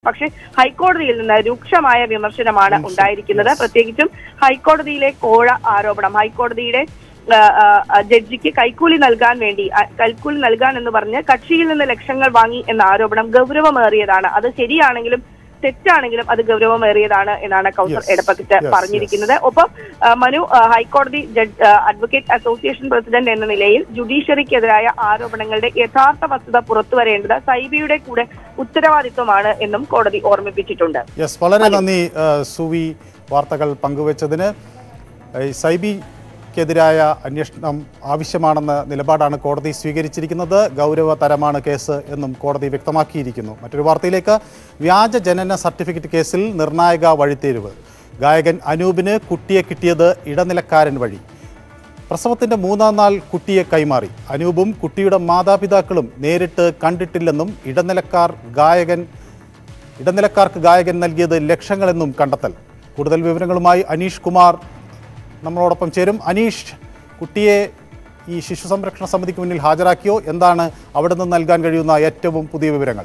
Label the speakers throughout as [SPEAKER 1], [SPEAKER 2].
[SPEAKER 1] പക്ഷേ ഹൈക്കോടതിയിൽ നിന്ന് രൂക്ഷമായ വിമർശനമാണ് ഉണ്ടായിരിക്കുന്നത് പ്രത്യേകിച്ചും ഹൈക്കോടതിയിലെ കോഴ ആരോപണം ഹൈക്കോടതിയുടെ ആ, ആ, ആ, ജഡ്ജിക്ക് കൈക്കൂലി നൽകാൻ വേണ്ടി ആ, കൈക്കൂലി നൽകാൻ എന്ന് പറഞ്ഞ് കക്ഷിയിൽ നിന്ന് ലക്ഷങ്ങൾ വാങ്ങി എന്ന ആരോപണം ഗൗരവമേറിയതാണ് അത് ശരിയാണെങ്കിലും തെറ്റാണെങ്കിലും അത് ഗൗരവമേറിയതാണ് എന്നാണ് കൗൺസിലർ
[SPEAKER 2] Yes.
[SPEAKER 1] എടപ്പക്കിട്ട്
[SPEAKER 2] Yes,
[SPEAKER 1] പറഞ്ഞിരിക്കുന്നത് ഒപ്പം ആ, മനു ആ, ഹൈക്കോടതി ജഡ് ആ, അഡ്വക്കേറ്റ് അസോസിയേഷൻ പ്രസിഡന്റ് എന്ന നിലയിൽ ജുഡീഷ്യറിക്കെതിരായ ആരോപണങ്ങളുടെ യഥാർത്ഥ വസ്തുത പുറത്തുവരേണ്ടത് സൈബിയുടെ കൂടെ ഉത്തരവാദിത്വമാണ് എന്നും കോടതി ഓർമ്മിപ്പിച്ചിട്ടുണ്ട്
[SPEAKER 2] യെസ് വളരെ നന്ദി ആ, സുവി വാർത്തകൾ പങ്കുവച്ചതിന് ഈ സൈബിക്കെതിരായ അന്വേഷണം ആവശ്യമാണെന്ന നിലപാടാണ് കോടതി സ്വീകരിച്ചിരിക്കുന്നത് ഗൗരവതരമാണ് കേസ് എന്നും കോടതി വ്യക്തമാക്കിയിരിക്കുന്നു മറ്റൊരു വാർത്തയിലേക്ക് വ്യാജ ജനന സർട്ടിഫിക്കറ്റ് കേസിൽ നിർണായക വഴിത്തിരിവ് ഗായകൻ അനൂപിന് കുട്ടിയെ കിട്ടിയത് ഇടനിലക്കാരൻ വഴി പ്രസവത്തിന്റെ മൂന്നാം നാൾ കുട്ടിയെ കൈമാറി അനൂപും കുട്ടിയുടെ മാതാപിതാക്കളും നേരിട്ട് കണ്ടിട്ടില്ലെന്നും ഇടനിലക്കാർ ഗായകൻ ഇടനിലക്കാർക്ക് ഗായകൻ നൽകിയത് ലക്ഷങ്ങളെന്നും കണ്ടെത്തൽ കൂടുതൽ വിവരങ്ങളുമായി അനീഷ് കുമാർ നമ്മളോടൊപ്പം ചേരും അനീഷ് കുട്ടിയെ ഈ ശിശു സംരക്ഷണ സമിതിക്ക് മുന്നിൽ ഹാജരാക്കിയോ എന്താണ് അവിടെ നിന്ന് നൽകാൻ കഴിയുന്ന ഏറ്റവും പുതിയ വിവരങ്ങൾ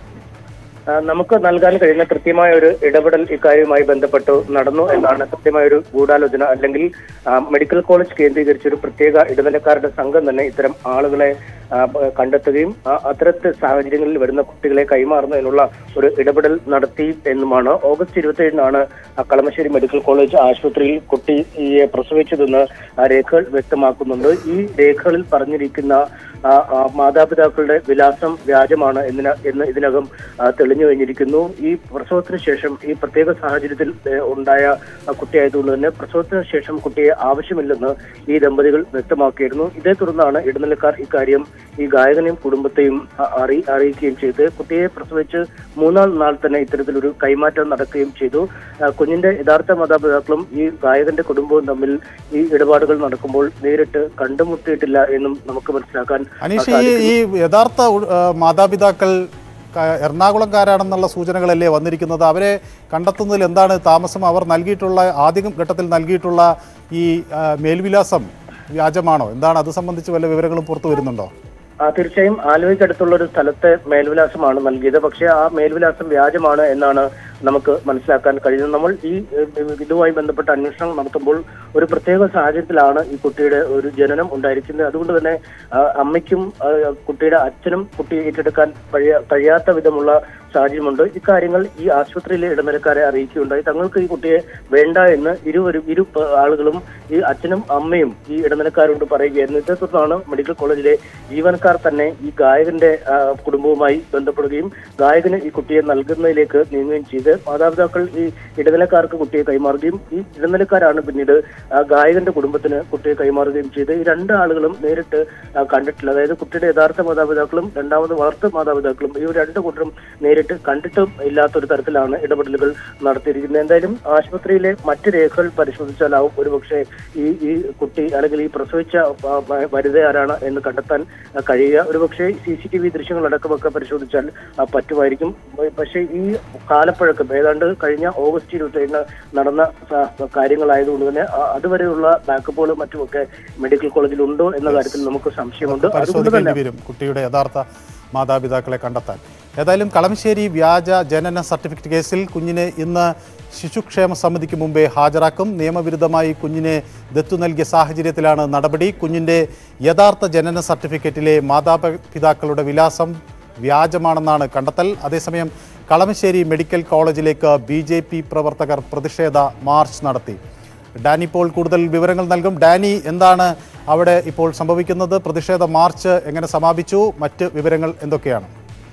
[SPEAKER 3] ആ, നമുക്ക് നൽകാൻ കഴിയുന്ന കൃത്യമായ ഒരു ഇടപെടൽ ഇക്കാര്യവുമായി ബന്ധപ്പെട്ട് നടന്നു എന്നാണ് കൃത്യമായ ഒരു ഗൂഢാലോചന അല്ലെങ്കിൽ ആ, മെഡിക്കൽ കോളേജ് കേന്ദ്രീകരിച്ച് ഒരു പ്രത്യേക ഇടനിലക്കാരുടെ സംഘം തന്നെ ഇത്തരം ആളുകളെ ആ, ബ- കണ്ടെത്തുകയും ആ, അത്തരത്തിൽ സാഹചര്യങ്ങളിൽ വരുന്ന കുട്ടികളെ കൈമാറുന്നതിനുള്ള ഒരു ഇടപെടൽ നടത്തി എന്നുമാണ് ഓഗസ്റ്റ് ഇരുപത്തിയേഴിനാണ് കളമശ്ശേരി മെഡിക്കൽ കോളേജ് ആശുപത്രിയിൽ കുട്ടിയെ പ്രസവിച്ചതെന്ന് ആ രേഖകൾ വ്യക്തമാക്കുന്നുണ്ട് ഈ രേഖകളിൽ പറഞ്ഞിരിക്കുന്ന ആ, ആ, മാതാപിതാക്കളുടെ വിലാസം വ്യാജമാണ് എന്നിന എന്ന് ഇതിനകം ആ, തെളിഞ്ഞു കഴിഞ്ഞിരിക്കുന്നു ഈ പ്രസവത്തിന് ശേഷം ഈ പ്രത്യേക സാഹചര്യത്തിൽ ഏ, ഉണ്ടായ ആ, കുട്ടിയായതുകൊണ്ട് തന്നെ പ്രസവത്തിന് ശേഷം കുട്ടിയെ ആവശ്യമില്ലെന്ന് ഈ ദമ്പതികൾ വ്യക്തമാക്കിയിരുന്നു ഇതേ തുടർന്നാണ് ഇടനിലക്കാർ ഇക്കാര്യം ഈ ഗായകനെയും കുടുംബത്തെയും ആ, അറി അറിയിക്കുകയും ചെയ്ത് കുട്ടിയെ പ്രസവിച്ച് മൂന്നാം നാൾ തന്നെ ഇത്തരത്തിലൊരു കൈമാറ്റം നടക്കുകയും ചെയ്തു ആ, കുഞ്ഞിന്റെ യഥാർത്ഥ മാതാപിതാക്കളും ഈ ഗായകന്റെ കുടുംബവും തമ്മിൽ ഈ ഇടപാടുകൾ നടക്കുമ്പോൾ നേരിട്ട് കണ്ടുമുട്ടിയിട്ടില്ല എന്നും നമുക്ക് മനസ്സിലാക്കാൻ
[SPEAKER 2] അനീഷ് ഈ ഈ യഥാർത്ഥ ഉ- ആ, മാതാപിതാക്കൾ ക- എറണാകുളംകാരാണെന്നുള്ള സൂചനകളല്ലേ വന്നിരിക്കുന്നത് അവരെ കണ്ടെത്തുന്നതിൽ എന്താണ് താമസം അവർ നൽകിയിട്ടുള്ള ആദ്യ ഘട്ടത്തിൽ നൽകിയിട്ടുള്ള ഈ ആ, മേൽവിലാസം വ്യാജമാണോ എന്താണ് അത് സംബന്ധിച്ച് വല്ല വിവരങ്ങളും പുറത്തു വരുന്നുണ്ടോ
[SPEAKER 3] ആ തീർച്ചയായും ആലുവയ്ക്കടുത്തുള്ള ഒരു സ്ഥലത്തെ മേൽവിലാസമാണ് നൽകിയത് പക്ഷേ ആ മേൽവിലാസം വ്യാജമാണ് എന്നാണ് നമുക്ക് മനസ്സിലാക്കാൻ കഴിയുന്നത് നമ്മൾ ഈ ഏഹ്, ഇതുമായി ബന്ധപ്പെട്ട അന്വേഷണം നടത്തുമ്പോൾ ഒരു പ്രത്യേക സാഹചര്യത്തിലാണ് ഈ കുട്ടിയുടെ ഒരു ജനനം ഉണ്ടായിരിക്കുന്നത് അതുകൊണ്ട് തന്നെ ആ, അമ്മയ്ക്കും ആ, കുട്ടിയുടെ അച്ഛനും കുട്ടിയെ ഏറ്റെടുക്കാൻ കഴിയ- കഴിയാത്ത വിധമുള്ള സാഹചര്യമുണ്ട് ഇക്കാര്യങ്ങൾ ഈ ആശുപത്രിയിലെ ഇടനിലക്കാരെ അറിയിക്കുകയുണ്ടായി തങ്ങൾക്ക് ഈ കുട്ടിയെ വേണ്ട എന്ന് ഇരുവരും ഇരു പ- ആളുകളും ഈ അച്ഛനും അമ്മയും ഈ ഇടനിലക്കാരോട് പറയുകയായിരുന്നു ഇതേ തുടർന്നാണ് മെഡിക്കൽ കോളേജിലെ ജീവനക്കാർ തന്നെ ഈ ഗായകന്റെ ആ, കുടുംബവുമായി ബന്ധപ്പെടുകയും ഗായകന് ഈ കുട്ടിയെ നൽകുന്നതിലേക്ക് നീങ്ങുകയും ചെയ്ത് മാതാപിതാക്കൾ ഈ ഇടനിലക്കാർക്ക് കുട്ടിയെ കൈമാറുകയും ഈ ഇടനിലക്കാരാണ് പിന്നീട് ആ, ഗായകന്റെ കുടുംബത്തിന് കുട്ടിയെ കൈമാറുകയും ചെയ്ത് ഈ രണ്ട് ആളുകളും നേരിട്ട് ആ, കണ്ടിട്ടില്ല അതായത് കുട്ടിയുടെ യഥാർത്ഥ മാതാപിതാക്കളും രണ്ടാമത് വളർത്തു മാതാപിതാക്കളും ഈ രണ്ട് കൂട്ടരും നേരിട്ട് കണ്ടിട്ടും ഇല്ലാത്തൊരു തരത്തിലാണ് ഇടപെടലുകൾ നടത്തിയിരിക്കുന്നത് എന്തായാലും ആശുപത്രിയിലെ മറ്റ് രേഖകൾ പരിശോധിച്ചാലാവും ഒരുപക്ഷെ ഈ ഈ കുട്ടി അല്ലെങ്കിൽ ഈ പ്രസവിച്ച ആ, വ- വനിത ആരാണ് എന്ന് കണ്ടെത്താൻ ആ, കഴിയുക ഒരുപക്ഷെ സി സി ടി വി ദൃശ്യങ്ങളടക്കമൊക്കെ പരിശോധിച്ചാൽ ആ, പറ്റുമായിരിക്കും പക്ഷേ ഈ കാലപ്പഴക്കം ഏതാണ്ട് കഴിഞ്ഞ ഓഗസ്റ്റ് ഇരുപത്തിയേഴിന് നടന്ന സ- കാര്യങ്ങളായതുകൊണ്ട് തന്നെ ആ, അതുവരെയുള്ള ബാക്കപ്പുകളും മറ്റുമൊക്കെ മെഡിക്കൽ കോളേജിൽ ഉണ്ടോ എന്ന കാര്യത്തിൽ നമുക്ക് സംശയമുണ്ട് അതുകൊണ്ട്
[SPEAKER 2] പരിശോധിക്കേണ്ടി
[SPEAKER 3] തന്നെ
[SPEAKER 2] വരും കുട്ടിയുടെ യഥാർത്ഥ മാതാപിതാക്കളെ കണ്ടെത്താൻ ഏതായാലും കളമശ്ശേരി വ്യാജ ജനന സർട്ടിഫിക്കറ്റ് കേസിൽ കുഞ്ഞിനെ ഇന്ന് ശിശുക്ഷേമ സമിതിക്ക് മുമ്പേ ഹാജരാക്കും നിയമവിരുദ്ധമായി കുഞ്ഞിനെ ദത്തു നൽകിയ സാഹചര്യത്തിലാണ് നടപടി കുഞ്ഞിൻ്റെ യഥാർത്ഥ ജനന സർട്ടിഫിക്കറ്റിലെ മാതാപിതാക്കളുടെ വിലാസം വ്യാജമാണെന്നാണ് കണ്ടെത്തൽ അതേസമയം കളമശ്ശേരി മെഡിക്കൽ കോളേജിലേക്ക് ബി ജെ പി പ്രവർത്തകർ പ്രതിഷേധ മാർച്ച് നടത്തി ഡാനി ഇപ്പോൾ കൂടുതൽ വിവരങ്ങൾ നൽകും ഡാനി എന്താണ് അവിടെ ഇപ്പോൾ സംഭവിക്കുന്നത് പ്രതിഷേധ മാർച്ച് എങ്ങനെ സമാപിച്ചു മറ്റ് വിവരങ്ങൾ എന്തൊക്കെയാണ്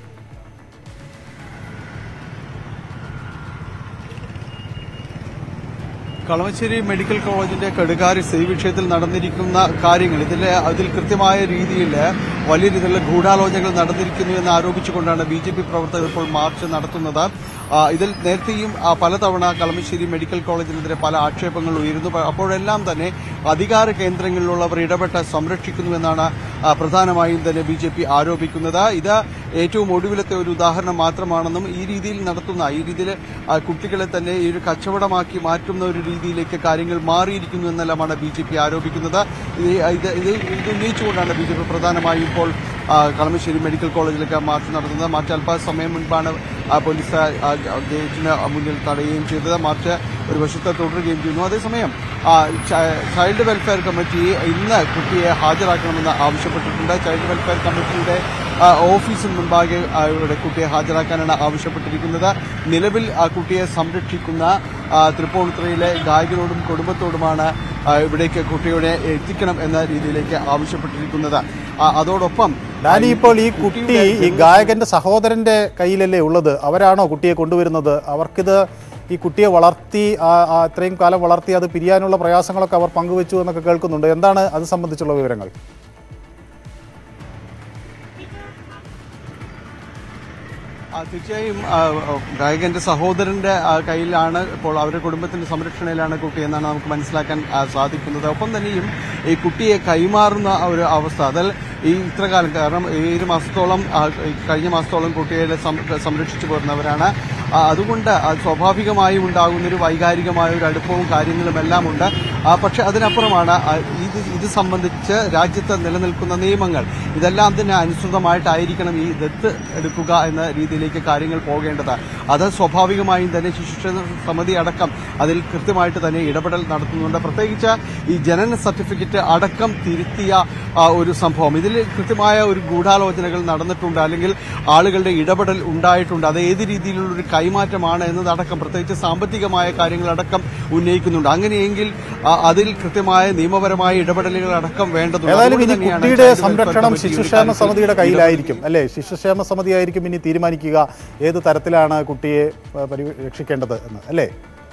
[SPEAKER 4] കളമശ്ശേരി മെഡിക്കൽ കോളേജിന്റെ കടുകാരി സ്ഥിതി വിഷയത്തിൽ നടന്നിരിക്കുന്ന കാര്യങ്ങൾ ഇതിലെ അതിൽ കൃത്യമായ രീതിയിൽ വലിയ രീതിയിലുള്ള ഗൂഢാലോചനകൾ നടന്നിരിക്കുന്നു എന്ന് ആരോപിച്ചുകൊണ്ടാണ് ബി ജെ പി പ്രവർത്തകർ ഇപ്പോൾ മാർച്ച് നടത്തുന്നത് ആ, ഇതിൽ നേരത്തെയും ആ, പലതവണ കളമശ്ശേരി മെഡിക്കൽ കോളേജിനെതിരെ പല ആക്ഷേപങ്ങൾ ഉയരുന്നു പ- അപ്പോഴെല്ലാം തന്നെ അധികാര കേന്ദ്രങ്ങളിലുള്ളവർ ഇടപെട്ട് സംരക്ഷിക്കുന്നുവെന്നാണ് ആ, പ്രധാനമായും തന്നെ ബി ജെ പി ആരോപിക്കുന്നത് ഇത് ഏറ്റവും ഒടുവിലത്തെ ഒരു ഉദാഹരണം മാത്രമാണെന്നും ഈ രീതിയിൽ നടത്തുന്ന ഈ രീതിയിൽ ആ, കുട്ടികളെ തന്നെ ഈ ഒരു കച്ചവടമാക്കി മാറ്റുന്ന ഒരു രീതിയിലേക്ക് കാര്യങ്ങൾ മാറിയിരിക്കുന്നു എന്നെല്ലാമാണ് ബി ജെ പി ആരോപിക്കുന്നത് ഇത് ഇത് ഇത് ഇത് ഉന്നയിച്ചുകൊണ്ടാണ് ബി ജെ പി പ്രധാനമായും ഇപ്പോൾ ആ, കളമശ്ശേരി മെഡിക്കൽ കോളേജിലേക്ക് മാർച്ച് നടത്തുന്നത് മാർച്ച് അല്പസമയം മുൻപാണ് ആ, പോലീസ് ആ, ഗേറ്റിന് മുന്നിൽ തടയുകയും ചെയ്തത് മാർച്ച് ഒരു വശത്ത് തുടരുകയും ചെയ്യുന്നു അതേസമയം ആ, ച- ചൈൽഡ് വെൽഫെയർ കമ്മിറ്റി ഇന്ന് കുട്ടിയെ ഹാജരാക്കണമെന്ന് ആവശ്യപ്പെട്ടിട്ടുണ്ട് ചൈൽഡ് വെൽഫെയർ കമ്മിറ്റിയുടെ ആ, ഓഫീസിന് മുൻപാകെ ആ, ഇവിടെ കുട്ടിയെ ഹാജരാക്കാനാണ് ആവശ്യപ്പെട്ടിരിക്കുന്നത് നിലവിൽ ആ കുട്ടിയെ സംരക്ഷിക്കുന്ന ആ, തൃപ്പൂണിത്തുറയിലെ ഗായകനോടും കുടുംബത്തോടുമാണ് ആ, ഇവിടേക്ക് കുട്ടിയുടെ എത്തിക്കണം എന്ന രീതിയിലേക്ക് ആവശ്യപ്പെട്ടിരിക്കുന്നത് ആ, അതോടൊപ്പം
[SPEAKER 2] ഡാനി ഇപ്പോൾ ഈ കുട്ടി
[SPEAKER 4] കുട്ടിയുടെ
[SPEAKER 2] ഈ ഗായകന്റെ സഹോദരന്റെ കയ്യിലല്ലേ ഉള്ളത് അവരാണോ കുട്ടിയെ കൊണ്ടുവരുന്നത് അവർക്കിത് ഈ കുട്ടിയെ വളർത്തി ആ- ആ ഇത്രയും കാലം വളർത്തി അത് പിരിയാനുള്ള പ്രയാസങ്ങളൊക്കെ അവർ പങ്കുവെച്ചു എന്നൊക്കെ കേൾക്കുന്നുണ്ട് എന്താണ് അത് സംബന്ധിച്ചുള്ള വിവരങ്ങൾ
[SPEAKER 4] ആ, തീർച്ചയായും ആ, ആ, ഗായകന്റെ സഹോദരന്റെ ആ, കയ്യിലാണ് ഇപ്പോൾ അവരുടെ കുടുംബത്തിന്റെ സംരക്ഷണയിലാണ് കുട്ടി എന്നാണ് നമുക്ക് മനസ്സിലാക്കാൻ ആ, സാധിക്കുന്നത് ഒപ്പം തന്നെയും ഈ കുട്ടിയെ കൈമാറുന്ന ആ ഒരു അവസ്ഥ അതിൽ ഈ ഇത്ര കാലം കാരണം ഈ ഒരു മാസത്തോളം ആ, ഈ കഴിഞ്ഞ മാസത്തോളം കുട്ടിയെ സം- സംരക്ഷിച്ചു പോരുന്നവരാണ് ആ, അതുകൊണ്ട് ആ, സ്വാഭാവികമായും ഉണ്ടാകുന്ന ഒരു വൈകാരികമായ ഒരു അടുപ്പവും കാര്യങ്ങളും എല്ലാം ഉണ്ട് ആ, പക്ഷെ അതിനപ്പുറമാണ് ആ, ഇത് ഇത് സംബന്ധിച്ച് രാജ്യത്ത് നിലനിൽക്കുന്ന നിയമങ്ങൾ ഇതെല്ലാം തന്നെ അനുസൃതമായിട്ടായിരിക്കണം ഈ ദത്ത് എടുക്കുക എന്ന രീതിയിലേക്ക് കാര്യങ്ങൾ പോകേണ്ടത് അത് സ്വാഭാവികമായും തന്നെ ശിശുക്ഷേമ സമിതി അടക്കം അതിൽ കൃത്യമായിട്ട് തന്നെ ഇടപെടൽ നടത്തുന്നുണ്ട് പ്രത്യേകിച്ച് ഈ ജനന സർട്ടിഫിക്കറ്റ് അടക്കം തിരുത്തിയ ആ, ഒരു സംഭവം ഇതിൽ കൃത്യമായ ഒരു ഗൂഢാലോചനകൾ നടന്നിട്ടുണ്ട് അല്ലെങ്കിൽ ആളുകളുടെ ഇടപെടൽ ഉണ്ടായിട്ടുണ്ട് അത് ഏത് രീതിയിലുള്ള ഒരു കൈമാറ്റമാണ് എന്നതടക്കം പ്രത്യേകിച്ച് സാമ്പത്തികമായ കാര്യങ്ങളടക്കം ഉന്നയിക്കുന്നുണ്ട് അങ്ങനെയെങ്കിൽ ആ, അതിൽ കൃത്യമായ നിയമപരമായ ഇടപെടലുകൾ അടക്കം വേണ്ടതുണ്ട്
[SPEAKER 2] ഏതായാലും
[SPEAKER 4] അതുകൊണ്ട്
[SPEAKER 2] ഇനി
[SPEAKER 4] തന്നെയാണ്
[SPEAKER 2] കുട്ടിയുടെ
[SPEAKER 4] ചൈൽഡ് വെൽഫെയർ
[SPEAKER 2] സംരക്ഷണം
[SPEAKER 4] കമ്മിറ്റി ഈ ഒരു
[SPEAKER 2] ശിശുക്ഷേമ
[SPEAKER 4] കാര്യത്തിൽ
[SPEAKER 2] സമിതിയുടെ കയ്യിലായിരിക്കും അല്ലേ ശിശുക്ഷേമ സമിതി ആയിരിക്കും ഇനി തീരുമാനിക്കുക ഏത് തരത്തിലാണ് കുട്ടിയെ ആ, പരിരക്ഷിക്കേണ്ടത് എന്ന് അല്ലേ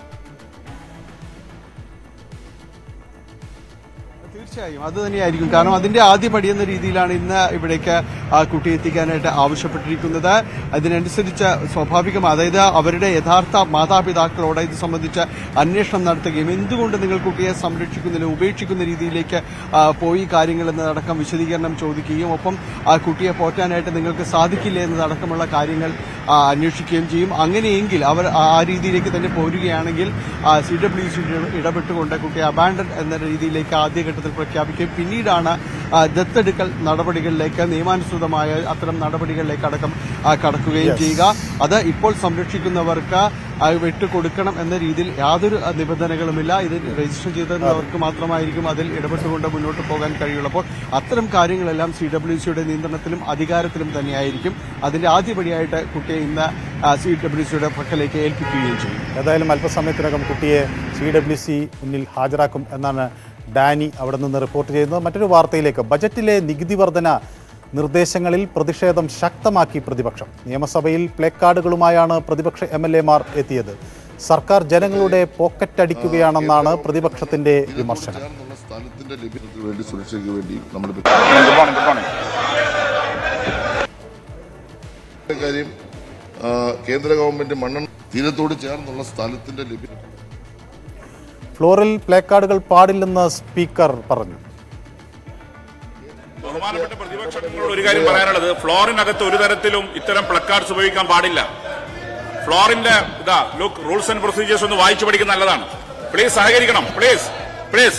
[SPEAKER 4] തീർച്ചയായും അത് തന്നെയായിരിക്കും കാരണം അതിന്റെ ആദ്യ പടി എന്ന രീതിയിലാണ് ഇന്ന് ഇവിടേക്ക് ആ കുട്ടിയെ എത്തിക്കാനായിട്ട് ആവശ്യപ്പെട്ടിരിക്കുന്നത് അതിനനുസരിച്ച് സ്വാഭാവികം അതായത് അവരുടെ യഥാർത്ഥ മാതാപിതാക്കളോട് ഇത് സംബന്ധിച്ച് അന്വേഷണം നടത്തുകയും എന്തുകൊണ്ട് നിങ്ങൾ കുട്ടിയെ സംരക്ഷിക്കുന്നില്ല ഉപേക്ഷിക്കുന്ന രീതിയിലേക്ക് ആ, പോയി കാര്യങ്ങൾ എന്നതടക്കം വിശദീകരണം ചോദിക്കുകയും ഒപ്പം ആ കുട്ടിയെ പോറ്റാനായിട്ട് നിങ്ങൾക്ക് സാധിക്കില്ല എന്നതടക്കമുള്ള കാര്യങ്ങൾ ആ, അന്വേഷിക്കുകയും ചെയ്യും അങ്ങനെയെങ്കിൽ അവർ ആ ആ രീതിയിലേക്ക് തന്നെ പോരുകയാണെങ്കിൽ സി ഡബ്ല്യു സി ഇടപെട്ടുകൊണ്ട് കുട്ടിയെ അബാൻഡൻ എന്ന രീതിയിലേക്ക് ആദ്യഘട്ടത്തിൽ പ്രഖ്യാപിക്കുകയും പിന്നീടാണ് ആ, ദത്തെടുക്കൽ നടപടികളിലേക്ക് നിയമാനുസൃതമായ അത്തരം നടപടികളിലേക്ക് അടക്കം ആ, കടക്കുകയും ചെയ്യുക അത് ഇപ്പോൾ സംരക്ഷിക്കുന്നവർക്ക് ആ, വിട്ടുകൊടുക്കണം എന്ന രീതിയിൽ യാതൊരു ആ, നിബന്ധനകളുമില്ല ഇത് രജിസ്റ്റർ ചെയ്തവർക്ക് മാത്രമായിരിക്കും അതിൽ ഇടപെട്ടുകൊണ്ട് മുന്നോട്ട് പോകാൻ കഴിയുള്ളൂ അപ്പോൾ അത്തരം കാര്യങ്ങളെല്ലാം സി ഡബ്ല്യു സിയുടെ നിയന്ത്രണത്തിലും അധികാരത്തിലും തന്നെയായിരിക്കും അതിന്റെ ആദ്യപടിയായിട്ട് കുട്ടിയെ ഇന്ന് സി ഡബ്ല്യു സിയുടെ പക്കലേക്ക് ഏൽപ്പിക്കുകയും ചെയ്യും
[SPEAKER 2] ഏതായാലും അല്പസമയത്തിനകം കുട്ടിയെ സി ഡബ്ല്യു സി മുന്നിൽ ഹാജരാക്കും എന്നാണ് ഡാനി അവിടെ നിന്ന് റിപ്പോർട്ട് ചെയ്യുന്നത് മറ്റൊരു വാർത്തയിലേക്ക് ബജറ്റിലെ നികുതി വർധന നിർദ്ദേശങ്ങളിൽ പ്രതിഷേധം ശക്തമാക്കി പ്രതിപക്ഷം നിയമസഭയിൽ പ്ലേക്കാർഡുകളുമായാണ് പ്രതിപക്ഷ എം എൽ എമാർ എത്തിയത് സർക്കാർ ജനങ്ങളുടെ പോക്കറ്റ് അടിക്കുകയാണെന്നാണ് പ്രതിപക്ഷത്തിന്റെ വിമർശനം
[SPEAKER 5] ചേർന്നുള്ള സ്ഥലത്തിന്റെ ലഭ്യതയ്ക്ക് വേണ്ടി സുരക്ഷയ്ക്ക് വേണ്ടി നമ്മൾ കാര്യം ആ, കേന്ദ്ര ഗവൺമെന്റ് മണ്ണെണ്ണ തീരത്തോട് ചേർന്നുള്ള സ്ഥലത്തിന്റെ ലഭ്യത
[SPEAKER 2] ഫ്ലോറിൽ പ്ലേക്കാർഡുകൾ പാടില്ലെന്ന് സ്പീക്കർ പറഞ്ഞു
[SPEAKER 6] ബഹുമാനപ്പെട്ട പ്രതിപക്ഷങ്ങളോട് ഒരു കാര്യം പറയാനുള്ളത് ഫ്ലോറിനകത്ത് ഒരു തരത്തിലും ഇത്തരം പ്ലക്കാർഡ്സ് ഉപയോഗിക്കാൻ പാടില്ല ഫ്ലോറിന്റെ ഇതാ ലുക്ക് റൂൾസ് ആൻഡ് പ്രൊസീജിയേഴ്സ് ഒന്ന് വായിച്ചു പഠിക്കുന്ന നല്ലതാണ് പ്ലീസ് സഹകരിക്കണം പ്ലീസ് പ്ലീസ്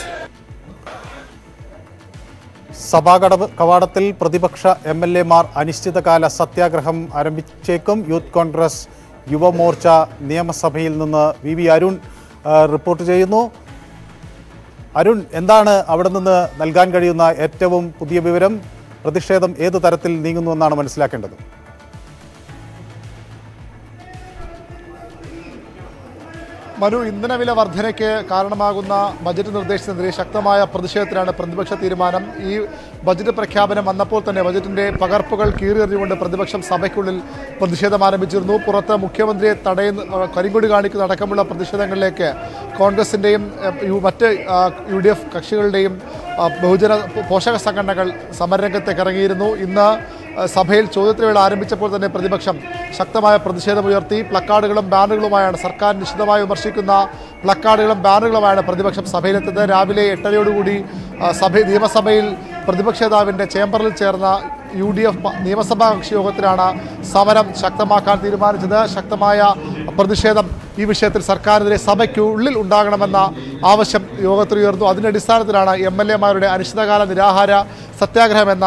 [SPEAKER 2] സഭാ കടവ് കവാടത്തിൽ പ്രതിപക്ഷ എം എൽ എമാർ അനിശ്ചിതകാല സത്യാഗ്രഹം ആരംഭിച്ചേക്കും യൂത്ത് കോൺഗ്രസ് യുവമോർച്ച നിയമസഭയിൽ നിന്ന് വി വി അരുൺ ആ, റിപ്പോർട്ട് ചെയ്യുന്നു അരുൺ എന്താണ് അവിടെ നിന്ന് നൽകാൻ കഴിയുന്ന ഏറ്റവും പുതിയ വിവരം പ്രതിഷേധം ഏത് തരത്തിൽ നീങ്ങുന്നു എന്നാണ് മനസ്സിലാക്കേണ്ടത്
[SPEAKER 7] മനു ഇന്ധനവില വർധനയ്ക്ക് കാരണമാകുന്ന ബജറ്റ് നിർദ്ദേശത്തിനെതിരെ ശക്തമായ പ്രതിഷേധത്തിലാണ് പ്രതിപക്ഷ തീരുമാനം ഈ ബജറ്റ് പ്രഖ്യാപനം വന്നപ്പോൾ തന്നെ ബജറ്റിന്റെ പകർപ്പുകൾ കീറിയെറിഞ്ഞുകൊണ്ട് പ്രതിപക്ഷം സഭയ്ക്കുള്ളിൽ പ്രതിഷേധം ആരംഭിച്ചിരുന്നു പുറത്ത് മുഖ്യമന്ത്രിയെ തടയുന്ന കരിങ്കൊടി കാണിക്കുന്ന അടക്കമുള്ള പ്രതിഷേധങ്ങളിലേക്ക് കോൺഗ്രസിന്റെയും എഹ്, യു- മറ്റ് ആ, യു ഡി എഫ് കക്ഷികളുടെയും ആ, ബഹുജന പോഷക സംഘടനകൾ സമരരംഗത്തേക്ക് ഇറങ്ങിയിരുന്നു ഇന്ന് ആ, സഭയിൽ ചോദ്യോത്തരവേള ആരംഭിച്ചപ്പോൾ തന്നെ പ്രതിപക്ഷം ശക്തമായ പ്രതിഷേധമുയർത്തി പ്ലക്കാർഡുകളും ബാനറുകളുമായാണ് സർക്കാർ നിശിതമായി വിമർശിക്കുന്ന പ്ലക്കാർഡുകളും ബാനറുകളുമായാണ് പ്രതിപക്ഷം സഭയിലെത്തിയത് രാവിലെ എട്ടരയോടുകൂടി ആ, സഭ നിയമസഭയിൽ പ്രതിപക്ഷ നേതാവിൻ്റെ ചേംബറിൽ ചേർന്ന യു ഡി എഫ് നിയമസഭാ കക്ഷി യോഗത്തിലാണ് സമരം ശക്തമാക്കാൻ തീരുമാനിച്ചത് ശക്തമായ പ്രതിഷേധം ഈ വിഷയത്തിൽ സർക്കാരിനെതിരെ സഭയ്ക്ക് ഉള്ളിൽ ഉണ്ടാകണമെന്ന ആവശ്യം യോഗത്തിൽ ഉയർന്നു അതിന്റെ അടിസ്ഥാനത്തിലാണ് എം എൽ എമാരുടെ അനിശ്ചിതകാല നിരാഹാര സത്യാഗ്രഹം എന്ന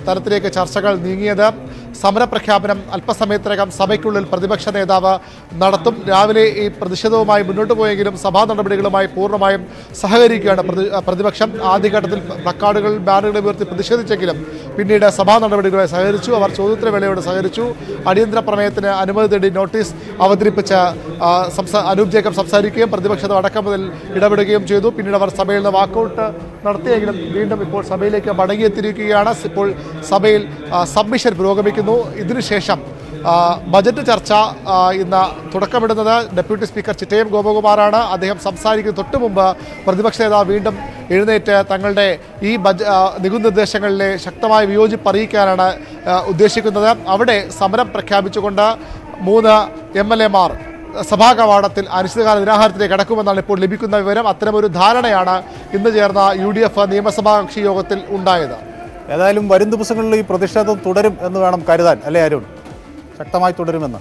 [SPEAKER 7] തലത്തിലേക്ക് ചർച്ചകൾ നീങ്ങിയത് സമരപ്രഖ്യാപനം അല്പസമയത്തിനകം സഭയ്ക്കുള്ളിൽ പ്രതിപക്ഷ നേതാവ് നടത്തും രാവിലെ ഈ പ്രതിഷേധവുമായി മുന്നോട്ട് പോയെങ്കിലും സഭാ നടപടികളുമായി പൂർണ്ണമായും സഹകരിക്കുകയാണ് പ്രതി പ്രതിപക്ഷം ആദ്യഘട്ടത്തിൽ പ്ലക്കാർഡുകൾ ബാനറുകൾ ഉയർത്തി പ്രതിഷേധിച്ചെങ്കിലും പിന്നീട് സഭാ നടപടികളുമായി സഹകരിച്ചു അവർ ചോദ്യോത്തര വേളയോട് സഹകരിച്ചു അടിയന്തര പ്രമേയത്തിന് അനുമതി തേടി നോട്ടീസ് അവതരിപ്പിച്ച ആ, സംസാ അനൂപ് ജേക്കബ് സംസാരിക്കുകയും പ്രതിപക്ഷത്തെ അടക്കം മുതൽ ഇടപെടുകയും ചെയ്തു പിന്നീട് അവർ സഭയിൽ നിന്ന് വാക്കൗട്ട് നടത്തിയെങ്കിലും വീണ്ടും ഇപ്പോൾ സഭയിലേക്ക് മടങ്ങിയെത്തിയിരിക്കുകയാണ് ഇപ്പോൾ സഭയിൽ ആ, സബ്മിഷൻ പുരോഗമിക്കുന്നു ഇതിനുശേഷം ആ, ബജറ്റ് ചർച്ച ആ, ഇന്ന് തുടക്കമിടുന്നത് ഡെപ്യൂട്ടി സ്പീക്കർ ചിറ്റയം ഗോപകുമാറാണ് അദ്ദേഹം സംസാരിക്കുന്ന തൊട്ടു മുമ്പ് പ്രതിപക്ഷ നേതാവ് വീണ്ടും എഴുന്നേറ്റ് തങ്ങളുടെ ഈ ബജ ആ, നികുതി നിർദ്ദേശങ്ങളിലെ ശക്തമായ വിയോജിപ്പ് അറിയിക്കാനാണ് ആ, ഉദ്ദേശിക്കുന്നത് അവിടെ സമരം പ്രഖ്യാപിച്ചുകൊണ്ട് മൂന്ന് എം എൽ എമാർ സഭാ കവാടത്തിൽ അനിശ്ചിതകാല നിരാഹാരത്തിലേക്ക് കടക്കുമെന്നാണ് ഇപ്പോൾ ലഭിക്കുന്ന വിവരം അത്തരമൊരു ധാരണയാണ് ഇന്ന് ചേർന്ന യു ഡി എഫ് നിയമസഭാ കക്ഷി യോഗത്തിൽ ഉണ്ടായത്
[SPEAKER 2] ഏതായാലും വരും ദിവസങ്ങളിൽ ഈ പ്രതിഷേധം തുടരും എന്ന് വേണം കരുതാൻ അല്ലേ അരുൺ ശക്തമായി തുടരുമെന്ന്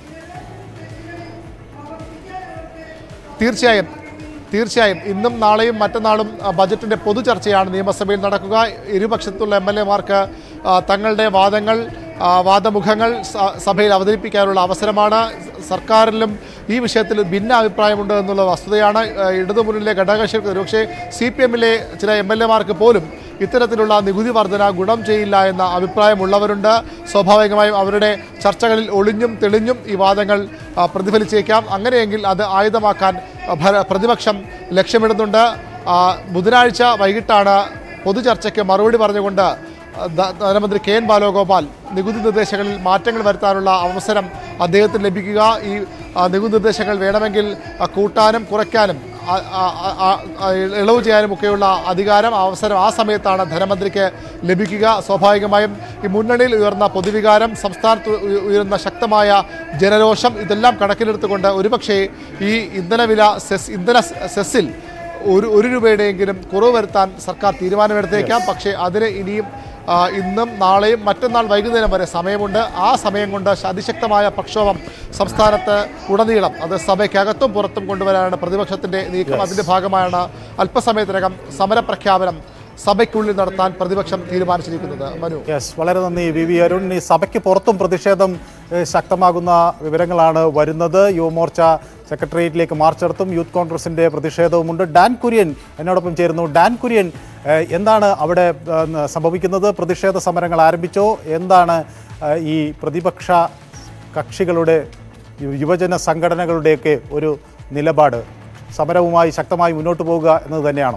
[SPEAKER 7] തീർച്ചയായും തീർച്ചയായും ഇന്നും നാളെയും മറ്റന്നാളും ആ, ബജറ്റിന്റെ പൊതു ചർച്ചയാണ് നിയമസഭയിൽ നടക്കുക ഇരുപക്ഷത്തുള്ള എം എൽ എമാർക്ക് തങ്ങളുടെ വാദങ്ങൾ ആ, വാദമുഖങ്ങൾ സ- സഭയിൽ അവതരിപ്പിക്കാനുള്ള അവസരമാണ് സർക്കാരിലും ഈ വിഷയത്തിൽ ഭിന്ന അഭിപ്രായമുണ്ട് എന്നുള്ള വസ്തുതയാണ് ആ, ഇടതുമുന്നണിയിലെ ഘടകകക്ഷികൾക്ക് ഒരുപക്ഷെ സി പി എമ്മിലെ ചില എം എൽ എമാർക്ക് പോലും ഇത്തരത്തിലുള്ള നികുതി വർധന ഗുണം ചെയ്യില്ല എന്ന അഭിപ്രായമുള്ളവരുണ്ട് സ്വാഭാവികമായും അവരുടെ ചർച്ചകളിൽ ഒളിഞ്ഞും തെളിഞ്ഞും ഈ വാദങ്ങൾ ആ, പ്രതിഫലിച്ചേക്കാം അങ്ങനെയെങ്കിൽ അത് ആയുധമാക്കാൻ ആ, ഭര- പ്രതിപക്ഷം ലക്ഷ്യമിടുന്നുണ്ട് ആ, ബുധനാഴ്ച വൈകിട്ടാണ് പൊതുചർച്ചയ്ക്ക് മറുപടി പറഞ്ഞുകൊണ്ട് ആ, ധ- ധനമന്ത്രി കെ എൻ ബാലഗോപാൽ നികുതി നിർദ്ദേശങ്ങളിൽ മാറ്റങ്ങൾ വരുത്താനുള്ള അവസരം അദ്ദേഹത്തിന് ലഭിക്കുക ഈ ആ, നികുതി നിർദ്ദേശങ്ങൾ വേണമെങ്കിൽ ആ, കൂട്ടാനും കുറയ്ക്കാനും ആ, ആ, ആ, ആ, ഇളവ് ചെയ്യാനും ഒക്കെയുള്ള അധികാരം അവസരം ആ സമയത്താണ് ധനമന്ത്രിക്ക് ലഭിക്കുക സ്വാഭാവികമായും ഈ മുന്നണിയിൽ ഉയർന്ന പൊതുവികാരം സംസ്ഥാനത്ത് ഉയ- ഉയരുന്ന ശക്തമായ ജനരോഷം ഇതെല്ലാം കണക്കിലെടുത്തുകൊണ്ട് ഒരുപക്ഷേ ഈ ഇന്ധനവില സെസ് ഇന്ധന സെസ്സിൽ ഒരു ഒരു രൂപയുടെയെങ്കിലും കുറവ് വരുത്താൻ സർക്കാർ തീരുമാനമെടുത്തേക്കാം പക്ഷേ അതിന് ഇനിയും ആ, ഇന്നും നാളെയും മറ്റന്നാൾ വൈകുന്നേരം വരെ സമയമുണ്ട് ആ സമയം കൊണ്ട് അതിശക്തമായ പ്രക്ഷോഭം സംസ്ഥാനത്ത് ഉടനീളം അത് സഭയ്ക്കകത്തും പുറത്തും കൊണ്ടുവരാനാണ് പ്രതിപക്ഷത്തിന്റെ നീക്കം അതിന്റെ ഭാഗമായാണ് അല്പസമയത്തിനകം സമരപ്രഖ്യാപനം സഭയ്ക്കുള്ളിൽ നടത്താൻ പ്രതിപക്ഷം തീരുമാനിച്ചിരിക്കുന്നത് മനു
[SPEAKER 2] യെസ് വളരെ നന്ദി വി വി അരുൺ ഈ സഭയ്ക്ക് പുറത്തും പ്രതിഷേധം ഏഹ്, ശക്തമാകുന്ന വിവരങ്ങളാണ് വരുന്നത് യുവമോർച്ച സെക്രട്ടേറിയറ്റിലേക്ക് മാർച്ച് നടത്തും യൂത്ത് കോൺഗ്രസിന്റെ പ്രതിഷേധവുമുണ്ട് ഡാൻ കുര്യൻ എന്നോടൊപ്പം ചേരുന്നു ഡാൻ കുര്യൻ ഏഹ്, എന്താണ് അവിടെ ഏഹ്, സംഭവിക്കുന്നത് പ്രതിഷേധ സമരങ്ങൾ ആരംഭിച്ചോ എന്താണ് ഏഹ്, ഈ പ്രതിപക്ഷ കക്ഷികളുടെ യു- യുവജന സംഘടനകളുടെയൊക്കെ ഒരു നിലപാട് സമരവുമായി ശക്തമായി മുന്നോട്ട് പോവുക എന്നത് തന്നെയാണോ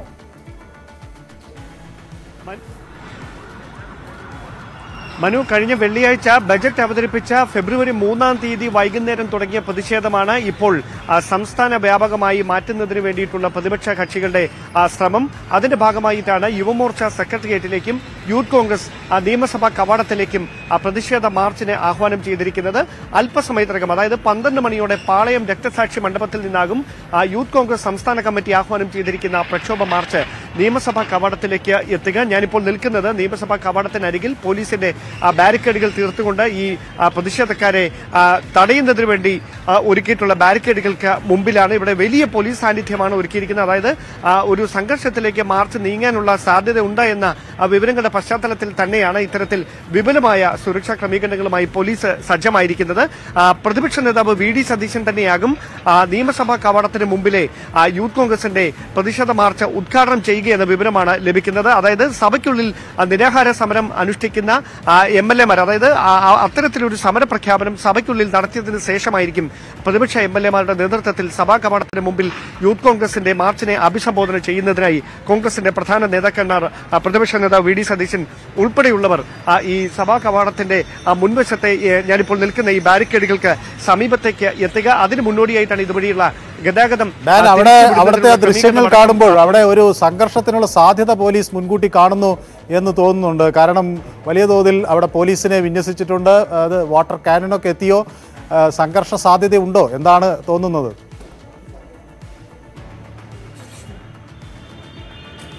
[SPEAKER 8] മനു കഴിഞ്ഞ വെള്ളിയാഴ്ച ബജറ്റ് അവതരിപ്പിച്ച ഫെബ്രുവരി മൂന്നാം തീയതി വൈകുന്നേരം തുടങ്ങിയ പ്രതിഷേധമാണ് ഇപ്പോൾ ആ, സംസ്ഥാന വ്യാപകമായി മാറ്റുന്നതിന് വേണ്ടിയിട്ടുള്ള പ്രതിപക്ഷ കക്ഷികളുടെ ആ, ശ്രമം അതിന്റെ ഭാഗമായിട്ടാണ് യുവമോർച്ച സെക്രട്ടേറിയറ്റിലേക്കും യൂത്ത് കോൺഗ്രസ് ആ, നിയമസഭാ കവാടത്തിലേക്കും ആ, പ്രതിഷേധ മാർച്ചിന് ആഹ്വാനം ചെയ്തിരിക്കുന്നത് അല്പസമയത്തിനകം അതായത് പന്ത്രണ്ട് മണിയോടെ പാളയം രക്തസാക്ഷി മണ്ഡപത്തിൽ നിന്നാകും ആ, യൂത്ത് കോൺഗ്രസ് സംസ്ഥാന കമ്മിറ്റി ആഹ്വാനം ചെയ്തിരിക്കുന്ന പ്രക്ഷോഭ മാർച്ച് നിയമസഭാ കവാടത്തിലേക്ക് എത്തുക ഞാനിപ്പോൾ നിൽക്കുന്നത് നിയമസഭാ കവാടത്തിനരികിൽ പോലീസിന്റെ ആ, ബാരിക്കേഡുകൾ തീർത്തുകൊണ്ട് ഈ ആ, പ്രതിഷേധക്കാരെ ആ, തടയുന്നതിന് വേണ്ടി ആ, ഒരുക്കിയിട്ടുള്ള ബാരിക്കേഡുകൾക്ക് മുമ്പിലാണ് ഇവിടെ വലിയ പോലീസ് സാന്നിധ്യമാണ് ഒരുക്കിയിരിക്കുന്നത് അതായത് ആ, ഒരു സംഘർഷത്തിലേക്ക് മാർച്ച് നീങ്ങാനുള്ള സാധ്യത ഉണ്ട് എന്ന ആ, വിവരങ്ങളുടെ പശ്ചാത്തലത്തിൽ തന്നെയാണ് ഇത്തരത്തിൽ വിപുലമായ സുരക്ഷാ ക്രമീകരണങ്ങളുമായി പോലീസ് സജ്ജമായിരിക്കുന്നത് ആ, പ്രതിപക്ഷ നേതാവ് വി ഡി സതീശൻ തന്നെയാകും ആ, നിയമസഭാ കവാടത്തിന് മുമ്പിലെ ആ, യൂത്ത് കോൺഗ്രസിന്റെ പ്രതിഷേധ മാർച്ച് ഉദ്ഘാടനം ചെയ്യുക എന്ന വിവരമാണ് ലഭിക്കുന്നത് അതായത് സഭയ്ക്കുള്ളിൽ ആ, നിരാഹാര സമരം അനുഷ്ഠിക്കുന്ന എം എൽ എമാർ അതായത് ആ- ആ- അത്തരത്തിലൊരു സമരപ്രഖ്യാപനം സഭയ്ക്കുള്ളിൽ നടത്തിയതിനു ശേഷമായിരിക്കും പ്രതിപക്ഷ എം എൽ എമാരുടെ നേതൃത്വത്തിൽ സഭാ കവാടത്തിന് മുമ്പിൽ യൂത്ത് കോൺഗ്രസിന്റെ മാർച്ചിനെ അഭിസംബോധന ചെയ്യുന്നതിനായി കോൺഗ്രസിന്റെ പ്രധാന നേതാക്കന്മാർ ആ, പ്രതിപക്ഷ നേതാവ് വി ഡി സതീശൻ ഉൾപ്പെടെയുള്ളവർ ആ, ഈ സഭാ കവാടത്തിന്റെ ആ, മുൻവശത്തെ ഏ, ഞാനിപ്പോൾ നിൽക്കുന്ന ഈ ബാരിക്കേഡുകൾക്ക് സമീപത്തേക്ക് എത്തുക അതിന് മുന്നോടിയായിട്ടാണ് ഇതുവഴിയുള്ള ഗതാഗതം
[SPEAKER 2] ഡാൻ
[SPEAKER 8] ആ,
[SPEAKER 2] അവിടെ
[SPEAKER 8] തിരിച്ചുവിടുന്നതിനുള്ള
[SPEAKER 2] അവിടുത്തെ ആ ദൃശ്യങ്ങൾ
[SPEAKER 8] ക്രമീകരണം
[SPEAKER 2] കാണുമ്പോൾ അവിടെ ഒരു സംഘർഷത്തിനുള്ള സാധ്യത പോലീസ് മുൻകൂട്ടി കാണുന്നു എന്ന് തോന്നുന്നുണ്ട് കാരണം വലിയ തോതിൽ അവിടെ പോലീസിനെ വിന്യസിച്ചിട്ടുണ്ട് അത് വാട്ടർ കാനനൊക്കെ എത്തിയോ ആ, സംഘർഷ സാധ്യത ഉണ്ടോ എന്താണ് തോന്നുന്നത്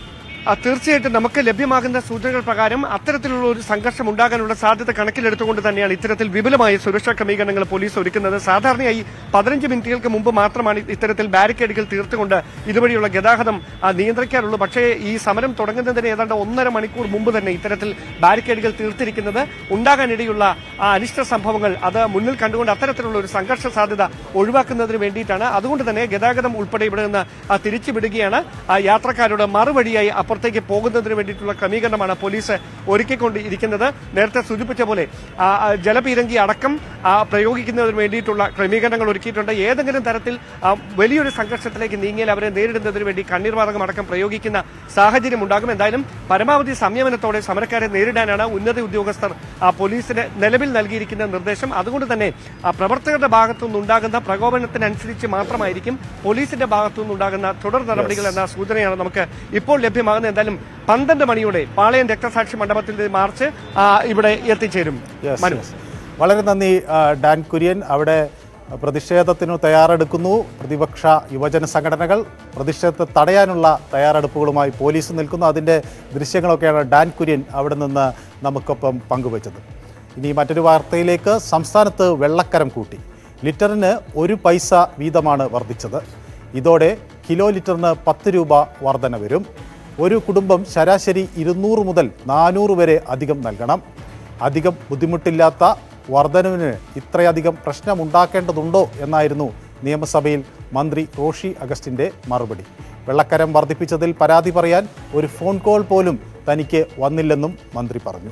[SPEAKER 8] ആ, തീർച്ചയായിട്ടും നമുക്ക് ലഭ്യമാകുന്ന സൂചനകൾ പ്രകാരം അത്തരത്തിലുള്ള ഒരു സംഘർഷം ഉണ്ടാകാനുള്ള സാധ്യത കണക്കിലെടുത്തുകൊണ്ട് തന്നെയാണ് ഇത്തരത്തിൽ വിപുലമായ സുരക്ഷാ ക്രമീകരണങ്ങൾ പോലീസ് ഒരുക്കുന്നത് സാധാരണയായി പതിനഞ്ച് മിനിറ്റുകൾക്ക് മുമ്പ് മാത്രമാണ് ഇത്തരത്തിൽ ബാരിക്കേഡുകൾ തീർത്തുകൊണ്ട് ഇതുവഴിയുള്ള ഗതാഗതം ആ, നിയന്ത്രിക്കാറുള്ളൂ പക്ഷേ ഈ സമരം തുടങ്ങുന്നതിന് ഏതാണ്ട് ഒന്നര മണിക്കൂർ മുമ്പ് തന്നെ ഇത്തരത്തിൽ ബാരിക്കേഡുകൾ തീർത്തിരിക്കുന്നത് ഉണ്ടാകാനിടയുള്ള ആ അനിഷ്ട സംഭവങ്ങൾ അത് മുന്നിൽ കണ്ടുകൊണ്ട് അത്തരത്തിലുള്ള ഒരു സംഘർഷ സാധ്യത ഒഴിവാക്കുന്നതിന് വേണ്ടിയിട്ടാണ് അതുകൊണ്ട് തന്നെ ഗതാഗതം ഉൾപ്പെടെ ഇവിടെ നിന്ന് ആ, തിരിച്ചുവിടുകയാണ് ആ യാത്രക്കാരോട് മറുവഴിയായി അപ്പുറത്തേക്ക് പോകുന്നതിന് വേണ്ടിയിട്ടുള്ള ക്രമീകരണമാണ് പോലീസ് ഒരുക്കിക്കൊണ്ട് ഇരിക്കുന്നത് നേരത്തെ സൂചിപ്പിച്ച പോലെ ആ, ആ, ജലപീരങ്കി അടക്കം ആ, പ്രയോഗിക്കുന്നതിന് വേണ്ടിയിട്ടുള്ള ക്രമീകരണങ്ങൾ ഒരുക്കിയിട്ടുണ്ട് ഏതെങ്കിലും തരത്തിൽ ആ, വലിയൊരു സംഘർഷത്തിലേക്ക് നീങ്ങിയാൽ അവരെ നേരിടുന്നതിന് വേണ്ടി കണ്ണീർവാതകം അടക്കം പ്രയോഗിക്കുന്ന സാഹചര്യം ഉണ്ടാകും എന്തായാലും പരമാവധി സംയമനത്തോടെ സമരക്കാരെ നേരിടാനാണ് ഉന്നത ഉദ്യോഗസ്ഥർ ആ, പോലീസിന് നിലവിൽ നൽകിയിരിക്കുന്ന നിർദ്ദേശം അതുകൊണ്ട് തന്നെ ആ, പ്രവർത്തകരുടെ ഭാഗത്തു നിന്നുണ്ടാകുന്ന പ്രകോപനത്തിനനുസരിച്ച് മാത്രമായിരിക്കും പോലീസിന്റെ ഭാഗത്തു നിന്നുണ്ടാകുന്ന തുടർ നടപടികൾ എന്ന സൂചനയാണ് നമുക്ക് ഇപ്പോൾ ലഭ്യമാകുന്നത് എന്തായാലും പന്ത്രണ്ട് മണിയോടെ പാളയം രക്തസാക്ഷി മണ്ഡപത്തിന്റെ മാർച്ച് ആ, ഇവിടെ എത്തിച്ചേരും
[SPEAKER 2] Yes,
[SPEAKER 8] മനു
[SPEAKER 2] yes. വളരെ നന്ദി ആ, ഡാൻ കുര്യൻ അവിടെ പ്രതിഷേധത്തിനു തയ്യാറെടുക്കുന്നു പ്രതിപക്ഷ യുവജന സംഘടനകൾ പ്രതിഷേധത്തെ തടയാനുള്ള തയ്യാറെടുപ്പുകളുമായി പോലീസ് നിൽക്കുന്നു അതിൻ്റെ ദൃശ്യങ്ങളൊക്കെയാണ് ഡാൻ കുര്യൻ അവിടെ നിന്ന് നമുക്കൊപ്പം പങ്കുവച്ചത് ഇനി മറ്റൊരു വാർത്തയിലേക്ക് സംസ്ഥാനത്ത് വെള്ളക്കരം കൂട്ടി ലിറ്ററിന് ഒരു പൈസ വീതമാണ് വർദ്ധിച്ചത് ഇതോടെ കിലോ ലിറ്ററിന് പത്ത് രൂപ വർധന വരും ഒരു കുടുംബം ശരാശരി ഇരുന്നൂറ് മുതൽ നാനൂറ് വരെ അധികം നൽകണം അധികം ബുദ്ധിമുട്ടില്ലാത്ത വർധനവിന് ഇത്രയധികം പ്രശ്നമുണ്ടാക്കേണ്ടതുണ്ടോ എന്നായിരുന്നു നിയമസഭയിൽ മന്ത്രി റോഷി അഗസ്റ്റിൻ്റെ മറുപടി വെള്ളക്കരം വർദ്ധിപ്പിച്ചതിൽ പരാതി പറയാൻ ഒരു ഫോൺ കോൾ പോലും തനിക്ക് വന്നില്ലെന്നും മന്ത്രി പറഞ്ഞു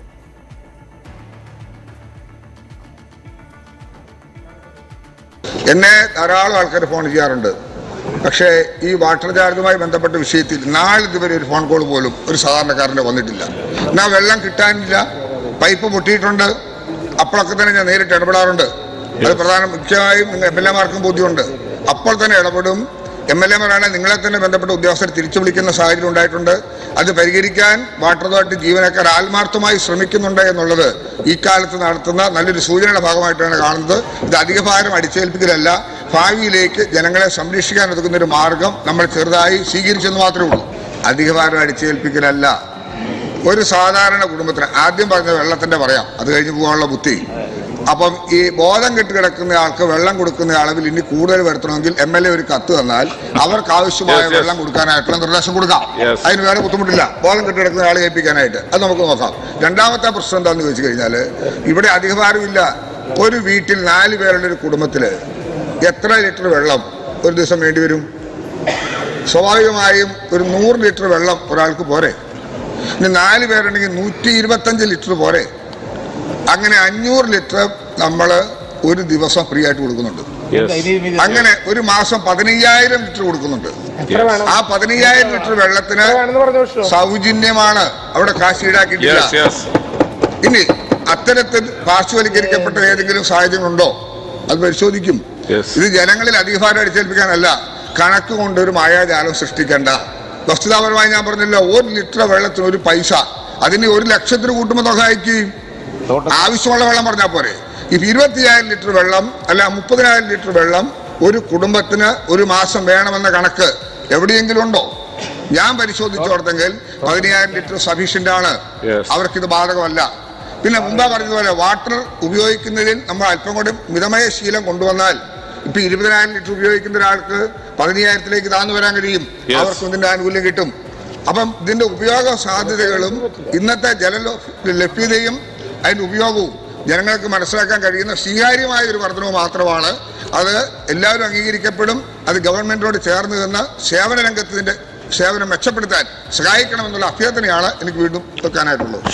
[SPEAKER 9] എന്നെ ധാരാളം ആൾക്കാർ ഫോൺ ചെയ്യാറുണ്ട് പക്ഷേ ഈ വാട്ടർ ചാർജുമായി ബന്ധപ്പെട്ട വിഷയത്തിൽ നാളിതുവരെ ഒരു ഫോൺ കോൾ പോലും ഒരു സാധാരണക്കാരൻ്റെ വന്നിട്ടില്ല എന്നാൽ വെള്ളം കിട്ടാനില്ല പൈപ്പ് പൊട്ടിയിട്ടുണ്ട് അപ്പോഴൊക്കെ തന്നെ ഞാൻ നേരിട്ട് ഇടപെടാറുണ്ട് അത് പ്രധാന മുഖ്യമായും എം എൽ എമാർക്കും ബോധ്യമുണ്ട് അപ്പോൾ തന്നെ ഇടപെടും എം എൽ എമാരാണ് നിങ്ങളെ തന്നെ ബന്ധപ്പെട്ട ഉദ്യോഗസ്ഥർ തിരിച്ചു വിളിക്കുന്ന സാഹചര്യം ഉണ്ടായിട്ടുണ്ട് അത് പരിഹരിക്കാൻ വാട്ടർ അതോറിറ്റി ജീവനക്കാർ ആത്മാർത്ഥമായി ശ്രമിക്കുന്നുണ്ട് എന്നുള്ളത് ഈ കാലത്ത് നടത്തുന്ന നല്ലൊരു സൂചനയുടെ ഭാഗമായിട്ടാണ് കാണുന്നത് ഇത് അധിക ഭാരം അടിച്ചേൽപ്പിക്കലല്ല ഭാവിയിലേക്ക് ജനങ്ങളെ സംരക്ഷിക്കാൻ ഒതുക്കുന്ന ഒരു മാർഗം നമ്മൾ ചെറുതായി സ്വീകരിച്ചെന്ന് മാത്രമേ ഉള്ളൂ അധിക ഭാരം അടിച്ചേൽപ്പിക്കലല്ല ഒരു സാധാരണ കുടുംബത്തിന് ആദ്യം പറഞ്ഞ വെള്ളത്തിന്റെ പറയാം അത് കഴിഞ്ഞ് പോകാനുള്ള ബുദ്ധി അപ്പം ഈ ബോധം കെട്ട് കിടക്കുന്ന ആൾക്ക് വെള്ളം കൊടുക്കുന്ന അളവിൽ ഇനി കൂടുതൽ വരുത്തണമെങ്കിൽ എം എൽ എ ഒരു കത്ത് തന്നാൽ അവർക്ക് ആവശ്യമായ
[SPEAKER 6] Yes, yes.
[SPEAKER 9] വെള്ളം കൊടുക്കാനായിട്ടുള്ള നിർദ്ദേശം കൊടുക്കാം
[SPEAKER 6] Yes.
[SPEAKER 9] അതിന് വേറെ ബുദ്ധിമുട്ടില്ല ബോധം കെട്ട് കിടക്കുന്ന ആളെ ഏൽപ്പിക്കാനായിട്ട് അത് നമുക്ക് നോക്കാം രണ്ടാമത്തെ പ്രശ്നം എന്താണെന്ന് ചോദിച്ചു കഴിഞ്ഞാൽ ഇവിടെ അധികഭാരമില്ല ഒരു വീട്ടിൽ നാല് പേരുടെ ഒരു കുടുംബത്തിൽ എത്ര ലിറ്റർ വെള്ളം ഒരു ദിവസം വേണ്ടി വരും സ്വാഭാവികമായും ഒരു നൂറ് ലിറ്റർ വെള്ളം ഒരാൾക്ക് പോരെ ഇനി നാല് പേരുണ്ടെങ്കിൽ നൂറ്റി ഇരുപത്തഞ്ച് ലിറ്റർ പോരെ അങ്ങനെ അഞ്ഞൂറ് ലിറ്റർ നമ്മൾ ഒരു ദിവസം ഫ്രീ ആയിട്ട് കൊടുക്കുന്നുണ്ട് അങ്ങനെ ഒരു മാസം പതിനയ്യായിരം ലിറ്റർ കൊടുക്കുന്നുണ്ട് ആ പതിനയ്യായിരം ലിറ്റർ വെള്ളത്തിന് സൗജന്യമാണ് അവിടെ കാശ് ഈടാക്കിയിട്ടില്ല
[SPEAKER 6] യെസ് യെസ്
[SPEAKER 9] ഇനി അത്തരത്തിൽ പാർശ്വവൽക്കരിക്കപ്പെട്ട ഏതെങ്കിലും സാഹചര്യങ്ങളുണ്ടോ അത് പരിശോധിക്കും
[SPEAKER 6] Yes.
[SPEAKER 9] ഇത് ജനങ്ങളിൽ അധികാരം അടിച്ചേൽപ്പിക്കാനല്ല കണക്ക് കൊണ്ട് ഒരു മായാജാലം സൃഷ്ടിക്കണ്ട വസ്തുതാപരമായി ഞാൻ പറഞ്ഞല്ലോ ഒരു ലിറ്റർ വെള്ളത്തിന് ഒരു പൈസ അതിന് ഒരു ലക്ഷത്തിന് കൂട്ടുമ്പോൾ സഹായിക്കും ആവശ്യമുള്ള വെള്ളം പറഞ്ഞാൽ പോരെ ഇപ്പൊ ഇരുപത്തിയായിരം ലിറ്റർ വെള്ളം അല്ല മുപ്പതിനായിരം ലിറ്റർ വെള്ളം ഒരു കുടുംബത്തിന് ഒരു മാസം വേണമെന്ന കണക്ക് എവിടെയെങ്കിലും ഉണ്ടോ ഞാൻ പരിശോധിച്ചോർത്തെങ്കിൽ പതിനയ്യായിരം ലിറ്റർ സഫീഷ്യന്റ് ആണ്
[SPEAKER 6] Yes.
[SPEAKER 9] അവർക്കിത് ബാധകമല്ല പിന്നെ മുമ്പേ പറഞ്ഞതുപോലെ വാട്ടർ ഉപയോഗിക്കുന്നതിൽ നമ്മൾ അല്പം കൂടി മിതമായ ശീലം കൊണ്ടുവന്നാൽ ഇപ്പൊ ഇരുപതിനായിരം ലിറ്റർ ഉപയോഗിക്കുന്ന ഒരാൾക്ക് പതിനയ്യായിരത്തിലേക്ക് താന്നു വരാൻ കഴിയും
[SPEAKER 6] Yes.
[SPEAKER 9] അവർക്കും ഇതിന്റെ ആനുകൂല്യം കിട്ടും അപ്പം ഇതിന്റെ ഉപയോഗ സാധ്യതകളും ഇന്നത്തെ ജല ലഭ്യതയും അതിന്റെ ഉപയോഗവും ജനങ്ങൾക്ക് മനസ്സിലാക്കാൻ കഴിയുന്ന സ്വീകാര്യമായ ഒരു വർധനവ് മാത്രമാണ് അത് എല്ലാവരും അംഗീകരിക്കപ്പെടും അത് ഗവൺമെന്റിനോട് ചേർന്ന് നിന്ന് സേവന രംഗത്തിന്റെ സേവനം മെച്ചപ്പെടുത്താൻ സഹായിക്കണമെന്നുള്ള അഭ്യർത്ഥനയാണ് എനിക്ക് വീണ്ടും വെക്കാനായിട്ടുള്ളത്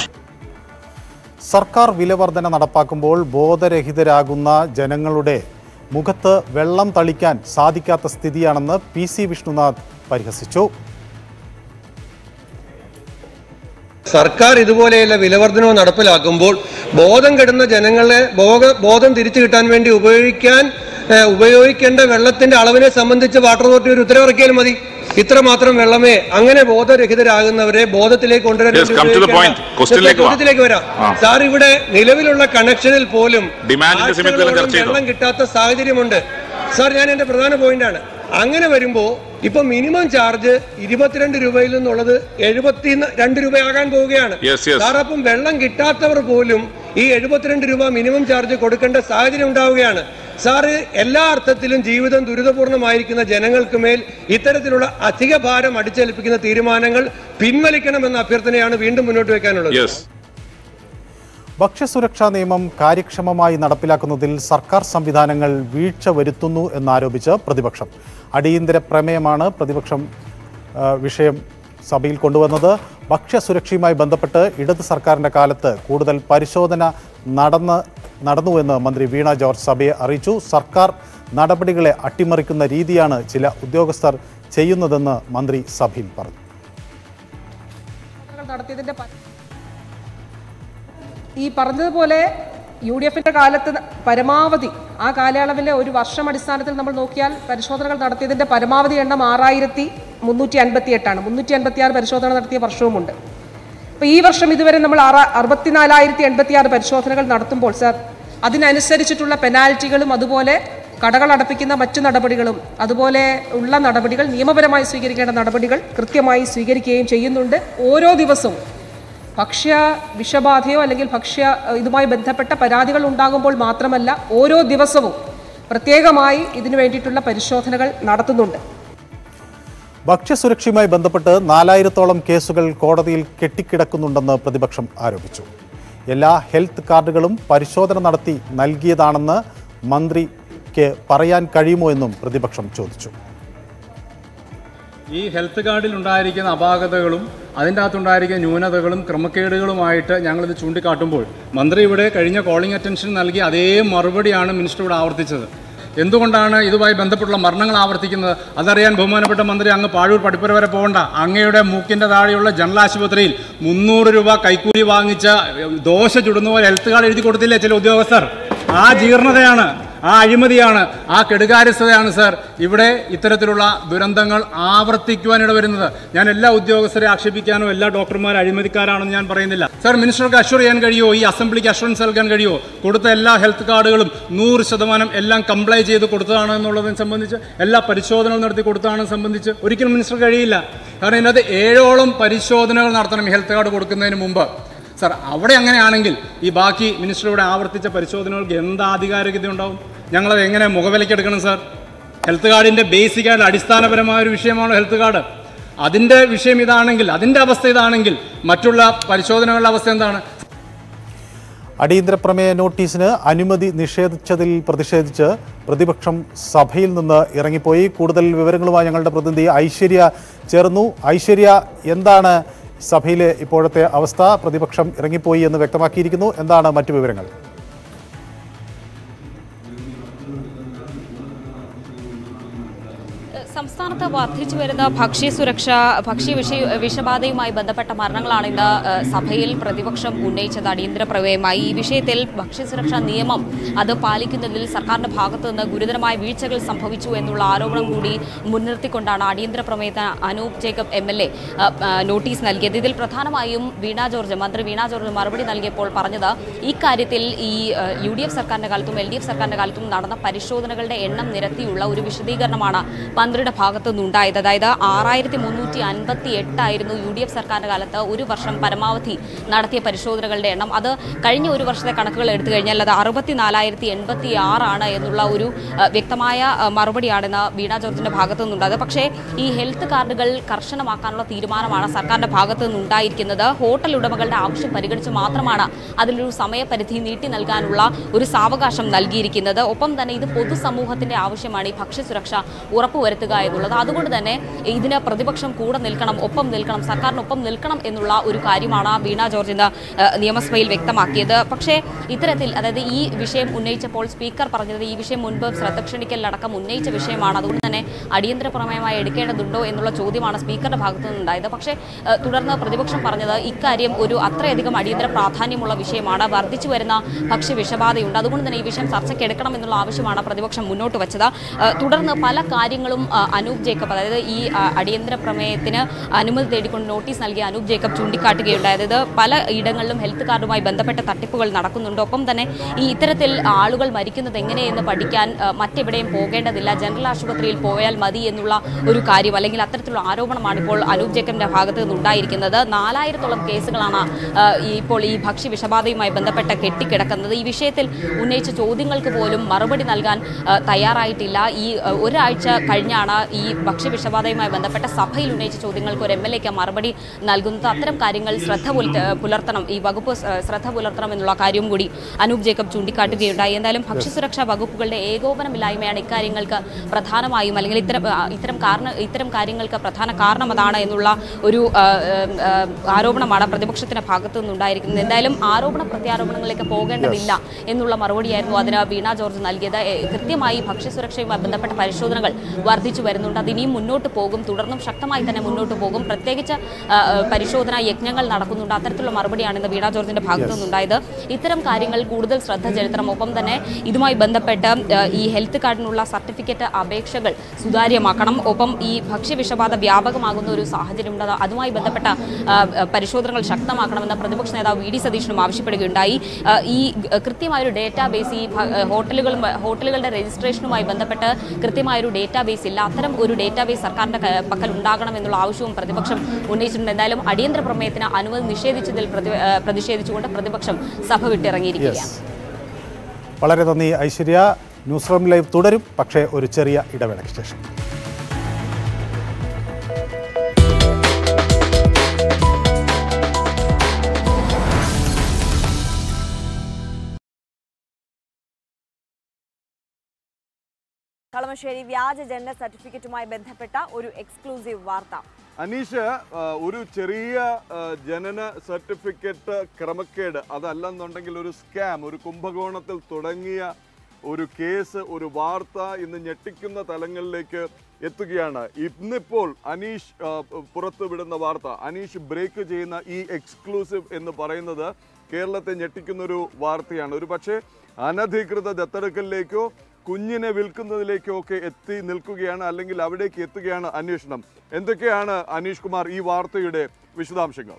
[SPEAKER 2] സർക്കാർ വിലവർധന നടപ്പാക്കുമ്പോൾ ബോധരഹിതരാകുന്ന ജനങ്ങളുടെ മുഖത്ത് വെള്ളം തളിക്കാൻ സാധിക്കാത്ത സ്ഥിതിയാണെന്ന് പി സി വിഷ്ണുനാഥ് പരിഹസിച്ചു
[SPEAKER 10] സർക്കാർ ഇതുപോലെയുള്ള വിലവർധനവ് നടപ്പിലാക്കുമ്പോൾ ബോധം കെടുന്ന ജനങ്ങളെ ബോധ- ബോധം തിരിച്ചു കിട്ടാൻ വേണ്ടി ഉപയോഗിക്കാൻ ഏഹ്, ഉപയോഗിക്കേണ്ട വെള്ളത്തിന്റെ അളവിനെ സംബന്ധിച്ച് വാട്ടർ അതോറിറ്റി ഒരു ഉത്തരവിറക്കിയാൽ മതി ഇത്ര മാത്രം വെള്ളമേ അങ്ങനെ ബോധരഹിതരാകുന്നവരെ ബോധത്തിലേക്ക് കൊണ്ടുവരാൻ
[SPEAKER 6] Yes,
[SPEAKER 10] വേണ്ടി
[SPEAKER 6] come to the
[SPEAKER 10] ഉപയോഗിക്കേണ്ട-
[SPEAKER 6] point. Question ലേക്ക് വാ.
[SPEAKER 10] ചോദ്യത്തിലേക്ക് വരാം
[SPEAKER 6] ആ.
[SPEAKER 10] സാർ ഇവിടെ നിലവിലുള്ള കണക്ഷനിൽ പോലും
[SPEAKER 6] ഡിമാൻഡിന്റെ സമയത്തെല്ലാം
[SPEAKER 10] ആഴ്ചകളോളം
[SPEAKER 6] ചർച്ച ചെയ്തു.
[SPEAKER 10] വെള്ളം കിട്ടാത്ത സാഹചര്യമുണ്ട് സാർ ഞാൻ എന്റെ പ്രധാന പോയിന്റാണ് അങ്ങനെ വരുമ്പോൾ ഇപ്പൊ മിനിമം ചാർജ് ഇരുപത്തിരണ്ട് രൂപയിൽ നിന്നുള്ളത് എഴുപത്തി രണ്ട് രൂപയാകാൻ പോവുകയാണ്
[SPEAKER 6] Yes, yes.
[SPEAKER 10] സാർ അപ്പം വെള്ളം കിട്ടാത്തവർ പോലും ഈ എഴുപത്തിരണ്ട് രൂപ മിനിമം ചാർജ് കൊടുക്കേണ്ട സാഹചര്യം ഉണ്ടാവുകയാണ് സാറ് എല്ലാ അർത്ഥത്തിലും ജീവിതം ദുരിതപൂർണമായിരിക്കുന്ന ജനങ്ങൾക്ക് മേൽ ഇത്തരത്തിലുള്ള അധിക ഭാരം അടിച്ചേൽപ്പിക്കുന്ന തീരുമാനങ്ങൾ പിൻവലിക്കണമെന്ന അഭ്യർത്ഥനയാണ് വീണ്ടും മുന്നോട്ട് വെക്കാനുള്ളത്
[SPEAKER 6] യെസ്
[SPEAKER 2] ഭക്ഷ്യസുരക്ഷാ നിയമം കാര്യക്ഷമമായി നടപ്പിലാക്കുന്നതിൽ സർക്കാർ സംവിധാനങ്ങൾ വീഴ്ച വരുത്തുന്നു എന്നാരോപിച്ച് പ്രതിപക്ഷം അടിയന്തര പ്രമേയമാണ് പ്രതിപക്ഷം ആ, വിഷയം സഭയിൽ കൊണ്ടുവന്നത് ഭക്ഷ്യസുരക്ഷയുമായി ബന്ധപ്പെട്ട് ഇടത് സർക്കാരിൻ്റെ കാലത്ത് കൂടുതൽ പരിശോധന നടന്ന് നടന്നുവെന്ന് മന്ത്രി വീണ ജോർജ് സഭയെ അറിയിച്ചു സർക്കാർ നടപടികളെ അട്ടിമറിക്കുന്ന രീതിയാണ് ചില ഉദ്യോഗസ്ഥർ ചെയ്യുന്നതെന്ന് മന്ത്രി സഭയിൽ പറഞ്ഞു
[SPEAKER 11] നടത്തിയതിന്റെ പ- ഈ പറഞ്ഞതുപോലെ യു ഡി എഫിന്റെ കാലത്ത് പരമാവധി ആ കാലയളവിലെ ഒരു വർഷം അടിസ്ഥാനത്തിൽ നമ്മൾ നോക്കിയാൽ പരിശോധനകൾ നടത്തിയതിന്റെ പരമാവധി എണ്ണം ആറായിരത്തി മുന്നൂറ്റി അൻപത്തി എട്ടാണ് മുന്നൂറ്റി അൻപത്തി ആറ് പരിശോധന നടത്തിയ വർഷവുമുണ്ട് അപ്പോൾ ഈ വർഷം ഇതുവരെ നമ്മൾ ആറാ അറുപത്തിനാലായിരത്തി എൺപത്തി ആറ് പരിശോധനകൾ നടത്തുമ്പോൾ സർ അതിനനുസരിച്ചിട്ടുള്ള പെനാൽറ്റികളും അതുപോലെ കടകൾ അടപ്പിക്കുന്ന മറ്റു നടപടികളും അതുപോലെ ഉള്ള നടപടികൾ നിയമപരമായി സ്വീകരിക്കേണ്ട നടപടികൾ കൃത്യമായി സ്വീകരിക്കുകയും ചെയ്യുന്നുണ്ട് ഓരോ ദിവസവും ഭക്ഷ്യ വിഷബാധയോ അല്ലെങ്കിൽ ഭക്ഷ്യ ഏഹ്, ഇതുമായി ബന്ധപ്പെട്ട പരാതികൾ ഉണ്ടാകുമ്പോൾ മാത്രമല്ല ഓരോ ദിവസവും പ്രത്യേകമായി ഇതിനു വേണ്ടിയിട്ടുള്ള പരിശോധനകൾ നടത്തുന്നുണ്ട്
[SPEAKER 2] ഭക്ഷ്യസുരക്ഷയുമായി ബന്ധപ്പെട്ട് നാലായിരത്തോളം കേസുകൾ കോടതിയിൽ കെട്ടിക്കിടക്കുന്നുണ്ടെന്ന് പ്രതിപക്ഷം ആരോപിച്ചു എല്ലാ ഹെൽത്ത് കാർഡുകളും പരിശോധന നടത്തി നൽകിയതാണെന്ന് മന്ത്രിക്ക് പറയാൻ കഴിയുമോ എന്നും പ്രതിപക്ഷം ചോദിച്ചു
[SPEAKER 12] ഈ ഹെൽത്ത് കാർഡിൽ ഉണ്ടായിരിക്കുന്ന അപാകതകളും അതിൻ്റെ അകത്തുണ്ടായിരിക്കുന്ന ന്യൂനതകളും ക്രമക്കേടുകളുമായിട്ട് ഞങ്ങളിത് ചൂണ്ടിക്കാട്ടുമ്പോൾ മന്ത്രി ഇവിടെ കഴിഞ്ഞ കോളിംഗ് അറ്റൻഷൻ നൽകിയ അതേ മറുപടിയാണ് മിനിസ്റ്റർ ഇവിടെ ആവർത്തിച്ചത് എന്തുകൊണ്ടാണ് ഇതുമായി ബന്ധപ്പെട്ടുള്ള മരണങ്ങൾ ആവർത്തിക്കുന്നത് അതറിയാൻ ബഹുമാനപ്പെട്ട മന്ത്രി അങ്ങ് പാഴൂർ പടിപ്പുര വരെ പോകണ്ട അങ്ങയുടെ മൂക്കിൻ്റെ താഴെയുള്ള ജനറൽ ആശുപത്രിയിൽ മുന്നൂറ് രൂപ കൈക്കൂലി വാങ്ങിച്ച ദോശ ചുടുന്ന പോലെ ഹെൽത്ത് കാർഡ് എഴുതി കൊടുത്തില്ലേ ചില ഉദ്യോഗസ്ഥർ ആ ജീർണതയാണ് ആ അഴിമതിയാണ് ആ കെടുകാര്യസ്ഥതയാണ് സർ ഇവിടെ ഇത്തരത്തിലുള്ള ദുരന്തങ്ങൾ ആവർത്തിക്കുവാനിട വരുന്നത് ഞാൻ എല്ലാ ഉദ്യോഗസ്ഥരെ ആക്ഷേപിക്കാനോ എല്ലാ ഡോക്ടർമാർ അഴിമതിക്കാരാണെന്ന് ഞാൻ പറയുന്നില്ല സർ മിനിസ്റ്റർക്ക് അഷ്വർ ചെയ്യാൻ കഴിയുമോ ഈ അസംബ്ലിക്ക് അഷ്വറൻസ് നൽകാൻ കഴിയുമോ കൊടുത്ത എല്ലാ ഹെൽത്ത് കാർഡുകളും നൂറ് ശതമാനം എല്ലാം കംപ്ലൈ ചെയ്ത് കൊടുത്തതാണ് എന്നുള്ളതിനെ സംബന്ധിച്ച് എല്ലാ പരിശോധനകൾ നടത്തി കൊടുത്തതാണെന്ന് സംബന്ധിച്ച് ഒരിക്കലും മിനിസ്റ്റർ കഴിയില്ല കാരണം ഇതിനകത്ത് ഏഴോളം പരിശോധനകൾ നടത്തണം ഈ ഹെൽത്ത് കാർഡ് കൊടുക്കുന്നതിന് മുമ്പ് സർ അവിടെ അങ്ങനെയാണെങ്കിൽ ഈ ബാക്കി മിനിസ്റ്റർ ഇവിടെ ആവർത്തിച്ച പരിശോധനകൾക്ക് എന്ത് ആധികാരികത ഉണ്ടാവും ഞങ്ങളത് എങ്ങനെ മുഖവിലക്കെടുക്കണം സർ ഹെൽത്ത് കാർഡിൻ്റെ ബേസിക് ആയിട്ട് അടിസ്ഥാനപരമായ ഒരു വിഷയമാണ് ഹെൽത്ത് കാർഡ് അതിൻ്റെ വിഷയം ഇതാണെങ്കിൽ അതിൻ്റെ അവസ്ഥ ഇതാണെങ്കിൽ മറ്റുള്ള പരിശോധനകളുടെ അവസ്ഥ എന്താണ്
[SPEAKER 2] അടിയന്തര പ്രമേയ നോട്ടീസിന് അനുമതി നിഷേധിച്ചതിൽ പ്രതിഷേധിച്ച് പ്രതിപക്ഷം സഭയിൽ നിന്ന് ഇറങ്ങിപ്പോയി കൂടുതൽ വിവരങ്ങളുമായി ഞങ്ങളുടെ പ്രതിനിധി ഐശ്വര്യ ചേർന്നു ഐശ്വര്യ എന്താണ് സഭയിലെ ഇപ്പോഴത്തെ അവസ്ഥ പ്രതിപക്ഷം ഇറങ്ങിപ്പോയി എന്ന് വ്യക്തമാക്കിയിരിക്കുന്നു എന്താണ് മറ്റു വിവരങ്ങൾ
[SPEAKER 13] സംസ്ഥാനത്ത് വർദ്ധിച്ചു വരുന്ന ഭക്ഷ്യസുരക്ഷ ഭക്ഷ്യ വിഷ വിഷബാധയുമായി ബന്ധപ്പെട്ട മരണങ്ങളാണ് ഇന്ന് ഏഹ്, സഭയിൽ പ്രതിപക്ഷം ഉന്നയിച്ചത് അടിയന്തര പ്രമേയമായി ഈ വിഷയത്തിൽ ഭക്ഷ്യസുരക്ഷാ നിയമം അത് പാലിക്കുന്നതിൽ സർക്കാരിന്റെ ഭാഗത്തു നിന്ന് ഗുരുതരമായ വീഴ്ചകൾ സംഭവിച്ചു എന്നുള്ള ആരോപണം കൂടി മുൻനിർത്തിക്കൊണ്ടാണ് അടിയന്തര പ്രമേയത്തിന് Anoop Jacob M L A notice നൽകിയത് ഇതിൽ പ്രധാനമായും വീണ ജോർജ് മന്ത്രി വീണ ജോർജ് മറുപടി നൽകിയപ്പോൾ പറഞ്ഞത് ഈ കാര്യത്തിൽ ഈ ഏഹ്, യു ഡി എഫ് സർക്കാരിന്റെ കാലത്തും എൽ ഡി എഫ് സർക്കാരിന്റെ കാലത്തും നടന്ന പരിശോധനകളുടെ എണ്ണം നിരത്തിയുള്ള ഒരു വിശദീകരണമാണ് മന്ത്രിയുടെ ഭാഗത്തു നിന്നുണ്ടായത് അതായത് ആറായിരത്തി മുന്നൂറ്റി അൻപത്തി എട്ടായിരുന്നു യു ഡി എഫ് സർക്കാരിന്റെ കാലത്ത് ഒരു വർഷം പരമാവധി നടത്തിയ പരിശോധനകളുടെ എണ്ണം അത് കഴിഞ്ഞ ഒരു വർഷത്തെ കണക്കുകൾ എടുത്തു കഴിഞ്ഞാൽ അത് അറുപത്തിനാലായിരത്തി എൺപത്തി ആറാണ് എന്നുള്ള ഒരു അഹ്, വ്യക്തമായ അഹ്, മറുപടിയാണെന്ന് വീണ ജോർജിന്റെ ഭാഗത്തു നിന്നുണ്ടായത് പക്ഷേ ഈ ഹെൽത്ത് കാർഡുകൾ കർശനമാക്കാനുള്ള തീരുമാനമാണ് സർക്കാരിന്റെ ഭാഗത്തു നിന്നുണ്ടായിരിക്കുന്നത് ഹോട്ടൽ ഉടമകളുടെ ആവശ്യം പരിഗണിച്ച് മാത്രമാണ് അതിലൊരു സമയപരിധി നീട്ടി നൽകാനുള്ള ഒരു സാവകാശം നൽകിയിരിക്കുന്നത് ഒപ്പം തന്നെ ഇത് പൊതുസമൂഹത്തിന്റെ ആവശ്യമാണ് ഈ ഭക്ഷ്യസുരക്ഷ ഉറപ്പുവരുത്തുക എന്നുള്ളത് അതുകൊണ്ട് തന്നെ ഇതിന് പ്രതിപക്ഷം കൂടെ നിൽക്കണം ഒപ്പം നിൽക്കണം സർക്കാരിനൊപ്പം നിൽക്കണം എന്നുള്ള ഒരു കാര്യമാണ് വീണ ജോർജ് ഇന്ന് ഏഹ്, നിയമസഭയിൽ വ്യക്തമാക്കിയത് പക്ഷേ ഇത്തരത്തിൽ അതായത് ഈ വിഷയം ഉന്നയിച്ചപ്പോൾ സ്പീക്കർ പറഞ്ഞത് ഈ വിഷയം മുൻപ് ശ്രദ്ധ ക്ഷണിക്കലടക്കം ഉന്നയിച്ച വിഷയമാണ് അതുകൊണ്ട് തന്നെ അടിയന്തര പ്രമേയമായി എടുക്കേണ്ടതുണ്ടോ എന്നുള്ള ചോദ്യമാണ് സ്പീക്കറുടെ ഭാഗത്തു നിന്നുണ്ടായത് പക്ഷേ ഏഹ്, തുടർന്ന് പ്രതിപക്ഷം പറഞ്ഞത് ഇക്കാര്യം ഒരു അത്രയധികം അടിയന്തര പ്രാധാന്യമുള്ള വിഷയമാണ് വർദ്ധിച്ചു വരുന്ന ഭക്ഷ്യ വിഷബാധയുണ്ട് അതുകൊണ്ട് തന്നെ ഈ വിഷയം ചർച്ചയ്ക്ക് എടുക്കണം എന്നുള്ള ആവശ്യമാണ് പ്രതിപക്ഷം മുന്നോട്ട് വെച്ചത് ഏഹ്, തുടർന്ന് പല കാര്യങ്ങളും ഒപ്പം ആ, അനൂപ് ജേക്കബ് അതായത് ഈ ആ, അടിയന്തര പ്രമേയത്തിന് അനുമതി തേടിക്കൊണ്ട് നോട്ടീസ് നൽകിയ അനൂപ് ജേക്കബ് ചൂണ്ടിക്കാട്ടുകയുണ്ടായത് അതായത് പല ഇടങ്ങളിലും ഹെൽത്ത് കാർഡുമായി ബന്ധപ്പെട്ട തട്ടിപ്പുകൾ നടക്കുന്നുണ്ട് ഒപ്പം തന്നെ ഈ ഇത്തരത്തിൽ ആളുകൾ മരിക്കുന്നത് എങ്ങനെയെന്ന് പഠിക്കാൻ ആ, മറ്റെവിടെയും പോകേണ്ടതില്ല ജനറൽ ആശുപത്രിയിൽ പോയാൽ മതി എന്നുള്ള ഒരു കാര്യം അല്ലെങ്കിൽ അത്തരത്തിലുള്ള ആരോപണമാണ് ഇപ്പോൾ അനൂപ് ജേക്കബിന്റെ ഭാഗത്ത് നിന്നുണ്ടായിരിക്കുന്നത് നാലായിരത്തോളം കേസുകളാണ് ആ, ഈ ഇപ്പോൾ ഈ ഭക്ഷ്യ വിഷബാധയുമായി ബന്ധപ്പെട്ട് കെട്ടിക്കിടക്കുന്നത് ഈ വിഷയത്തിൽ ഉന്നയിച്ച ചോദ്യങ്ങൾക്ക് പോലും മറുപടി നൽകാൻ ആ, തയ്യാറായിട്ടില്ല ഈ ആ, ഒരാഴ്ച കഴിഞ്ഞാണ് ഈ ഭക്ഷ്യ വിഷബാധയുമായി ബന്ധപ്പെട്ട സഭയിൽ ഉന്നയിച്ച ചോദ്യങ്ങൾക്ക് ഒരു എം എൽ എക്ക് മറുപടി നൽകുന്നത് അത്തരം കാര്യങ്ങൾ ശ്രദ്ധ പുലർത്ത- പുലർത്തണം ഈ വകുപ്പ് സ്- ശ്രദ്ധ പുലർത്തണം എന്നുള്ള കാര്യവും കൂടി അനൂപ് ജേക്കബ് ചൂണ്ടിക്കാട്ടുകയുണ്ടായി എന്തായാലും ഭക്ഷ്യസുരക്ഷാ വകുപ്പുകളുടെ ഏകോപനമില്ലായ്മയാണ് ഇക്കാര്യങ്ങൾക്ക് പ്രധാനമായും അല്ലെങ്കിൽ ഇത്തരം ആ, ഇത്തരം കാരണ ഇത്തരം കാര്യങ്ങൾക്ക് പ്രധാന കാരണം അതാണ് എന്നുള്ള ഒരു ആ, ആ, ആരോപണമാണ് പ്രതിപക്ഷത്തിന്റെ ഭാഗത്തു നിന്നുണ്ടായിരിക്കുന്നത് എന്തായാലും ആരോപണ പ്രത്യാരോപണങ്ങളിലേക്ക് പോകേണ്ടതില്ല എന്നുള്ള മറുപടിയായിരുന്നു അതിന് വീണ ജോർജ് നൽകിയത് എ, കൃത്യമായി ഭക്ഷ്യസുരക്ഷയുമായി ബന്ധപ്പെട്ട പരിശോധനകൾ വർദ്ധിച്ചു വരുന്നുണ്ട് അത് ഇനിയും മുന്നോട്ട് പോകും തുടർന്നും ശക്തമായി തന്നെ മുന്നോട്ട് പോകും പ്രത്യേകിച്ച് ആ, ആ, പരിശോധനാ യജ്ഞങ്ങൾ നടക്കുന്നുണ്ട് അത്തരത്തിലുള്ള മറുപടിയാണ് ഇന്ന് വീണ ജോർജിന്റെ ഭാഗത്തു നിന്നുണ്ടായത് ഇത്തരം കാര്യങ്ങൾ കൂടുതൽ ശ്രദ്ധ ചെലുത്തണം ഒപ്പം തന്നെ ഇതുമായി ബന്ധപ്പെട്ട് ആ, ഈ ഹെൽത്ത് കാർഡിനുള്ള സർട്ടിഫിക്കറ്റ് അപേക്ഷകൾ സുതാര്യമാക്കണം ഒപ്പം ഈ ഭക്ഷ്യവിഷബാധ വ്യാപകമാകുന്ന ഒരു സാഹചര്യമുണ്ട് അത് അതുമായി ബന്ധപ്പെട്ട ആ, പരിശോധനകൾ ശക്തമാക്കണമെന്ന് പ്രതിപക്ഷ നേതാവ് വി ഡി സതീശനും ആവശ്യപ്പെടുകയുണ്ടായി ആ, ഈ ഗ- കൃത്യമായൊരു ഡേറ്റാബേസ് ഈ ഭ- ഹോട്ടലുകളും ഹോട്ടലുകളുടെ രജിസ്ട്രേഷനുമായി ബന്ധപ്പെട്ട് കൃത്യമായൊരു ഡേറ്റാബേസ് ഇല്ല അത്തരം ഒരു ഡേറ്റാബേസ് സർക്കാരിന്റെ ക- പക്കൽ ഉണ്ടാകണം എന്നുള്ള ആവശ്യവും പ്രതിപക്ഷം ഉന്നയിച്ചിട്ടുണ്ട് എന്തായാലും അടിയന്തര പ്രമേയത്തിന് അനുമതി നിഷേധിച്ചതിൽ പ്രതി- ആ, പ്രതിഷേധിച്ചുകൊണ്ട് പ്രതിപക്ഷം സഭ വിട്ടിറങ്ങിയിരിക്കുകയാണ്
[SPEAKER 2] വളരെ നന്ദി ഐശ്വര്യ ന്യൂസ് റൂം ലൈവ് തുടരും പക്ഷേ ഒരു ചെറിയ ഇടവേളയ്ക്ക് ശേഷം
[SPEAKER 14] കളമശ്ശേരി വ്യാജ ജനന സർട്ടിഫിക്കറ്റുമായി ബന്ധപ്പെട്ട ഒരു എക്സ്ക്ലൂസീവ് വാർത്ത
[SPEAKER 15] അനീഷ് ആ, ഒരു ചെറിയ ആ, ജനന സർട്ടിഫിക്കറ്റ് ക്രമക്കേട് അതല്ലെന്നുണ്ടെങ്കിൽ ഒരു സ്കാം ഒരു കുംഭകോണത്തിൽ തുടങ്ങിയ ഒരു കേസ് ഒരു വാർത്ത ഇന്ന് ഞെട്ടിക്കുന്ന തലങ്ങളിലേക്ക് എത്തുകയാണ് ഇന്നിപ്പോൾ അനീഷ് ആ, പുറത്തുവിടുന്ന വാർത്ത അനീഷ് ബ്രേക്ക് ചെയ്യുന്ന ഈ എക്സ്ക്ലൂസീവ് എന്ന് പറയുന്നത് കേരളത്തെ ഞെട്ടിക്കുന്ന ഒരു വാർത്തയാണ് ഒരു പക്ഷേ അനധികൃത ദത്തെടുക്കലിലേക്കോ കുഞ്ഞിനെ വിൽക്കുന്നതിലേക്കോ ഒക്കെ എത്തി നിൽക്കുകയാണ് അല്ലെങ്കിൽ അവിടേക്ക് എത്തുകയാണ് അന്വേഷണം എന്തൊക്കെയാണ് അനീഷ് കുമാർ ഈ വാർത്തയുടെ വിശദാംശങ്ങൾ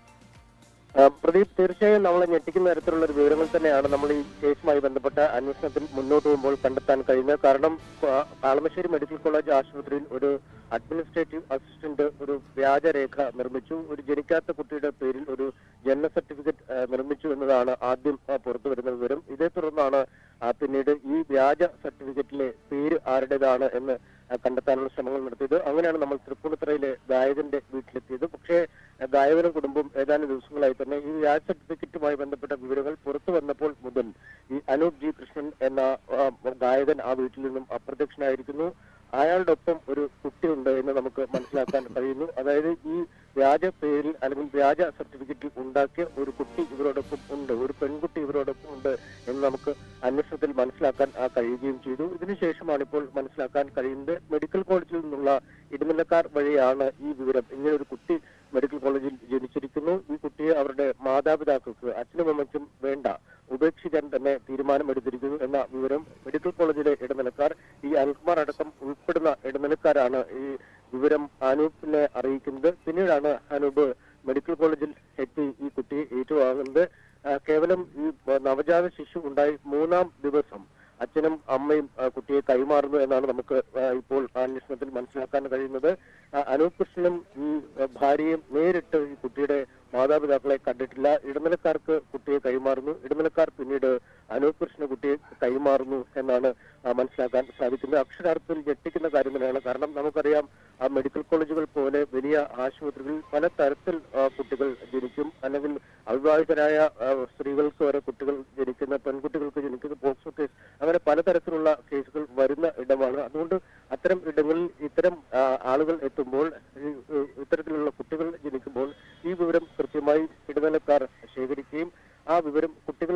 [SPEAKER 3] ആ, പ്രദീപ് തീർച്ചയായും നമ്മളെ ഞെട്ടിക്കുന്ന തരത്തിലുള്ള ഒരു വിവരങ്ങൾ തന്നെയാണ് നമ്മൾ ഈ കേസുമായി ബന്ധപ്പെട്ട അന്വേഷണത്തിൽ മുന്നോട്ട് പോകുമ്പോൾ കണ്ടെത്താൻ കഴിയുന്നത് കാരണം ആ, കാളമശ്ശേരി മെഡിക്കൽ കോളേജ് ആശുപത്രിയിൽ ഒരു അഡ്മിനിസ്ട്രേറ്റീവ് അസിസ്റ്റന്റ് ഒരു വ്യാജരേഖ നിർമ്മിച്ചു ഒരു ജനിക്കാത്ത കുട്ടിയുടെ പേരിൽ ഒരു ജനന സർട്ടിഫിക്കറ്റ് ആ, നിർമ്മിച്ചു എന്നതാണ് ആദ്യം ആ, പുറത്തു വരുന്ന വിവരം ഇതേ തുടർന്നാണ് ആ, പിന്നീട് ഈ വ്യാജ സർട്ടിഫിക്കറ്റിലെ പേര് ആരുടേതാണ് എന്ന് ആ, കണ്ടെത്താനുള്ള ശ്രമങ്ങൾ നടത്തിയത് അങ്ങനെയാണ് നമ്മൾ തൃപ്പൂണിത്തുറയിലെ ഗായകന്റെ വീട്ടിലെത്തിയത് പക്ഷേ ആ, ഗായകനും കുടുംബം ഏതാനും ദിവസങ്ങളായി തന്നെ ഈ വ്യാജ സർട്ടിഫിക്കറ്റുമായി ബന്ധപ്പെട്ട വിവരങ്ങൾ പുറത്തു വന്നപ്പോൾ മുതൽ ഈ അനൂപ് ജി കൃഷ്ണൻ എന്ന ആ, ഗായകൻ ആ വീട്ടിൽ നിന്നും അപ്രത്യക്ഷനായിരിക്കുന്നു അയാളുടെ ഒപ്പം ഒരു കുട്ടിയുണ്ട് എന്ന് നമുക്ക് മനസ്സിലാക്കാൻ കഴിയുന്നു അതായത് ഈ വ്യാജ പേരിൽ അല്ലെങ്കിൽ വ്യാജ സർട്ടിഫിക്കറ്റിൽ ഉണ്ടാക്കിയ ഒരു കുട്ടി ഇവരോടൊപ്പം ഉണ്ട് ഒരു പെൺകുട്ടി ഇവരോടൊപ്പം ഉണ്ട് എന്ന് നമുക്ക് അന്വേഷണത്തിൽ മനസ്സിലാക്കാൻ ആ, കഴിയുകയും ചെയ്തു ഇതിനുശേഷമാണ് ഇപ്പോൾ മനസ്സിലാക്കാൻ കഴിയുന്നത് മെഡിക്കൽ കോളേജിൽ നിന്നുള്ള ഇടനിലക്കാർ വഴിയാണ് ഈ വിവരം ഇങ്ങനെ ഒരു കുട്ടി മെഡിക്കൽ കോളേജിൽ ജനിച്ചിരിക്കുന്നു ഈ കുട്ടിയെ അവരുടെ മാതാപിതാക്കൾക്ക് അച്ഛനും അമ്മയ്ക്കും വേണ്ട ഉപേക്ഷിക്കാൻ തന്നെ തീരുമാനമെടുത്തിരിക്കുന്നു എന്ന വിവരം മെഡിക്കൽ കോളേജിലെ ഇടനിലക്കാർ ഈ അനിൽകുമാർ അടക്കം ഉൾപ്പെടുന്ന ഇടനിലക്കാരാണ് ഈ വിവരം അനൂപിനെ അറിയിക്കുന്നത് പിന്നീടാണ് അനൂപ് മെഡിക്കൽ കോളേജിൽ എത്തി ഈ കുട്ടിയെ ഏറ്റുവാങ്ങുന്നത് ആ, കേവലം ഈ ആ, നവജാത ശിശു ഉണ്ടായി മൂന്നാം ദിവസം അച്ഛനും അമ്മയും ആ, കുട്ടിയെ കൈമാറുന്നു എന്നാണ് നമുക്ക് ആ, ഇപ്പോൾ അന്വേഷണത്തിൽ മനസ്സിലാക്കാൻ കഴിയുന്നത് ആ, അനൂപ് കൃഷ്ണനും ഈ ആ, ഭാര്യയും നേരിട്ട് ഈ കുട്ടിയുടെ മാതാപിതാക്കളെ കണ്ടിട്ടില്ല ഇടനിലക്കാർക്ക് കുട്ടിയെ കൈമാറുന്നു ഇടനിലക്കാർ പിന്നീട് അനൂപ് കൃഷ്ണ കുട്ടിയെ കൈമാറുന്നു എന്നാണ് ആ, മനസ്സിലാക്കാൻ സാധിക്കുന്നത് അക്ഷരാർത്ഥത്തിൽ ഞെട്ടിക്കുന്ന കാര്യം തന്നെയാണ് കാരണം നമുക്കറിയാം ആ മെഡിക്കൽ കോളേജുകൾ പോലെ വലിയ ആശുപത്രികളിൽ പല തരത്തിൽ ആ, കുട്ടികൾ ജനിക്കും അല്ലെങ്കിൽ അവിവാഹിതരായ ആ, സ്ത്രീകൾക്ക് വരെ കുട്ടികൾ ജനിക്കുന്ന പെൺകുട്ടികൾക്ക് ജനിക്കുന്ന പോക്സോ കേസ് അങ്ങനെ പലതരത്തിലുള്ള കേസുകൾ വരുന്ന ഇടമാണ് അതുകൊണ്ട് അത്തരം ഇടങ്ങളിൽ ഇത്തരം ആ, ആളുകൾ എത്തുമ്പോൾ ഈ, ഈ, ഇത്തരത്തിലുള്ള കുട്ടികൾ ജനിക്കുമ്പോൾ ഈ വിവരം കൃത്യമായി ഇടനിലക്കാർ ശേഖരിക്കുകയും ആ വിവരം കുട്ടികളെ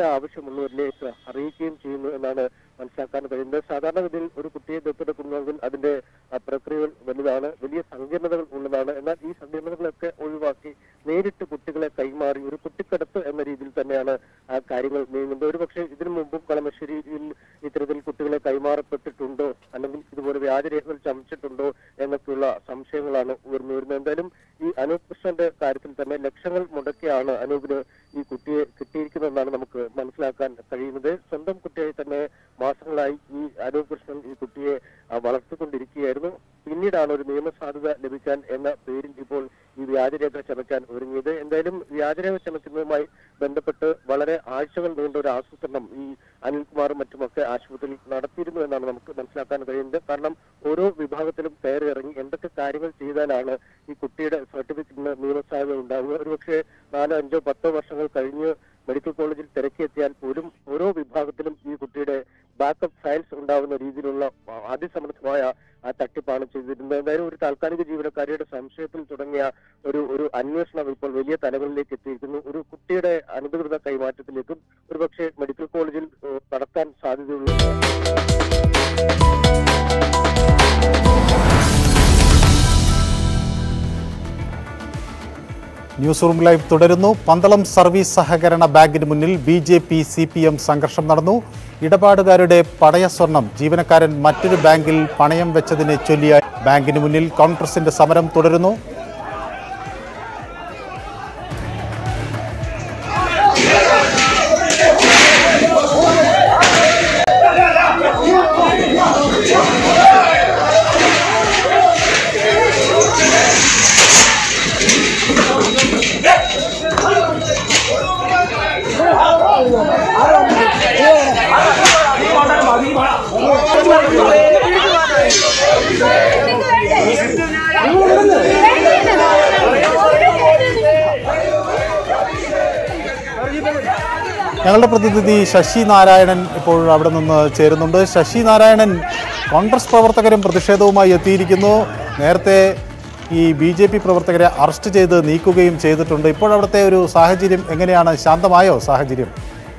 [SPEAKER 3] ആവശ്യമുള്ളവരിലേക്ക് അറിയിക്കുകയും ചെയ്യുന്നു എന്നാണ് മനസ്സിലാക്കാൻ കഴിയുന്നത് സാധാരണഗതിയിൽ ഒരു കുട്ടിയെ ദത്തെടുക്കുന്നുവെങ്കിൽ അതിന്റെ ആ, ആ, പ്രക്രിയകൾ വലുതാണ് വലിയ സങ്കീർണതകൾ ഉള്ളതാണ് എന്നാൽ ഈ സങ്കീർണതകളൊക്കെ ഒഴിവാക്കി നേരിട്ട് കുട്ടികളെ കൈമാറി ഒരു കുട്ടിക്കടത്ത് എന്ന രീതിയിൽ തന്നെയാണ് ആ കാര്യങ്ങൾ നീങ്ങുന്നത് ഒരുപക്ഷെ ഇതിനു മുമ്പും കളമശ്ശേരിയിൽ ഇത്തരത്തിൽ കുട്ടികളെ കൈമാറപ്പെട്ടിട്ടുണ്ടോ അല്ലെങ്കിൽ ഇതുപോലെ വ്യാജരേഖകൾ ചമച്ചിട്ടുണ്ടോ എന്നൊക്കെയുള്ള സംശയങ്ങളാണ് ഉയർന്നു വരുന്നത് എന്തായാലും ഈ അനൂപ് കൃഷ്ണന്റെ കാര്യത്തിൽ തന്നെ ലക്ഷങ്ങൾ മുടക്കിയാണ് അനൂപിന് ഈ കുട്ടിയെ കിട്ടിയിരിക്കുന്നതെന്നാണ് നമുക്ക് മനസ്സിലാക്കാൻ കഴിയുന്നത് സ്വന്തം കുട്ടിയെ തന്നെ മാസങ്ങളായി ഈ അനൂപ് കൃഷ്ണൻ ഈ കുട്ടിയെ ആ, വളർത്തിക്കൊണ്ടിരിക്കുകയായിരുന്നു പിന്നീടാണ് ഒരു നിയമസാധ്യത ലഭിക്കാൻ എന്ന പേരിൽ ഇപ്പോൾ ഈ വ്യാജരേഖ ചമയ്ക്കാൻ ഒരുങ്ങിയത് എന്തായാലും വ്യാജരേഖ ചമയ്ക്കുന്നതുമായി ബന്ധപ്പെട്ട് വളരെ ആഴ്ചകൾ നീണ്ട ഒരു ആസൂത്രണം ഈ അനിൽകുമാറും മറ്റുമൊക്കെ ആശുപത്രിയിൽ നടത്തിയിരുന്നു എന്നാണ് നമുക്ക് മനസ്സിലാക്കാൻ കഴിയുന്നത് കാരണം ഓരോ വിഭാഗത്തിലും കയറി ഇറങ്ങി എന്തൊക്കെ കാര്യങ്ങൾ ചെയ്താലാണ് ഈ കുട്ടിയുടെ സർട്ടിഫിക്കറ്റിന് നിയമസാധ്യത ഉണ്ടാവുക ഒരുപക്ഷെ നാലോ അഞ്ചോ പത്തോ വർഷങ്ങൾ കഴിഞ്ഞ് മെഡിക്കൽ കോളേജിൽ തിരക്കിയെത്തിയാൽ പോലും ഓരോ വിഭാഗത്തിലും ഈ കുട്ടിയുടെ ബാക്കപ്പ് ഫയൽസ് ഉണ്ടാവുന്ന രീതിയിലുള്ള ആ, അതിസമർത്ഥമായ ആ തട്ടിപ്പാണ് ചെയ്തിരുന്നത് എന്തായാലും ഒരു താൽക്കാലിക ജീവനക്കാരിയുടെ സംശയത്തിൽ തുടങ്ങിയ ഒരു ഒരു അന്വേഷണം ഇപ്പോൾ വലിയ തലങ്ങളിലേക്ക് എത്തിയിരിക്കുന്നു ഒരു കുട്ടിയുടെ അനധികൃത കൈമാറ്റത്തിലേക്കും ഒരുപക്ഷെ മെഡിക്കൽ കോളേജിൽ ഏഹ്, നടത്താൻ സാധ്യതയുള്ള
[SPEAKER 2] ന്യൂസ് റൂം ലൈവ് തുടരുന്നു പന്തളം സർവീസ് സഹകരണ ബാങ്കിന് മുന്നിൽ B J P C P M സംഘർഷം നടന്നു ഇടപാടുകാരുടെ പടയസ്വർണം ജീവനക്കാരൻ മറ്റൊരു ബാങ്കിൽ പണയം വെച്ചതിനെ ചൊല്ലിയ ബാങ്കിന് മുന്നിൽ കോൺഗ്രസിന്റെ സമരം തുടരുന്നു ഞങ്ങളുടെ പ്രതിനിധി ശശി നാരായണൻ ഇപ്പോൾ അവിടെ നിന്ന് ചേരുന്നുണ്ട് ശശി നാരായണൻ കോൺഗ്രസ് പ്രവർത്തകരും പ്രതിഷേധവുമായി എത്തിയിരിക്കുന്നു നേരത്തെ ഈ ബി ജെ പി പ്രവർത്തകരെ അറസ്റ്റ് ചെയ്ത് നീക്കുകയും ചെയ്തിട്ടുണ്ട് ഇപ്പോൾ അവിടുത്തെ ഒരു സാഹചര്യം എങ്ങനെയാണ് ശാന്തമായോ സാഹചര്യം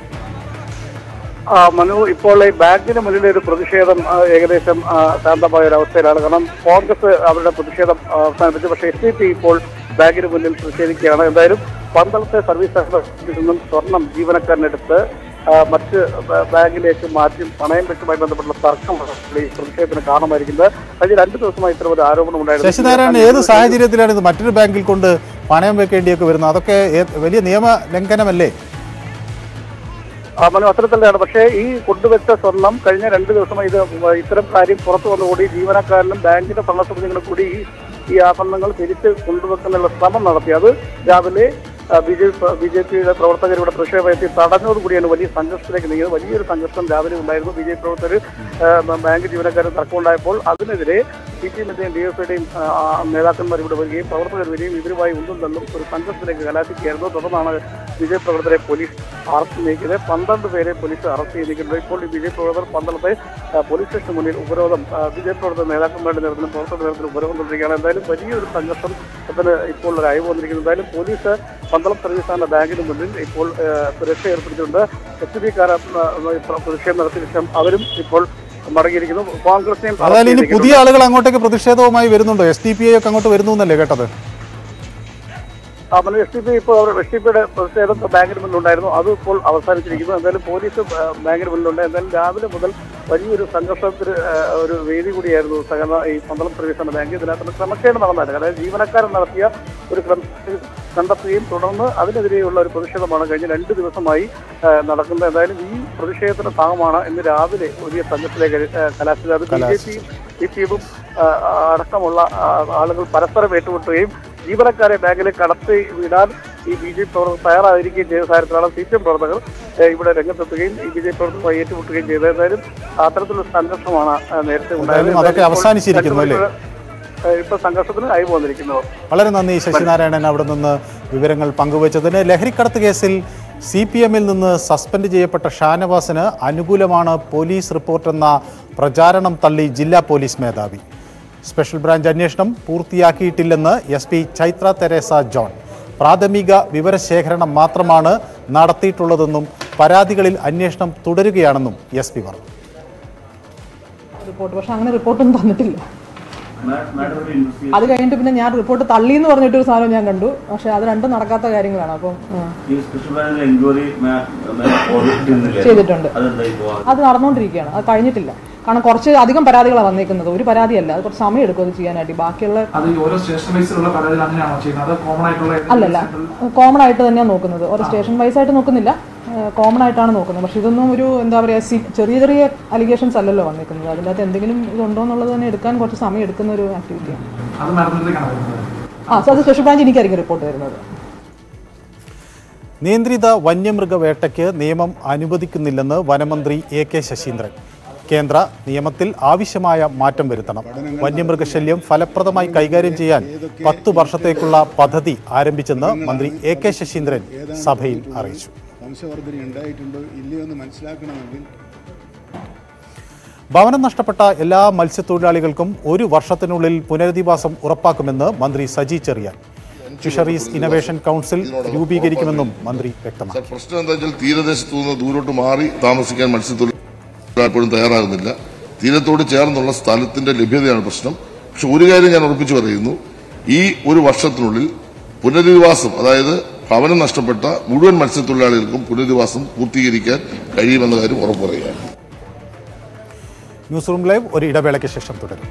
[SPEAKER 16] ആ, മനു ഇപ്പോൾ ഈ ബാങ്കിന് മുന്നിൽ ഒരു പ്രതിഷേധം ആ, ഏകദേശം ആ, ശാന്തമായ ഒരു അവസ്ഥയിലാണ് കാരണം കോൺഗ്രസ് അവരുടെ പ്രതിഷേധം ആ, അവസാനിപ്പിച്ചു പക്ഷേ എസ് ഡി പി ഇപ്പോൾ ബാങ്കിന് മുന്നിൽ പ്രതിഷേധിക്കുകയാണ് എന്തായാലും പന്തളത്തെ സർവീസ് സഹകരണത്തിൽ നിന്നും സ്വർണം ജീവനക്കാരനെടുത്ത് ആ, മറ്റ് ബ- ബാങ്കിലേക്ക് മാറ്റി പണയം വെച്ചുമായി ബന്ധപ്പെട്ടുള്ള തർക്കമാണ് ഈ പ്രതിഷേധത്തിന് കാരണമായിരിക്കുന്നത് കഴിഞ്ഞ രണ്ട് ദിവസമായി ഇത്തരം ഒരു ആരോപണം ഉണ്ടായിരുന്നു
[SPEAKER 2] ശശിനാരായണൻ ഏത് സാഹചര്യത്തിലാണ് ഇത് മറ്റൊരു ബാങ്കിൽ കൊണ്ട് പണയം വെക്കേണ്ടിയൊക്കെ വരുന്നത് അതൊക്കെ ഏ- വലിയ നിയമ ലംഘനമല്ലേ
[SPEAKER 16] ആ, മനു അത്തരത്തിലാണ് പക്ഷേ ഈ കൊണ്ടുവച്ച സ്വർണം കഴിഞ്ഞ രണ്ട് ദിവസമായി ഇത് ഇത്തരം കാര്യം പുറത്തു വന്നുകൂടി ജീവനക്കാരനും ബാങ്കിന്റെ ഭരണസമിതികളും കൂടി ഈ ഈ ആഭരണങ്ങൾ തിരിച്ച് കൊണ്ടുവെക്കാനുള്ള ശ്രമം നടത്തി അത് രാവിലെ ബി ജെ ബി ജെ പിയുടെ പ്രവർത്തകരുടെ പ്രതിഷേധമെത്തി തടഞ്ഞതോടുകൂടിയാണ് വലിയ സംഘർഷത്തിലേക്ക് നീങ്ങിയത് വലിയൊരു സംഘർഷം രാവിലെ ഉണ്ടായിരുന്നു ബി ജെ പി പ്രവർത്തകർ ആ, ബാങ്ക് ജീവനക്കാരും തർക്കമുണ്ടായപ്പോൾ അതിനെതിരെ സി പി എമ്മിന്റെയും ഡി എഫ് ഐയുടെയും നേതാക്കന്മാർ ഇവിടെ വരികയും പ്രവർത്തകർ വരികയും ഇവരുമായി ഉന്തും തള്ളും ഒരു സംഘർഷത്തിലേക്ക് കലാശിക്കുകയായിരുന്നു തുടർന്നാണ് ബി ജെ പി പ്രവർത്തകരെ പോലീസ് അറസ്റ്റ് ചെയ്തിരിക്കുന്നത് പന്ത്രണ്ട് പേരെ പോലീസ് അറസ്റ്റ് ചെയ്തിരിക്കുന്നത് ഇപ്പോൾ ഈ ബി ജെ പി പ്രവർത്തകർ പന്തളത്തെ ആ, പോലീസ് സ്റ്റേഷന് മുന്നിൽ ഉപരോധം ബി ജെ പി പ്രവർത്തക നേതാക്കന്മാരുടെ നേതൃത്വത്തിലും പ്രവർത്തക നേതൃത്വത്തിലും ഉപരോധം തുടരുകയാണ് എന്തായാലും വലിയൊരു സംഘർഷം അതിന് ഇപ്പോൾ ഒരു അയവ് വന്നിരിക്കുന്നു എന്തായാലും പോലീസ് പന്തളം സർവീസ് സഹകരണ ബാങ്കിന് മുന്നിൽ ഇപ്പോൾ ആ, സുരക്ഷ ഏർപ്പെടുത്തിയിട്ടുണ്ട് എസ് ഡി കാര പ്രതിഷേധം നടത്തിയ ശേഷം അവരും ഇപ്പോൾ മടങ്ങിയിരിക്കുന്നു കോൺഗ്രസിനെയും
[SPEAKER 2] അതായത് ഇനി
[SPEAKER 16] അറസ്റ്റ്
[SPEAKER 2] പുതിയ ആളുകൾ അങ്ങോട്ടേക്ക് പ്രതിഷേധവുമായി വരുന്നുണ്ടോ എസ് ഡി പി ഐ ഒക്കെ അങ്ങോട്ട് വരുന്നു എന്നല്ലേ കേട്ടത്
[SPEAKER 16] അമല എസ് ടി പി ഇപ്പോൾ അവർ എസ് ടി പിയുടെ പ്രതിഷേധം ബാങ്കിന് മുന്നിലുണ്ടായിരുന്നു അത് ഇപ്പോൾ അവസാനിച്ചിരിക്കുന്നു എന്തായാലും പോലീസ് ആ, ബാങ്കിന് മുന്നിലുണ്ട് എന്തായാലും രാവിലെ മുതൽ വലിയൊരു സംഘർഷത്തിന് ആ, ഒരു വേദി കൂടിയായിരുന്നു സഹകരണ ഈ പന്തളം സർവീസ് ബാങ്ക് ഇതിനകത്ത് ക്രമക്കേട് നടന്നായിരുന്നു അതായത് ജീവനക്കാരൻ നടത്തിയ ഒരു ക്രമ കണ്ടെത്തുകയും തുടർന്ന് അതിനെതിരെയുള്ള ഒരു പ്രതിഷേധമാണ് കഴിഞ്ഞ രണ്ട് ദിവസമായി ആ, നടക്കുന്നത് എന്തായാലും ഈ പ്രതിഷേധത്തിന്റെ ഭാഗമാണ് ഇന്ന് രാവിലെ വലിയ സംഘത്തിലേക്ക് ആ, കലാശിച്ചത് അത് ബി ജെ പിയും സി പി എമ്മും അടക്കമുള്ള ആ, ആളുകൾ പരസ്പരം ഏറ്റുമുട്ടുകയും ജീവനക്കാരെ ബാങ്കിലേക്ക് കടത്തി വിടാൻ ഈ ബി ജെ പി പ്രവർത്തകർ തയ്യാറായിരിക്കുകയും ചെയ്ത സാഹചര്യത്തിലാണ് സി പി എം പ്രവർത്തകർ ഏ, ഇവിടെ രംഗത്തെത്തുകയും ഈ ബി ജെ പി പ്രവർത്തകർ ഏറ്റുമുട്ടുകയും ചെയ്തത് എന്തായാലും അത്തരത്തിലുള്ള സംഘർഷമാണ് ആ, നേരത്തെ ഉണ്ടായത്
[SPEAKER 2] എന്തായാലും അതൊക്കെ
[SPEAKER 16] എന്തായാലും ഇപ്പോൾ
[SPEAKER 2] അവസാനിച്ചിരിക്കുന്നു അല്ലേ?
[SPEAKER 16] ഏ, ഇപ്പൊ സംഘർഷത്തിന് അയവ് വന്നിരിക്കുന്നത്
[SPEAKER 2] വളരെ നന്ദി ശശിനാരായണൻ അവിടെ നിന്ന് വിവരങ്ങൾ പങ്കുവച്ചതിന് ലഹരിക്കടത്ത് കേസിൽ സി പി എമ്മിൽ നിന്ന് സസ്പെൻഡ് ചെയ്യപ്പെട്ട ഷാനവാസിന് അനുകൂലമാണ് പോലീസ് റിപ്പോർട്ടെന്ന പ്രചാരണം തള്ളി ജില്ലാ പോലീസ് മേധാവി സ്പെഷ്യൽ ബ്രാഞ്ച് അന്വേഷണം പൂർത്തിയാക്കിയിട്ടില്ലെന്ന് എസ് പി ചൈത്ര തെരേസ ജോൺ പ്രാഥമിക വിവരശേഖരണം മാത്രമാണ് നടത്തിയിട്ടുള്ളതെന്നും പരാതികളിൽ അന്വേഷണം തുടരുകയാണെന്നും എസ് പി പറഞ്ഞു
[SPEAKER 17] റിപ്പോർട്ട് പക്ഷെ അങ്ങനെ റിപ്പോർട്ടൊന്നും തന്നിട്ടില്ല
[SPEAKER 11] അത് കഴിഞ്ഞിട്ട് പിന്നെ ഞാൻ റിപ്പോർട്ട് തള്ളി എന്ന് പറഞ്ഞിട്ടൊരു സാധനം ഞാൻ കണ്ടു പക്ഷെ അത് രണ്ടും നടക്കാത്ത കാര്യങ്ങളാണ് അപ്പം ആ,
[SPEAKER 17] ഈ സ്പെഷ്യൽ ബ്രാഞ്ചിന്റെ എൻക്വയറി ഓഡിറ്റ് ചെയ്യുന്നില്ലേ
[SPEAKER 11] ചെയ്തിട്ടുണ്ട്.
[SPEAKER 17] അതെന്തായി പോവാ
[SPEAKER 11] അത് നടന്നുകൊണ്ടിരിക്കുകയാണ് അത് കഴിഞ്ഞിട്ടില്ല കാരണം കുറച്ച് അധികം പരാതികളാണ് വന്നേക്കുന്നത് ഒരു പരാതിയല്ല അത് കുറച്ച് സമയം എടുക്കും അത് ചെയ്യാനായിട്ട് ബാക്കിയുള്ള
[SPEAKER 18] അത് ഈ ഓരോ സ്റ്റേഷൻ വൈസിലുള്ള പരാതികൾ അങ്ങനെയാണോ ചെയ്യുന്നത് അത് കോമൺ ആയിട്ടുള്ള ഏതെങ്കിലും
[SPEAKER 11] അല്ലല്ല കോമൺ ആയിട്ട് തന്നെയാണ് നോക്കുന്നത് ഓരോ സ്റ്റേഷൻ വൈസ് ആയിട്ട് നോക്കുന്നില്ല കോമൺ ആയിട്ടാണ് നോക്കുന്നത് പക്ഷെ ഇതൊന്നും ഒരു എന്താ പറയുക സി ചെറിയ ചെറിയ അലിഗേഷൻസ് അല്ലല്ലോ വന്നിരിക്കുന്നത് അതിൻ്റെ അകത്ത് എന്തെങ്കിലും ഇതുണ്ടോ എന്നുള്ളത് തന്നെ എടുക്കാൻ കുറച്ച് സമയം എടുക്കുന്ന ഒരു ആക്ടിവിറ്റിയാണ്
[SPEAKER 18] അത് മാഡത്തിലേക്കാണ് വരുന്നത്
[SPEAKER 11] ആ സോ അത് സ്പെഷ്യൽ ബ്രാഞ്ച് എനിക്കായിരിക്കും റിപ്പോർട്ട് വരുന്നത്
[SPEAKER 2] നിയന്ത്രിത വന്യമൃഗവേട്ടയ്ക്ക് നിയമം അനുവദിക്കുന്നില്ലെന്ന് വനമന്ത്രി എ കെ ശശീന്ദ്രൻ കേന്ദ്ര നിയമത്തിൽ ആവശ്യമായ മാറ്റം വരുത്തണം വന്യമൃഗശല്യം ഫലപ്രദമായി കൈകാര്യം ചെയ്യാൻ പത്തു വർഷത്തേക്കുള്ള പദ്ധതി ആരംഭിച്ചെന്ന് മന്ത്രി എ കെ ശശീന്ദ്രൻ സഭയിൽ അറിയിച്ചു
[SPEAKER 19] വംശവർദ്ധന ഉണ്ടായിട്ടുണ്ടോ ഇല്ലയോ എന്ന് മനസ്സിലാക്കണമെങ്കിൽ
[SPEAKER 2] ഭവനം നഷ്ടപ്പെട്ട എല്ലാ മത്സ്യത്തൊഴിലാളികൾക്കും ഒരു വർഷത്തിനുള്ളിൽ പുനരധിവാസം ഉറപ്പാക്കുമെന്ന് മന്ത്രി Saji Cheriyan fisheries innovation council രൂപീകരിക്കുമെന്നും മന്ത്രി വ്യക്തമാക്കി
[SPEAKER 5] സാർ പ്രശ്നം എന്താ വെച്ചാൽ തീരദേശത്തു നിന്ന് ദൂരോട്ട് മാറി താമസിക്കാൻ മത്സ്യത്തൊഴിലാളികൾ എപ്പോഴും തയ്യാറാകുന്നില്ല തീരത്തോട് ചേർന്നുള്ള സ്ഥലത്തിന്റെ ലഭ്യതയാണ് പ്രശ്നം പക്ഷെ ഒരു കാര്യം ഞാൻ ഉറപ്പിച്ചു പറയുന്നു ഈ ഒരു വർഷത്തിനുള്ളിൽ പുനരധിവാസം അതായത് ഭവനം നഷ്ടപ്പെട്ട മുഴുവൻ മത്സ്യത്തൊഴിലാളികൾക്കും പുനരധിവാസം പൂർത്തീകരിക്കാൻ കഴിയുമെന്ന കാര്യം ഉറപ്പു പറയുകയാണ്
[SPEAKER 2] ന്യൂസ് റൂം ലൈവ് ഒരു ഇടവേളയ്ക്ക് ശേഷം തുടരും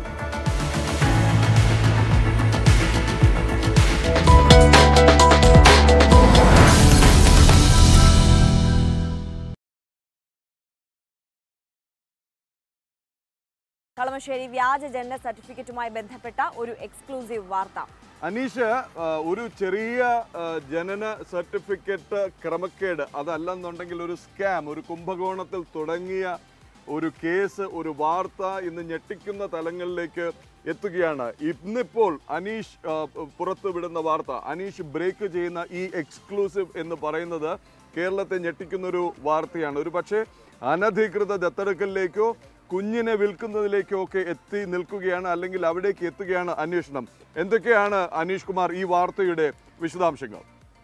[SPEAKER 14] കളമശ്ശേരി വ്യാജ ജനന സർട്ടിഫിക്കറ്റുമായി ബന്ധപ്പെട്ട ഒരു എക്സ്ക്ലൂസീവ് വാർത്ത
[SPEAKER 15] അനീഷ് ആ, ഒരു ചെറിയ ആ, ജനന സർട്ടിഫിക്കറ്റ് ക്രമക്കേട് അതല്ലെന്നുണ്ടെങ്കിൽ ഒരു സ്കാം ഒരു കുംഭകോണത്തിൽ തുടങ്ങിയ ഒരു കേസ് ഒരു വാർത്ത ഇന്ന് ഞെട്ടിക്കുന്ന തലങ്ങളിലേക്ക് എത്തുകയാണ് ഇന്നിപ്പോൾ അനീഷ് ആ, പുറത്തുവിടുന്ന വാർത്ത അനീഷ് ബ്രേക്ക് ചെയ്യുന്ന ഈ എക്സ്ക്ലൂസീവ് എന്ന് പറയുന്നത് കേരളത്തെ ഞെട്ടിക്കുന്ന ഒരു വാർത്തയാണ് ഒരു പക്ഷേ അനധികൃത ദത്തെടുക്കലിലേക്കോ കുഞ്ഞിനെ വിൽക്കുന്നതിലേക്കോ ഒക്കെ എത്തി നിൽക്കുകയാണ് അല്ലെങ്കിൽ അവിടേക്ക് എത്തുകയാണ് അന്വേഷണം എന്തൊക്കെയാണ് അനീഷ് കുമാർ ഈ വാർത്തയുടെ വിശദാംശങ്ങൾ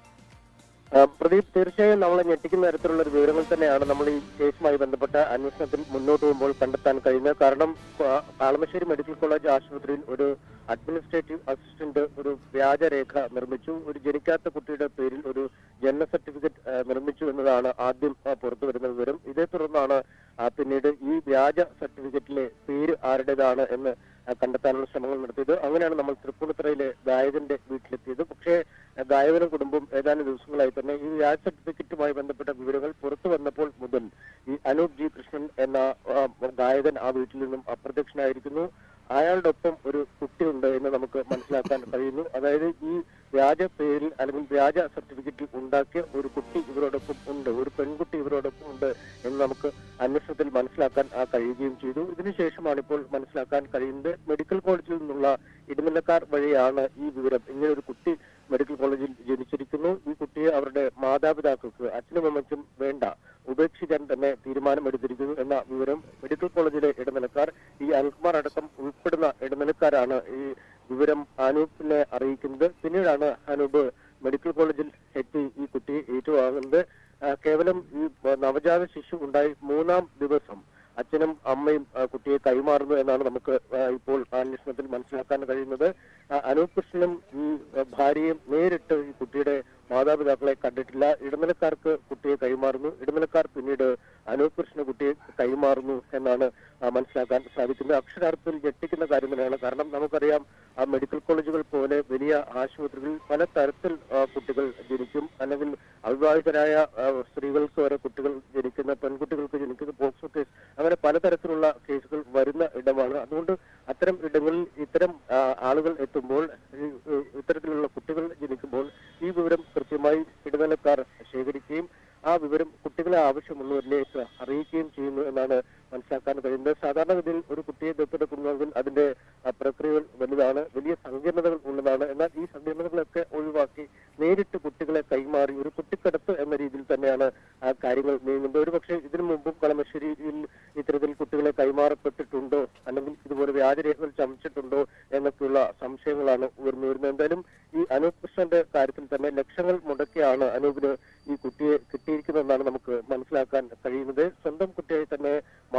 [SPEAKER 3] ആ, പ്രദീപ് തീർച്ചയായും നമ്മളെ ഞെട്ടിക്കുന്ന തരത്തിലുള്ള ഒരു വിവരങ്ങൾ തന്നെയാണ് നമ്മൾ ഈ കേസുമായി ബന്ധപ്പെട്ട അന്വേഷണത്തിൽ മുന്നോട്ട് പോകുമ്പോൾ കണ്ടെത്താൻ കഴിയുന്നത് കാരണം ആ, പാളമശ്ശേരി മെഡിക്കൽ കോളേജ് ആശുപത്രിയിൽ ഒരു അഡ്മിനിസ്ട്രേറ്റീവ് അസിസ്റ്റന്റ് ഒരു വ്യാജരേഖ നിർമ്മിച്ചു ഒരു ജനിക്കാത്ത കുട്ടിയുടെ പേരിൽ ഒരു ജനന സർട്ടിഫിക്കറ്റ് ആ, നിർമ്മിച്ചു എന്നതാണ് ആദ്യം ആ, പുറത്തു വരുന്ന വിവരം ഇതേ തുടർന്നാണ് ആ, പിന്നീട് ഈ വ്യാജ സർട്ടിഫിക്കറ്റിലെ പേര് ആരുടേതാണ് എന്ന് ആ, കണ്ടെത്താനുള്ള ശ്രമങ്ങൾ നടത്തിയത് അങ്ങനെയാണ് നമ്മൾ തൃപ്പൂണിത്തുറയിലെ ഗായകന്റെ വീട്ടിലെത്തിയത് പക്ഷേ ആ, ഗായകനും കുടുംബം ഏതാനും ദിവസങ്ങളായി തന്നെ ഈ വ്യാജ സർട്ടിഫിക്കറ്റുമായി ബന്ധപ്പെട്ട വിവരങ്ങൾ പുറത്തു വന്നപ്പോൾ മുതൽ ഈ അനൂപ് ജി കൃഷ്ണൻ എന്ന ആ, ഗായകൻ ആ വീട്ടിൽ നിന്നും അപ്രത്യക്ഷനായിരിക്കുന്നു അയാളുടെ ഒപ്പം ഒരു കുട്ടിയുണ്ട് എന്ന് നമുക്ക് മനസ്സിലാക്കാൻ കഴിയുന്നു അതായത് ഈ വ്യാജ പേരിൽ അല്ലെങ്കിൽ വ്യാജ സർട്ടിഫിക്കറ്റിൽ ഉണ്ടാക്കിയ ഒരു കുട്ടി ഇവരോടൊപ്പം ഉണ്ട് ഒരു പെൺകുട്ടി ഇവരോടൊപ്പം ഉണ്ട് എന്ന് നമുക്ക് അന്വേഷണത്തിൽ മനസ്സിലാക്കാൻ ആ കഴിയുകയും ചെയ്തു ഇതിനുശേഷമാണ് ഇപ്പോൾ മനസ്സിലാക്കാൻ കഴിയുന്നത് മെഡിക്കൽ കോളേജിൽ നിന്നുള്ള ഇടനിലക്കാർ വഴിയാണ് ഈ വിവരം ഇങ്ങനെ ഒരു കുട്ടി മെഡിക്കൽ കോളേജിൽ ജനിച്ചിരിക്കുന്നു ഈ കുട്ടിയെ അവരുടെ മാതാപിതാക്കൾക്ക് അച്ഛനും അമ്മയ്ക്കും വേണ്ട ഉപേക്ഷിക്കാൻ തന്നെ തീരുമാനമെടുത്തിരിക്കുന്നു എന്ന വിവരം മെഡിക്കൽ കോളേജിലെ ഇടനിലക്കാർ ഈ അനിൽകുമാർ അടക്കം ഉൾപ്പെടുന്ന ഇടനിലക്കാരാണ് ഈ വിവരം അനൂപിനെ അറിയിക്കുന്നത് പിന്നീടാണ് അനൂപ് മെഡിക്കൽ കോളേജിൽ എത്തി ഈ കുട്ടിയെ ഏറ്റുവാങ്ങുന്നത് ആ, കേവലം ഈ ആ, നവജാത ശിശു ഉണ്ടായി മൂന്നാം ദിവസം അച്ഛനും അമ്മയും ആ, കുട്ടിയെ കൈമാറുന്നു എന്നാണ് നമുക്ക് ആ, ഇപ്പോൾ അന്വേഷണത്തിൽ മനസ്സിലാക്കാൻ കഴിയുന്നത് ആ, അനൂപ് കൃഷ്ണനും ഈ ആ, ഭാര്യയും നേരിട്ട് ഈ കുട്ടിയുടെ മാതാപിതാക്കളെ കണ്ടിട്ടില്ല ഇടനിലക്കാർക്ക് കുട്ടിയെ കൈമാറുന്നു ഇടനിലക്കാർ പിന്നീട് അനൂപ് കൃഷ്ണ കുട്ടിയെ കൈമാറുന്നു എന്നാണ് ആ, മനസ്സിലാക്കാൻ സാധിക്കുന്നത് അക്ഷരാർത്ഥത്തിൽ ഞെട്ടിക്കുന്ന കാര്യം തന്നെയാണ് കാരണം നമുക്കറിയാം ആ മെഡിക്കൽ കോളേജുകൾ പോലെ വലിയ ആശുപത്രികളിൽ പല തരത്തിൽ ആ, കുട്ടികൾ ജനിക്കും അല്ലെങ്കിൽ അവിവാഹിതരായ ആ, സ്ത്രീകൾക്ക് വരെ കുട്ടികൾ ജനിക്കുന്ന പെൺകുട്ടികൾക്ക് ജനിക്കുന്ന പോക്സോ കേസ് അങ്ങനെ പലതരത്തിലുള്ള കേസുകൾ വരുന്ന ഇടമാണ് അതുകൊണ്ട് അത്തരം ഇടങ്ങളിൽ ഇത്തരം ആ, ആളുകൾ എത്തുമ്പോൾ ഈ, ഈ, ഇത്തരത്തിലുള്ള കുട്ടികൾ ജനിക്കുമ്പോൾ ഈ വിവരം കൃത്യമായി ഇടനിലക്കാർ ശേഖരിക്കുകയും ആ വിവരം കുട്ടികളെ ആവശ്യമുള്ളവരിലേക്ക് അറിയിക്കുകയും ചെയ്യുന്നു എന്നാണ് മനസ്സിലാക്കാൻ കഴിയുന്നത് സാധാരണഗതിയിൽ ഒരു കുട്ടിയെ ദത്തെടുക്കുന്നുവെങ്കിൽ അതിന്റെ ആ, പ്രക്രിയകൾ വലുതാണ് വലിയ സങ്കീർണതകൾ ഉള്ളതാണ് എന്നാൽ ഈ സങ്കീർണതകളൊക്കെ ഒഴിവാക്കി നേരിട്ട് കുട്ടികളെ കൈമാറി ഒരു കുട്ടിക്കടത്ത് എന്ന രീതിയിൽ തന്നെയാണ് ആ കാര്യങ്ങൾ നീങ്ങുന്നത് ഒരു പക്ഷേ ഇതിനു മുമ്പും കളമശ്ശേരിയിൽ ഇത്തരത്തിൽ കുട്ടികളെ കൈമാറപ്പെട്ടിട്ടുണ്ടോ അല്ലെങ്കിൽ ഇതുപോലെ വ്യാജരേഖകൾ ചമച്ചിട്ടുണ്ടോ എന്നൊക്കെയുള്ള സംശയങ്ങളാണ് ഉയർന്നു വരുന്നത് എന്തായാലും ഈ അനൂപ് കൃഷ്ണന്റെ കാര്യത്തിൽ തന്നെ ലക്ഷങ്ങൾ മുടക്കിയാണ് അനൂപിന് ഈ കുട്ടിയെ കിട്ടിയിരിക്കുന്നതെന്നാണ് നമുക്ക് മനസ്സിലാക്കാൻ കഴിയുന്നത് സ്വന്തം കുട്ടിയായി തന്നെ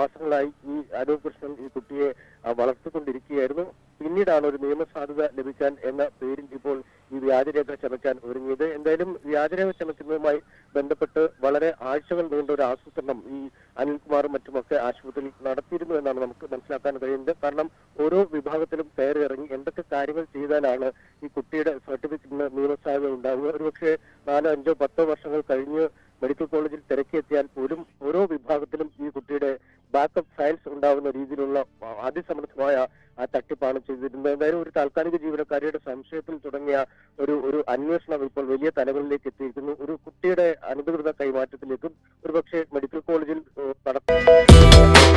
[SPEAKER 3] മാസങ്ങളായി ഈ അനൂപ് കൃഷ്ണൻ ഈ കുട്ടിയെ ആ, വളർത്തിക്കൊണ്ടിരിക്കുകയായിരുന്നു പിന്നീടാണ് ഒരു നിയമസാധുത ലഭിക്കാൻ എന്ന പേരിൽ ഇപ്പോൾ ഈ വ്യാജരേഖ ചമയ്ക്കാൻ ഒരുങ്ങിയത് എന്തായാലും വ്യാജരേഖ ചമയ്ക്കുന്നതുമായി ബന്ധപ്പെട്ട് വളരെ ആഴ്ചകൾ നീണ്ട ഒരു ആസൂത്രണം ഈ അനിൽകുമാറും മറ്റുമൊക്കെ ആശുപത്രിയിൽ നടത്തിയിരുന്നു എന്നാണ് നമുക്ക് മനസ്സിലാക്കാൻ കഴിയുന്നത് കാരണം ഓരോ വിഭാഗത്തിലും കയറി ഇറങ്ങി എന്തൊക്കെ കാര്യങ്ങൾ ചെയ്താലാണ് ഈ കുട്ടിയുടെ സർട്ടിഫിക്കറ്റിന് നിയമസാധ്യത ഉണ്ടാവുക ഒരുപക്ഷെ നാലോ അഞ്ചോ പത്തോ വർഷങ്ങൾ കഴിഞ്ഞ് മെഡിക്കൽ കോളേജിൽ തിരക്കിയെത്തിയാൽ പോലും ഓരോ വിഭാഗത്തിലും ഈ കുട്ടിയുടെ ബാക്കപ്പ് ഫയൽസ് ഉണ്ടാവുന്ന രീതിയിലുള്ള ആ, അതിസമർത്ഥമായ ആ തട്ടിപ്പാണ് ചെയ്തിരുന്നത് എന്തായാലും ഒരു താൽക്കാലിക ജീവനക്കാരിയുടെ സംശയത്തിൽ തുടങ്ങിയ ഒരു ഒരു അന്വേഷണം ഇപ്പോൾ വലിയ തലങ്ങളിലേക്ക് എത്തിയിരിക്കുന്നു ഒരു കുട്ടിയുടെ അനധികൃത കൈമാറ്റത്തിലേക്കും ഒരുപക്ഷെ മെഡിക്കൽ കോളേജിൽ ഏഹ്, നട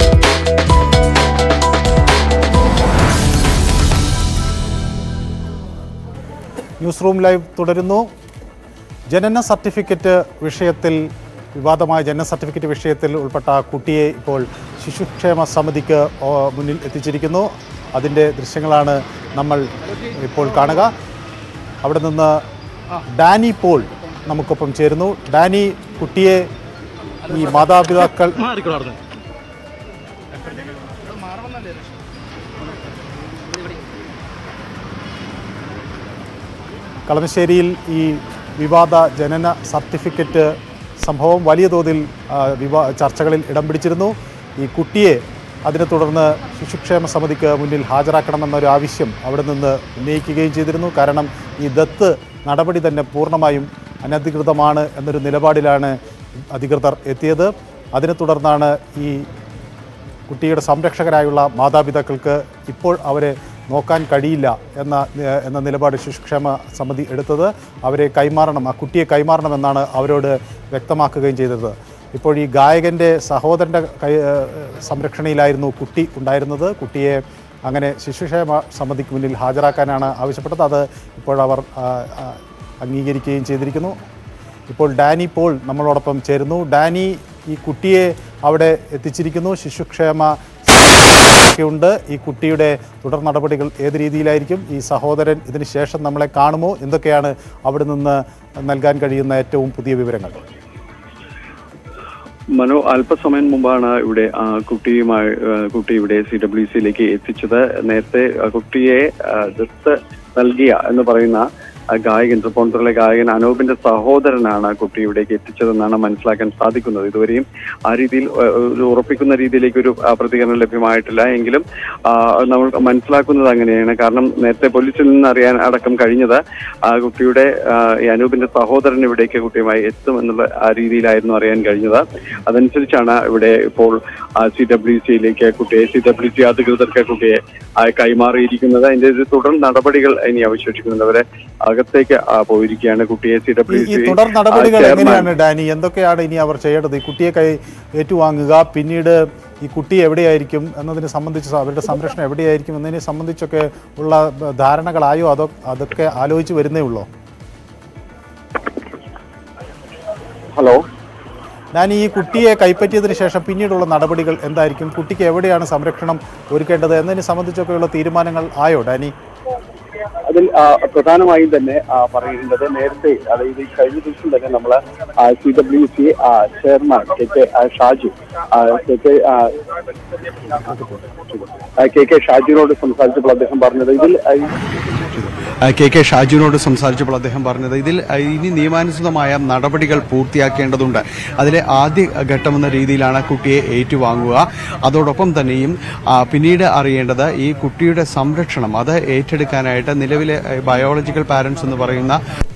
[SPEAKER 2] ന്യൂസ് റൂം ലൈവ് തുടരുന്നു ജനന സർട്ടിഫിക്കറ്റ് വിഷയത്തിൽ വിവാദമായ ജനന സർട്ടിഫിക്കറ്റ് വിഷയത്തിൽ ഉൾപ്പെട്ട കുട്ടിയെ ഇപ്പോൾ ശിശുക്ഷേമ സമിതിക്ക് ഓ, മുന്നിൽ എത്തിച്ചിരിക്കുന്നു അതിൻ്റെ ദൃശ്യങ്ങളാണ് നമ്മൾ ഇപ്പോൾ കാണുക അവിടെ നിന്ന് ഡാനി പോൾ നമുക്കൊപ്പം ചേരുന്നു ഡാനി കുട്ടിയെ ഈ മാതാപിതാക്കൾ കളമശ്ശേരിയിൽ ഈ വിവാദ ജനന സർട്ടിഫിക്കറ്റ് സംഭവം വലിയ തോതിൽ ആ, വിവാ ചർച്ചകളിൽ ഇടം പിടിച്ചിരുന്നു ഈ കുട്ടിയെ അതിനെ തുടർന്ന് ശിശുക്ഷേമ സമിതിക്ക് മുന്നിൽ ഹാജരാക്കണമെന്നൊരു ആവശ്യം അവിടെ നിന്ന് ഉന്നയിക്കുകയും ചെയ്തിരുന്നു കാരണം ഈ ദത്ത് നടപടി തന്നെ പൂർണ്ണമായും അനധികൃതമാണ് എന്നൊരു നിലപാടിലാണ് അധികൃതർ എത്തിയത് അതിനെ തുടർന്നാണ് ഈ കുട്ടിയുടെ സംരക്ഷകരായുള്ള മാതാപിതാക്കൾക്ക് ഇപ്പോൾ അവരെ നോക്കാൻ കഴിയില്ല എന്ന എന്ന നിലപാട് ശിശുക്ഷേമ സമിതി എടുത്തത് അവരെ കൈമാറണം ആ കുട്ടിയെ കൈമാറണമെന്നാണ് അവരോട് വ്യക്തമാക്കുകയും ചെയ്തത് ഇപ്പോൾ ഈ ഗായകൻ്റെ സഹോദരൻ്റെ കൈ ഏഹ് സംരക്ഷണയിലായിരുന്നു കുട്ടി ഉണ്ടായിരുന്നത് കുട്ടിയെ അങ്ങനെ ശിശുക്ഷേമ സമിതിക്ക് മുന്നിൽ ഹാജരാക്കാനാണ് ആവശ്യപ്പെട്ടത് അത് ഇപ്പോഴവർ ആ, ആ, അംഗീകരിക്കുകയും ചെയ്തിരിക്കുന്നു ഇപ്പോൾ ഡാനി പോൾ നമ്മളോടൊപ്പം ചേരുന്നു ഡാനി ഈ കുട്ടിയെ അവിടെ എത്തിച്ചിരിക്കുന്നു ശിശുക്ഷേമ ഉണ്ട് ഈ കുട്ടിയുടെ തുടർ നടപടികൾ ഏത് രീതിയിലായിരിക്കും ഈ സഹോദരൻ ഇതിന് ശേഷം നമ്മളെ കാണുമോ എന്തൊക്കെയാണ് അവിടെ നിന്ന് നൽകാൻ കഴിയുന്ന ഏറ്റവും പുതിയ വിവരങ്ങൾ
[SPEAKER 20] മനു അല്പസമയം മുമ്പാണ് ഇവിടെ ആ, കുട്ടിയുമായി ആ, കുട്ടി ഇവിടെ സി ഡബ്ല്യു സിയിലേക്ക് എത്തിച്ചത് നേരത്തെ ആ, കുട്ടിയെ ആ, ദത്ത് നൽകിയ എന്ന് പറയുന്ന ആ, ഗായകൻ തൃപ്പൂണിത്തുറയിലെ ഗായകൻ അനൂപിന്റെ സഹോദരനാണ് കുട്ടി ഇവിടേക്ക് എത്തിച്ചതെന്നാണ് മനസ്സിലാക്കാൻ സാധിക്കുന്നത് ഇതുവരെയും ആ രീതിയിൽ ആ, ഒരു ഉറപ്പിക്കുന്ന രീതിയിലേക്ക് ഒരു ആ, പ്രതികരണം ലഭ്യമായിട്ടില്ല എങ്കിലും ആ, നമ്മൾ മനസ്സിലാക്കുന്നത് അങ്ങനെയാണ് കാരണം നേരത്തെ പോലീസിൽ നിന്ന് അറിയാൻ അടക്കം കഴിഞ്ഞത് ആ കുട്ടിയുടെ ആ, ഈ അനൂപിന്റെ സഹോദരൻ ഇവിടേക്ക് കുട്ടിയുമായി എത്തും എന്നുള്ള ആ രീതിയിലായിരുന്നു അറിയാൻ കഴിഞ്ഞത് അതനുസരിച്ചാണ് ഇവിടെ ഇപ്പോൾ സി ഡബ്ല്യു സിയിലേക്ക് കുട്ടിയെ സി ഡബ്ല്യു സി അധികൃതർക്ക് കുട്ടിയെ ആ, കൈമാറിയിരിക്കുന്നത് അതിന്റെ ഒരു തുടർ നടപടികൾ ഇനി അവശേഷിക്കുന്നുണ്ട് അവരെ അകത്തേക്ക് ആ, പോയിരിക്കുകയാണ് കുട്ടിയെ സി
[SPEAKER 2] ഈ
[SPEAKER 20] ഡബ്ല്യു
[SPEAKER 2] ഈ
[SPEAKER 20] സി
[SPEAKER 2] തുടർ നടപടികൾ എങ്ങനെയാണ് ഡാനി എന്തൊക്കെയാണ് ഇനി അവർ ചെയ്യേണ്ടത് ഈ കുട്ടിയെ കൈ ഏറ്റുവാങ്ങുക പിന്നീട് ഈ കുട്ടി എവിടെയായിരിക്കും എന്നതിനെ സംബന്ധിച്ച് അവരുടെ സംരക്ഷണം എവിടെയായിരിക്കും എന്നതിനെ സംബന്ധിച്ചൊക്കെ ഉള്ള ധാരണകളായോ അതോ അതൊക്കെ ആലോചിച്ച് വരുന്നേ ഉള്ളോ
[SPEAKER 20] ഹലോ
[SPEAKER 2] ഞാൻ ഈ കുട്ടിയെ കൈപ്പറ്റിയതിന് ശേഷം പിന്നീടുള്ള നടപടികൾ എന്തായിരിക്കും കുട്ടിക്ക് എവിടെയാണ് സംരക്ഷണം ഒരുക്കേണ്ടത് എന്നതിനെ സംബന്ധിച്ചൊക്കെയുള്ള തീരുമാനങ്ങൾ ആയോ ഡാനി
[SPEAKER 20] അതിൽ ആ, പ്രധാനമായും തന്നെ ആ, പറയുന്നത് നേരത്തെ അതായത് ഈ കഴിഞ്ഞ ദിവസം തന്നെ നമ്മൾ C W C chairman K K ആ, ഷാജു ആ, കെ കെ ആ, ആ, കെ കെ ഷാജുവിനോട് സംസാരിച്ചപ്പോൾ അദ്ദേഹം പറഞ്ഞത് ഇതിൽ ആ, ഈ
[SPEAKER 4] കെ കെ ഷാജുവിനോട് സംസാരിച്ചപ്പോൾ അദ്ദേഹം പറഞ്ഞത് ഇതിൽ അഹ്, ഇനി നിയമാനുസൃതമായ നടപടികൾ പൂർത്തിയാക്കേണ്ടതുണ്ട് അതിലെ ആദ്യ ഘട്ടമെന്ന രീതിയിലാണ് കുട്ടിയെ ഏറ്റുവാങ്ങുക അതോടൊപ്പം തന്നെയും ആ, പിന്നീട് അറിയേണ്ടത് ഈ കുട്ടിയുടെ സംരക്ഷണം അത് ഏറ്റെടുക്കാനായിട്ട് നിലവിലെ അഹ്, ബയോളജിക്കൽ പാരന്റ്സ് എന്ന് പറയുന്ന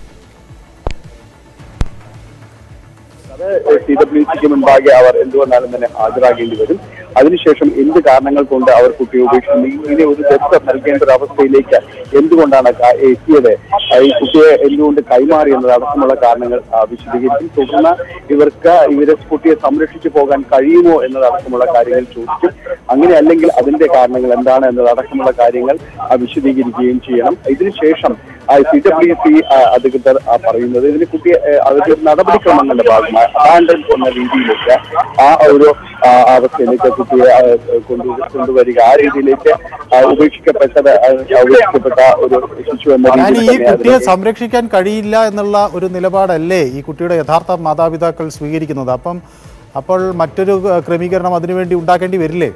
[SPEAKER 20] അത് സി ഡബ്ല്യു സിക്ക് മുൻപാകെ അവർ എന്തുകൊണ്ടാലും തന്നെ ഹാജരാകേണ്ടി വരും അതിനുശേഷം എന്ത് കാരണങ്ങൾ കൊണ്ട് അവർ കുട്ടിയെ ഉപേക്ഷിക്കുന്നു ഇങ്ങനെ ഒരു ദത്ത് നൽകേണ്ട ഒരു അവസ്ഥയിലേക്ക് എന്തുകൊണ്ടാണ് ക- എത്തിയത് ആ, ഈ കുട്ടിയെ എന്തുകൊണ്ട് കൈമാറി എന്നത് അടക്കമുള്ള കാരണങ്ങൾ ആ, വിശദീകരിക്കും തുടർന്ന് ഇവർക്ക് ഇവരെ കുട്ടിയെ സംരക്ഷിച്ചു പോകാൻ കഴിയുമോ എന്നതടക്കമുള്ള കാര്യങ്ങൾ ചോദിക്കും അങ്ങനെ അല്ലെങ്കിൽ അതിന്റെ കാരണങ്ങൾ എന്താണ് എന്നതടക്കമുള്ള കാര്യങ്ങൾ ആ, വിശദീകരിക്കുകയും ചെയ്യണം ഇതിനുശേഷം സി ഡബ്ല്യു സി അധികൃതർ ആ, പറയുന്നത് ഇതിന് കുട്ടിയെ ആ, അതിന്റെ നടപടിക്രമങ്ങളുടെ ഭാഗമായി അബാൻഡൻ എന്ന രീതിയിലേക്ക് ആ ഒരു ആ, അവസ്ഥയിലേക്ക് കുട്ടിയെ ആ, കൊണ്ടു കൊണ്ടുവരിക ആ രീതിയിലേക്ക് ആ, ഉപേക്ഷിക്കപ്പെട്ടത് ആ, ഉപേക്ഷിക്കപ്പെട്ട ഒരു ശിശു എന്ന
[SPEAKER 2] ഞാൻ
[SPEAKER 20] രീതിയിൽ
[SPEAKER 2] ഈ
[SPEAKER 20] തന്നെ
[SPEAKER 2] കുട്ടിയെ
[SPEAKER 20] അതിനെ
[SPEAKER 2] സംരക്ഷിക്കാൻ കഴിയില്ല എന്നുള്ള ഒരു നിലപാടല്ലേ ഈ കുട്ടിയുടെ യഥാർത്ഥ മാതാപിതാക്കൾ സ്വീകരിക്കുന്നത് അപ്പം അപ്പോൾ മറ്റൊരു ഏഹ്, ക്രമീകരണം അതിനുവേണ്ടി ഉണ്ടാക്കേണ്ടി വരില്ലേ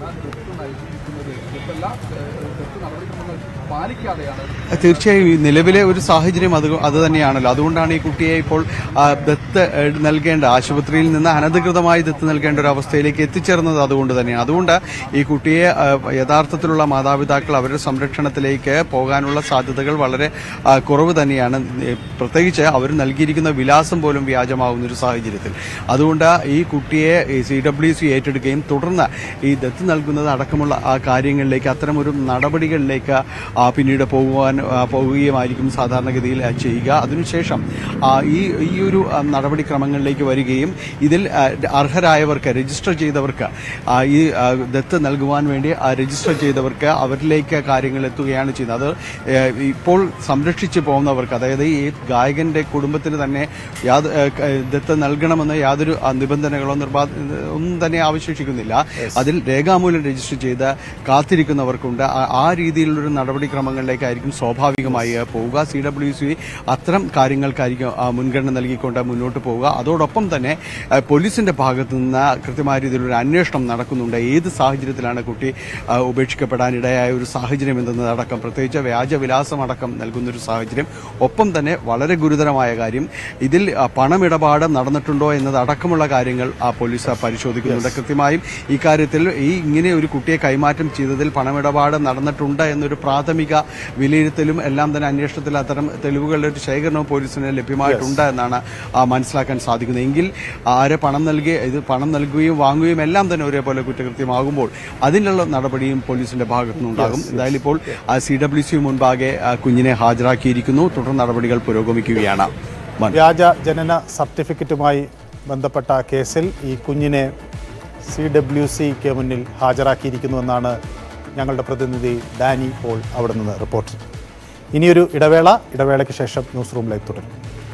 [SPEAKER 12] പാലിക്കാതെയാണ്
[SPEAKER 4] തീർച്ചയായും ഈ നിലവിലെ ഒരു സാഹചര്യം അത് അത് തന്നെയാണല്ലോ അതുകൊണ്ടാണ് ഈ കുട്ടിയെ ഇപ്പോൾ ആ, ദത്ത് ഏഹ്, നൽകേണ്ട ആശുപത്രിയിൽ നിന്ന് അനധികൃതമായി ദത്ത് നൽകേണ്ട ഒരു അവസ്ഥയിലേക്ക് എത്തിച്ചേർന്നത് അതുകൊണ്ട് തന്നെയാണ് അതുകൊണ്ട് ഈ കുട്ടിയെ ആ, യഥാർത്ഥത്തിലുള്ള മാതാപിതാക്കൾ അവരുടെ സംരക്ഷണത്തിലേക്ക് പോകാനുള്ള സാധ്യതകൾ വളരെ ആ, കുറവ് തന്നെയാണ് ഏഹ്, പ്രത്യേകിച്ച് അവർ നൽകിയിരിക്കുന്ന വിലാസം പോലും വ്യാജമാകുന്ന ഒരു സാഹചര്യത്തിൽ അതുകൊണ്ട് ഈ കുട്ടിയെ സി ഡബ്ല്യു സി ഏറ്റെടുക്കുകയും തുടർന്ന് ഈ ദത്ത് നൽകുന്നത് അടക്കമുള്ള ആ കാര്യങ്ങളിലേക്ക് അത്തരമൊരു നടപടികളിലേക്ക് ആ, പിന്നീട് പോകുവാൻ ആ, പോവുകയുമായിരിക്കും സാധാരണഗതിയിൽ ആ, ചെയ്യുക അതിനുശേഷം ആ, ഈ ഈ ഒരു ആ, നടപടിക്രമങ്ങളിലേക്ക് വരികയും ഇതിൽ ആ, അർഹരായവർക്ക് രജിസ്റ്റർ ചെയ്തവർക്ക് ആ, ഈ ആ, ദത്ത് നൽകുവാൻ വേണ്ടി ആ, രജിസ്റ്റർ ചെയ്തവർക്ക് അവരിലേക്ക് കാര്യങ്ങൾ എത്തുകയാണ് ചെയ്യുന്നത് അത് ഏ, ഇപ്പോൾ സംരക്ഷിച്ചു പോകുന്നവർക്ക് അതായത് ഈ ഗായകന്റെ കുടുംബത്തിന് തന്നെ യാത് ഏ, ക- ദത്ത് നൽകണമെന്ന് യാതൊരു ആ, നിബന്ധനകളോ നിർബാ ഒന്നും തന്നെ അവശേഷിക്കുന്നില്ല അതിൽ രേഖാമൂലം രജിസ്റ്റർ ചെയ്ത് കാത്തിരിക്കുന്നവർക്കുണ്ട് ആ- ആ രീതിയിലുള്ളൊരു നടപടിക്രമങ്ങളിലേക്കായിരിക്കും സ്വാഭാവികമായി പോവുക സി ഡബ്ല്യു സി അത്തരം കാര്യങ്ങൾക്കായിരിക്കും ആ, മുൻഗണന നൽകിക്കൊണ്ട് മുന്നോട്ട് പോവുക അതോടൊപ്പം തന്നെ ആ, പോലീസിന്റെ ഭാഗത്തു നിന്ന് കൃത്യമായ രീതിയിലൊരു അന്വേഷണം നടക്കുന്നുണ്ട് ഏത് സാഹചര്യത്തിലാണ് കുട്ടി ആ, ഉപേക്ഷിക്കപ്പെടാനിടയായ ഒരു സാഹചര്യം എന്തെന്നതടക്കം പ്രത്യേകിച്ച് വ്യാജവിലാസം അടക്കം നൽകുന്ന ഒരു സാഹചര്യം ഒപ്പം തന്നെ വളരെ ഗുരുതരമായ കാര്യം ഇതിൽ ആ, പണമിടപാട് നടന്നിട്ടുണ്ടോ എന്നതടക്കമുള്ള കാര്യങ്ങൾ ആ പോലീസ് ആ, പരിശോധിക്കുന്നുണ്ട് കൃത്യമായും ഇക്കാര്യത്തിൽ ഈ ഇങ്ങനെ ഒരു കുട്ടിയെ കൈമാറ്റം ചെയ്തതിൽ പണമിടപാട് നടന്നിട്ടുണ്ട് എന്നൊരു പ്രാഥമിക വിലയിരുത്തലും എല്ലാം തന്നെ അന്വേഷണത്തിൽ അത്തരം തെളിവുകളുടെ ഒരു ശേഖരണവും പോലീസിന് ലഭ്യമായിട്ടുണ്ട് എന്നാണ് ആ, മനസ്സിലാക്കാൻ സാധിക്കുന്നത് എങ്കിൽ ആരെ പണം നൽകി ഇത് പണം നൽകുകയും വാങ്ങുകയും എല്ലാം തന്നെ ഒരേപോലെ കുറ്റകൃത്യമാകുമ്പോൾ അതിനുള്ള നടപടിയും പോലീസിന്റെ ഭാഗത്തുനിന്നുണ്ടാകും എന്തായാലും ഇപ്പോൾ സി ഡബ്ല്യു സി മുൻപാകെ ആ, കുഞ്ഞിനെ ഹാജരാക്കിയിരിക്കുന്നു തുടർ നടപടികൾ പുരോഗമിക്കുകയാണ് മനു.
[SPEAKER 2] വ്യാജ ജനന സർട്ടിഫിക്കറ്റുമായി ബന്ധപ്പെട്ട കേസിൽ ഈ കുഞ്ഞിനെ സി ഡബ്ല്യു സിക്ക് മുന്നിൽ ഹാജരാക്കിയിരിക്കുന്നുവെന്നാണ് ഞങ്ങളുടെ പ്രതിനിധി ഡാനി പോൾ അവിടെ നിന്ന് റിപ്പോർട്ട് ഇനിയൊരു ഇടവേള ഇടവേളയ്ക്ക് ശേഷം ന്യൂസ് റൂമിലേക്ക് തുടരും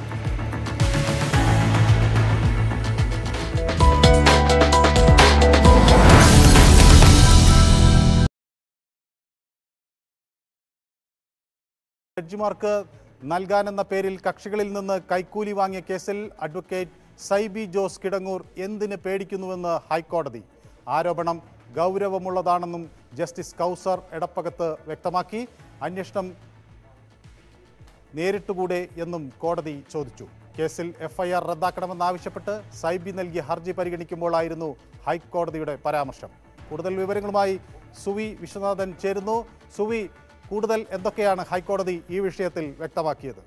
[SPEAKER 2] ജഡ്ജിമാർക്ക് നൽകാനെന്ന പേരിൽ കക്ഷികളിൽ നിന്ന് കൈക്കൂലി വാങ്ങിയ കേസിൽ അഡ്വക്കേറ്റ് സൈബി ജോസ് കിടങ്ങൂർ എന്തിന് പേടിക്കുന്നുവെന്ന് ഹൈക്കോടതി ആരോപണം ഗൗരവമുള്ളതാണെന്നും ജസ്റ്റിസ് കൗസർ എടപ്പകത്ത് വ്യക്തമാക്കി അന്വേഷണം നേരിട്ടുകൂടെ എന്നും കോടതി ചോദിച്ചു കേസിൽ എഫ്ഐആർ റദ്ദാക്കണമെന്നാവശ്യപ്പെട്ട് സൈബി നൽകിയ ഹർജി പരിഗണിക്കുമ്പോഴായിരുന്നു ഹൈക്കോടതിയുടെ പരാമർശം കൂടുതൽ വിവരങ്ങളുമായി സുവി വിശ്വനാഥൻ ചേരുന്നു സുവി കൂടുതൽ എന്തൊക്കെയാണ് ഹൈക്കോടതി ഈ വിഷയത്തിൽ വ്യക്തമാക്കിയത്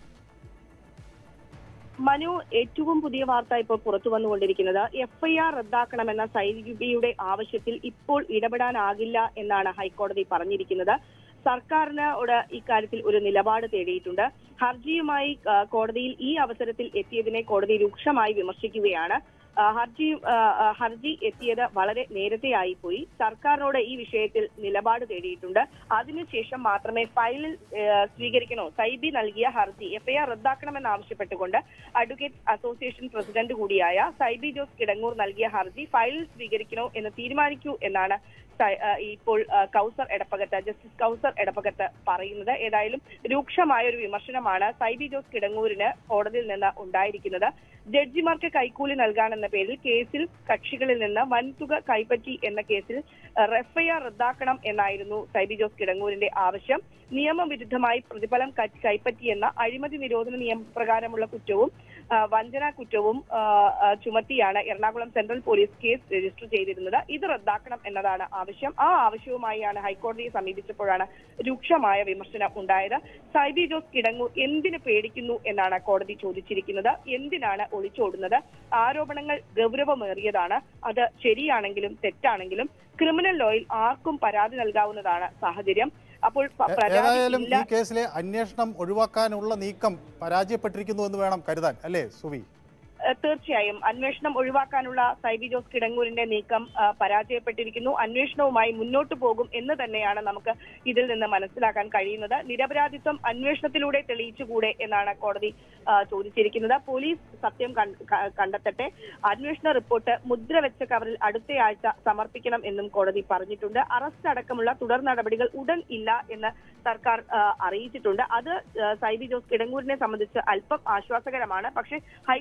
[SPEAKER 1] മനു ഏറ്റവും പുതിയ വാർത്ത ഇപ്പോൾ പുറത്തു വന്നുകൊണ്ടിരിക്കുന്നത് എഫ്ഐആർ റദ്ദാക്കണമെന്ന സൈബിയുടെ ആവശ്യത്തിൽ ഇപ്പോൾ ഇടപെടാനാകില്ല എന്നാണ് ഹൈക്കോടതി പറഞ്ഞിരിക്കുന്നത് സർക്കാരിനോട് ഇക്കാര്യത്തിൽ ഒരു നിലപാട് തേടിയിട്ടുണ്ട് ഹർജിയുമായി ആ, കോടതിയിൽ ഈ അവസരത്തിൽ എത്തിയതിനെ കോടതി രൂക്ഷമായി വിമർശിക്കുകയാണ് ആ, ഹർജി ആ, ആ, ഹർജി എത്തിയത് വളരെ നേരത്തെയായി പോയി സർക്കാരിനോട് ഈ വിഷയത്തിൽ നിലപാട് തേടിയിട്ടുണ്ട് അതിനുശേഷം മാത്രമേ ഫയലിൽ ആ, സ്വീകരിക്കണോ സൈബി നൽകിയ ഹർജി എഫ്ഐആർ റദ്ദാക്കണമെന്ന് ആവശ്യപ്പെട്ടുകൊണ്ട് അഡ്വക്കേറ്റ് അസോസിയേഷൻ പ്രസിഡന്റ് കൂടിയായ സൈബി ജോസ് കിടങ്ങൂർ നൽകിയ ഹർജി ഫയലിൽ സ്വീകരിക്കണോ എന്ന് തീരുമാനിക്കൂ എന്നാണ് സ- ആ, ഇപ്പോൾ ആ, കൗസർ എടപ്പകത്ത് ജസ്റ്റിസ് കൗസർ എടപ്പകത്ത് പറയുന്നത് ഏതായാലും രൂക്ഷമായ ഒരു വിമർശനമാണ് സൈബി ജോസ് കിടങ്ങൂരിന് കോടതിയിൽ നിന്ന് ഉണ്ടായിരിക്കുന്നത് ജഡ്ജിമാർക്ക് കൈക്കൂലി നൽകാനെന്ന പേരിൽ കേസിൽ കക്ഷികളിൽ നിന്ന് വൻതുക കൈപ്പറ്റി എന്ന കേസിൽ എഫ്ഐആർ റദ്ദാക്കണം എന്നായിരുന്നു സൈബി ജോസ് കിടങ്ങൂരിന്റെ ആവശ്യം നിയമവിരുദ്ധമായി പ്രതിഫലം ക- കൈപ്പറ്റിയെന്ന അഴിമതി നിരോധന നിയമപ്രകാരമുള്ള കുറ്റവും ആ, വഞ്ചന കുറ്റവും ആ, ആ, ചുമത്തിയാണ് Ernakulam central police case register ചെയ്തിരുന്നത് ഇത് റദ്ദാക്കണം എന്നതാണ് ആവശ്യം ആ ആവശ്യവുമായാണ് ഹൈക്കോടതിയെ സമീപിച്ചപ്പോഴാണ് രൂക്ഷമായ വിമർശനം ഉണ്ടായത് സൈബി ജോസ് കിടങ്ങൂർ എന്തിന് പേടിക്കുന്നു എന്നാണ് കോടതി ചോദിച്ചിരിക്കുന്നത് എന്തിനാണ് ഒളിച്ചോടുന്നത് ആരോപണങ്ങൾ ഗൗരവമേറിയതാണ് അത് ശരിയാണെങ്കിലും തെറ്റാണെങ്കിലും ക്രിമിനൽ ലോയിൽ ആർക്കും പരാതി നൽകാവുന്നതാണ് സാഹചര്യം അപ്പോൾ പ- പരാതി
[SPEAKER 2] ഏതായാലും
[SPEAKER 1] ഇല്ല
[SPEAKER 2] ഈ കേസിലെ അന്വേഷണം ഒഴിവാക്കാനുള്ള നീക്കം പരാജയപ്പെട്ടിരിക്കുന്നു എന്ന് വേണം കരുതാൻ അല്ലേ സുവി
[SPEAKER 1] ഏഹ് തീർച്ചയായും അന്വേഷണം ഒഴിവാക്കാനുള്ള സൈബി ജോസ് കിടങ്ങൂരിന്റെ നീക്കം ആ, പരാജയപ്പെട്ടിരിക്കുന്നു അന്വേഷണവുമായി മുന്നോട്ട് പോകും എന്ന് തന്നെയാണ് നമുക്ക് ഇതിൽ നിന്ന് മനസ്സിലാക്കാൻ കഴിയുന്നത് നിരപരാധിത്വം അന്വേഷണത്തിലൂടെ തെളിയിച്ചുകൂടെ എന്നാണ് കോടതി ആ, ചോദിച്ചിരിക്കുന്നത് പോലീസ് സത്യം കൺ- ക- കണ്ടെത്തട്ടെ അന്വേഷണ റിപ്പോർട്ട് മുദ്ര വെച്ച കവറിൽ അടുത്തയാഴ്ച സമർപ്പിക്കണം എന്നും കോടതി പറഞ്ഞിട്ടുണ്ട് അറസ്റ്റ് അടക്കമുള്ള തുടർ നടപടികൾ ഉടൻ ഇല്ല എന്ന് സർക്കാർ ആ, അറിയിച്ചിട്ടുണ്ട് അത് ആ, സൈബി ജോസ് കിടങ്ങൂരിനെ സംബന്ധിച്ച് അല്പം ആശ്വാസകരമാണ് പക്ഷേ ഹൈക്കോടതിയിൽ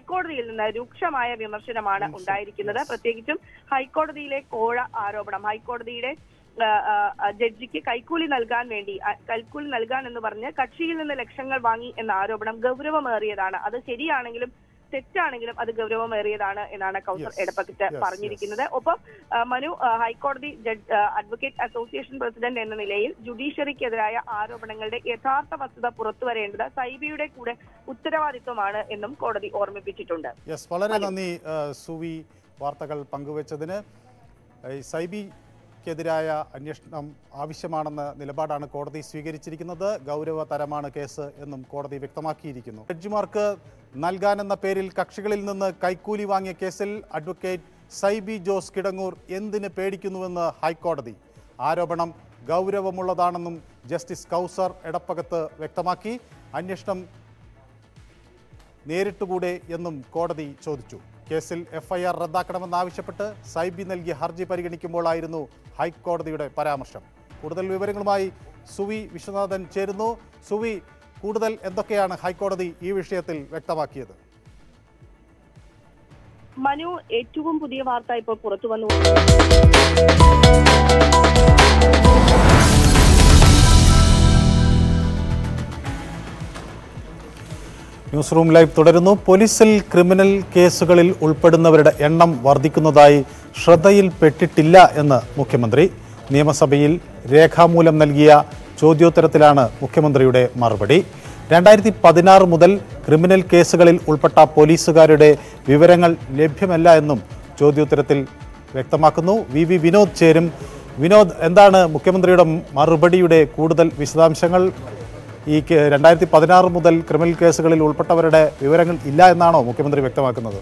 [SPEAKER 1] നിന്ന് രൂക്ഷമായ വിമർശനമാണ് ഉണ്ടായിരിക്കുന്നത് പ്രത്യേകിച്ചും ഹൈക്കോടതിയിലെ കോഴ ആരോപണം ഹൈക്കോടതിയുടെ ആ, ആ, ആ, ജഡ്ജിക്ക് കൈക്കൂലി നൽകാൻ വേണ്ടി ആ, കൈക്കൂലി നൽകാൻ എന്ന് പറഞ്ഞ് കക്ഷിയിൽ നിന്ന് ലക്ഷങ്ങൾ വാങ്ങി എന്ന ആരോപണം ഗൗരവമേറിയതാണ് അത് ശരിയാണെങ്കിലും തെറ്റാണെങ്കിലും അത് ഗൗരവമേറിയതാണ് എന്നാണ് കൗൺസിൽ എടപ്പക്കറ്റ്
[SPEAKER 21] yes,
[SPEAKER 1] പറഞ്ഞിരിക്കുന്നത് ഒപ്പം ആ, മനു ആ, ഹൈക്കോടതി ജഡ് ആ, അഡ്വക്കേറ്റ് അസോസിയേഷൻ പ്രസിഡന്റ് എന്ന നിലയിൽ ജുഡീഷ്യറിക്കെതിരായ ആരോപണങ്ങളുടെ യഥാർത്ഥ വസ്തുത പുറത്തുവരേണ്ടത് സൈബിയുടെ കൂടെ ഉത്തരവാദിത്വമാണ് എന്നും കോടതി ഓർമ്മിപ്പിച്ചിട്ടുണ്ട്
[SPEAKER 2] യെസ് വളരെ നന്ദി ആ, സുവി വാർത്തകൾ പങ്കുവച്ചതിന് ഈ സൈബിക്കെതിരായ അന്വേഷണം ആവശ്യമാണെന്ന നിലപാടാണ് കോടതി സ്വീകരിച്ചിരിക്കുന്നത് ഗൗരവതരമാണ് കേസ് എന്നും കോടതി വ്യക്തമാക്കിയിരിക്കുന്നു ജഡ്ജിമാർക്ക് നൽകാനെന്ന പേരിൽ കക്ഷികളിൽ നിന്ന് കൈക്കൂലി വാങ്ങിയ കേസിൽ അഡ്വക്കേറ്റ് സൈബി ജോസ് കിടങ്ങൂർ എന്തിന് പേടിക്കുന്നുവെന്ന് ഹൈക്കോടതി ആരോപണം ഗൗരവമുള്ളതാണെന്നും ജസ്റ്റിസ് കൗസർ എടപ്പകത്ത് വ്യക്തമാക്കി അന്വേഷണം നേരിട്ടുകൂടെ എന്നും കോടതി ചോദിച്ചു കേസിൽ എഫ്ഐആർ റദ്ദാക്കണമെന്നാവശ്യപ്പെട്ട് സൈബി നൽകിയ ഹർജി പരിഗണിക്കുമ്പോഴായിരുന്നു ഹൈക്കോടതിയുടെ പരാമർശം കൂടുതൽ വിവരങ്ങളുമായി സുവി വിശ്വനാഥൻ ചേരുന്നു സുവി കൂടുതൽ എന്തൊക്കെയാണ് ഹൈക്കോടതി ഈ വിഷയത്തിൽ വ്യക്തമാക്കിയത്
[SPEAKER 1] മനു ഏറ്റവും പുതിയ വാർത്ത ഇപ്പോൾ പുറത്തു വന്നു
[SPEAKER 2] ന്യൂസ് റൂം ലൈവ് തുടരുന്നു പോലീസിൽ ക്രിമിനൽ കേസുകളിൽ ഉൾപ്പെടുന്നവരുടെ എണ്ണം വർദ്ധിക്കുന്നതായി ശ്രദ്ധയിൽപ്പെട്ടിട്ടില്ല എന്ന് മുഖ്യമന്ത്രി നിയമസഭയിൽ രേഖാമൂലം നൽകിയ ചോദ്യോത്തരത്തിലാണ് മുഖ്യമന്ത്രിയുടെ മറുപടി രണ്ടായിരത്തി പതിനാറ് മുതൽ ക്രിമിനൽ കേസുകളിൽ ഉൾപ്പെട്ട പോലീസുകാരുടെ വിവരങ്ങൾ ലഭ്യമല്ല എന്നും ചോദ്യോത്തരത്തിൽ വ്യക്തമാക്കുന്നു വി വി വിനോദ് ചേരും വിനോദ് എന്താണ് മുഖ്യമന്ത്രിയുടെ മറുപടിയുടെ കൂടുതൽ വിശദാംശങ്ങൾ ഈ കേ- രണ്ടായിരത്തി പതിനാറ് മുതൽ ക്രിമിനൽ കേസുകളിൽ ഉൾപ്പെട്ടവരുടെ വിവരങ്ങൾ ഇല്ല എന്നാണോ മുഖ്യമന്ത്രി വ്യക്തമാക്കുന്നത്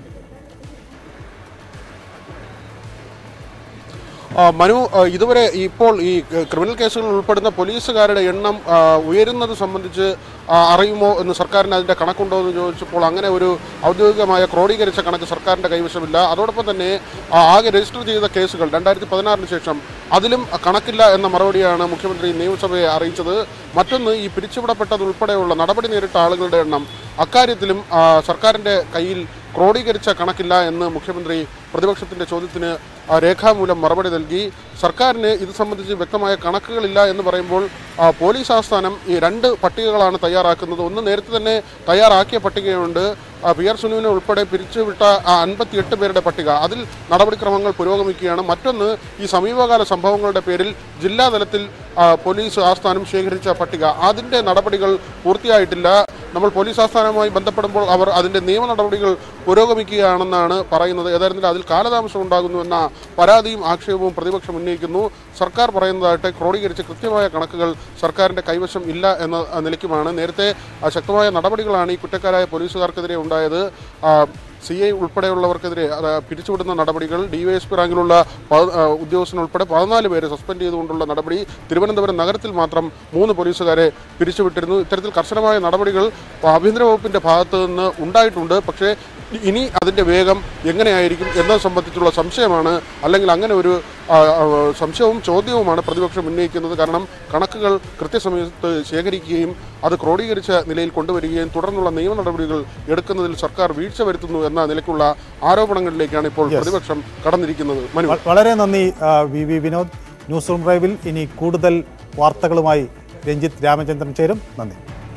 [SPEAKER 22] ആ, മനു ആ, ഇതുവരെ ഇപ്പോൾ ഈ ക- ക്രിമിനൽ കേസുകളിൽ ഉൾപ്പെടുന്ന പോലീസുകാരുടെ എണ്ണം ആ, ഉയരുന്നത് സംബന്ധിച്ച് ആ, അറിയുമോ എന്ന് സർക്കാരിന് അതിൻ്റെ കണക്കുണ്ടോ എന്ന് ചോദിച്ചപ്പോൾ അങ്ങനെ ഒരു ഔദ്യോഗികമായ ക്രോഡീകരിച്ച കണക്ക് സർക്കാരിൻ്റെ കൈവശമില്ല അതോടൊപ്പം തന്നെ ആ, ആകെ രജിസ്റ്റർ ചെയ്ത കേസുകൾ രണ്ടായിരത്തി പതിനാറിന് ശേഷം അതിലും കണക്കില്ല എന്ന മറുപടിയാണ് മുഖ്യമന്ത്രി നിയമസഭയെ അറിയിച്ചത് മറ്റൊന്ന് ഈ പിരിച്ചുവിടപ്പെട്ടതുൾപ്പെടെയുള്ള നടപടി നേരിട്ട ആളുകളുടെ എണ്ണം അക്കാര്യത്തിലും ആ, സർക്കാരിൻ്റെ കയ്യിൽ ക്രോഡീകരിച്ച കണക്കില്ല എന്ന് മുഖ്യമന്ത്രി പ്രതിപക്ഷത്തിന്റെ ചോദ്യത്തിന് ആ, രേഖാമൂലം മറുപടി നൽകി സർക്കാരിന് ഇത് സംബന്ധിച്ച് വ്യക്തമായ കണക്കുകളില്ല എന്ന് പറയുമ്പോൾ ആ, പോലീസ് ആസ്ഥാനം ഈ രണ്ട് പട്ടികകളാണ് തയ്യാറാക്കുന്നത് ഒന്ന് നേരത്തെ തന്നെ തയ്യാറാക്കിയ പട്ടികയുണ്ട് ആ, പി ആർ സുനുവിനെ ഉൾപ്പെടെ പിരിച്ചുവിട്ട ആ അൻപത്തിയെട്ട് പേരുടെ പട്ടിക അതിൽ നടപടിക്രമങ്ങൾ പുരോഗമിക്കുകയാണ് മറ്റൊന്ന് ഈ സമീപകാല സംഭവങ്ങളുടെ പേരിൽ ജില്ലാതലത്തിൽ ആ, പോലീസ് ആസ്ഥാനം ശേഖരിച്ച പട്ടിക അതിൻ്റെ നടപടികൾ പൂർത്തിയായിട്ടില്ല നമ്മൾ പോലീസ് ആസ്ഥാനവുമായി ബന്ധപ്പെടുമ്പോൾ അവർ അതിൻ്റെ നിയമ നടപടികൾ പുരോഗമിക്കുകയാണെന്നാണ് പറയുന്നത് ഏതായിരുന്നാലും അതിൽ കാലതാമസം ഉണ്ടാകുന്നു എന്ന പരാതിയും ആക്ഷേപവും പ്രതിപക്ഷം ഉന്നയിക്കുന്നു സർക്കാർ പറയുന്നതായിട്ട് ക്രോഡീകരിച്ച കൃത്യമായ കണക്കുകൾ സർക്കാരിൻ്റെ കൈവശം ഇല്ല എന്ന നിലയ്ക്കുമാണ് നേരത്തെ ആ, ശക്തമായ നടപടികളാണ് ഈ കുറ്റക്കാരായ പോലീസുകാർക്കെതിരെ ഉണ്ടായത് ആ, സി ഐ ഉൾപ്പെടെയുള്ളവർക്കെതിരെ അത് പിരിച്ചുവിടുന്ന നടപടികൾ ഡിവൈഎസ്പി റാങ്കിലുള്ള പ- ആ, ഉദ്യോഗസ്ഥനുൾപ്പെടെ പതിനാല് പേരെ സസ്പെൻഡ് ചെയ്തുകൊണ്ടുള്ള നടപടി തിരുവനന്തപുരം നഗരത്തിൽ മാത്രം മൂന്ന് പോലീസുകാരെ പിരിച്ചുവിട്ടിരുന്നു ഇത്തരത്തിൽ കർശനമായ നടപടികൾ ആഭ്യന്തര വകുപ്പിന്റെ ഭാഗത്ത് നിന്ന് ഉണ്ടായിട്ടുണ്ട് പക്ഷേ ഇനി അതിന്റെ വേഗം എങ്ങനെയായിരിക്കും എന്നത് സംബന്ധിച്ചുള്ള സംശയമാണ് അല്ലെങ്കിൽ അങ്ങനെ ഒരു ആ, ആ, സംശയവും ചോദ്യവുമാണ് പ്രതിപക്ഷം ഉന്നയിക്കുന്നത് കാരണം കണക്കുകൾ കൃത്യസമയത്ത് ശേഖരിക്കുകയും അത് ക്രോഡീകരിച്ച നിലയിൽ കൊണ്ടുവരികയും തുടർന്നുള്ള നിയമ നടപടികൾ എടുക്കുന്നതിൽ സർക്കാർ വീഴ്ച വരുത്തുന്നു എന്ന നിലയ്ക്കുള്ള ആരോപണങ്ങളിലേക്കാണ് ഇപ്പോൾ
[SPEAKER 2] Yes.
[SPEAKER 22] പ്രതിപക്ഷം കടന്നിരിക്കുന്നത് മനു
[SPEAKER 2] വ- വളരെ നന്ദി ആ, V V Vinod news room ഡ്രൈവിൽ ഇനി കൂടുതൽ വാർത്തകളുമായി രഞ്ജിത്ത് രാമചന്ദ്രൻ ചേരും നന്ദി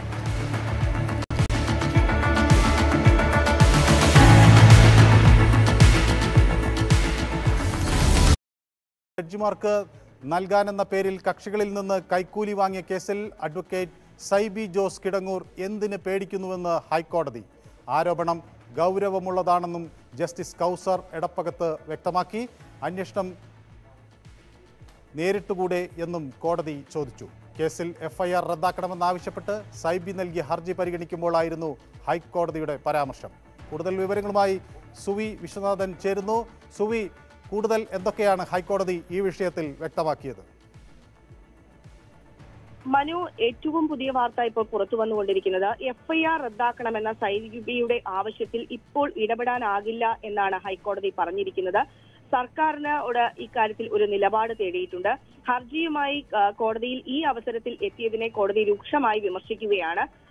[SPEAKER 2] ജഡ്ജിമാർക്ക് നൽകാനെന്ന പേരിൽ കക്ഷികളിൽ നിന്ന് കൈക്കൂലി വാങ്ങിയ കേസിൽ അഡ്വക്കേറ്റ് സൈബി ജോസ് കിടങ്ങൂർ എന്തിന് പേടിക്കുന്നുവെന്ന് ഹൈക്കോടതി ആരോപണം ഗൗരവമുള്ളതാണെന്നും ജസ്റ്റിസ് കൗസർ എടപ്പകത്ത് വ്യക്തമാക്കി അന്വേഷണം നേരിട്ടുകൂടെ എന്നും കോടതി ചോദിച്ചു കേസിൽ എഫ്ഐആർ റദ്ദാക്കണമെന്നാവശ്യപ്പെട്ട് സൈബി നൽകിയ ഹർജി പരിഗണിക്കുമ്പോഴായിരുന്നു ഹൈക്കോടതിയുടെ പരാമർശം കൂടുതൽ വിവരങ്ങളുമായി സുവി വിശ്വനാഥൻ ചേരുന്നു സുവി കൂടുതൽ എന്തൊക്കെയാണ് ഹൈക്കോടതി ഈ വിഷയത്തിൽ വ്യക്തമാക്കിയത്
[SPEAKER 1] മനു ഏറ്റവും പുതിയ വാർത്ത ഇപ്പോൾ പുറത്തു വന്നുകൊണ്ടിരിക്കുന്നത് എഫ്ഐആർ റദ്ദാക്കണമെന്ന സൈബിയുടെ ആവശ്യത്തിൽ ഇപ്പോൾ ഇടപെടാനാകില്ല എന്നാണ് ഹൈക്കോടതി പറഞ്ഞിരിക്കുന്നത് സർക്കാരിനോട് ഇക്കാര്യത്തിൽ ഒരു നിലപാട് തേടിയിട്ടുണ്ട് ഹർജിയുമായി ആ, കോടതിയിൽ ഈ അവസരത്തിൽ എത്തിയതിനെ കോടതി രൂക്ഷമായി വിമർശിക്കുകയാണ്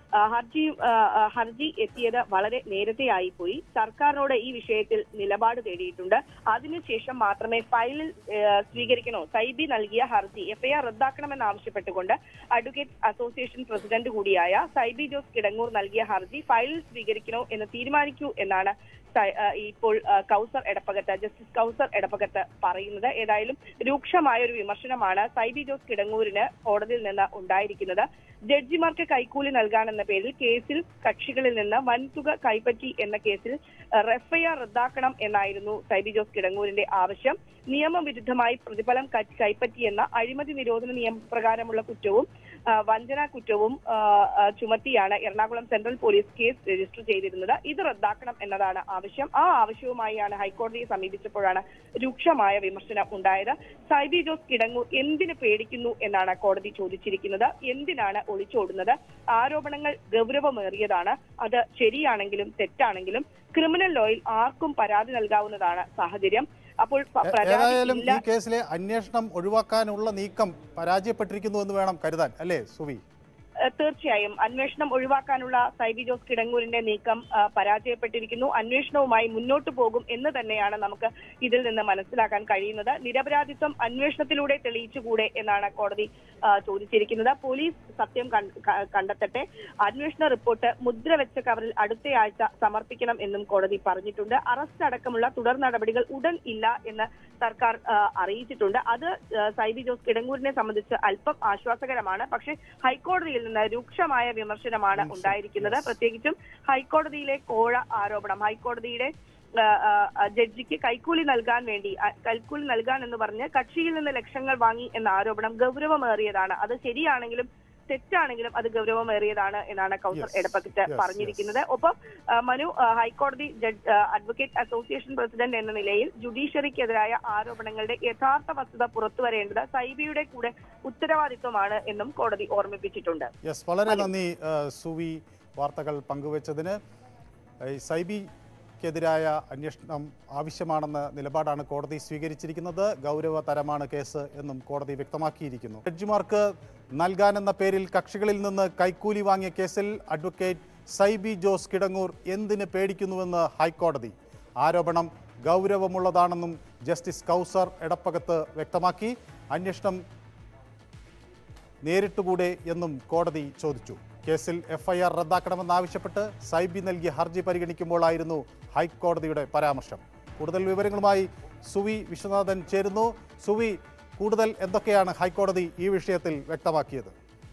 [SPEAKER 1] ആ, ഹർജി ആ, ആ, ഹർജി എത്തിയത് വളരെ നേരത്തെ ആയിപ്പോയി സർക്കാരിനോട് ഈ വിഷയത്തിൽ നിലപാട് തേടിയിട്ടുണ്ട് അതിനുശേഷം മാത്രമേ ഫയലിൽ ആ, സ്വീകരിക്കണോ സൈബി നൽകിയ ഹർജി എഫ്ഐആർ റദ്ദാക്കണമെന്ന് ആവശ്യപ്പെട്ടുകൊണ്ട് അഡ്വക്കേറ്റ് അസോസിയേഷൻ പ്രസിഡന്റ് കൂടിയായ സൈബി ജോസ് കിടങ്ങൂർ നൽകിയ ഹർജി ഫയലിൽ സ്വീകരിക്കണോ എന്ന് തീരുമാനിക്കൂ എന്നാണ് സ- ആ, ഇപ്പോൾ ആ, കൗസർ എടപ്പകത്ത് ജസ്റ്റിസ് കൗസർ എടപ്പകത്ത് പറയുന്നത് ഏതായാലും രൂക്ഷമായ ഒരു വിമർശനമാണ് സൈബി ജോസ് കിടങ്ങൂരിന് കോടതിയിൽ നിന്ന് ഉണ്ടായിരിക്കുന്നത് ജഡ്ജിമാർക്ക് കൈക്കൂലി നൽകാനെന്ന പേരിൽ കേസിൽ കക്ഷികളിൽ നിന്ന് വൻതുക കൈപ്പറ്റി എന്ന കേസിൽ എഫ്ഐആർ റദ്ദാക്കണം എന്നായിരുന്നു സൈബി ജോസ് കിടങ്ങൂരിന്റെ ആവശ്യം നിയമവിരുദ്ധമായി പ്രതിഫലം ക- കൈപ്പറ്റിയെന്ന അഴിമതി നിരോധന നിയമപ്രകാരമുള്ള കുറ്റവും ആ, വഞ്ചനാ കുറ്റവും ആ, ആ, ചുമത്തിയാണ് Ernakulam central police case register ചെയ്തിരുന്നത് ഇത് റദ്ദാക്കണം എന്നതാണ് ആവശ്യം ആ ആവശ്യവുമായാണ് ഹൈക്കോടതിയെ സമീപിച്ചപ്പോഴാണ് രൂക്ഷമായ വിമർശനം ഉണ്ടായത് സൈബി ജോസ് കിടങ്ങൂർ എന്തിന് പേടിക്കുന്നു എന്നാണ് കോടതി ചോദിച്ചിരിക്കുന്നത് എന്തിനാണ് ഒളിച്ചോടുന്നത് ആരോപണങ്ങൾ ഗൗരവമേറിയതാണ് അത് ശരിയാണെങ്കിലും തെറ്റാണെങ്കിലും ക്രിമിനൽ ലോയിൽ ആർക്കും പരാതി നൽകാവുന്നതാണ് സാഹചര്യം അപ്പോൾ പ- പരാതി
[SPEAKER 2] ഏതായാലും
[SPEAKER 1] ഇല്ല
[SPEAKER 2] ഈ കേസിലെ അന്വേഷണം ഒഴിവാക്കാനുള്ള നീക്കം പരാജയപ്പെട്ടിരിക്കുന്നു എന്ന് വേണം കരുതാൻ അല്ലേ സുവി
[SPEAKER 1] ഏഹ് തീർച്ചയായും അന്വേഷണം ഒഴിവാക്കാനുള്ള സൈബി ജോസ് കിടങ്ങൂരിന്റെ നീക്കം ആ, പരാജയപ്പെട്ടിരിക്കുന്നു അന്വേഷണവുമായി മുന്നോട്ട് പോകും എന്ന് തന്നെയാണ് നമുക്ക് ഇതിൽ നിന്ന് മനസ്സിലാക്കാൻ കഴിയുന്നത് നിരപരാധിത്വം അന്വേഷണത്തിലൂടെ തെളിയിച്ചുകൂടെ എന്നാണ് കോടതി ആ, ചോദിച്ചിരിക്കുന്നത് പോലീസ് സത്യം കൺ- ക- കണ്ടെത്തട്ടെ അന്വേഷണ റിപ്പോർട്ട് മുദ്ര വെച്ച കവറിൽ അടുത്തയാഴ്ച സമർപ്പിക്കണം എന്നും കോടതി പറഞ്ഞിട്ടുണ്ട് അറസ്റ്റ് അടക്കമുള്ള തുടർ നടപടികൾ ഉടൻ ഇല്ല എന്ന് സർക്കാർ ആ, അറിയിച്ചിട്ടുണ്ട് അത് ആ, സൈബി ജോസ് കിടങ്ങൂരിനെ സംബന്ധിച്ച് അല്പം ആശ്വാസകരമാണ് പക്ഷേ ഹൈക്കോടതിയിൽ നിന്ന് രൂക്ഷമായ വിമർശനമാണ് ഉണ്ടായിരിക്കുന്നത് പ്രത്യേകിച്ചും ഹൈക്കോടതിയിലെ കോഴ ആരോപണം ഹൈക്കോടതിയുടെ ആ, ആ, ആ, ജഡ്ജിക്ക് കൈക്കൂലി നൽകാൻ വേണ്ടി ആ, കൈക്കൂലി നൽകാൻ എന്ന് പറഞ്ഞ് കക്ഷിയിൽ നിന്ന് ലക്ഷങ്ങൾ വാങ്ങി എന്ന ആരോപണം ഗൗരവമേറിയതാണ് അത് ശരിയാണെങ്കിലും തെറ്റാണെങ്കിലും അത് ഗൗരവമേറിയതാണ് എന്നാണ് കൗസർ
[SPEAKER 2] Yes.
[SPEAKER 1] എടപ്പക്കിട്ട്
[SPEAKER 2] Yes,
[SPEAKER 1] പറഞ്ഞിരിക്കുന്നത് ഒപ്പം ആ, മനു ആ, ഹൈക്കോടതി ജഡ്ജ് ആ, അഡ്വക്കേറ്റ് അസോസിയേഷൻ പ്രസിഡന്റ് എന്ന നിലയിൽ ജുഡീഷ്യറിക്കെതിരായ ആരോപണങ്ങളുടെ യഥാർത്ഥ വസ്തുത പുറത്തുവരേണ്ടത് സൈബിയുടെ കൂടെ ഉത്തരവാദിത്വമാണ് എന്നും കോടതി ഓർമ്മിപ്പിച്ചിട്ടുണ്ട്
[SPEAKER 2] യെസ് വളരെ നന്ദി ആ, സുവി വാർത്തകൾ പങ്കുവച്ചതിന് ഈ സൈബിക്കെതിരായ അന്വേഷണം ആവശ്യമാണെന്ന നിലപാടാണ് കോടതി സ്വീകരിച്ചിരിക്കുന്നത് ഗൗരവതരമാണ് കേസ് എന്നും കോടതി വ്യക്തമാക്കിയിരിക്കുന്നു ജഡ്ജിമാർക്ക് നൽകാനെന്ന പേരിൽ കക്ഷികളിൽ നിന്ന് കൈക്കൂലി വാങ്ങിയ കേസിൽ അഡ്വക്കേറ്റ് സൈബി ജോസ് കിടങ്ങൂർ എന്തിന് പേടിക്കുന്നുവെന്ന് ഹൈക്കോടതി ആരോപണം ഗൗരവമുള്ളതാണെന്നും ജസ്റ്റിസ് കൗസർ എടപ്പകത്ത് വ്യക്തമാക്കി അന്വേഷണം നേരിട്ടുകൂടെ എന്നും കോടതി ചോദിച്ചു കേസിൽ എഫ്ഐആർ റദ്ദാക്കണമെന്നാവശ്യപ്പെട്ട് സൈബി നൽകിയ ഹർജി പരിഗണിക്കുമ്പോഴായിരുന്നു ഹൈക്കോടതിയുടെ പരാമർശം കൂടുതൽ വിവരങ്ങളുമായി സുവി വിശ്വനാഥൻ ചേരുന്നു സുവി കൂടുതൽ എന്തൊക്കെയാണ് ഹൈക്കോടതി ഈ വിഷയത്തിൽ വ്യക്തമാക്കിയത്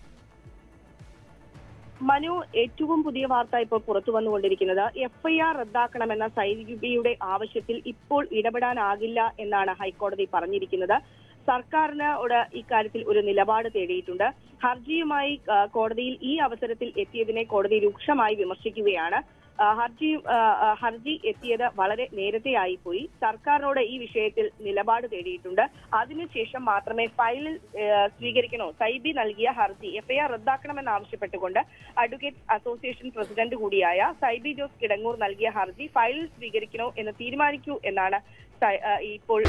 [SPEAKER 1] മനു ഏറ്റവും പുതിയ വാർത്ത ഇപ്പോൾ പുറത്തു വന്നുകൊണ്ടിരിക്കുന്നത് എഫ്ഐആർ റദ്ദാക്കണമെന്ന സൈബിയുടെ ആവശ്യത്തിൽ ഇപ്പോൾ ഇടപെടാനാകില്ല എന്നാണ് ഹൈക്കോടതി പറഞ്ഞിരിക്കുന്നത് സർക്കാരിനോട് ഇക്കാര്യത്തിൽ ഒരു നിലപാട് തേടിയിട്ടുണ്ട് ഹർജിയുമായി ആ, കോടതിയിൽ ഈ അവസരത്തിൽ എത്തിയതിനെ കോടതി രൂക്ഷമായി വിമർശിക്കുകയാണ് ആ, ഹർജി ആ, ആ, ഹർജി എത്തിയത് വളരെ നേരത്തെ ആയിപ്പോയി സർക്കാരിനോട് ഈ വിഷയത്തിൽ നിലപാട് തേടിയിട്ടുണ്ട് അതിനുശേഷം മാത്രമേ ഫയലിൽ ആ, സ്വീകരിക്കണോ സൈബി നൽകിയ ഹർജി എഫ്ഐആർ റദ്ദാക്കണമെന്ന് ആവശ്യപ്പെട്ടുകൊണ്ട് അഡ്വക്കേറ്റ് അസോസിയേഷൻ പ്രസിഡന്റ് കൂടിയായ സൈബി ജോസ് കിടങ്ങൂർ നൽകിയ ഹർജി ഫയലിൽ സ്വീകരിക്കണോ എന്ന് തീരുമാനിക്കൂ എന്നാണ് സൈ- ആ, ഇപ്പോൾ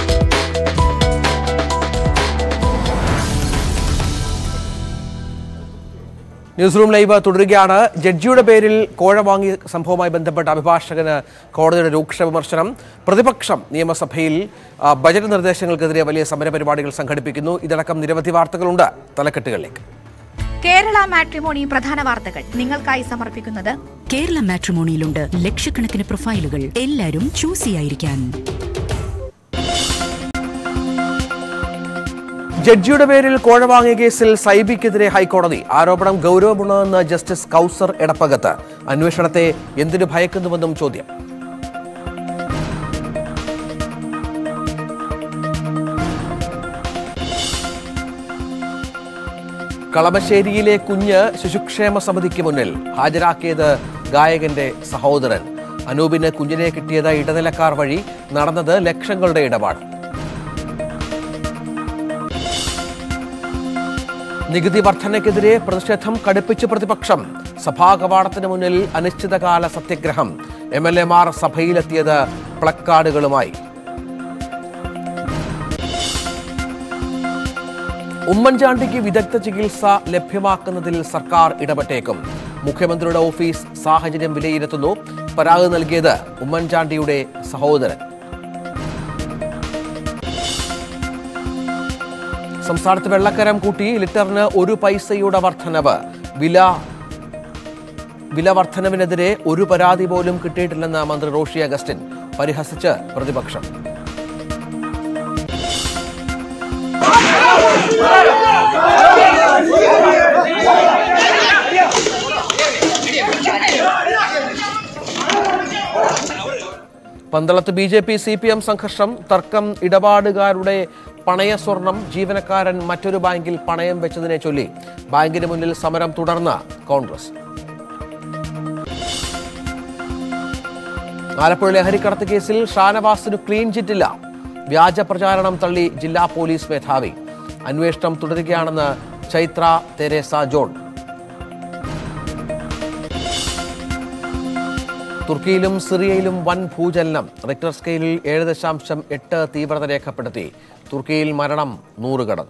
[SPEAKER 7] ന്യൂസ് റൂം ലൈവ് തുടരുകയാണ് ജഡ്ജിയുടെ പേരിൽ കോഴ വാങ്ങിയ സംഭവവുമായി ബന്ധപ്പെട്ട അഭിഭാഷകന് കോടതിയുടെ രൂക്ഷ വിമർശനം പ്രതിപക്ഷം നിയമസഭയിൽ ആ, ബജറ്റ് നിർദ്ദേശങ്ങൾക്കെതിരെ വലിയ സമരപരിപാടികൾ സംഘടിപ്പിക്കുന്നു ഇതടക്കം നിരവധി വാർത്തകളുണ്ട് തലക്കെട്ടുകളിലേക്ക്
[SPEAKER 21] കേരള മാട്രിമോണി പ്രധാന വാർത്തകൾ നിങ്ങൾക്കായി സമർപ്പിക്കുന്നത്
[SPEAKER 23] കേരള മാട്രിമോണിയിലുണ്ട് ലക്ഷക്കണക്കിന് പ്രൊഫൈലുകൾ എല്ലാരും ചൂസിയായിരിക്കാൻ
[SPEAKER 7] ജഡ്ജിയുടെ പേരിൽ കോഴ വാങ്ങിയ കേസിൽ സൈബിക്കെതിരെ ഹൈക്കോടതി ആരോപണം ഗൗരവമുള്ളതെന്ന് ജസ്റ്റിസ് കൗസർ എടപ്പകത്ത് അന്വേഷണത്തെ എന്തിനു ഭയക്കുന്നുവെന്നും ചോദ്യം കളമശ്ശേരിയിലെ കുഞ്ഞ് ശിശുക്ഷേമ സമിതിക്ക് മുന്നിൽ ഹാജരാക്കിയത് ഗായകന്റെ സഹോദരൻ അനൂപിന് കുഞ്ഞിനെ കിട്ടിയത് ഇടനിലക്കാർ വഴി നടന്നത് ലക്ഷങ്ങളുടെ ഇടപാട് നികുതി വർധനയ്ക്കെതിരെ പ്രതിഷേധം കടുപ്പിച്ച് പ്രതിപക്ഷം സഭാ കവാടത്തിന് മുന്നിൽ അനിശ്ചിതകാല സത്യഗ്രഹം എം എൽ എമാർ സഭയിലെത്തിയത് പ്ലക്കാർഡുകളുമായി ഉമ്മൻചാണ്ടിക്ക് വിദഗ്ധ ചികിത്സ ലഭ്യമാക്കുന്നതിൽ സർക്കാർ ഇടപെട്ടേക്കും മുഖ്യമന്ത്രിയുടെ ഓഫീസ് സാഹചര്യം വിലയിരുത്തുന്നു പരാതി നൽകിയത് ഉമ്മൻചാണ്ടിയുടെ സഹോദരൻ സംസ്ഥാനത്ത് വെള്ളക്കരം കൂട്ടി ലിറ്ററിന് ഒരു പൈസയുടെ വർധനവ് വില വില വർധനവിനെതിരെ ഒരു പരാതി പോലും കിട്ടിയിട്ടില്ലെന്ന് മന്ത്രി റോഷി അഗസ്റ്റിൻ പരിഹസിച്ച് പ്രതിപക്ഷം പന്തളത്ത് B J P C P M സംഘർഷം തർക്കം ഇടപാടുകാരുടെ പണയ സ്വർണം ജീവനക്കാരൻ മറ്റൊരു ബാങ്കിൽ പണയം വെച്ചതിനെ ചൊല്ലി ബാങ്കിന് മുന്നിൽ സമരം തുടർന്ന കോൺഗ്രസ് ആലപ്പുഴ ലഹരിക്കടത്ത് കേസിൽ ഷാനവാസിന് ക്ലീൻ ചിറ്റില്ല വ്യാജ പ്രചാരണം തള്ളി ജില്ലാ പോലീസ് മേധാവി അന്വേഷണം തുടരുകയാണെന്ന് ചൈത്ര തെരേസ ജോൺ തുർക്കിയിലും സിറിയയിലും വൻ ഭൂചലനം റിക്ടർ സ്കെയിലിൽ ഏഴ് ദശാംശം എട്ട് തീവ്രത രേഖപ്പെടുത്തി തുർക്കിയിൽ മരണം നൂറ് കടന്നു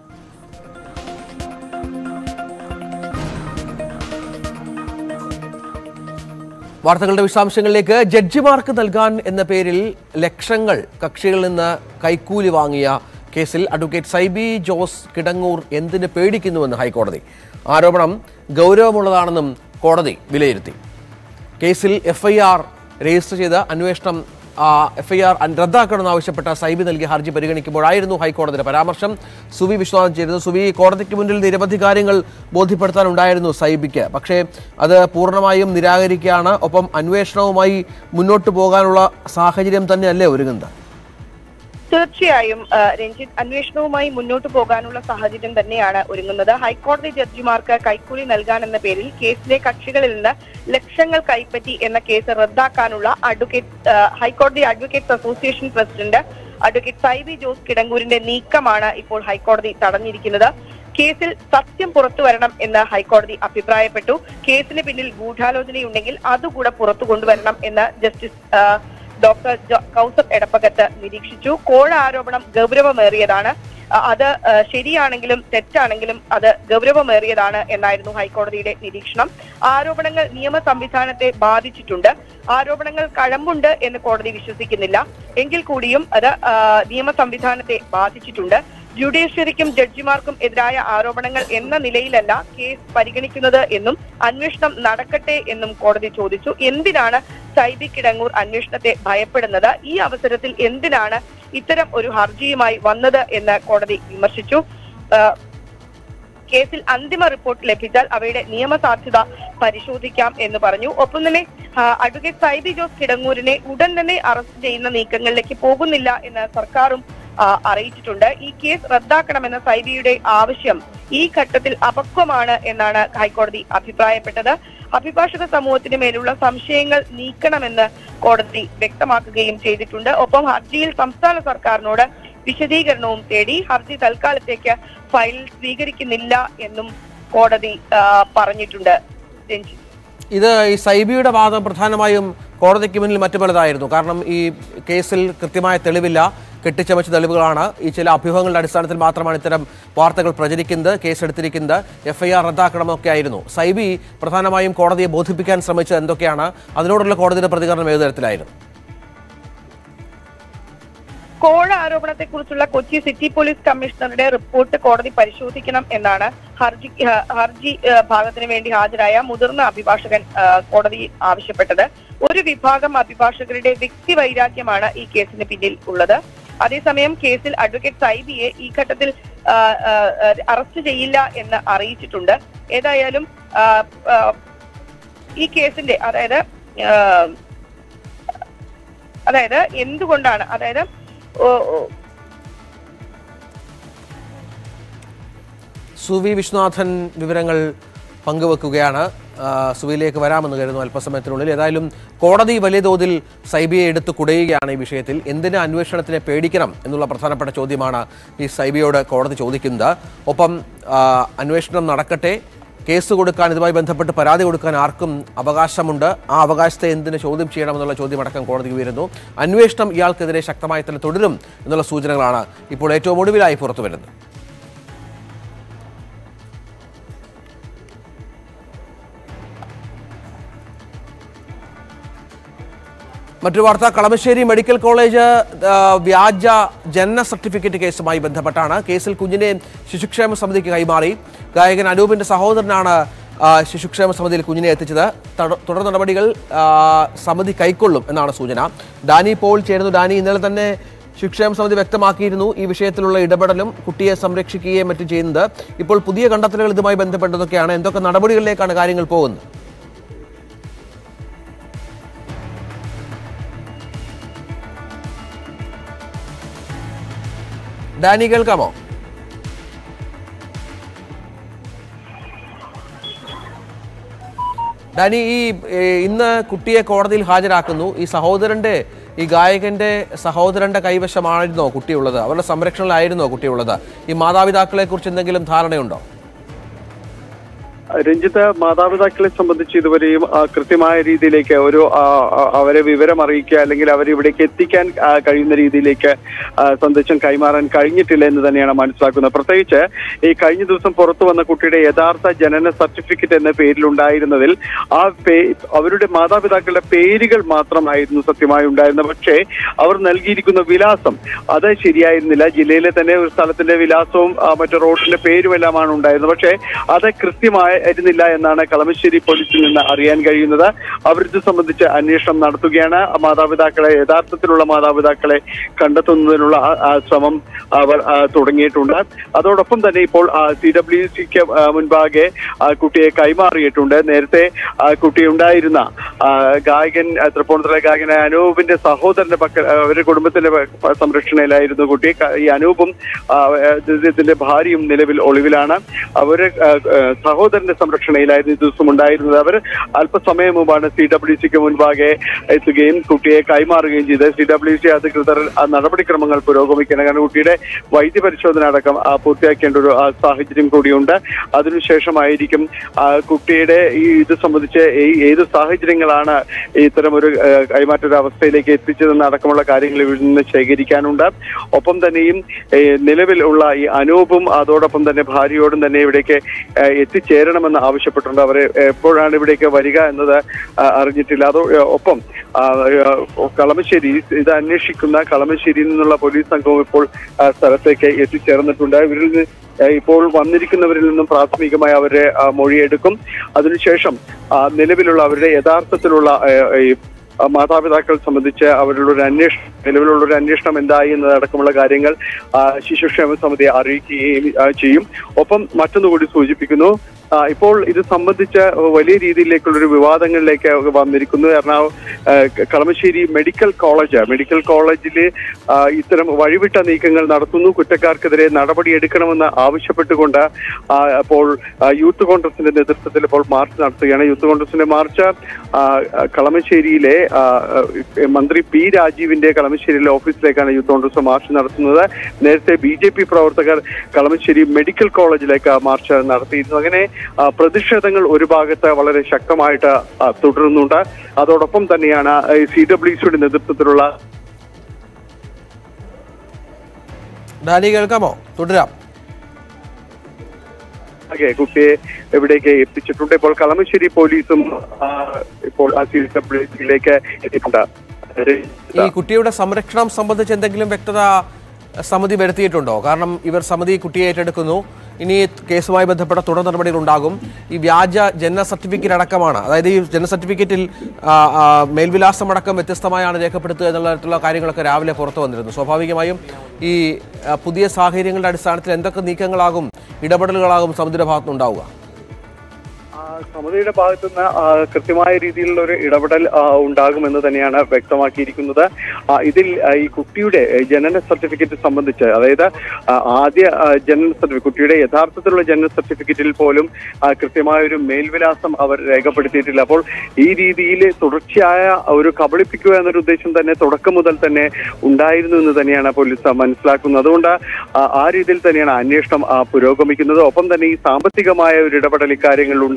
[SPEAKER 7] വാർത്തകളുടെ വിശദാംശങ്ങളിലേക്ക് ജഡ്ജിമാർക്ക് നൽകാൻ എന്ന പേരിൽ ലക്ഷങ്ങൾ കക്ഷികളിൽ നിന്ന് കൈക്കൂലി വാങ്ങിയ കേസിൽ അഡ്വക്കേറ്റ് സൈബി ജോസ് കിടങ്ങൂർ എന്തിന് പേടിക്കുന്നുവെന്ന് ഹൈക്കോടതി ആരോപണം ഗൗരവമുള്ളതാണെന്നും കോടതി വിലയിരുത്തി കേസിൽ എഫ്ഐആർ രജിസ്റ്റർ ചെയ്ത് അന്വേഷണം എഫ്ഐആർ റദ്ദാക്കണമെന്നാവശ്യപ്പെട്ട സൈബി നൽകിയ ഹർജി പരിഗണിക്കുമ്പോഴായിരുന്നു ഹൈക്കോടതിയുടെ പരാമർശം സുവി വിശ്വാസം ചെയ്തത് സുവി കോടതിക്ക് മുന്നിൽ നിരവധി കാര്യങ്ങൾ ബോധ്യപ്പെടുത്താനുണ്ടായിരുന്നു സൈബിക്ക് പക്ഷേ അത് പൂർണ്ണമായും നിരാകരിക്കുകയാണ് ഒപ്പം അന്വേഷണവുമായി മുന്നോട്ട് പോകാനുള്ള സാഹചര്യം തന്നെയല്ലേ ഒരുങ്ങുന്നത്
[SPEAKER 1] തീർച്ചയായും ആ, രഞ്ജിത്ത് അന്വേഷണവുമായി മുന്നോട്ട് പോകാനുള്ള സാഹചര്യം തന്നെയാണ് ഒരുങ്ങുന്നത് ഹൈക്കോടതി ജഡ്ജിമാർക്ക് കൈക്കൂലി നൽകാനെന്ന പേരിൽ കേസിലെ കക്ഷികളിൽ നിന്ന് ലക്ഷങ്ങൾ കൈപ്പറ്റി എന്ന കേസ് റദ്ദാക്കാനുള്ള അഡ്വക്കേറ്റ് ആ, ഹൈക്കോടതി advocates association president advocate Saiby Jose കിടങ്ങൂരിന്റെ നീക്കമാണ് ഇപ്പോൾ ഹൈക്കോടതി തടഞ്ഞിരിക്കുന്നത് കേസിൽ സത്യം പുറത്തു വരണം എന്ന് ഹൈക്കോടതി അഭിപ്രായപ്പെട്ടു കേസിന് പിന്നിൽ ഗൂഢാലോചനയുണ്ടെങ്കിൽ അതുകൂടെ പുറത്തു കൊണ്ടുവരണം എന്ന് ജസ്റ്റിസ് ആ, ഡോക്ടർ ജോ- കൗസഫ് എടപ്പകത്ത് നിരീക്ഷിച്ചു കോഴ ആരോപണം ഗൗരവമേറിയതാണ് അ- അത് ആ, ശരിയാണെങ്കിലും തെറ്റാണെങ്കിലും അത് ഗൗരവമേറിയതാണ് എന്നായിരുന്നു ഹൈക്കോടതിയുടെ നിരീക്ഷണം ആരോപണങ്ങൾ നിയമ സംവിധാനത്തെ ബാധിച്ചിട്ടുണ്ട് ആരോപണങ്ങൾ കഴമ്പുണ്ട് എന്ന് കോടതി വിശ്വസിക്കുന്നില്ല എങ്കിൽ കൂടിയും അത് ആ, നിയമ സംവിധാനത്തെ ബാധിച്ചിട്ടുണ്ട് ജുഡീഷ്യറിക്കും ജഡ്ജിമാർക്കും എതിരായ ആരോപണങ്ങൾ എന്ന നിലയിലല്ല കേസ് പരിഗണിക്കുന്നത് എന്നും അന്വേഷണം നടക്കട്ടെ എന്നും കോടതി ചോദിച്ചു എന്തിനാണ് സൈബി കിടങ്ങൂർ അന്വേഷണത്തെ ഭയപ്പെടുന്നത് ഈ അവസരത്തിൽ എന്തിനാണ് ഇത്തരം ഒരു ഹർജിയുമായി വന്നത് എന്ന് കോടതി വിമർശിച്ചു ആ, കേസിൽ അന്തിമ റിപ്പോർട്ട് ലഭിച്ചാൽ അവയുടെ നിയമസാധ്യത പരിശോധിക്കാം എന്ന് പറഞ്ഞു ഒപ്പം തന്നെ ആ, അഡ്വക്കേറ്റ് സൈബി ജോസ് കിടങ്ങൂരിനെ ഉടൻ തന്നെ അറസ്റ്റ് ചെയ്യുന്ന നീക്കങ്ങളിലേക്ക് പോകുന്നില്ല എന്ന് സർക്കാരും ആ, അറിയിച്ചിട്ടുണ്ട് ഈ കേസ് റദ്ദാക്കണമെന്ന സൈബിയുടെ ആവശ്യം ഈ ഘട്ടത്തിൽ അപക്വമാണ് എന്നാണ് ഹൈക്കോടതി അഭിപ്രായപ്പെട്ടത് അഭിഭാഷക സമൂഹത്തിന് മേലുള്ള സംശയങ്ങൾ നീക്കണമെന്ന് കോടതി വ്യക്തമാക്കുകയും ചെയ്തിട്ടുണ്ട് ഒപ്പം ഹർജിയിൽ സംസ്ഥാന സർക്കാരിനോട് വിശദീകരണവും തേടി ഹർജി തൽക്കാലത്തേക്ക് ഫയലിൽ സ്വീകരിക്കുന്നില്ല എന്നും കോടതി ആ, പറഞ്ഞിട്ടുണ്ട് രഞ്ജിത്ത്
[SPEAKER 7] ഇത് ഈ സൈബിയുടെ വാദം പ്രധാനമായും കോടതിക്ക് മുന്നിൽ മറ്റു പലതായിരുന്നു കാരണം ഈ കേസിൽ കൃത്യമായ തെളിവില്ല കെട്ടിച്ചമച്ച തെളിവുകളാണ് ഈ ചില അഭ്യൂഹങ്ങളുടെ അടിസ്ഥാനത്തിൽ മാത്രമാണ് ഇത്തരം വാർത്തകൾ പ്രചരിക്കുന്നത് കേസെടുത്തിരിക്കുന്നത് എഫ്ഐആർ റദ്ദാക്കണമെന്നൊക്കെ ആയിരുന്നു സൈബി പ്രധാനമായും കോടതിയെ ബോധിപ്പിക്കാൻ ശ്രമിച്ചത് എന്തൊക്കെയാണ് അതിനോടുള്ള കോടതിയുടെ പ്രതികരണം ഏത് തരത്തിലായിരുന്നു
[SPEAKER 1] കോഴ ആരോപണത്തെ കുറിച്ചുള്ള കൊച്ചി സിറ്റി പോലീസ് കമ്മീഷണറുടെ റിപ്പോർട്ട് കോടതി പരിശോധിക്കണം എന്നാണ് ഹർജി ആ, ഹർജി ആ, ഭാഗത്തിന് വേണ്ടി ഹാജരായ മുതിർന്ന അഭിഭാഷകൻ ആ, കോടതിയിൽ ആവശ്യപ്പെട്ടത് ഒരു വിഭാഗം അഭിഭാഷകരുടെ വ്യക്തി വൈരാഗ്യമാണ് ഈ കേസിന് പിന്നിൽ ഉള്ളത് അതേസമയം കേസിൽ അഡ്വക്കേറ്റ് സൈബിയെ ഈ ഘട്ടത്തിൽ ആ, ആ, ആ, അറസ്റ്റ് ചെയ്യില്ല എന്ന് അറിയിച്ചിട്ടുണ്ട് ഏതായാലും ആ, ആ, ഈ കേസിന്റെ അതായത് ആ, അതായത് എന്തുകൊണ്ടാണ് അതായത് ഓ, ഓ,
[SPEAKER 7] സുവി വിശ്വനാഥൻ വിവരങ്ങൾ പങ്കുവെക്കുകയാണ് ആ, സുവിയിലേക്ക് വരാമെന്ന് കരുതുന്നു അല്പസമയത്തിനുള്ളിൽ ഏതായാലും കോടതി വലിയ തോതിൽ സൈബിയെ എടുത്ത് കുടയുകയാണ് ഈ വിഷയത്തിൽ എന്തിന് അന്വേഷണത്തിനെ പേടിക്കണം എന്നുള്ള പ്രധാനപ്പെട്ട ചോദ്യമാണ് ഈ സൈബിയോട് കോടതി ചോദിക്കുന്നത് ഒപ്പം ആ, അന്വേഷണം നടക്കട്ടെ കേസ് കൊടുക്കാൻ ഇതുമായി ബന്ധപ്പെട്ട് പരാതി കൊടുക്കാൻ ആർക്കും അവകാശമുണ്ട് ആ അവകാശത്തെ എന്തിന് ചോദ്യം ചെയ്യണമെന്നുള്ള ചോദ്യമടക്കം കോടതി ഉയരുന്നു അന്വേഷണം ഇയാൾക്കെതിരെ ശക്തമായി തന്നെ തുടരും എന്നുള്ള സൂചനകളാണ് ഇപ്പോൾ ഏറ്റവും ഒടുവിലായി പുറത്തു വരുന്നത് മറ്റൊരു വാർത്ത കളമശ്ശേരി മെഡിക്കൽ കോളേജ് ആ, വ്യാജ ജനന സർട്ടിഫിക്കറ്റ് കേസുമായി ബന്ധപ്പെട്ടാണ് കേസിൽ കുഞ്ഞിനെ ശിശുക്ഷേമ സമിതിക്ക് കൈമാറി ഗായകൻ അനൂപിന്റെ സഹോദരനാണ് ആ, ശിശുക്ഷേമ സമിതിയിൽ കുഞ്ഞിനെ എത്തിച്ചത് തട- തുടർ നടപടികൾ ആ, സമിതി കൈക്കൊള്ളും എന്നാണ് സൂചന ഡാനി പോൾ ചേരുന്നു ഡാനി ഇന്നലെ തന്നെ ശിക്ഷേമ സമിതി വ്യക്തമാക്കിയിരുന്നു ഈ വിഷയത്തിലുള്ള ഇടപെടലും കുട്ടിയെ സംരക്ഷിക്കുകയും മറ്റും ചെയ്യുന്നത് ഇപ്പോൾ പുതിയ കണ്ടെത്തലുകൾ ഇതുമായി ബന്ധപ്പെട്ടതൊക്കെയാണ് എന്തൊക്കെ നടപടികളിലേക്കാണ് കാര്യങ്ങൾ പോകുന്നത് ഡാനി കേൾക്കാമോ ഡാനി ഈ ഏ, ഇന്ന് കുട്ടിയെ കോടതിയിൽ ഹാജരാക്കുന്നു ഈ സഹോദരന്റെ ഈ ഗായകന്റെ സഹോദരന്റെ കൈവശമായിരുന്നോ കുട്ടിയുള്ളത് അവരുടെ സംരക്ഷണയിലായിരുന്നോ കുട്ടിയുള്ളത് ഈ മാതാപിതാക്കളെ കുറിച്ച് എന്തെങ്കിലും ധാരണയുണ്ടോ
[SPEAKER 20] രഞ്ജിത്ത് മാതാപിതാക്കളെ സംബന്ധിച്ച് ഇതുവരെയും ആ, കൃത്യമായ രീതിയിലേക്ക് ഒരു ആ, ആ, അവരെ വിവരം അറിയിക്കുക അല്ലെങ്കിൽ അവരെ ഇവിടേക്ക് എത്തിക്കാൻ ആ, കഴിയുന്ന രീതിയിലേക്ക് ആ, സന്ദേശം കൈമാറാൻ കഴിഞ്ഞിട്ടില്ല എന്ന് തന്നെയാണ് മനസ്സിലാക്കുന്നത് പ്രത്യേകിച്ച് ഈ കഴിഞ്ഞ ദിവസം പുറത്തു വന്ന കുട്ടിയുടെ യഥാർത്ഥ ജനന സർട്ടിഫിക്കറ്റ് എന്ന പേരിലുണ്ടായിരുന്നതിൽ ആ പേ അവരുടെ മാതാപിതാക്കളുടെ പേരുകൾ മാത്രമായിരുന്നു സത്യമായി ഉണ്ടായിരുന്നത് പക്ഷേ അവർ നൽകിയിരിക്കുന്ന വിലാസം അത് ശരിയായിരുന്നില്ല ജില്ലയിലെ തന്നെ ഒരു സ്ഥലത്തിന്റെ വിലാസവും ആ, മറ്റു റോഡിന്റെ പേരുമെല്ലാമാണ് ഉണ്ടായിരുന്നത് പക്ഷേ അത് കൃത്യമായിരുന്നില്ല എന്നാണ് കളമശ്ശേരി പോലീസിൽ നിന്ന് അറിയാൻ കഴിയുന്നത് അവരിത് സംബന്ധിച്ച് അന്വേഷണം നടത്തുകയാണ് ആ മാതാപിതാക്കളെ യഥാർത്ഥത്തിലുള്ള മാതാപിതാക്കളെ കണ്ടെത്തുന്നതിനുള്ള ആ- ആ ശ്രമം അവർ ആ, തുടങ്ങിയിട്ടുണ്ട് അതോടൊപ്പം തന്നെ ഇപ്പോൾ സി ഡബ്ല്യു സിക്ക് മുൻപാകെ ആ കുട്ടിയെ കൈമാറിയിട്ടുണ്ട് നേരത്തെ ആ കുട്ടി ഉണ്ടായിരുന്ന ആ, ഗായകൻ ആ, തൃപ്പൂണിത്തുറ ഗായകനായ അനൂപിന്റെ സഹോദരന്റെ പക്കൽ ആ, അവരുടെ കുടുംബത്തിന്റെ പ- സംരക്ഷണയിലായിരുന്നു കുട്ടി ക- ഈ അനൂപും ആ, ഇതിന്റെ ഭാര്യയും നിലവിൽ ഒളിവിലാണ് അവര് ആ, ആ, സഹോദരന്റെ സംരക്ഷണയിലായിരുന്നു ഈ ദിവസം ഉണ്ടായിരുന്നത് അവർ അല്പസമയം മുമ്പാണ് സി ഡബ്ല്യു സിക്ക് മുൻപാകെ എത്തുകയും കുട്ടിയെ കൈമാറുകയും ചെയ്ത് സി ഡബ്ല്യു സി അധികൃതർ ആ നടപടിക്രമങ്ങൾ പുരോഗമിക്കണം കാരണം കുട്ടിയുടെ വൈദ്യപരിശോധന അടക്കം ആ, പൂർത്തിയാക്കേണ്ട ഒരു ആ, സാഹചര്യം കൂടിയുണ്ട് അതിനുശേഷമായിരിക്കും ആ, കുട്ടിയുടെ ഈ ഇത് സംബന്ധിച്ച് ഈ- ഏത് സാഹചര്യങ്ങളാണ് ഇത്തരം ഒരു ആ, കൈമാറ്റ ഒരു അവസ്ഥയിലേക്ക് എത്തിച്ചതെന്ന് അടക്കമുള്ള കാര്യങ്ങൾ ഇവിടെ നിന്ന് ശേഖരിക്കാനുണ്ട് ഒപ്പം തന്നെയും ഏ, നിലവിൽ ഉള്ള ഈ അനൂപും അതോടൊപ്പം തന്നെ ഭാര്യയോടും തന്നെ ഇവിടേക്ക് ആ, എത്തിച്ചേരണമെന്ന് ആവശ്യപ്പെട്ടിട്ടുണ്ട് അവരെ എപ്പോഴാണ് ഇവിടേക്ക് വരിക എന്നത് ആ, അറിഞ്ഞിട്ടില്ല അതോ ഒപ്പം ആ, ആ, കളമശ്ശേരി ഇത് അന്വേഷിക്കുന്ന കളമശ്ശേരിയിൽ നിന്നുള്ള പോലീസ് സംഘവും ഇപ്പോൾ ആ, സ്ഥലത്തേക്ക് എത്തിച്ചേർന്നിട്ടുണ്ട് ഇവരിൽ നിന്ന് ആ, ഇപ്പോൾ വന്നിരിക്കുന്നവരിൽ നിന്നും പ്രാഥമികമായി അവരെ ആ, മൊഴിയെടുക്കും അതിനുശേഷം ആ, നിലവിലുള്ള അവരുടെ യഥാർത്ഥത്തിലുള്ള ആ, ഈ ആ, മാതാപിതാക്കൾ സംബന്ധിച്ച് അവരുടെ ഒരു അന്വേഷണം നിലവിലുള്ള ഒരു അന്വേഷണം എന്തായി എന്നതടക്കമുള്ള കാര്യങ്ങൾ ആ, ശിശുക്ഷേമ സമിതിയെ അറിയിക്കുകയും ആ, ചെയ്യും ഒപ്പം മറ്റൊന്നുകൂടി സൂചിപ്പിക്കുന്നു ആ, ഇപ്പോൾ ഇത് സംബന്ധിച്ച് വലിയ രീതിയിലേക്കുള്ളൊരു വിവാദങ്ങളിലേക്ക് വന്നിരിക്കുന്നു എറണാകുളം ആ, കളമശ്ശേരി മെഡിക്കൽ കോളേജ് മെഡിക്കൽ കോളേജിൽ ഇത്തരം വഴിവിട്ട നീക്കങ്ങൾ നടത്തുന്നു കുറ്റക്കാർക്കെതിരെ നടപടിയെടുക്കണമെന്ന് ആവശ്യപ്പെട്ടുകൊണ്ട് ആ, അപ്പോൾ ആ, യൂത്ത് കോൺഗ്രസിന്റെ നേതൃത്വത്തിൽ ഇപ്പോൾ മാർച്ച് നടത്തുകയാണ് യൂത്ത് കോൺഗ്രസിന്റെ മാർച്ച് ആ, കളമശ്ശേരിയിലെ ആ, മന്ത്രി പി രാജീവിന്റെ കളമശ്ശേരിയിലെ ഓഫീസിലേക്കാണ് യൂത്ത് കോൺഗ്രസ് മാർച്ച് നടത്തുന്നത് നേരത്തെ ബി ജെ പി പ്രവർത്തകർ കളമശ്ശേരി മെഡിക്കൽ കോളേജിലേക്ക് മാർച്ച് നടത്തിയിരുന്നു അങ്ങനെ ആ, പ്രതിഷേധങ്ങൾ ഒരു ഭാഗത്ത് വളരെ ശക്തമായിട്ട് ആ, തുടരുന്നുണ്ട് അതോടൊപ്പം തന്നെയാണ് സി ഡബ്ല്യു സിയുടെ നേതൃത്വത്തിലുള്ള
[SPEAKER 7] ഡാനി കേൾക്കാമോ തുടരാം
[SPEAKER 20] ആകെ കുട്ടിയെ എവിടേക്ക് എത്തിച്ചിട്ടുണ്ട് ഇപ്പോൾ കളമശ്ശേരി പോലീസും ആ, ഇപ്പോൾ ആ സി ഡബ്ല്യു സിയിലേക്ക് എത്തിയിട്ടുണ്ട്
[SPEAKER 7] ഈ കുട്ടിയുടെ സംരക്ഷണം സംബന്ധിച്ച് എന്തെങ്കിലും വ്യക്തത സമിതി വരുത്തിയിട്ടുണ്ടോ കാരണം ഇവർ സമിതി കുട്ടിയെ ഏറ്റെടുക്കുന്നു ഇനി കേസുമായി ബന്ധപ്പെട്ട തുടർ നടപടികൾ ഉണ്ടാകും ഈ വ്യാജ ജനന സർട്ടിഫിക്കറ്റ് അടക്കമാണ് അതായത് ഈ ജനന സർട്ടിഫിക്കറ്റിൽ ആ, ആ, മേൽവിലാസം അടക്കം വ്യത്യസ്തമായാണ് രേഖപ്പെടുത്തുക എന്നുള്ള തരത്തിലുള്ള കാര്യങ്ങളൊക്കെ രാവിലെ പുറത്തു വന്നിരുന്നു സ്വാഭാവികമായും ഈ ആ, പുതിയ സാഹചര്യങ്ങളുടെ അടിസ്ഥാനത്തിൽ എന്തൊക്കെ നീക്കങ്ങളാകും ഇടപെടലുകളാകും സമിതിയുടെ ഭാഗത്തുനിന്നുണ്ടാവുക
[SPEAKER 20] ആ, സമിതിയുടെ ഭാഗത്തുനിന്ന് ആ, കൃത്യമായ രീതിയിലുള്ള ഒരു ഇടപെടൽ ആ, ഉണ്ടാകുമെന്ന് തന്നെയാണ് വ്യക്തമാക്കിയിരിക്കുന്നത് ആ, ഇതിൽ ആ, ഈ കുട്ടിയുടെ ഏ, ജനന സർട്ടിഫിക്കറ്റ് സംബന്ധിച്ച് അതായത് ആ, ആദ്യ ആ, ജനന സർട്ടിഫിക്കറ്റ് കുട്ടിയുടെ യഥാർത്ഥത്തിലുള്ള ജനന സർട്ടിഫിക്കറ്റിൽ പോലും ആ, കൃത്യമായ ഒരു മേൽവിലാസം അവർ രേഖപ്പെടുത്തിയിട്ടില്ല അപ്പോൾ ഈ രീതിയിൽ തുടർച്ചയായ ഒരു കബളിപ്പിക്കുക എന്നൊരു ഉദ്ദേശം തന്നെ തുടക്കം മുതൽ തന്നെ ഉണ്ടായിരുന്നു എന്ന് തന്നെയാണ് പോലീസ് മനസ്സിലാക്കുന്നത് അതുകൊണ്ട് ആ, ആ രീതിയിൽ തന്നെയാണ് അന്വേഷണം ആ, പുരോഗമിക്കുന്നത് ഒപ്പം തന്നെ ഈ സാമ്പത്തികമായ ഒരു ഇടപെടൽ ഇക്കാര്യങ്ങളിൽ ഉണ്ടായി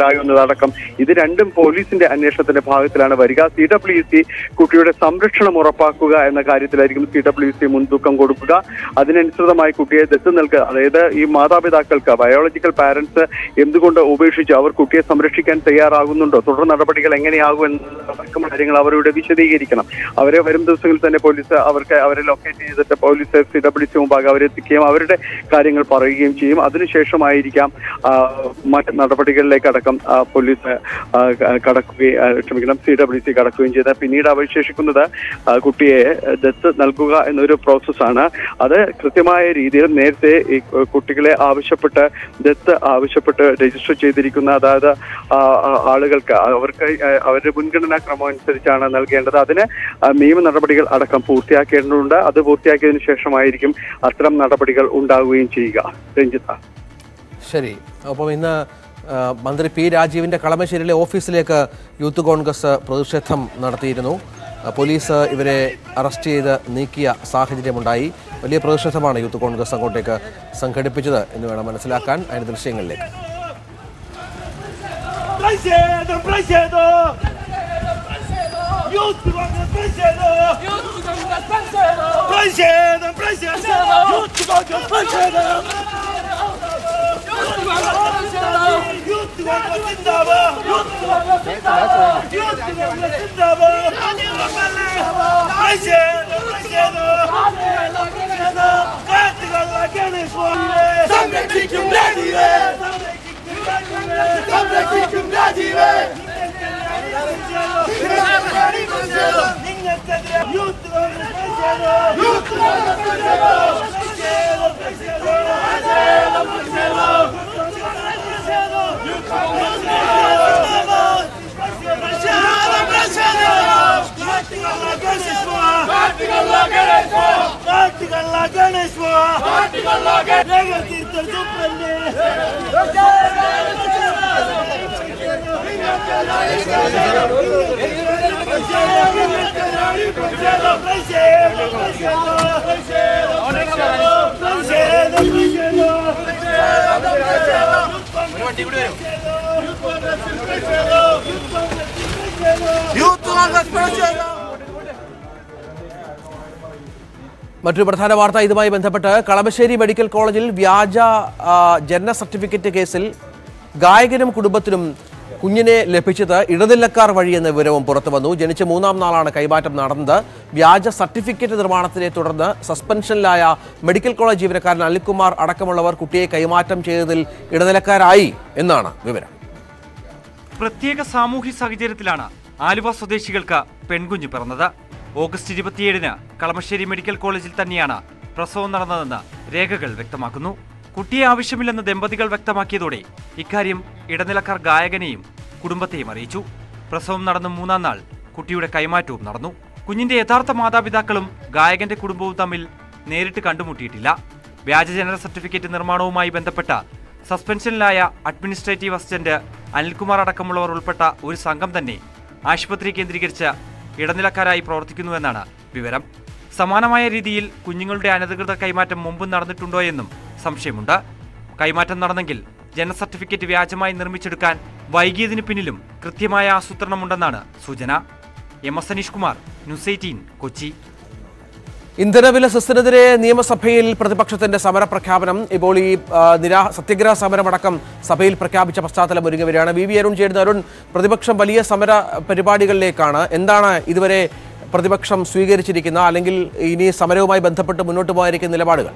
[SPEAKER 20] ഉണ്ടായോ എന്നതടക്കം ഇത് രണ്ടും പോലീസിന്റെ അന്വേഷണത്തിന്റെ ഭാഗത്തിലാണ് വരിക സി ഡബ്ല്യു സി കുട്ടിയുടെ സംരക്ഷണം ഉറപ്പാക്കുക എന്ന കാര്യത്തിലായിരിക്കും സി ഡബ്ല്യു സി മുൻതൂക്കം കൊടുക്കുക അതിനനുസൃതമായി കുട്ടിയെ ദത്ത് നൽകുക അതായത് ഈ മാതാപിതാക്കൾക്ക് ബയോളജിക്കൽ പാരന്റ്സ് എന്തുകൊണ്ട് ഉപേക്ഷിച്ചു അവർ കുട്ടിയെ സംരക്ഷിക്കാൻ തയ്യാറാകുന്നുണ്ടോ തുടർ നടപടികൾ എങ്ങനെയാകും എന്നടക്കം കാര്യങ്ങൾ അവരോട് വിശദീകരിക്കണം അവരെ വരും ദിവസങ്ങളിൽ തന്നെ പോലീസ് അവർക്ക് അവരെ ലൊക്കേറ്റ് ചെയ്തിട്ട് പോലീസ് സി ഡബ്ല്യു സി മുമ്പാകെ അവരെത്തിക്കുകയും അവരുടെ കാര്യങ്ങൾ പറയുകയും ചെയ്യും അതിനുശേഷമായിരിക്കാം ആ, മറ്റ് നടപടികളിലേക്ക് അടക്കം ആ, പോലീസ് ആ, ക- കടക്കുകയും ആ, ക്ഷമിക്കണം സി ഡബ്ല്യു സി കടക്കുകയും ചെയ്ത് പിന്നീട് അവശേഷിക്കുന്നത് ആ, കുട്ടിയെ ദത്ത് നൽകുക എന്നൊരു പ്രോസസ്സാണ് അത് കൃത്യമായ രീതിയിൽ നേരത്തെ ഈ കുട്ടികളെ ആവശ്യപ്പെട്ട് ദത്ത് ആവശ്യപ്പെട്ട് രജിസ്റ്റർ ചെയ്തിരിക്കുന്ന അതായത് ആ, ആ, ആളുകൾക്ക് അവർക്ക് അവരുടെ മുൻഗണനാ ക്രമം അനുസരിച്ചാണ് നൽകേണ്ടത് അതിന് ആ, നിയമ നടപടികൾ അടക്കം പൂർത്തിയാക്കേണ്ടതുണ്ട് അത് പൂർത്തിയാക്കിയതിനു ശേഷമായിരിക്കും അത്തരം നടപടികൾ ഉണ്ടാവുകയും ചെയ്യുക രഞ്ജിത്ത
[SPEAKER 7] ശരി അപ്പം ഇന്ന് ആ, മന്ത്രി പി രാജീവിൻ്റെ കളമശ്ശേരിയിലെ ഓഫീസിലേക്ക് യൂത്ത് കോൺഗ്രസ് പ്രതിഷേധം നടത്തിയിരുന്നു ആ, പോലീസ് ഇവരെ അറസ്റ്റ് ചെയ്ത് നീക്കിയ സാഹചര്യമുണ്ടായി വലിയ പ്രതിഷേധമാണ് യൂത്ത് കോൺഗ്രസ് അങ്ങോട്ടേക്ക് സംഘടിപ്പിച്ചത് എന്ന് വേണം മനസ്സിലാക്കാൻ അതിൻ്റെ ദൃശ്യങ്ങളിലേക്ക്
[SPEAKER 8] Presedo, presedo! Youth Congress presedo! Youth Congress presedo! Presedo, presedo! Youth Congress presedo! Youth Congress zindabad! Youth Congress zindabad! Youth Congress zindabad! Presedo, presedo! Katigalla Ganesh Wahire! സംരക്ഷിക്കും രാജീവേ സംരക്ഷിക്കും രാജീവേ youth youth Ganesh Theertha youth Congress പ്രതിഷേധം
[SPEAKER 7] മറ്റൊരു പ്രധാന വാർത്ത ഇതുമായി ബന്ധപ്പെട്ട് കളമശ്ശേരി മെഡിക്കൽ കോളേജിൽ വ്യാജ ആ, ജനന സർട്ടിഫിക്കറ്റ് കേസിൽ ഗായകനും കുടുംബത്തിനും കുഞ്ഞിനെ ലഭിച്ചത് ഇടനിലക്കാർ വഴിയെന്ന വിവരവും പുറത്തു വന്നു ജനിച്ച മൂന്നാം നാളാണ് കൈമാറ്റം നടന്നത് വ്യാജ സർട്ടിഫിക്കറ്റ് നിർമ്മാണത്തിനെ തുടർന്ന് സസ്പെൻഷനിലായ മെഡിക്കൽ കോളേജ് ജീവനക്കാരൻ അനിൽകുമാർ അടക്കമുള്ളവർ കുട്ടിയെ കൈമാറ്റം ചെയ്തതിൽ ഇടനിലക്കാരായി എന്നാണ് വിവരം
[SPEAKER 9] പ്രത്യേക സാമൂഹ്യ സാഹചര്യത്തിലാണ് ആലുവ സ്വദേശികൾക്ക് പെൺകുഞ്ഞ് പിറന്നത് ഓഗസ്റ്റ് ഇരുപത്തിയേഴിന് കളമശ്ശേരി മെഡിക്കൽ കോളേജിൽ തന്നെയാണ് പ്രസവം നടന്നതെന്ന് രേഖകൾ വ്യക്തമാക്കുന്നു കുട്ടിയെ ആവശ്യമില്ലെന്ന് ദമ്പതികൾ വ്യക്തമാക്കിയതോടെ ഇക്കാര്യം ഇടനിലക്കാർ ഗായകനെയും കുടുംബത്തെയും അറിയിച്ചു പ്രസവം നടന്ന മൂന്നാം നാൾ കുട്ടിയുടെ കൈമാറ്റവും നടന്നു കുഞ്ഞിന്റെ യഥാർത്ഥ മാതാപിതാക്കളും ഗായകന്റെ കുടുംബവും തമ്മിൽ നേരിട്ട് കണ്ടുമുട്ടിയിട്ടില്ല വ്യാജ ജനന സർട്ടിഫിക്കറ്റ് നിർമ്മാണവുമായി ബന്ധപ്പെട്ട സസ്പെൻഷനിലായ അഡ്മിനിസ്ട്രേറ്റീവ് അസിസ്റ്റന്റ് അനിൽകുമാർ അടക്കമുള്ളവർ ഉൾപ്പെട്ട ഒരു സംഘം തന്നെ ആശുപത്രി കേന്ദ്രീകരിച്ച് ഇടനിലക്കാരായി പ്രവർത്തിക്കുന്നുവെന്നാണ് വിവരം സമാനമായ രീതിയിൽ കുഞ്ഞുങ്ങളുടെ അനധികൃത കൈമാറ്റം മുമ്പ് നടന്നിട്ടുണ്ടോ എന്നും സംശയമുണ്ട് കൈമാറ്റം നടന്നെങ്കിൽ ജനന സർട്ടിഫിക്കറ്റ് വ്യാജമായി നിർമ്മിച്ചെടുക്കാൻ വൈകിയതിനു പിന്നിലും കൃത്യമായ ആസൂത്രണമുണ്ടെന്നാണ് സൂചന M S Aneesh Kumar news eighteen Kochi
[SPEAKER 7] ഇന്ധനവില സെസ്സിനെതിരെ നിയമസഭയിൽ പ്രതിപക്ഷത്തിന്റെ സമരപ്രഖ്യാപനം ഇപ്പോൾ ഈ ആ, നിരാ സത്യഗ്രഹ സമരമടക്കം സഭയിൽ പ്രഖ്യാപിച്ച പശ്ചാത്തലം ഒരുങ്ങി വരികയാണ് വി വി അരുൺ ചേരുന്ന അരുൺ പ്രതിപക്ഷം വലിയ സമര പരിപാടികളിലേക്കാണ് എന്താണ് ഇതുവരെ പ്രതിപക്ഷം സ്വീകരിച്ചിരിക്കുന്ന അല്ലെങ്കിൽ ഇനി സമരവുമായി ബന്ധപ്പെട്ട് മുന്നോട്ട് പോകാനിരിക്കുന്ന നിലപാടുകൾ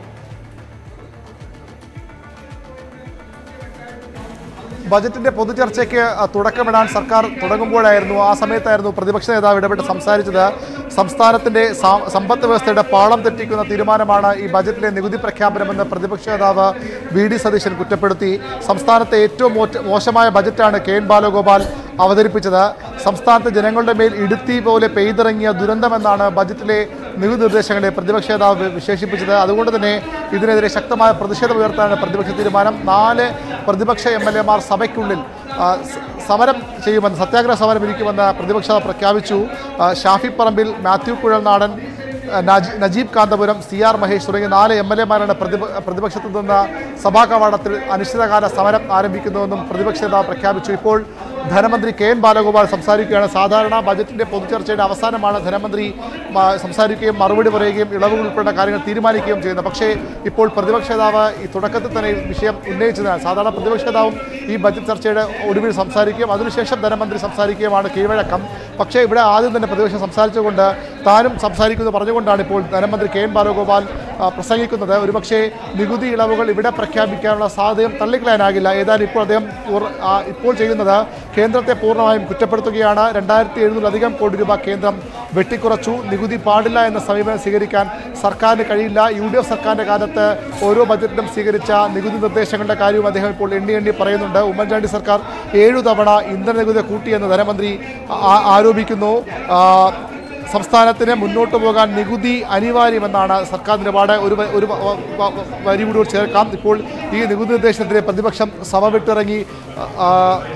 [SPEAKER 10] ബജറ്റിന്റെ പൊതുചർച്ചയ്ക്ക് അഹ്, തുടക്കമിടാൻ സർക്കാർ തുടങ്ങുമ്പോഴായിരുന്നു ആ സമയത്തായിരുന്നു പ്രതിപക്ഷ നേതാവ് ഇടപെട്ട് സംസാരിച്ചത് സംസ്ഥാനത്തിന്റെ സാ- സമ്പദ് വ്യവസ്ഥയുടെ പാളം തെറ്റിക്കുന്ന തീരുമാനമാണ് ഈ ബജറ്റിലെ നികുതി പ്രഖ്യാപനമെന്ന് പ്രതിപക്ഷ നേതാവ് വി ഡി സതീശൻ കുറ്റപ്പെടുത്തി സംസ്ഥാനത്തെ ഏറ്റവും മോറ്റ- മോശമായ ബജറ്റാണ് കെ എൻ ബാലഗോപാൽ അവതരിപ്പിച്ചത് സംസ്ഥാനത്തെ ജനങ്ങളുടെ മേൽ ഇടുത്തി പോലെ പെയ്തിറങ്ങിയ ദുരന്തമെന്നാണ് ബജറ്റിലെ നികുതി നിർദ്ദേശങ്ങളെ പ്രതിപക്ഷ നേതാവ് വിശേഷിപ്പിച്ചത് അതുകൊണ്ട് തന്നെ ഇതിനെതിരെ ശക്തമായ പ്രതിഷേധം ഉയർത്താനാണ് പ്രതിപക്ഷ തീരുമാനം നാല് പ്രതിപക്ഷ എം എൽ എമാർ സഭയ്ക്കുള്ളിൽ ആ, സ- സമരം ചെയ്യുമെന്ന് സത്യാഗ്രഹ സമരം ഇരിക്കുമെന്ന് പ്രതിപക്ഷ നേതാവ് പ്രഖ്യാപിച്ചു ആ, ഷാഫി പറമ്പിൽ മാത്യു കുഴൽനാടൻ ആ, നജീ- നജീബ് കാന്തപുരം സി ആർ മഹേഷ് തുടങ്ങിയ നാല് എം എൽ എമാരാണ് പ്രതിപ പ്രതിപക്ഷത്തു നിന്ന് സഭാ കവാടത്തിൽ അനിശ്ചിതകാല സമരം ആരംഭിക്കുന്നുവെന്നും പ്രതിപക്ഷ നേതാവ് പ്രഖ്യാപിച്ചു ഇപ്പോൾ ധനമന്ത്രി കെ എൻ ബാലഗോപാൽ സംസാരിക്കുകയാണ് സാധാരണ ബജറ്റിന്റെ പൊതുചർച്ചയുടെ അവസാനമാണ് ധനമന്ത്രി മ- സംസാരിക്കുകയും മറുപടി പറയുകയും ഇളവുകൾ ഉൾപ്പെടെ കാര്യങ്ങൾ തീരുമാനിക്കുകയും ചെയ്യുന്നത് പക്ഷേ ഇപ്പോൾ പ്രതിപക്ഷ നേതാവ് ഈ തുടക്കത്തിൽ തന്നെ ഈ വിഷയം ഉന്നയിച്ചതാണ് സാധാരണ പ്രതിപക്ഷ നേതാവും ഈ ബജറ്റ് ചർച്ചയുടെ ഒടുവിൽ സംസാരിക്കുകയും അതിനുശേഷം ധനമന്ത്രി സംസാരിക്കുകയുമാണ് കീഴ്വഴക്കം പക്ഷേ ഇവിടെ ആദ്യം തന്നെ പ്രതിപക്ഷം സംസാരിച്ചുകൊണ്ട് താനും സംസാരിക്കുന്നത് പറഞ്ഞുകൊണ്ടാണ് ഇപ്പോൾ ധനമന്ത്രി കെ എൻ ബാലഗോപാൽ ആ, പ്രസംഗിക്കുന്നത് ഒരുപക്ഷേ നികുതി ഇളവുകൾ ഇവിടെ പ്രഖ്യാപിക്കാനുള്ള സാധ്യതയും തള്ളിക്കളയാനാകില്ല ഏതായാലും ഇപ്പോൾ അദ്ദേഹം പൂർ- ആ, ഇപ്പോൾ ചെയ്യുന്നത് കേന്ദ്രത്തെ പൂർണ്ണമായും കുറ്റപ്പെടുത്തുകയാണ് രണ്ടായിരത്തി എഴുന്നൂറിലധികം കോടി രൂപ കേന്ദ്രം വെട്ടിക്കുറച്ചു നികുതി പാടില്ല എന്ന സമീപനം സ്വീകരിക്കാൻ സർക്കാരിന് കഴിയില്ല യു ഡി എഫ് സർക്കാരിൻ്റെ കാലത്ത് ഓരോ ബജറ്റിലും സ്വീകരിച്ച നികുതി നിർദ്ദേശങ്ങളുടെ കാര്യവും അദ്ദേഹം ഇപ്പോൾ എണ്ണി എണ്ണി പറയുന്നുണ്ട് ഉമ്മൻചാണ്ടി സർക്കാർ ഏഴു തവണ ഇന്ധന നികുതി കൂട്ടിയെന്ന് ധനമന്ത്രി ആ- ആരോപിക്കുന്നു ആ, സംസ്ഥാനത്തിന് മുന്നോട്ട് പോകാൻ നികുതി അനിവാര്യമെന്നാണ് സർക്കാർ നിലപാട് ഒരു വ- ഒരു വ- വ- വ- വരി കൂടി ചേർക്കാം ഇപ്പോൾ ഈ നികുതി നിർദ്ദേശത്തിനെതിരെ പ്രതിപക്ഷം സഭ വിട്ടിറങ്ങി ആ,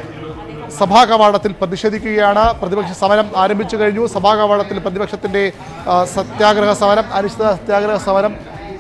[SPEAKER 10] സഭാ കവാടത്തിൽ പ്രതിഷേധിക്കുകയാണ് പ്രതിപക്ഷ സമരം ആരംഭിച്ചു കഴിഞ്ഞു സഭാ കവാടത്തിൽ പ്രതിപക്ഷത്തിൻ്റെ ആ, സത്യാഗ്രഹ സമരം അനിശ്ചിത സത്യാഗ്രഹ സമരം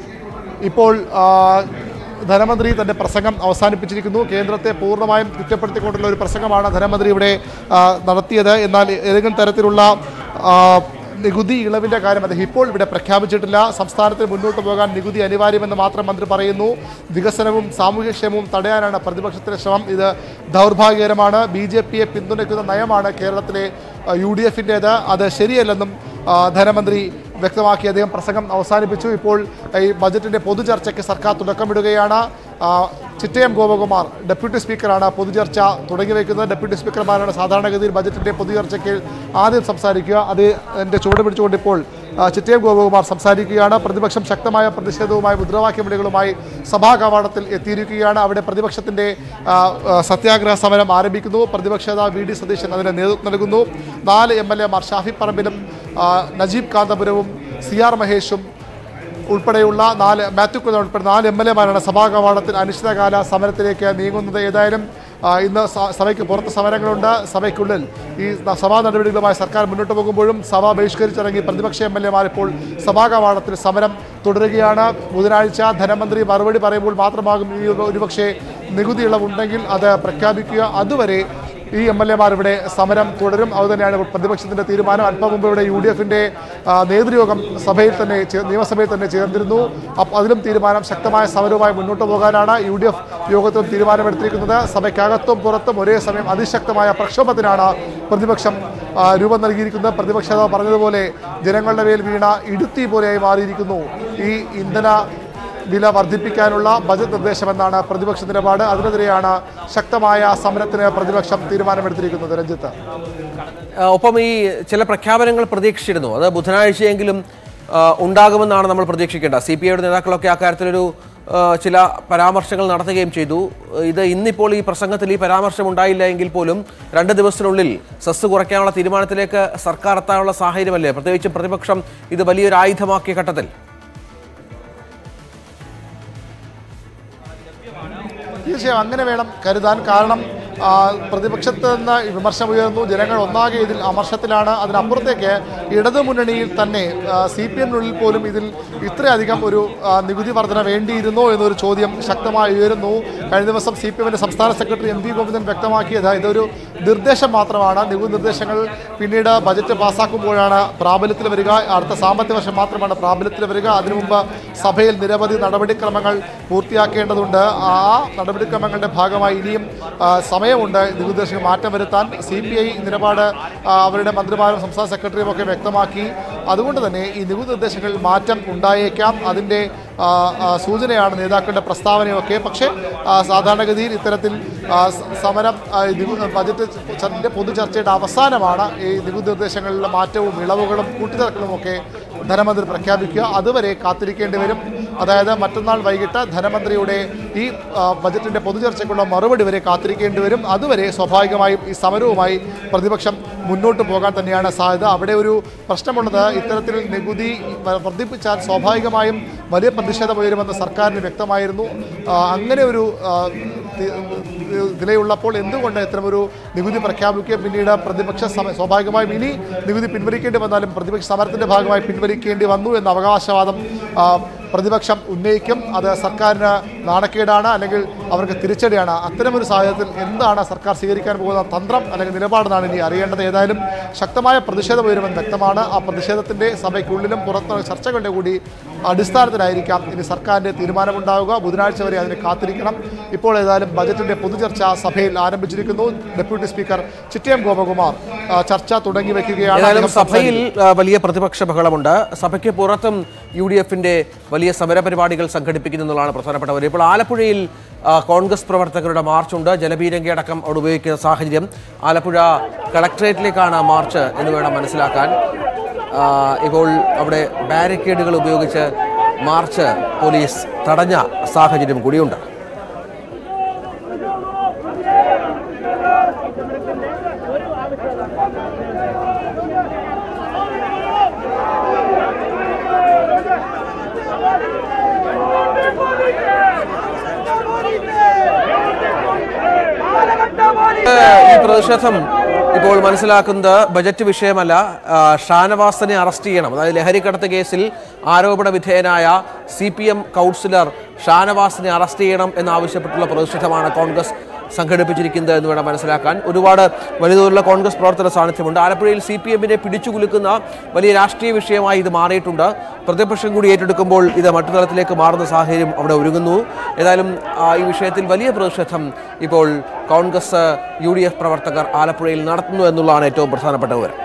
[SPEAKER 10] ഇപ്പോൾ ആ, ധനമന്ത്രി തന്റെ പ്രസംഗം അവസാനിപ്പിച്ചിരിക്കുന്നു കേന്ദ്രത്തെ പൂർണ്ണമായും കുറ്റപ്പെടുത്തിക്കൊണ്ടുള്ള ഒരു പ്രസംഗമാണ് ധനമന്ത്രി ഇവിടെ ആ, നടത്തിയത് എന്നാൽ ഏതെങ്കിലും തരത്തിലുള്ള ആ, നികുതി ഇളവിൻ്റെ കാര്യം അദ്ദേഹം ഇപ്പോൾ ഇവിടെ പ്രഖ്യാപിച്ചിട്ടില്ല സംസ്ഥാനത്തിന് മുന്നോട്ട് പോകാൻ നികുതി അനിവാര്യമെന്ന് മാത്രം മന്ത്രി പറയുന്നു വികസനവും സാമൂഹ്യക്ഷേമവും തടയാനാണ് പ്രതിപക്ഷത്തിൻ്റെ ശ്രമം ഇത് ദൗർഭാഗ്യകരമാണ് ബി ജെ പിയെ പിന്തുണയ്ക്കുന്ന നയമാണ് കേരളത്തിലെ യു ഡി എഫിൻ്റേത് അത് ശരിയല്ലെന്നും ആ, ധനമന്ത്രി വ്യക്തമാക്കി അദ്ദേഹം പ്രസംഗം അവസാനിപ്പിച്ചു ഇപ്പോൾ ഈ ബജറ്റിന്റെ പൊതുചർച്ചയ്ക്ക് സർക്കാർ തുടക്കമിടുകയാണ് ആ, ചിറ്റയം ഗോപകുമാർ ഡെപ്യൂട്ടി സ്പീക്കറാണ് പൊതുചർച്ച തുടങ്ങി വയ്ക്കുന്നത് ഡെപ്യൂട്ടി സ്പീക്കർമാരാണ് സാധാരണഗതിയിൽ ബജറ്റിന്റെ പൊതുചർച്ചയ്ക്ക് ആദ്യം സംസാരിക്കുക അത് എൻ്റെ ചുവട് പിടിച്ചുകൊണ്ട് ഇപ്പോൾ ആ, ചിറ്റയം ഗോപകുമാർ സംസാരിക്കുകയാണ് പ്രതിപക്ഷം ശക്തമായ പ്രതിഷേധവുമായി മുദ്രാവാക്യ വിളികളുമായി സഭാ കവാടത്തിൽ എത്തിയിരിക്കുകയാണ് അവിടെ പ്രതിപക്ഷത്തിന്റെ ആ, ആ, സത്യാഗ്രഹ സമരം ആരംഭിക്കുന്നു പ്രതിപക്ഷ നേതാവ് വി ഡി സതീശൻ അതിന് നേതൃത്വം നൽകുന്നു നാല് എം എൽ എമാർ ഷാഫി പറമ്പിലും ആ, നജീബ് കാന്തപുരവും സി ആർ മഹേഷും ഉൾപ്പെടെയുള്ള നാല് മാത്യു കുന്നൻ ഉൾപ്പെടെ നാല് എം എൽ എമാരാണ് സഭാ കവാടത്തിൽ അനിശ്ചിതകാല സമരത്തിലേക്ക് നീങ്ങുന്നത് ഏതായാലും ആ, ഇന്ന് സ- സഭയ്ക്ക് പുറത്ത് സമരങ്ങളുണ്ട് സഭയ്ക്കുള്ളിൽ ഈ ന- സഭാ നടപടികളുമായി സർക്കാർ മുന്നോട്ട് പോകുമ്പോഴും സഭ ബഹിഷ്കരിച്ചിറങ്ങി പ്രതിപക്ഷ എം എൽ എമാർ ഇപ്പോൾ സഭാ കവാടത്തിൽ സമരം തുടരുകയാണ് ബുധനാഴ്ച ധനമന്ത്രി മറുപടി പറയുമ്പോൾ മാത്രമാകും ഈ ഒരു- ഒരുപക്ഷെ നികുതി ഇളവുണ്ടെങ്കിൽ അത് പ്രഖ്യാപിക്കുക അതുവരെ ഈ എം എൽ എമാർ ഇവിടെ സമരം തുടരും അതുതന്നെയാണ് ഇപ്പോൾ പ്രതിപക്ഷത്തിന്റെ തീരുമാനം അല്പം മുമ്പ് ഇവിടെ യു ഡി എഫിന്റെ നേതൃയോഗം സഭയിൽ തന്നെ ചേ- നിയമസഭയിൽ തന്നെ ചേർന്നിരുന്നു അപ്പോൾ അതിലും തീരുമാനം ശക്തമായ സമരവുമായി മുന്നോട്ട് പോകാനാണ് യു ഡി എഫ് യോഗത്തിലും തീരുമാനമെടുത്തിരിക്കുന്നത് സഭയ്ക്കകത്തും പുറത്തും ഒരേ സമയം അതിശക്തമായ പ്രക്ഷോഭത്തിനാണ് പ്രതിപക്ഷം ആ, രൂപം നൽകിയിരിക്കുന്നത് പ്രതിപക്ഷ നേതാവ് പറഞ്ഞതുപോലെ ജനങ്ങളുടെ മേൽ വീണ ഇടുത്തി പോലെയായി മാറിയിരിക്കുന്നു ഈ ഇന്ധന വില വർദ്ധിപ്പിക്കാനുള്ള ബജറ്റ് നിർദ്ദേശമെന്നാണ് പ്രതിപക്ഷ നിലപാട് അതിനെതിരെയാണ് ശക്തമായ സമരത്തിന് പ്രതിപക്ഷം തീരുമാനമെടുത്തിരിക്കുന്നത് രഞ്ജിത്ത്
[SPEAKER 7] ആ, ഒപ്പം ഈ ചില പ്രഖ്യാപനങ്ങൾ പ്രതീക്ഷിച്ചിരുന്നു അത് ബുധനാഴ്ചയെങ്കിലും ആ, ഉണ്ടാകുമെന്നാണ് നമ്മൾ പ്രതീക്ഷിക്കേണ്ടത് സി പി ഐയുടെ നേതാക്കളൊക്കെ അക്കാര്യത്തിലൊരു ആ, ചില പരാമർശങ്ങൾ നടത്തുകയും ചെയ്തു ഇത് ഇന്നിപ്പോൾ ഈ പ്രസംഗത്തിൽ ഈ പരാമർശം ഉണ്ടായില്ല എങ്കിൽ പോലും രണ്ട് ദിവസത്തിനുള്ളിൽ സെസ് കുറയ്ക്കാനുള്ള തീരുമാനത്തിലേക്ക് സർക്കാർ എത്താനുള്ള സാഹചര്യമല്ലേ പ്രത്യേകിച്ചും പ്രതിപക്ഷം ഇത് വലിയൊരു ആയുധമാക്കിയ ഘട്ടത്തിൽ
[SPEAKER 10] തീർച്ചയായും അങ്ങനെ വേണം കരുതാൻ കാരണം ആ, പ്രതിപക്ഷത്ത് നിന്ന് ഈ വിമർശനം ഉയർന്നു ജനങ്ങൾ ഒന്നാകെ ഇതിൽ അമർഷത്തിലാണ് അതിനപ്പുറത്തേക്ക് ഇടതുമുന്നണിയിൽ തന്നെ സി പി എമ്മിനുള്ളിൽ പോലും ഇതിൽ ഇത്രയധികം ഒരു ആ, നികുതി വർധന വേണ്ടിയിരുന്നോ എന്നൊരു ചോദ്യം ശക്തമായി ഉയരുന്നു കഴിഞ്ഞ ദിവസം സി പി എമ്മിൻ്റെ സംസ്ഥാന സെക്രട്ടറി എം വി ഗോവിന്ദൻ വ്യക്തമാക്കിയത് ഇതൊരു നിർദ്ദേശം മാത്രമാണ് നികുതി നിർദ്ദേശങ്ങൾ പിന്നീട് ബജറ്റ് പാസ്സാക്കുമ്പോഴാണ് പ്രാബല്യത്തിൽ വരിക അടുത്ത സാമ്പത്തിക വർഷം മാത്രമാണ് പ്രാബല്യത്തിൽ വരിക അതിനു മുമ്പ് സഭയിൽ നിരവധി നടപടിക്രമങ്ങൾ പൂർത്തിയാക്കേണ്ടതുണ്ട് ആ നടപടിക്രമങ്ങളുടെ ഭാഗമായി ഇനിയും ആ, സമയമുണ്ട് നികുതി നിർദ്ദേശങ്ങൾ മാറ്റം വരുത്താൻ സി പി ഐ നിലപാട് ആ, അവരുടെ മന്ത്രിമാരും സംസ്ഥാന സെക്രട്ടറിയും ഒക്കെ വ്യക്തമാക്കി അതുകൊണ്ട് തന്നെ ഈ നികുതി നിർദ്ദേശങ്ങളിൽ മാറ്റം ഉണ്ടായേക്കാം അതിൻ്റെ ആ, ആ, സൂചനയാണ് നേതാക്കളുടെ പ്രസ്താവനയൊക്കെ പക്ഷേ ആ, സാധാരണഗതിയിൽ ഇത്തരത്തിൽ ആ, സ- സമരം ആ, ഈ നികു- ബജറ്റ് ചർച്ച പൊതുചർച്ചയുടെ അവസാനമാണ് ഈ നികുതി നിർദ്ദേശങ്ങളിലെ മാറ്റവും ഇളവുകളും കൂട്ടിച്ചേർക്കലും ഒക്കെ ധനമന്ത്രി പ്രഖ്യാപിക്കുക അതുവരെ കാത്തിരിക്കേണ്ടി വരും അതായത് മറ്റന്നാൾ വൈകിട്ട് ധനമന്ത്രിയുടെ ഈ ആ, ബജറ്റിന്റെ പൊതുചർച്ചയ്ക്കുള്ള മറുപടി വരെ കാത്തിരിക്കേണ്ടി വരും അതുവരെ സ്വാഭാവികമായും ഈ സമരവുമായി പ്രതിപക്ഷം മുന്നോട്ട് പോകാൻ തന്നെയാണ് സാധ്യത അവിടെ ഒരു പ്രശ്നമുള്ളത് ഇത്തരത്തിൽ നികുതി വ- വർദ്ധിപ്പിച്ചാൽ സ്വാഭാവികമായും വലിയ പ്രതിഷേധം ഉയരുമെന്ന് സർക്കാരിന് വ്യക്തമായിരുന്നു ആ, അങ്ങനെ ഒരു ആ, തി- നിലയുള്ളപ്പോൾ എന്തുകൊണ്ട് ഇത്തരമൊരു നികുതി പ്രഖ്യാപിക്കുകയും പിന്നീട് പ്രതിപക്ഷ സമ സ്വാഭാവികമായും ഇനി നികുതി പിൻവലിക്കേണ്ടി വന്നാലും പ്രതിപക്ഷ സമരത്തിന്റെ ഭാഗമായി പിൻവലിക്കേണ്ടി വന്നു എന്ന അവകാശവാദം ആ, പ്രതിപക്ഷം ഉന്നയിക്കും അത് സർക്കാരിന് നാണക്കേടാണ് അല്ലെങ്കിൽ അവർക്ക് തിരിച്ചടിയാണ് അത്തരമൊരു സാഹചര്യത്തിൽ എന്താണ് സർക്കാർ സ്വീകരിക്കാൻ പോകുന്ന തന്ത്രം അല്ലെങ്കിൽ നിലപാടെന്നാണ് ഇനി അറിയേണ്ടത് ഏതായാലും ശക്തമായ പ്രതിഷേധം ഉയരുമെന്ന് വ്യക്തമാണ് ആ പ്രതിഷേധത്തിന്റെ സഭയ്ക്കുള്ളിലും പുറത്തുള്ള ചർച്ചകളുടെ കൂടി അടിസ്ഥാനത്തിലായിരിക്കാം ഇനി സർക്കാരിന്റെ തീരുമാനമുണ്ടാവുക ബുധനാഴ്ച വരെ അതിന് കാത്തിരിക്കണം ഇപ്പോൾ ഏതായാലും ബജറ്റിന്റെ പൊതുചർച്ച സഭയിൽ ആരംഭിച്ചിരിക്കുന്നു ഡെപ്യൂട്ടി സ്പീക്കർ ചിറ്റയം ഗോപകുമാർ ആ, ചർച്ച തുടങ്ങി വെക്കുകയാണ്
[SPEAKER 7] ഏതായാലും
[SPEAKER 10] അദ്ദേഹം
[SPEAKER 7] സഭയിൽ ആ, വലിയ പ്രതിപക്ഷ ബഹളമുണ്ട് സഭയ്ക്ക് പുറത്തും യു ഡി എഫിന്റെ വലിയ സമരപരിപാടികൾ സംഘടിപ്പിക്കുന്നു എന്നുള്ളതാണ് പ്രധാനപ്പെട്ട കാര്യം ഇപ്പോൾ ആലപ്പുഴയിൽ ആ, കോൺഗ്രസ് പ്രവർത്തകരുടെ മാർച്ചുണ്ട് ജലപീരങ്കി അടക്കം അവിടെ ഉപയോഗിക്കുന്ന സാഹചര്യം ആലപ്പുഴ കളക്ട്രേറ്റിലേക്കാണ് മാർച്ച് എന്ന് വേണം മനസ്സിലാക്കാൻ ആ, ഇപ്പോൾ അവിടെ ബാരിക്കേഡുകൾ ഉപയോഗിച്ച് മാർച്ച് പോലീസ് തടഞ്ഞ സാഹചര്യം കൂടിയുണ്ട് ഈ പ്രതിഷേധം ഇപ്പോൾ മനസ്സിലാക്കുന്നത് ബജറ്റ് വിഷയമല്ല ആ, ഷാനവാസിനെ അറസ്റ്റ് ചെയ്യണം അതായത് ലഹരിക്കടത്ത് കേസിൽ ആരോപണ വിധേയനായ സി പി എം കൗൺസിലർ ഷാനവാസിനെ അറസ്റ്റ് ചെയ്യണം എന്നാവശ്യപ്പെട്ടുള്ള പ്രതിഷേധമാണ് കോൺഗ്രസ് സംഘടിപ്പിച്ചിരിക്കുന്നത് എന്ന് വേണം മനസ്സിലാക്കാൻ ഒരുപാട് വലിയ തോതിലുള്ള കോൺഗ്രസ് പ്രവർത്തന സാന്നിധ്യമുണ്ട് ആലപ്പുഴയിൽ സി പി എമ്മിനെ പിടിച്ചുകുലുക്കുന്ന വലിയ രാഷ്ട്രീയ വിഷയമായി ഇത് മാറിയിട്ടുണ്ട് പ്രതിപക്ഷം കൂടി ഏറ്റെടുക്കുമ്പോൾ ഇത് മറ്റു തലത്തിലേക്ക് മാറുന്ന സാഹചര്യം അവിടെ ഒരുങ്ങുന്നു ഏതായാലും ആ, ഈ വിഷയത്തിൽ വലിയ പ്രതിഷേധം ഇപ്പോൾ കോൺഗ്രസ് യു ഡി എഫ് പ്രവർത്തകർ ആലപ്പുഴയിൽ നടത്തുന്നു എന്നുള്ളതാണ് ഏറ്റവും പ്രധാനപ്പെട്ട വിവരം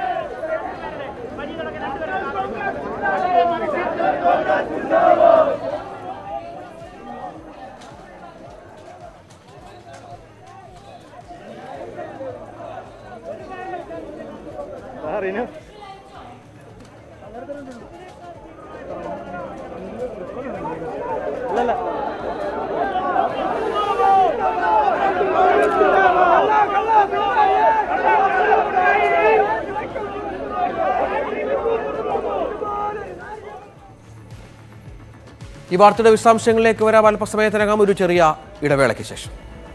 [SPEAKER 7] ഈ വാർത്തയുടെ വിശദാംശങ്ങളിലേക്ക് വരാം അല്പസമയത്തിനകം ഒരു ചെറിയ ഇടവേളയ്ക്ക് ശേഷം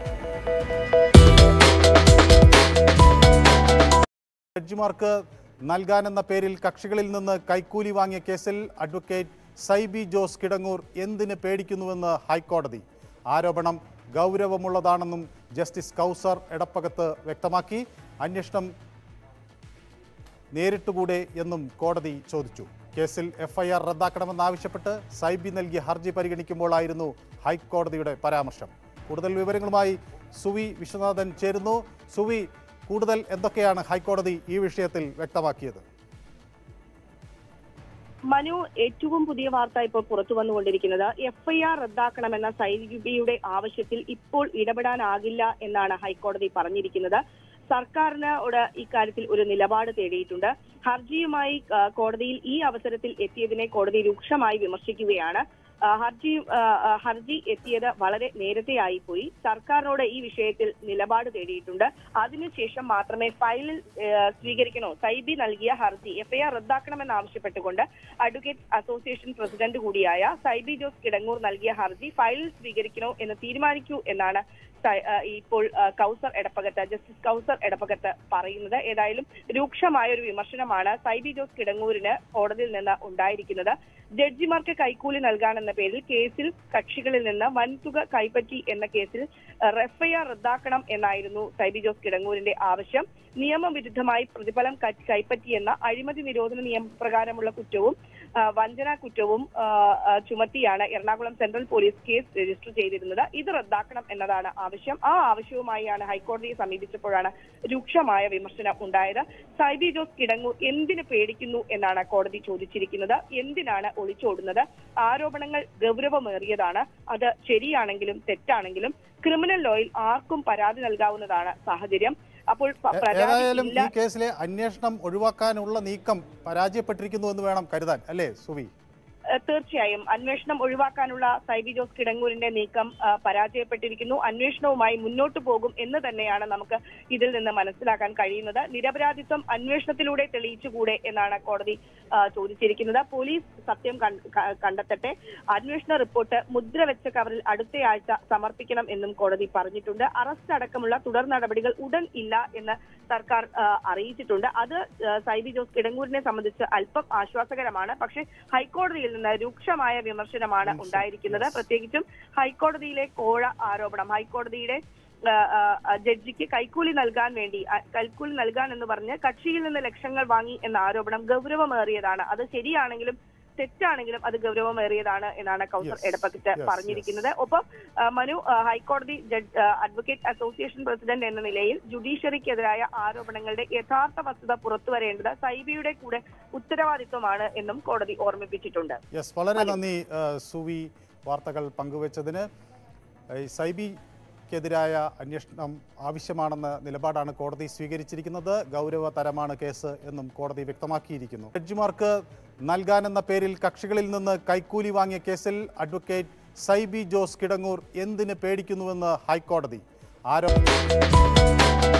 [SPEAKER 2] ജഡ്ജിമാർക്ക് നൽകാനെന്ന പേരിൽ കക്ഷികളിൽ നിന്ന് കൈക്കൂലി വാങ്ങിയ കേസിൽ അഡ്വക്കേറ്റ് സൈബി ജോസ് കിടങ്ങൂർ എന്തിന് പേടിക്കുന്നുവെന്ന് ഹൈക്കോടതി ആരോപണം ഗൗരവമുള്ളതാണെന്നും ജസ്റ്റിസ് കൗസർ എടപ്പകത്ത് വ്യക്തമാക്കി അന്വേഷണം നേരിട്ടുകൂടെ എന്നും കോടതി ചോദിച്ചു കേസിൽ എഫ്ഐആർ റദ്ദാക്കണമെന്നാവശ്യപ്പെട്ട് സൈബി നൽകിയ ഹർജി പരിഗണിക്കുമ്പോഴായിരുന്നു ഹൈക്കോടതിയുടെ പരാമർശം കൂടുതൽ വിവരങ്ങളുമായി സുവി വിശ്വനാഥൻ ചേരുന്നു സുവി കൂടുതൽ എന്തൊക്കെയാണ് ഹൈക്കോടതി ഈ വിഷയത്തിൽ വ്യക്തമാക്കിയത്
[SPEAKER 1] മനു ഏറ്റവും പുതിയ വാർത്ത ഇപ്പോൾ പുറത്തു വന്നുകൊണ്ടിരിക്കുന്നത് എഫ്ഐആർ റദ്ദാക്കണമെന്ന സൈബിയുടെ ആവശ്യത്തിൽ ഇപ്പോൾ ഇടപെടാനാകില്ല എന്നാണ് ഹൈക്കോടതി പറഞ്ഞിരിക്കുന്നത് സർക്കാരിനോട് ഇക്കാര്യത്തിൽ ഒരു നിലപാട് തേടിയിട്ടുണ്ട് ഹർജിയുമായി ആ, കോടതിയിൽ ഈ അവസരത്തിൽ എത്തിയതിനെ കോടതി രൂക്ഷമായി വിമർശിക്കുകയാണ് ആ, ഹർജി ആ, ആ, ഹർജി എത്തിയത് വളരെ നേരത്തെ ആയിപ്പോയി സർക്കാരിനോട് ഈ വിഷയത്തിൽ നിലപാട് തേടിയിട്ടുണ്ട് അതിനുശേഷം മാത്രമേ ഫയലിൽ ആ, സ്വീകരിക്കണോ സൈബി നൽകിയ ഹർജി എഫ്ഐആർ റദ്ദാക്കണമെന്ന് ആവശ്യപ്പെട്ടുകൊണ്ട് അഡ്വക്കേറ്റ് അസോസിയേഷൻ പ്രസിഡന്റ് കൂടിയായ സൈബി ജോസ് കിടങ്ങൂർ നൽകിയ ഹർജി ഫയലിൽ സ്വീകരിക്കണോ എന്ന് തീരുമാനിക്കൂ എന്നാണ് സ- ആ, ഇപ്പോൾ ആ, കൗസർ എടപ്പകത്ത് ജസ്റ്റിസ് കൗസർ എടപ്പകത്ത് പറയുന്നത് ഏതായാലും രൂക്ഷമായ ഒരു വിമർശനമാണ് സൈബി ജോസ് കിടങ്ങൂരിന് കോടതിയിൽ നിന്ന് ഉണ്ടായിരിക്കുന്നത് ജഡ്ജിമാർക്ക് കൈക്കൂലി നൽകാനെന്ന പേരിൽ കേസിൽ കക്ഷികളിൽ നിന്ന് വൻതുക കൈപ്പറ്റി എന്ന കേസിൽ എഫ്ഐആർ റദ്ദാക്കണം എന്നായിരുന്നു സൈബി ജോസ് കിടങ്ങൂരിന്റെ ആവശ്യം നിയമവിരുദ്ധമായി പ്രതിഫലം ക- കൈപ്പറ്റിയെന്ന അഴിമതി നിരോധന നിയമപ്രകാരമുള്ള കുറ്റവും ആ, വഞ്ചന കുറ്റവും ആ, ആ, ചുമത്തിയാണ് Ernakulam central police case register ചെയ്തിരുന്നത് ഇത് റദ്ദാക്കണം എന്നതാണ് ആവശ്യം ആ ആവശ്യവുമായാണ് ഹൈക്കോടതിയെ സമീപിച്ചപ്പോഴാണ് രൂക്ഷമായ വിമർശനം ഉണ്ടായത് സൈബി ജോസ് കിടങ്ങൂർ എന്തിന് പേടിക്കുന്നു എന്നാണ് കോടതി ചോദിച്ചിരിക്കുന്നത് എന്തിനാണ് ഒളിച്ചോടുന്നത് ആരോപണങ്ങൾ ഗൗരവമേറിയതാണ് അത് ശരിയാണെങ്കിലും തെറ്റാണെങ്കിലും ക്രിമിനൽ ലോയിൽ ആർക്കും പരാതി നൽകാവുന്നതാണ് സാഹചര്യം അപ്പോൾ പ- പരാതി
[SPEAKER 2] ഏതായാലും
[SPEAKER 1] ഇല്ല
[SPEAKER 2] ഈ കേസിലെ അന്വേഷണം ഒഴിവാക്കാനുള്ള നീക്കം പരാജയപ്പെട്ടിരിക്കുന്നു എന്ന് വേണം കരുതാൻ അല്ലേ സുവി
[SPEAKER 1] ഏഹ് തീർച്ചയായും അന്വേഷണം ഒഴിവാക്കാനുള്ള സൈബി ജോസ് കിടങ്ങൂരിന്റെ നീക്കം ആ, പരാജയപ്പെട്ടിരിക്കുന്നു അന്വേഷണവുമായി മുന്നോട്ട് പോകും എന്ന് തന്നെയാണ് നമുക്ക് ഇതിൽ നിന്ന് മനസ്സിലാക്കാൻ കഴിയുന്നത് നിരപരാധിത്വം അന്വേഷണത്തിലൂടെ തെളിയിച്ചുകൂടെ എന്നാണ് കോടതി ആ, ചോദിച്ചിരിക്കുന്നത് പോലീസ് സത്യം കൺ- ക- കണ്ടെത്തട്ടെ അന്വേഷണ റിപ്പോർട്ട് മുദ്ര വെച്ച കവറിൽ അടുത്തയാഴ്ച സമർപ്പിക്കണം എന്നും കോടതി പറഞ്ഞിട്ടുണ്ട് അറസ്റ്റ് അടക്കമുള്ള തുടർ നടപടികൾ ഉടൻ ഇല്ല എന്ന് സർക്കാർ ആ, അറിയിച്ചിട്ടുണ്ട് അത് ആ, സൈബി ജോസ് കിടങ്ങൂരിനെ സംബന്ധിച്ച് അല്പം ആശ്വാസകരമാണ് പക്ഷേ ഹൈക്കോടതിയിൽ നിന്ന് രൂക്ഷമായ വിമർശനമാണ് ഉണ്ടായിരിക്കുന്നത് പ്രത്യേകിച്ചും ഹൈക്കോടതിയിലെ കോഴ ആരോപണം ഹൈക്കോടതിയുടെ ആ, ആ, ആ, ജഡ്ജിക്ക് കൈക്കൂലി നൽകാൻ വേണ്ടി ആ, കൈക്കൂലി നൽകാൻ എന്ന് പറഞ്ഞ് കക്ഷിയിൽ നിന്ന് ലക്ഷങ്ങൾ വാങ്ങി എന്ന ആരോപണം ഗൗരവമേറിയതാണ് അത് ശരിയാണെങ്കിലും തെറ്റാണെങ്കിലും അത് ഗൗരവമേറിയതാണ് എന്നാണ് കൗൺസിലർ
[SPEAKER 6] Yes.
[SPEAKER 1] എടപ്പക്കിട്ട്
[SPEAKER 6] Yes,
[SPEAKER 1] പറഞ്ഞിരിക്കുന്നത് ഒപ്പം ആ, മനു ആ, ഹൈക്കോടതി ജഡ് ആ, അഡ്വക്കേറ്റ് അസോസിയേഷൻ പ്രസിഡന്റ് എന്ന നിലയിൽ ജുഡീഷ്യറിക്കെതിരായ ആരോപണങ്ങളുടെ യഥാർത്ഥ വസ്തുത പുറത്തുവരേണ്ടത് സൈബിയുടെ കൂടെ ഉത്തരവാദിത്വമാണ് എന്നും കോടതി ഓർമ്മിപ്പിച്ചിട്ടുണ്ട്
[SPEAKER 2] യെസ് വളരെ നന്ദി ആ, സുവി വാർത്തകൾ പങ്കുവച്ചതിന് ഈ സൈബിക്കെതിരായ അന്വേഷണം ആവശ്യമാണെന്ന നിലപാടാണ് കോടതി സ്വീകരിച്ചിരിക്കുന്നത് ഗൗരവതരമാണ് കേസ് എന്നും കോടതി വ്യക്തമാക്കിയിരിക്കുന്നു ജഡ്ജിമാർക്ക് നൽകാനെന്ന പേരിൽ കക്ഷികളിൽ നിന്ന് കൈക്കൂലി വാങ്ങിയ കേസിൽ അഡ്വക്കേറ്റ് സൈബി ജോസ് കിടങ്ങൂർ എന്തിന് പേടിക്കുന്നുവെന്ന് ഹൈക്കോടതി ആരോപണം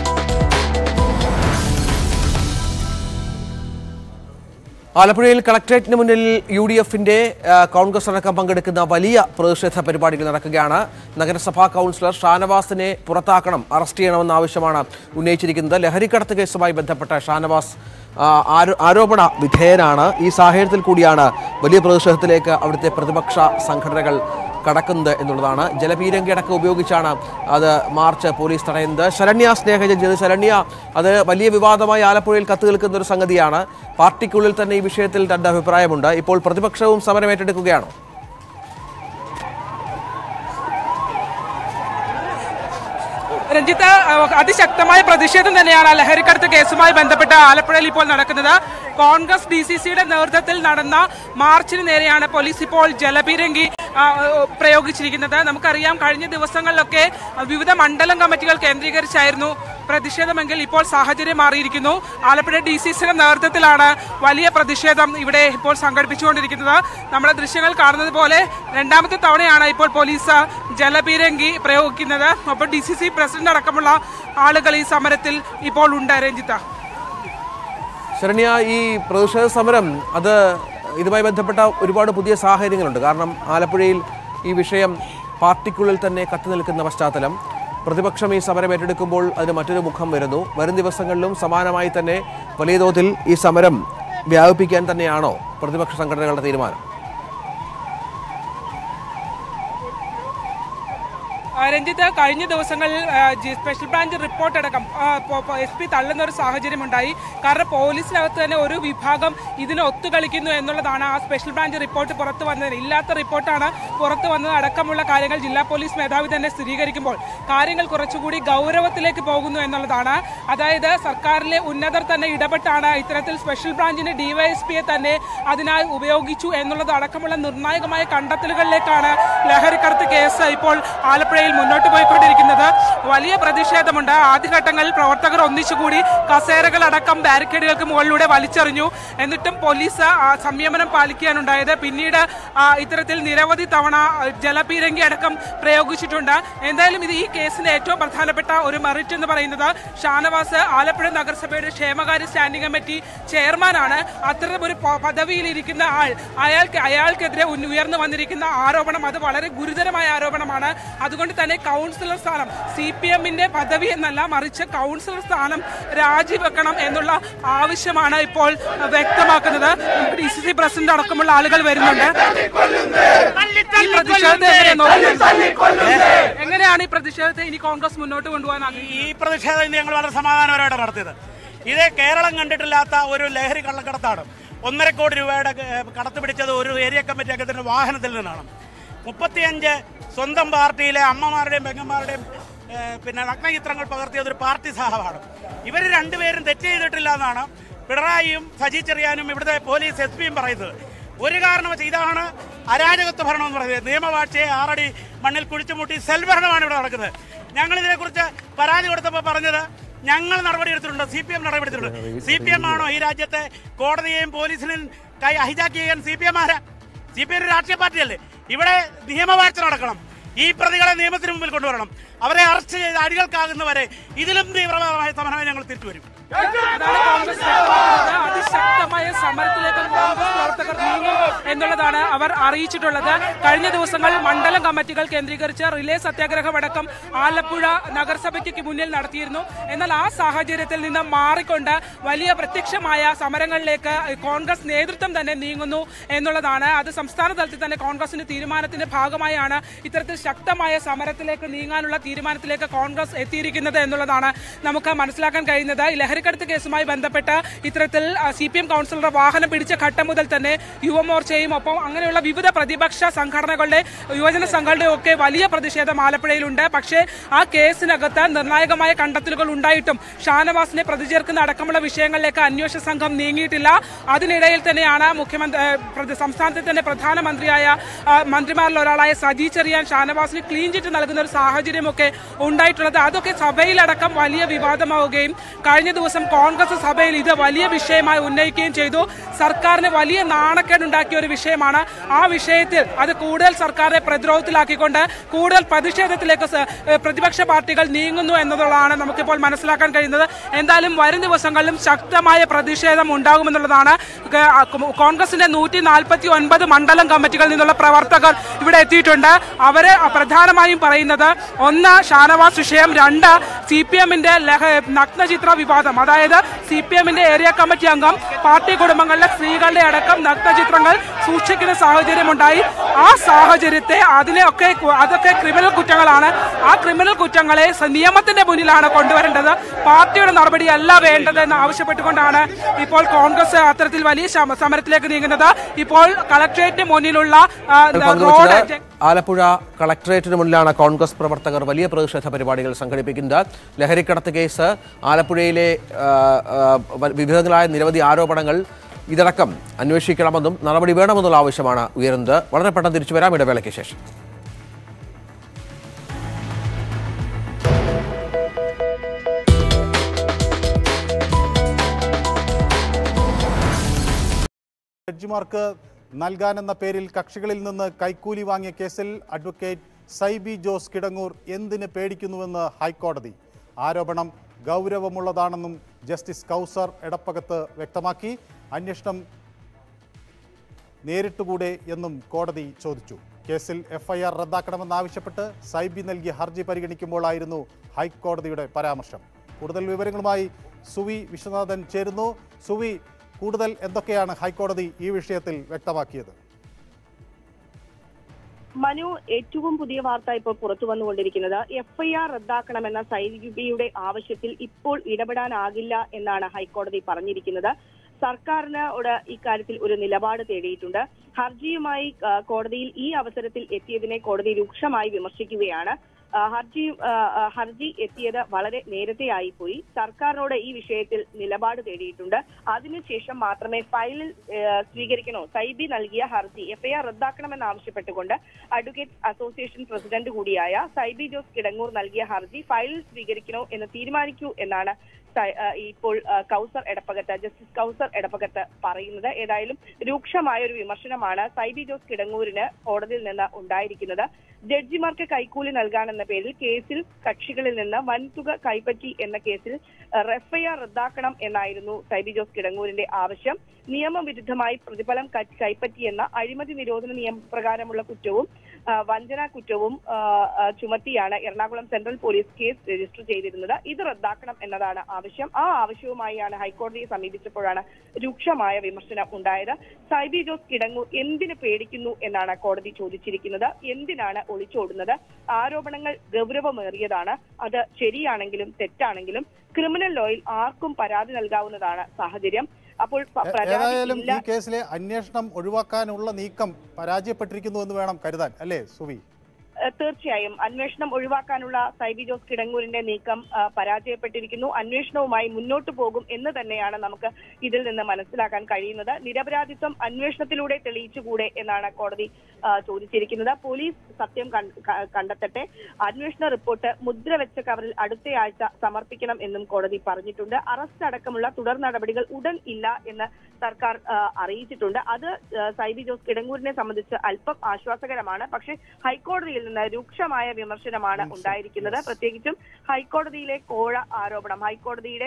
[SPEAKER 7] ആലപ്പുഴയിൽ കളക്ടറേറ്റിന് മുന്നിൽ യു ഡി എഫിന്റെ ആ, കോൺഗ്രസ് അടക്കം പങ്കെടുക്കുന്ന വലിയ പ്രതിഷേധ പരിപാടികൾ നടക്കുകയാണ് നഗരസഭാ കൗൺസിലർ ഷാനവാസിനെ പുറത്താക്കണം അറസ്റ്റ് ചെയ്യണമെന്ന ആവശ്യമാണ് ഉന്നയിച്ചിരിക്കുന്നത് ലഹരിക്കടത്ത് കേസുമായി ബന്ധപ്പെട്ട ഷാനവാസ് ആ, ആരോ- ആരോപണ വിധേയനാണ് ഈ സാഹചര്യത്തിൽ കൂടിയാണ് വലിയ പ്രതിഷേധത്തിലേക്ക് അവിടുത്തെ പ്രതിപക്ഷ സംഘടനകൾ കടക്കുന്നത് എന്നുള്ളതാണ് ജലപീരങ്കി അടക്കം ഉപയോഗിച്ചാണ് അത് മാർച്ച് പോലീസ് തടയുന്നത് ശരണ്യ സ്നേഹജൻ ശരണ്യ അത് വലിയ വിവാദമായി ആലപ്പുഴയിൽ കത്ത് നിൽക്കുന്ന ഒരു സംഗതിയാണ് പാർട്ടിക്കുള്ളിൽ തന്നെ ഈ വിഷയത്തിൽ രണ്ട് അഭിപ്രായമുണ്ട് ഇപ്പോൾ പ്രതിപക്ഷവും സമരം ഏറ്റെടുക്കുകയാണോ
[SPEAKER 6] രഞ്ജിത്ത് അഹ് അതിശക്തമായ പ്രതിഷേധം തന്നെയാണ് ലഹരിക്കടത്ത് കേസുമായി ബന്ധപ്പെട്ട് ആലപ്പുഴയിൽ ഇപ്പോൾ നടക്കുന്നത് കോൺഗ്രസ് ഡി സി സിയുടെ നേതൃത്വത്തിൽ നടന്ന മാർച്ചിന് നേരെയാണ് പോലീസ് ഇപ്പോൾ ജലപീരങ്കി ആ, പ്രയോഗിച്ചിരിക്കുന്നത് നമുക്കറിയാം കഴിഞ്ഞ ദിവസങ്ങളിലൊക്കെ വിവിധ മണ്ഡലം കമ്മിറ്റികൾ കേന്ദ്രീകരിച്ചായിരുന്നു പ്രതിഷേധമെങ്കിൽ ഇപ്പോൾ സാഹചര്യം മാറിയിരിക്കുന്നു ആലപ്പുഴ ഡി സി സിയുടെ നേതൃത്വത്തിലാണ് വലിയ പ്രതിഷേധം ഇവിടെ ഇപ്പോൾ സംഘടിപ്പിച്ചുകൊണ്ടിരിക്കുന്നത് നമ്മുടെ ദൃശ്യങ്ങൾ കാണുന്നത് പോലെ രണ്ടാമത്തെ തവണയാണ് ഇപ്പോൾ പോലീസ് ജലപീരങ്കി പ്രയോഗിക്കുന്നത് ഒപ്പം ഡി സി സി പ്രസിഡന്റ് അടക്കമുള്ള ആളുകൾ ഈ സമരത്തിൽ ഇപ്പോൾ ഉണ്ട് രഞ്ജിത്ത
[SPEAKER 7] ശരണ്യ ഈ പ്രതിഷേധ സമരം അത് ഇതുമായി ബന്ധപ്പെട്ട ഒരുപാട് പുതിയ സാഹചര്യങ്ങളുണ്ട് കാരണം ആലപ്പുഴയിൽ ഈ വിഷയം പാർട്ടിക്കുള്ളിൽ തന്നെ കത്തി നിൽക്കുന്ന പശ്ചാത്തലം പ്രതിപക്ഷം ഈ സമരം ഏറ്റെടുക്കുമ്പോൾ അതിന് മറ്റൊരു മുഖം വരുന്നു വരും ദിവസങ്ങളിലും സമാനമായി തന്നെ വലിയ തോതിൽ ഈ സമരം വ്യാപിപ്പിക്കാൻ തന്നെയാണോ പ്രതിപക്ഷ സംഘടനകളുടെ തീരുമാനം
[SPEAKER 6] ആ, രഞ്ജിത്ത് കഴിഞ്ഞ ദിവസങ്ങളിൽ ആ, ജി- സ്പെഷ്യൽ ബ്രാഞ്ച് റിപ്പോർട്ട് അടക്കം എസ് പി തള്ളുന്ന ഒരു സാഹചര്യം ഉണ്ടായി കാരണം പോലീസിനകത്ത് തന്നെ ഒരു വിഭാഗം ഇതിന് ഒത്തുകളിക്കുന്നു എന്നുള്ളതാണ് ആ സ്പെഷ്യൽ ബ്രാഞ്ച് റിപ്പോർട്ട് പുറത്തു വന്നത് ഇല്ലാത്ത റിപ്പോർട്ടാണ് പുറത്തു വന്നത് അടക്കമുള്ള കാര്യങ്ങൾ ജില്ലാ പോലീസ് മേധാവി തന്നെ സ്ഥിരീകരിക്കുമ്പോൾ കാര്യങ്ങൾ കുറച്ചുകൂടി ഗൗരവത്തിലേക്ക് പോകുന്നു എന്നുള്ളതാണ് അതായത് സർക്കാരിലെ ഉന്നതർ തന്നെ ഇടപെട്ടാണ് ഇത്തരത്തിൽ സ്പെഷ്യൽ ബ്രാഞ്ചിന്റെ ഡിവൈഎസ്പിയെ തന്നെ അതിനായി ഉപയോഗിച്ചു എന്നുള്ളത് അടക്കമുള്ള നിർണായകമായ കണ്ടെത്തലുകളിലേക്കാണ് ലഹരിക്കടത്ത് കേസ് ഇപ്പോൾ ആലപ്പുഴയിൽ മുന്നോട്ട് പോയിക്കൊണ്ടിരിക്കുന്നത് വലിയ പ്രതിഷേധമുണ്ട് ആദ്യഘട്ടങ്ങളിൽ പ്രവർത്തകർ ഒന്നിച്ചുകൂടി കസേരകളടക്കം ബാരിക്കേഡുകൾക്ക് മുകളിലൂടെ വലിച്ചെറിഞ്ഞു എന്നിട്ടും പോലീസ് ആ, സംയമനം പാലിക്കാനുണ്ടായത് പിന്നീട് ആ, ഇത്തരത്തിൽ നിരവധി തവണ ആ, ജലപീരങ്കി അടക്കം പ്രയോഗിച്ചിട്ടുണ്ട് എന്തായാലും ഇത് ഈ കേസിന്റെ ഏറ്റവും പ്രധാനപ്പെട്ട ഒരു മെറിറ്റ് എന്ന് പറയുന്നത് ഷാനവാസ് ആലപ്പുഴ നഗരസഭയുടെ ക്ഷേമകാര്യ സ്റ്റാൻഡിംഗ് കമ്മിറ്റി ചെയർമാനാണ് അത്തരം ഒരു പ- പദവിയിലിരിക്കുന്ന ആൾ അയാൾക്ക് അയാൾക്കെതിരെ ഉന്ന- ഉയർന്നു വന്നിരിക്കുന്ന ആരോപണം അത് വളരെ ഗുരുതരമായ ആരോപണമാണ് അതുകൊണ്ട് തന്നെ കൗൺസിലർ സ്ഥാനം സി പി എമ്മിന്റെ പദവി എന്നല്ല മറിച്ച് കൗൺസിലർ സ്ഥാനം രാജിവെക്കണം എന്നുള്ള ആവശ്യമാണ് ഇപ്പോൾ വ്യക്തമാക്കുന്നത് നമുക്ക് ഡി സി സി പ്രസിഡന്റ് അടക്കമുള്ള ആളുകൾ വരുന്നുണ്ട് ഈ പ്രതിഷേധത്തെ എങ്ങനെ നോക്കുന്നത്? എങ്ങനെയാണ് ഈ പ്രതിഷേധത്തെ ഇനി കോൺഗ്രസ് മുന്നോട്ട് കൊണ്ടുപോകാൻ
[SPEAKER 13] ഈ പ്രതിഷേധം ഇന്ന് ഞങ്ങൾ വളരെ സമാധാനപരമായിട്ട് നടത്തിയത് ഇത് കേരളം കണ്ടിട്ടില്ലാത്ത ഒരു ലഹരി കള്ളക്കടത്താണ് ഒന്നര കോടി രൂപയുടെ ഏഹ്, കടത്ത് പിടിച്ചത് ഒരു ഏരിയ കമ്മിറ്റി അംഗത്തിന്റെ വാഹനത്തിൽ നിന്നാണ് മുപ്പത്തിയഞ്ച് സ്വന്തം പാർട്ടിയിലെ അമ്മമാരുടെയും പെങ്ങന്മാരുടെയും ഏഹ്, പിന്നെ നഗ്നചിത്രങ്ങൾ പകർത്തിയത് ഒരു പാർട്ടി സഹമാണ് ഇവർ രണ്ടുപേരും തെറ്റ് ചെയ്തിട്ടില്ല എന്നാണ് പിണറായിയും സജി ചെറിയാനും ഇവിടുത്തെ പോലീസ് എസ് പിയും പറയുന്നത് ഒരു കാരണവശാൽ ഇതാണ് അരാജകത്വ ഭരണം എന്ന് പറയുന്നത് നിയമവാഴ്ചയെ ആറടി മണ്ണിൽ കുഴിച്ചുമുട്ടി സെൽഭരണമാണ് ഇവിടെ നടക്കുന്നത് ഞങ്ങൾ ഇതിനെക്കുറിച്ച് പരാതി കൊടുത്തപ്പോൾ പറഞ്ഞത് ഞങ്ങൾ നടപടിയെടുത്തിട്ടുണ്ട് സി പി എം നടപടിയെടുത്തിട്ടുണ്ട് സി പി എം ആണോ ഈ രാജ്യത്തെ കോടതിയെയും പോലീസിനെയും കൈ ഹൈജാക്ക് ചെയ്യാൻ സി പി എം ആരാ സി പി എം ഒരു രാഷ്ട്രീയ പാർട്ടിയല്ലേ ഇവിടെ നിയമവാഴ്ച നടക്കണം ഈ പ്രതികളെ നിയമത്തിന് മുമ്പിൽ കൊണ്ടുവരണം അവരെ അറസ്റ്റ് ചെയ്ത് അടികൾക്കാകുന്നവരെ ഇതിലും തീവ്രമായ സമരമായി ഞങ്ങൾ തിരിച്ചു വരും
[SPEAKER 6] അതാണ് കോൺഗ്രസ് വ്യക്തമാക്കുന്നത്. അതിശക്തമായ സമരത്തിലേക്ക് കോൺഗ്രസ് പ്രവർത്തകർ നീങ്ങും എന്നുള്ളതാണ് അവർ അറിയിച്ചിട്ടുള്ളത് കഴിഞ്ഞ ദിവസങ്ങളിൽ മണ്ഡലം കമ്മിറ്റികൾ കേന്ദ്രീകരിച്ച് റിലേ സത്യാഗ്രഹമടക്കം ആലപ്പുഴ നഗരസഭയ്ക്ക് മുന്നിൽ നടത്തിയിരുന്നു എന്നാൽ ആ സാഹചര്യത്തിൽ നിന്ന് മാറിക്കൊണ്ട് വലിയ പ്രത്യക്ഷമായ സമരങ്ങളിലേക്ക് കോൺഗ്രസ് നേതൃത്വം തന്നെ നീങ്ങുന്നു എന്നുള്ളതാണ് അത് സംസ്ഥാന തലത്തിൽ തന്നെ കോൺഗ്രസിന്റെ തീരുമാനത്തിന്റെ ഭാഗമായാണ് ഇത്തരത്തിൽ ശക്തമായ സമരത്തിലേക്ക് നീങ്ങാനുള്ള തീരുമാനത്തിലേക്ക് കോൺഗ്രസ് എത്തിയിരിക്കുന്നത് എന്നുള്ളതാണ് നമുക്ക് മനസ്സിലാക്കാൻ കഴിയുന്നത് ഈ ലഹരിക്കടത്ത് കേസുമായി ബന്ധപ്പെട്ട് ഇത്തരത്തിൽ സി പി എം കൗൺസിലറുടെ വാഹനം പിടിച്ച ഘട്ടം മുതൽ തന്നെ യുവമോർച്ചയും ഒപ്പം അങ്ങനെയുള്ള വിവിധ പ്രതിപക്ഷ സംഘടനകളുടെ യുവജന സംഘങ്ങളുടെ ഒക്കെ വലിയ പ്രതിഷേധം ആലപ്പുഴയിലുണ്ട് പക്ഷേ ആ കേസിനകത്ത് നിർണായകമായ കണ്ടെത്തലുകൾ ഉണ്ടായിട്ടും ഷാനവാസിനെ പ്രതി ചേർക്കുന്ന അടക്കമുള്ള വിഷയങ്ങളിലേക്ക് അന്വേഷണ സംഘം നീങ്ങിയിട്ടില്ല അതിനിടയിൽ തന്നെയാണ് മുഖ്യമന്ത്രി ഏഹ്, പ്രതി- സംസ്ഥാനത്തെ തന്നെ പ്രധാനമന്ത്രിയായ ആ, മന്ത്രിമാരിൽ ഒരാളായ സജി ചെറിയാൻ ഷാനവാസിന് ക്ലീൻ ചിറ്റ് നൽകുന്ന ഒരു സാഹചര്യമൊക്കെ ഉണ്ടായിട്ടുള്ളത് അതൊക്കെ സഭയിലടക്കം വലിയ വിവാദമാവുകയും കഴിഞ്ഞ ദിവസം കോൺഗ്രസ് സഭയിൽ ഇത് വലിയ വിഷയമായി ഉന്നയിക്കുകയും ചെയ്തു സർക്കാരിന് വലിയ നാണക്കേടുണ്ടാക്കിയ ഒരു വിഷയമാണ് ആ വിഷയത്തിൽ അത് കൂടുതൽ സർക്കാരിനെ പ്രതിരോധത്തിലാക്കിക്കൊണ്ട് കൂടുതൽ പ്രതിഷേധത്തിലേക്ക് സ- ഏഹ് പ്രതിപക്ഷ പാർട്ടികൾ നീങ്ങുന്നു എന്നതുള്ളതാണ് നമുക്കിപ്പോൾ മനസ്സിലാക്കാൻ കഴിയുന്നത് എന്തായാലും വരും ദിവസങ്ങളിലും ശക്തമായ പ്രതിഷേധം ഉണ്ടാകുമെന്നുള്ളതാണ് ക- ആ കോ- കോൺഗ്രസിന്റെ നൂറ്റി നാൽപ്പത്തി ഒൻപത് മണ്ഡലം കമ്മിറ്റികളിൽ നിന്നുള്ള പ്രവർത്തകർ ഇവിടെ എത്തിയിട്ടുണ്ട് അവര് പ്രധാനമായും പറയുന്നത് ഒന്ന് ഷാനവാസ് വിഷയം രണ്ട് സി പി എമ്മിന്റെ നഗ്നചിത്ര വിവാദം അതായത് സി പി എമ്മിന്റെ ഏരിയ കമ്മിറ്റി അംഗം പാർട്ടി കുടുംബങ്ങളിലെ സ്ത്രീകളുടെ അടക്കം നഗ്നചിത്രങ്ങൾ സൂക്ഷിക്കുന്ന സാഹചര്യമുണ്ടായി ആ സാഹചര്യത്തെ അതിനെയൊക്കെ കു- അതൊക്കെ ക്രിമിനൽ കുറ്റങ്ങളാണ് ആ ക്രിമിനൽ കുറ്റങ്ങളെ സ- നിയമത്തിന്റെ മുന്നിലാണ് കൊണ്ടുവരേണ്ടത് പാർട്ടിയുടെ നടപടിയല്ല വേണ്ടത് എന്ന് ആവശ്യപ്പെട്ടുകൊണ്ടാണ് ഇപ്പോൾ കോൺഗ്രസ് അത്തരത്തിൽ വലിയ ശമ- സമരത്തിലേക്ക് നീങ്ങുന്നത് ഇപ്പോൾ കളക്ട്രേറ്റിന് മുന്നിലുള്ള ആ, റോഡ്
[SPEAKER 7] പങ്കുവച്ചത് ആലപ്പുഴ കളക്ടറേറ്റിന് മുന്നിലാണ് കോൺഗ്രസ് പ്രവർത്തകർ വലിയ പ്രതിഷേധ പരിപാടികൾ സംഘടിപ്പിക്കുന്നത് ലഹരിക്കടത്ത് കേസ് ആലപ്പുഴയിലെ ആ, ആ, വ- വിവിധങ്ങളായ നിരവധി ആരോപണങ്ങൾ ഇതടക്കം അന്വേഷിക്കണമെന്നും നടപടി വേണമെന്നുള്ള ആവശ്യമാണ് ഉയരുന്നത് വളരെ പെട്ടെന്ന് തിരിച്ചു വരാം ഇടവേളയ്ക്ക് ശേഷം
[SPEAKER 2] ജഡ്ജിമാർക്ക് നൽകാനെന്ന പേരിൽ കക്ഷികളിൽ നിന്ന് കൈക്കൂലി വാങ്ങിയ കേസിൽ അഡ്വക്കേറ്റ് സൈബി ജോസ് കിടങ്ങൂർ എന്തിന് പേടിക്കുന്നുവെന്ന് ഹൈക്കോടതി ആരോപണം ഗൗരവമുള്ളതാണെന്നും ജസ്റ്റിസ് കൗസർ എടപ്പകത്ത് വ്യക്തമാക്കി അന്വേഷണം നേരിട്ടുകൂടെ എന്നും കോടതി ചോദിച്ചു കേസിൽ എഫ്ഐആർ റദ്ദാക്കണമെന്നാവശ്യപ്പെട്ട് സൈബി നൽകിയ ഹർജി പരിഗണിക്കുമ്പോഴായിരുന്നു ഹൈക്കോടതിയുടെ പരാമർശം കൂടുതൽ വിവരങ്ങളുമായി സുവി വിശ്വനാഥൻ ചേരുന്നു സുവി കൂടുതൽ എന്തൊക്കെയാണ് ഹൈക്കോടതി ഈ വിഷയത്തിൽ വ്യക്തമാക്കിയത്
[SPEAKER 1] മനു ഏറ്റവും പുതിയ വാർത്ത ഇപ്പോൾ പുറത്തു വന്നുകൊണ്ടിരിക്കുന്നത് എഫ്ഐആർ റദ്ദാക്കണമെന്ന സൈബിയുടെ ആവശ്യത്തിൽ ഇപ്പോൾ ഇടപെടാനാകില്ല എന്നാണ് ഹൈക്കോടതി പറഞ്ഞിരിക്കുന്നത് സർക്കാരിനോട് ഇക്കാര്യത്തിൽ ഒരു നിലപാട് തേടിയിട്ടുണ്ട് ഹർജിയുമായി ആ, കോടതിയിൽ ഈ അവസരത്തിൽ എത്തിയതിനെ കോടതി രൂക്ഷമായി വിമർശിക്കുകയാണ് ആ, ഹർജി ആ, ആ, ഹർജി എത്തിയത് വളരെ നേരത്തെ ആയിപ്പോയി സർക്കാരിനോട് ഈ വിഷയത്തിൽ നിലപാട് തേടിയിട്ടുണ്ട് അതിനുശേഷം മാത്രമേ ഫയലിൽ ആ, സ്വീകരിക്കണോ സൈബി നൽകിയ ഹർജി എഫ്ഐആർ റദ്ദാക്കണമെന്ന് ആവശ്യപ്പെട്ടുകൊണ്ട് അഡ്വക്കേറ്റ് അസോസിയേഷൻ പ്രസിഡന്റ് കൂടിയായ സൈബി ജോസ് കിടങ്ങൂർ നൽകിയ ഹർജി ഫയലിൽ സ്വീകരിക്കണോ എന്ന് തീരുമാനിക്കൂ എന്നാണ് സ- ആ, ഇപ്പോൾ ആ, കൗസർ എടപ്പകത്ത് ജസ്റ്റിസ് കൗസർ എടപ്പകത്ത് പറയുന്നത് ഏതായാലും രൂക്ഷമായ ഒരു വിമർശനമാണ് സൈബി ജോസ് കിടങ്ങൂരിന് കോടതിയിൽ നിന്ന് ഉണ്ടായിരിക്കുന്നത് ജഡ്ജിമാർക്ക് കൈക്കൂലി നൽകാനെന്ന പേരിൽ കേസിൽ കക്ഷികളിൽ നിന്ന് വൻതുക കൈപ്പറ്റി എന്ന കേസിൽ എഫ്ഐആർ റദ്ദാക്കണം എന്നായിരുന്നു സൈബി ജോസ് കിടങ്ങൂരിന്റെ ആവശ്യം നിയമവിരുദ്ധമായി പ്രതിഫലം ക- കൈപ്പറ്റിയെന്ന അഴിമതി നിരോധന നിയമപ്രകാരമുള്ള കുറ്റവും ആ, വഞ്ചനാ കുറ്റവും ആ, ആ, ചുമത്തിയാണ് Ernakulam central police case register ചെയ്തിരുന്നത് ഇത് റദ്ദാക്കണം എന്നതാണ് ആവശ്യം ആ ആവശ്യവുമായാണ് ഹൈക്കോടതിയെ സമീപിച്ചപ്പോഴാണ് രൂക്ഷമായ വിമർശനം ഉണ്ടായത് സൈബി ജോസ് കിടങ്ങൂർ എന്തിന് പേടിക്കുന്നു എന്നാണ് കോടതി ചോദിച്ചിരിക്കുന്നത് എന്തിനാണ് ഒളിച്ചോടുന്നത് ആരോപണങ്ങൾ ഗൗരവമേറിയതാണ് അത് ശരിയാണെങ്കിലും തെറ്റാണെങ്കിലും ക്രിമിനൽ ലോയിൽ ആർക്കും പരാതി നൽകാവുന്നതാണ് സാഹചര്യം അപ്പോൾ പ- പരാതി
[SPEAKER 2] ഏതായാലും
[SPEAKER 1] ഇല്ല
[SPEAKER 2] ഈ കേസിലെ അന്വേഷണം ഒഴിവാക്കാനുള്ള നീക്കം പരാജയപ്പെട്ടിരിക്കുന്നു എന്ന് വേണം കരുതാൻ അല്ലേ സുവി
[SPEAKER 1] ഏഹ് തീർച്ചയായും അന്വേഷണം ഒഴിവാക്കാനുള്ള സൈബി ജോസ് കിടങ്ങൂരിന്റെ നീക്കം ആ, പരാജയപ്പെട്ടിരിക്കുന്നു അന്വേഷണവുമായി മുന്നോട്ട് പോകും എന്ന് തന്നെയാണ് നമുക്ക് ഇതിൽ നിന്ന് മനസ്സിലാക്കാൻ കഴിയുന്നത് നിരപരാധിത്വം അന്വേഷണത്തിലൂടെ തെളിയിച്ചുകൂടെ എന്നാണ് കോടതി ആ, ചോദിച്ചിരിക്കുന്നത് പോലീസ് സത്യം കണ്ട- ക- കണ്ടെത്തട്ടെ അന്വേഷണ റിപ്പോർട്ട് മുദ്ര വെച്ച കവറിൽ അടുത്തയാഴ്ച സമർപ്പിക്കണം എന്നും കോടതി പറഞ്ഞിട്ടുണ്ട് അറസ്റ്റ് അടക്കമുള്ള തുടർ നടപടികൾ ഉടൻ ഇല്ല എന്ന് സർക്കാർ ആ, അറിയിച്ചിട്ടുണ്ട് അത് ആ, സൈബി ജോസ് കിടങ്ങൂരിനെ സംബന്ധിച്ച് അല്പം ആശ്വാസകരമാണ് പക്ഷേ ഹൈക്കോടതിയിൽ നിന്ന് രൂക്ഷമായ വിമർശനമാണ് ഉണ്ടായിരിക്കുന്നത് പ്രത്യേകിച്ചും ഹൈക്കോടതിയിലെ കോഴ ആരോപണം ഹൈക്കോടതിയുടെ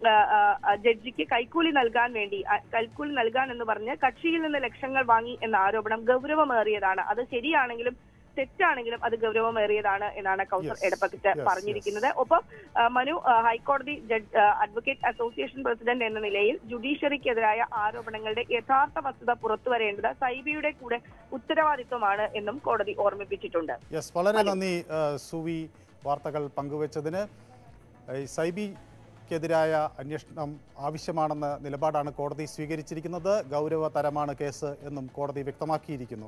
[SPEAKER 1] ആ, ആ, ആ, ജഡ്ജിക്ക് കൈക്കൂലി നൽകാൻ വേണ്ടി ആ, കൈക്കൂലി നൽകാൻ എന്ന് പറഞ്ഞ് കക്ഷിയിൽ നിന്ന് ലക്ഷങ്ങൾ വാങ്ങി എന്ന ആരോപണം ഗൗരവമേറിയതാണ് അത് ശരിയാണെങ്കിലും തെറ്റാണെങ്കിലും അത് ഗൗരവമേറിയതാണ് എന്നാണ് കൗസർ
[SPEAKER 16] Yes.
[SPEAKER 1] എടപ്പക്കിട്ട്
[SPEAKER 16] Yes,
[SPEAKER 1] പറഞ്ഞിരിക്കുന്നത് ഒപ്പം ആ, മനു ആ, ഹൈക്കോടതി ജഡ്ജ് ആ, അഡ്വക്കേറ്റ് അസോസിയേഷൻ പ്രസിഡന്റ് എന്ന നിലയിൽ ജുഡീഷ്യറിക്കെതിരായ ആരോപണങ്ങളുടെ യഥാർത്ഥ വസ്തുത പുറത്തുവരേണ്ടത് സൈബിയുടെ കൂടെ ഉത്തരവാദിത്വമാണ് എന്നും കോടതി ഓർമ്മിപ്പിച്ചിട്ടുണ്ട്
[SPEAKER 2] യെസ് വളരെ നന്ദി ആ, സുവി വാർത്തകൾ പങ്കുവച്ചതിന് ഈ സൈബിക്കെതിരായ അന്വേഷണം ആവശ്യമാണെന്ന നിലപാടാണ് കോടതി സ്വീകരിച്ചിരിക്കുന്നത് ഗൗരവതരമാണ് കേസ് എന്നും കോടതി വ്യക്തമാക്കിയിരിക്കുന്നു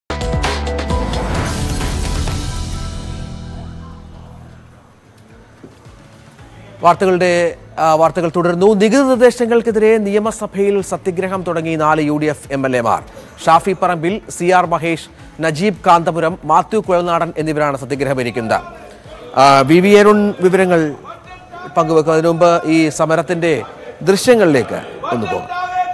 [SPEAKER 7] വാർത്തകളുടെ ആ, വാർത്തകൾ തുടരുന്നു നികുതി നിർദ്ദേശങ്ങൾക്കെതിരെ നിയമസഭയിൽ സത്യഗ്രഹം തുടങ്ങി നാല് U D F M L എമാർ ഷാഫി പറമ്പിൽ സി ആർ മഹേഷ് നജീബ് കാന്തപുരം മാത്യു കുഴൽനാടൻ എന്നിവരാണ് സത്യഗ്രഹം ഇരിക്കുന്നത് ആ, വി വി അരുൺ വിവരങ്ങൾ പങ്കുവെക്കും അതിനു മുമ്പ് ഈ സമരത്തിന്റെ ദൃശ്യങ്ങളിലേക്ക് ഒന്ന് പോകും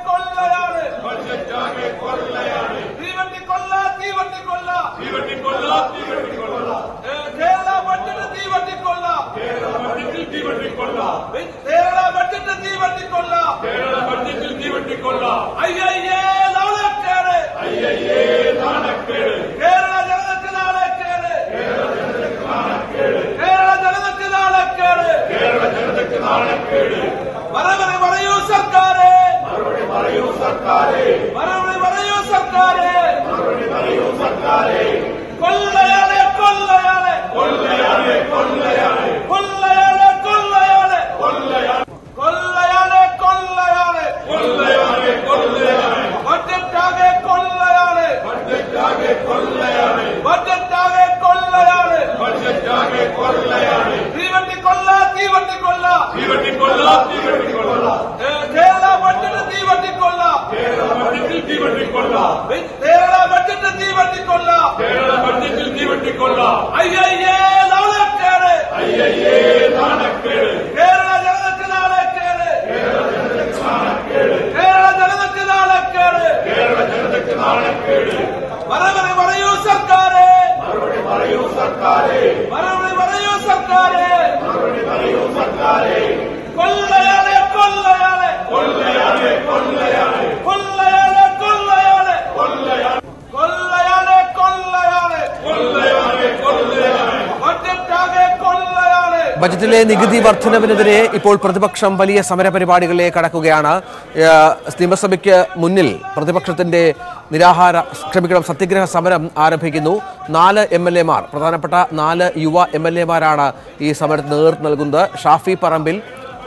[SPEAKER 8] കേരള ബഡ്ജറ്റ് തീവട്ടിക്കൊള്ള കേരള ബഡ്ജറ്റിൽ തീവട്ടിക്കൊള്ള കേരള ബഡ്ജറ്റ് തീവട്ടിക്കൊള്ള കേരള ബഡ്ജറ്റിൽ തീവട്ടിക്കൊള്ള അയ്യയ്യേ നാണക്കേട് അയ്യയ്യേ നാണക്കേട് കേരള ജനതയ്ക്ക് നാണക്കേട് കേരള ജനതയ്ക്ക് നാണക്കേട് കേരള ജനതയ്ക്ക് നാണക്കേട് കേരള ജനതയ്ക്ക് നാണക്കേട് മറുപടി പറയൂ സർക്കാരെ മറുപടി പറയൂ സർക്കാരെ മറുപടി പറയൂ സർക്കാരെ മറുപടി പറയൂ സർക്കാരെ കൊള്ളയാളെ കൊള്ളയാളെ കൊള്ളയാളെ കൊള്ളയാളെ കൊള്ളയാളെ കൊള്ളയാളെ കൊള്ളയാളെ കൊള്ളയാളെ കൊള്ളയാളെ കൊള്ളയാളെ കൊള്ളയാളെ ബഡ്ജറ്റാകെ കൊള്ളയാളെ ബഡ്ജറ്റാകെ കൊള്ളയാളെ ബഡ്ജറ്റാകെ കൊള്ളയാളെ ബഡ്ജറ്റാകെ കൊള്ളയാളെ തീവണ്ടി കൊള്ള തീവണ്ടി കൊള്ള തീവണ്ടി കൊള്ള തീവണ്ടി കൊള്ള കേരള ബഡ്ജറ്റ് തീവണ്ടി കൊള്ള കേരള ബഡ്ജറ്റിൽ തീവണ്ടി കൊള്ള കേരള ബഡ്ജറ്റ് തീവണ്ടി കൊള്ള കേരള ബഡ്ജറ്റിൽ തീവണ്ടി കൊള്ള അയ്യയ്യേ നാണക്കേട് അയ്യയ്യേ നാണക്കേട് കേരള ജനതയ്ക്ക് നാണക്കേട് കേരള ജനതയ്ക്ക് നാണക്കേട് കേരള ജനതയ്ക്ക് നാണക്കേട് കേരള ജനതയ്ക്ക് നാണക്കേട് മറുപടി പറയൂ സർക്കാരെ മറുപടി പറയൂ സർക്കാരെ മറുപടി പറയൂ സർക്കാരെ മറുപടി പറയൂ സർക്കാരെ കൊള്ളയാളെ കൊള്ളയാളെ കൊള്ളയാളെ കൊള്ളയാളെ കൊള്ളയാളെ കൊള്ളയാളെ കൊള്ളയാളെ കൊള്ളയാളെ കൊള്ളയാളെ കൊള്ളയാളെ കൊള്ളയാളെ ബഡ്ജറ്റാകെ കൊള്ളയാളെ
[SPEAKER 7] ബജറ്റിലെ നികുതി വർധനവിനെതിരെ ഇപ്പോൾ പ്രതിപക്ഷം വലിയ സമരപരിപാടികളിലേക്ക് കടക്കുകയാണ് ഏഹ് നിയമസഭയ്ക്ക് മുന്നിൽ പ്രതിപക്ഷത്തിന്റെ നിരാഹാര ക്ഷമിക്കണം സത്യഗ്രഹ സമരം ആരംഭിക്കുന്നു നാല് എം എൽ എമാർ പ്രധാനപ്പെട്ട നാല് യുവ എം എൽ എമാരാണ് ഈ സമരത്തിന് നേതൃത്വം നൽകുന്നത് ഷാഫി പറമ്പിൽ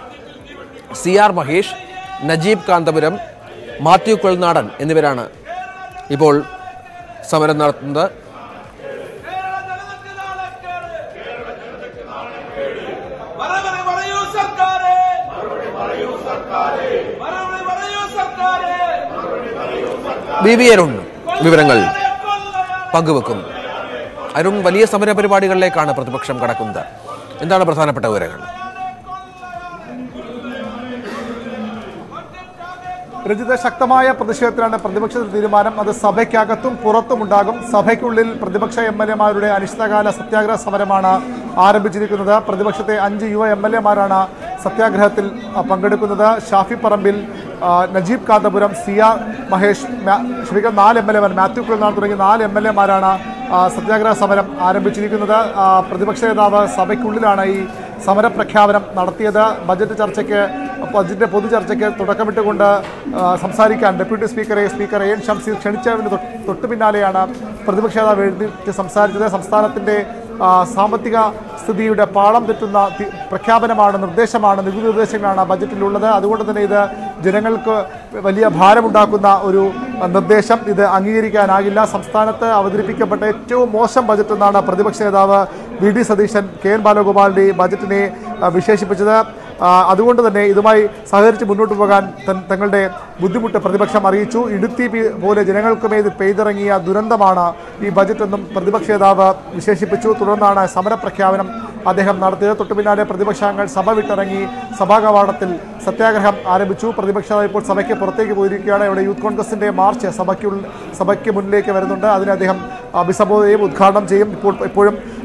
[SPEAKER 7] സി ആർ മഹേഷ് നജീബ് കാന്തപുരം മാത്യു കൊൾനാടൻ എന്നിവരാണ് ഇപ്പോൾ സമരം നടത്തുന്നത്
[SPEAKER 8] മറുപടി പറയൂ സർക്കാരെ മറുപടി പറയൂ സർക്കാരെ മറുപടി പറയൂ സർക്കാരെ മറുപടി പറയൂ
[SPEAKER 7] വി വി അരുൺ വിവരങ്ങൾ പങ്കുവെക്കും അരുൺ വലിയ സമരപരിപാടികളിലേക്കാണ് പ്രതിപക്ഷം കടക്കുന്നത് എന്താണ് പ്രധാനപ്പെട്ട വിവരങ്ങൾ
[SPEAKER 10] രഞ്ജിത്ത് ശക്തമായ പ്രതിഷേധത്തിലാണ് പ്രതിപക്ഷത്തിന്റെ തീരുമാനം അത് സഭയ്ക്കകത്തും പുറത്തുമുണ്ടാകും സഭയ്ക്കുള്ളിൽ പ്രതിപക്ഷ എം എൽ എമാരുടെ അനിശ്ചിതകാല സത്യാഗ്രഹ സമരമാണ് ആരംഭിച്ചിരിക്കുന്നത് പ്രതിപക്ഷത്തെ അഞ്ച് യുവ എം എൽ എമാരാണ് സത്യാഗ്രഹത്തിൽ ആ, പങ്കെടുക്കുന്നത് ഷാഫി പറമ്പിൽ ആ, നജീബ് കാന്തപുരം സി ആർ മഹേഷ് മാ- ക്ഷമിക്കണം നാല് എം എൽ എമാർ മാത്യു കുളനാട് തുടങ്ങിയ നാല് എം എൽ എമാരാണ് സത്യാഗ്രഹ സമരം ആരംഭിച്ചിരിക്കുന്നത് ആ, പ്രതിപക്ഷ നേതാവ് സഭയ്ക്കുള്ളിലാണ് ഈ സമരപ്രഖ്യാപനം നടത്തിയത് ബജറ്റ് ചർച്ചയ്ക്ക് ബജറ്റിന്റെ പൊതുചർച്ചയ്ക്ക് തുടക്കമിട്ടുകൊണ്ട് ആ, സംസാരിക്കാൻ ഡെപ്യൂട്ടി സ്പീക്കറെ സ്പീക്കർ എൻ ഷംസീർ ക്ഷണിച്ചതിന് തൊട്ട് തൊട്ടു പിന്നാലെയാണ് പ്രതിപക്ഷ നേതാവ് എഴുന്നേറ്റ് സംസാരിച്ചത് സംസ്ഥാനത്തിന്റെ ആ, സാമ്പത്തിക സ്ഥിതിയുടെ പാളം തെറ്റുന്ന തി- പ്രഖ്യാപനമാണ് നിർദ്ദേശമാണ് നികുതി നിർദ്ദേശങ്ങളാണ് ബജറ്റിലുള്ളത് അതുകൊണ്ട് തന്നെ ഇത് ജനങ്ങൾക്ക് വലിയ ഭാരമുണ്ടാക്കുന്ന ഒരു ആ, നിർദ്ദേശം ഇത് അംഗീകരിക്കാനാകില്ല സംസ്ഥാനത്ത് അവതരിപ്പിക്കപ്പെട്ട ഏറ്റവും മോശം ബജറ്റ് എന്നാണ് പ്രതിപക്ഷ നേതാവ് V D Satheesan K N ബാലഗോപാലിന്റെ ഈ ബജറ്റിനെ ആ, വിശേഷിപ്പിച്ചത് ആ, അതുകൊണ്ട് തന്നെ ഇതുമായി സഹകരിച്ച് മുന്നോട്ട് പോകാൻ തൻ- തങ്ങളുടെ ബുദ്ധിമുട്ട് പ്രതിപക്ഷം അറിയിച്ചു ഇടുത്തി പി- പോലെ ജനങ്ങൾക്ക് മേൽ പെയ്തിറങ്ങിയ ദുരന്തമാണ് ഈ ബജറ്റെന്നും പ്രതിപക്ഷ നേതാവ് വിശേഷിപ്പിച്ചു തുടർന്നാണ് സമരപ്രഖ്യാപനം അദ്ദേഹം നടത്തിയത് തൊട്ടു പിന്നാലെ പ്രതിപക്ഷാംഗങ്ങൾ സഭ വിട്ടിറങ്ങി സഭാ കവാടത്തിൽ സത്യാഗ്രഹം ആരംഭിച്ചു പ്രതിപക്ഷ നേതാവ് ഇപ്പോൾ സഭയ്ക്ക് പുറത്തേക്ക് പോയിരിക്കുകയാണ് ഇവിടെ യൂത്ത് കോൺഗ്രസിന്റെ മാർച്ച് സഭയ്ക്കുള്ളിൽ സഭയ്ക്ക് മുന്നിലേക്ക് വരുന്നുണ്ട് അതിനെ അദ്ദേഹം അഭിസംബോധന ചെയ്യും ഉദ്ഘാടനം ചെയ്യും ഇപ്പോൾ ഇപ്പോഴും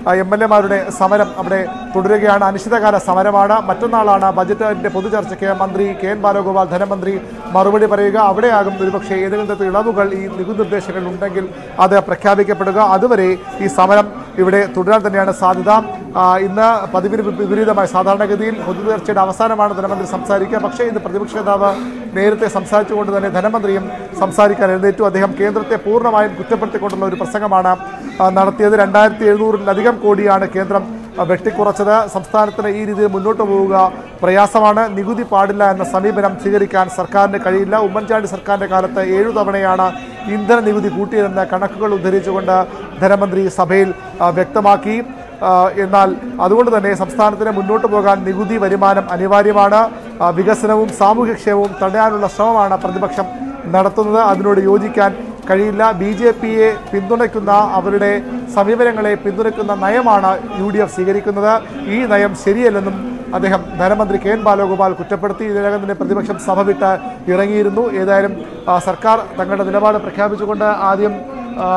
[SPEAKER 10] എം എൽ എമാരുടെ സമരം അവിടെ തുടരുകയാണ് അനിശ്ചിതകാല സമരമാണ് മറ്റന്നാളാണ് ബജറ്റിന്റെ പൊതുചർച്ചയ്ക്ക് മന്ത്രി കെ എൻ ബാലഗോപാൽ ധനമന്ത്രി മറുപടി പറയുക അവിടെയാകും ഒരുപക്ഷെ ഏതെങ്കിലും തരത്തിൽ ഇളവുകൾ ഈ നികുതി നിർദ്ദേശങ്ങൾ ഉണ്ടെങ്കിൽ അത് പ്രഖ്യാപിക്കപ്പെടുക അതുവരെ ഈ സമരം ഇവിടെ തുടരാൻ തന്നെയാണ് സാധ്യത ആ, ഇന്ന് പതിവിന് വി- വിപരീതമായി സാധാരണഗതിയിൽ പൊതുചർച്ചയുടെ അവസാനമാണ് ധനമന്ത്രി സംസാരിക്കുക പക്ഷേ ഇന്ന് പ്രതിപക്ഷ നേതാവ് നേരത്തെ സംസാരിച്ചുകൊണ്ട് തന്നെ ധനമന്ത്രിയും സംസാരിക്കാൻ എഴുന്നേറ്റു അദ്ദേഹം കേന്ദ്രത്തെ പൂർണ്ണമായും കുറ്റപ്പെടുത്തിക്കൊണ്ടുള്ള ഒരു പ്രസംഗമാണ് ആ, നടത്തിയത് രണ്ടായിരത്തി എഴുന്നൂറിലധികം കോടിയാണ് കേന്ദ്രം ആ, വെട്ടിക്കുറച്ചത് സംസ്ഥാനത്തിന് ഈ രീതിയിൽ മുന്നോട്ട് പോവുക പ്രയാസമാണ് നികുതി പാടില്ല എന്ന സമീപനം സ്വീകരിക്കാൻ സർക്കാരിന് കഴിയില്ല ഉമ്മൻചാണ്ടി സർക്കാരിന്റെ കാലത്ത് ഏഴു തവണയാണ് ഇന്ധന നികുതി കൂട്ടിയതെന്ന് കണക്കുകൾ ഉദ്ധരിച്ചുകൊണ്ട് ധനമന്ത്രി സഭയിൽ ആ, വ്യക്തമാക്കി ആ, എന്നാൽ അതുകൊണ്ട് തന്നെ സംസ്ഥാനത്തിന് മുന്നോട്ട് പോകാൻ നികുതി വരുമാനം അനിവാര്യമാണ് ആ, വികസനവും സാമൂഹ്യക്ഷേമവും തടയാനുള്ള ശ്രമമാണ് പ്രതിപക്ഷം നടത്തുന്നത് അതിനോട് യോജിക്കാൻ കഴിയില്ല ബി ജെ പിയെ പിന്തുണയ്ക്കുന്ന അവരുടെ സമീപനങ്ങളെ പിന്തുണയ്ക്കുന്ന നയമാണ് യു ഡി എഫ് സ്വീകരിക്കുന്നത് ഈ നയം ശരിയല്ലെന്നും അദ്ദേഹം ധനമന്ത്രി കെ എൻ ബാലഗോപാൽ കുറ്റപ്പെടുത്തി ഇതിനകം തന്നെ പ്രതിപക്ഷം സഭ വിട്ട് ഇറങ്ങിയിരുന്നു ഏതായാലും ആ, സർക്കാർ തങ്ങളുടെ നിലപാട് പ്രഖ്യാപിച്ചുകൊണ്ട് ആദ്യം ആ,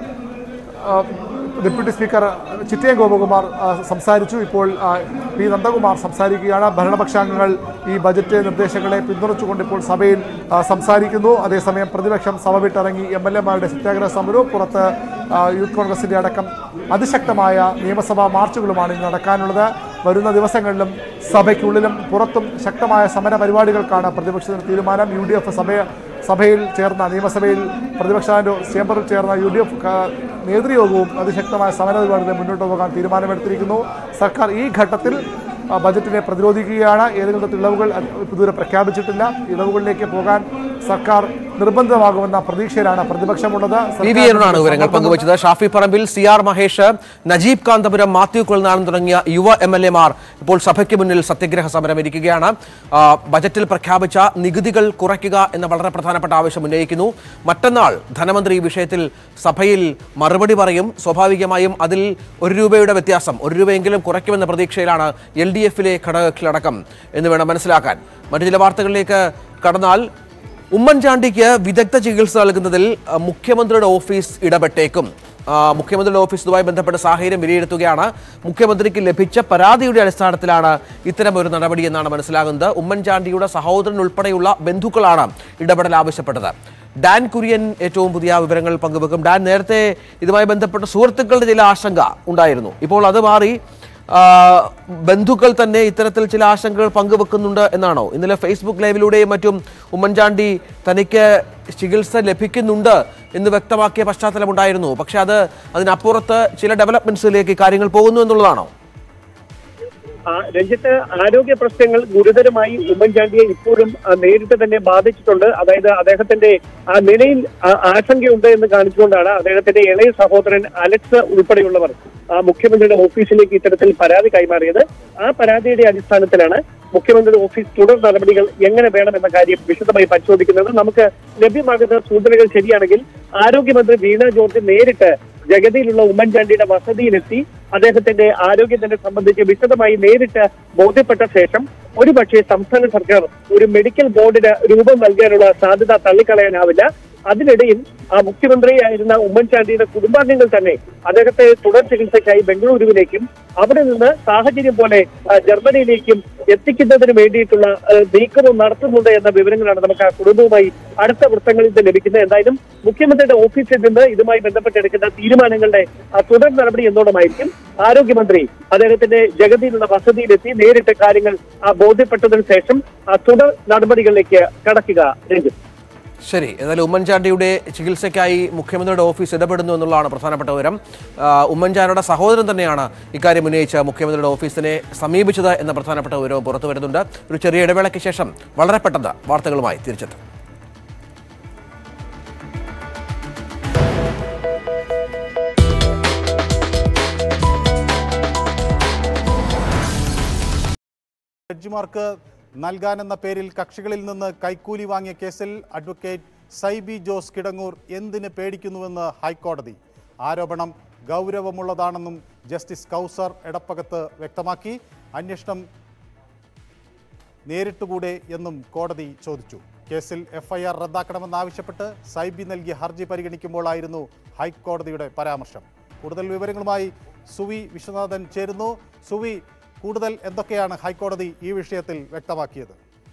[SPEAKER 10] ആ, ഡെപ്യൂട്ടി സ്പീക്കർ ചിറ്റയം ഗോപകുമാർ ആ, സംസാരിച്ചു ഇപ്പോൾ ആ, പി നന്ദകുമാർ സംസാരിക്കുകയാണ് ഭരണപക്ഷാംഗങ്ങൾ ഈ ബജറ്റ് നിർദ്ദേശങ്ങളെ പിന്തുണച്ചുകൊണ്ട് ഇപ്പോൾ സഭയിൽ ആ, സംസാരിക്കുന്നു അതേസമയം പ്രതിപക്ഷം സഭ വിട്ടിറങ്ങി എം എൽ എമാരുടെ സത്യാഗ്രഹ സമരവും പുറത്ത് ആ, യൂത്ത് കോൺഗ്രസിന്റെ അടക്കം അതിശക്തമായ നിയമസഭാ മാർച്ചുകളുമാണ് ഇന്ന് നടക്കാനുള്ളത് വരുന്ന ദിവസങ്ങളിലും സഭയ്ക്കുള്ളിലും പുറത്തും ശക്തമായ സമര പരിപാടികൾക്കാണ് പ്രതിപക്ഷത്തിന് തീരുമാനം യു ഡി എഫ് സഭ സഭയിൽ ചേർന്ന നിയമസഭയിൽ പ്രതിപക്ഷ ചേംബറിൽ ചേർന്ന യു ഡി എഫ് നേതൃയോഗവും അതിശക്തമായ സമര പരിപാടികൾ മുന്നോട്ട് പോകാൻ തീരുമാനമെടുത്തിരിക്കുന്നു സർക്കാർ ഈ ഘട്ടത്തിൽ ആ, ബജറ്റിനെ പ്രതിരോധിക്കുകയാണ് ഏതെങ്കിലും തരത്തിൽ ഇളവുകൾ അത് ഇതുവരെ പ്രഖ്യാപിച്ചിട്ടില്ല ഇളവുകളിലേക്ക് പോകാൻ സർക്കാർ നിർബന്ധമാകുമെന്ന പ്രതീക്ഷയിലാണ് പ്രതിപക്ഷമുള്ളത്
[SPEAKER 7] പി വി അരുണാണ് വിവരങ്ങൾ പങ്കുവച്ചത് ഷാഫി പറമ്പിൽ സി ആർ മഹേഷ് നജീബ് കാന്തപുരം മാത്യു കുളനാടൻ തുടങ്ങിയ യുവ എം എൽ എമാർ ഇപ്പോൾ സഭയ്ക്ക് മുന്നിൽ സത്യഗ്രഹ സമരം ഇരിക്കുകയാണ് ആ, ബജറ്റിൽ പ്രഖ്യാപിച്ച നികുതികൾ കുറയ്ക്കുക എന്ന വളരെ പ്രധാനപ്പെട്ട ആവശ്യം ഉന്നയിക്കുന്നു മറ്റന്നാൾ ധനമന്ത്രി ഈ വിഷയത്തിൽ സഭയിൽ മറുപടി പറയും സ്വാഭാവികമായും അതിൽ ഒരു രൂപയുടെ വ്യത്യാസം ഒരു രൂപയെങ്കിലും കുറയ്ക്കുമെന്ന പ്രതീക്ഷയിലാണ് എൽ ഡി എഫിലെ ഘടകകക്ഷികളടക്കം എന്ന് വേണം മനസ്സിലാക്കാൻ മറ്റു ചില വാർത്തകളിലേക്ക് കടന്നാൽ ഉമ്മൻചാണ്ടിക്ക് വിദഗ്ധ ചികിത്സ നൽകുന്നതിൽ അഹ്, മുഖ്യമന്ത്രിയുടെ ഓഫീസ് ഇടപെട്ടേക്കും ആ, മുഖ്യമന്ത്രിയുടെ ഓഫീസ് ഇതുമായി ബന്ധപ്പെട്ട സാഹചര്യം വിലയിരുത്തുകയാണ് മുഖ്യമന്ത്രിക്ക് ലഭിച്ച പരാതിയുടെ അടിസ്ഥാനത്തിലാണ് ഇത്തരമൊരു നടപടി എന്നാണ് മനസ്സിലാകുന്നത് ഉമ്മൻചാണ്ടിയുടെ സഹോദരൻ ഉൾപ്പെടെയുള്ള ബന്ധുക്കളാണ് ഇടപെടൽ ആവശ്യപ്പെട്ടത് ഡാൻ കുര്യൻ ഏറ്റവും പുതിയ വിവരങ്ങൾ പങ്കുവെക്കും ഡാൻ നേരത്തെ ഇതുമായി ബന്ധപ്പെട്ട സുഹൃത്തുക്കളുടെ ചില ആശങ്ക ഉണ്ടായിരുന്നു ഇപ്പോൾ അത് മാറി ആ, ബന്ധുക്കൾ തന്നെ ഇത്തരത്തിൽ ചില ആശങ്കകൾ പങ്കുവെക്കുന്നുണ്ട് എന്നാണോ ഇന്നലെ ഫേസ്ബുക്ക് ലൈവിലൂടെയും മറ്റും ഉമ്മൻചാണ്ടി തനിക്ക് ചികിത്സ ലഭിക്കുന്നുണ്ട് എന്ന് വ്യക്തമാക്കിയ പശ്ചാത്തലമുണ്ടായിരുന്നു പക്ഷെ അത് അതിനപ്പുറത്ത് ചില ഡെവലപ്മെന്റ്സിലേക്ക് കാര്യങ്ങൾ പോകുന്നു എന്നുള്ളതാണോ
[SPEAKER 16] ആ, രഞ്ജിത്ത് ആരോഗ്യ പ്രശ്നങ്ങൾ ഗുരുതരമായി ഉമ്മൻചാണ്ടിയെ ഇപ്പോഴും ആ, നേരിട്ട് തന്നെ ബാധിച്ചിട്ടുണ്ട് അതായത് അദ്ദേഹത്തിന്റെ ആ നിലയിൽ ആ, ആശങ്കയുണ്ട് എന്ന് കാണിച്ചുകൊണ്ടാണ് അദ്ദേഹത്തിന്റെ ഇളയ സഹോദരൻ അലക്സ് ഉൾപ്പെടെയുള്ളവർ ആ, മുഖ്യമന്ത്രിയുടെ ഓഫീസിലേക്ക് ഇത്തരത്തിൽ പരാതി കൈമാറിയത് ആ പരാതിയുടെ അടിസ്ഥാനത്തിലാണ് മുഖ്യമന്ത്രിയുടെ ഓഫീസ് തുടർ നടപടികൾ എങ്ങനെ വേണമെന്ന കാര്യം വിശദമായി പരിശോധിക്കുന്നത് നമുക്ക് ലഭ്യമാകുന്ന സൂചനകൾ ശരിയാണെങ്കിൽ ആരോഗ്യമന്ത്രി വീണ ജോർജ് നേരിട്ട് ജഗതിയിലുള്ള ഉമ്മൻചാണ്ടിയുടെ വസതിയിലെത്തി അദ്ദേഹത്തിന്റെ ആരോഗ്യത്തിനെ സംബന്ധിച്ച് വിശദമായി നേരിട്ട് ബോധ്യപ്പെട്ട ശേഷം ഒരുപക്ഷെ സംസ്ഥാന സർക്കാർ ഒരു മെഡിക്കൽ ബോർഡിന് രൂപം നൽകാനുള്ള സാധ്യത തള്ളിക്കളയാനാവില്ല അതിനിടയിൽ ആ മുഖ്യമന്ത്രിയായിരുന്ന ഉമ്മൻചാണ്ടിയുടെ കുടുംബാംഗങ്ങൾ തന്നെ അദ്ദേഹത്തെ തുടർ ചികിത്സയ്ക്കായി ബംഗളൂരുവിലേക്കും അവിടെ നിന്ന് സാഹചര്യം പോലെ ആ, ജർമ്മനിയിലേക്കും എത്തിക്കുന്നതിന് വേണ്ടിയിട്ടുള്ള ആ, നീക്കവും നടത്തുന്നുണ്ട് എന്ന വിവരങ്ങളാണ് നമുക്ക് ആ കുടുംബവുമായി അടുത്ത വൃത്തങ്ങളിൽ നിന്ന് ലഭിക്കുന്നത് എന്തായാലും മുഖ്യമന്ത്രിയുടെ ഓഫീസിൽ നിന്ന് ഇതുമായി ബന്ധപ്പെട്ടെടുക്കുന്ന തീരുമാനങ്ങളുടെ ആ, തുടർ നടപടി എന്നോണമായിരിക്കും ആരോഗ്യമന്ത്രി അദ്ദേഹത്തിന്റെ ജഗതിയിലുള്ള വസതിയിലെത്തി നേരിട്ട് കാര്യങ്ങൾ ആ, ബോധ്യപ്പെട്ടതിനു ശേഷം ആ, തുടർ നടപടികളിലേക്ക് കടക്കുക രഞ്ജിത്ത്
[SPEAKER 7] ശരി എന്നാലും ഉമ്മൻചാണ്ടിയുടെ ചികിത്സയ്ക്കായി മുഖ്യമന്ത്രിയുടെ ഓഫീസ് ഇടപെടുന്നു എന്നുള്ളതാണ് പ്രധാനപ്പെട്ട വിവരം ആ, ഉമ്മൻചാണ്ടിയുടെ സഹോദരൻ തന്നെയാണ് ഇക്കാര്യം ഉന്നയിച്ച് മുഖ്യമന്ത്രിയുടെ ഓഫീസിനെ സമീപിച്ചത് എന്ന പ്രധാനപ്പെട്ട വിവരവും പുറത്തു വരുന്നുണ്ട് ഒരു ചെറിയ ഇടവേളയ്ക്ക് ശേഷം വളരെ പെട്ടെന്ന് വാർത്തകളുമായി തിരിച്ചെത്തും
[SPEAKER 2] ജഡ്ജിമാർക്ക് നൽകാനെന്ന പേരിൽ കക്ഷികളിൽ നിന്ന് കൈക്കൂലി വാങ്ങിയ കേസിൽ അഡ്വക്കേറ്റ് സൈബി ജോസ് കിടങ്ങൂർ എന്തിന് പേടിക്കുന്നുവെന്ന് ഹൈക്കോടതി ആരോപണം ഗൗരവമുള്ളതാണെന്നും ജസ്റ്റിസ് കൗസർ എടപ്പകത്ത് വ്യക്തമാക്കി അന്വേഷണം നേരിട്ടുകൂടെ എന്നും കോടതി ചോദിച്ചു കേസിൽ എഫ്ഐആർ റദ്ദാക്കണമെന്നാവശ്യപ്പെട്ട് സൈബി നൽകിയ ഹർജി പരിഗണിക്കുമ്പോഴായിരുന്നു ഹൈക്കോടതിയുടെ പരാമർശം കൂടുതൽ വിവരങ്ങളുമായി സുവി വിശ്വനാഥൻ ചേരുന്നു സുവി കൂടുതൽ എന്തൊക്കെയാണ് ഹൈക്കോടതി ഈ വിഷയത്തിൽ വ്യക്തമാക്കിയത്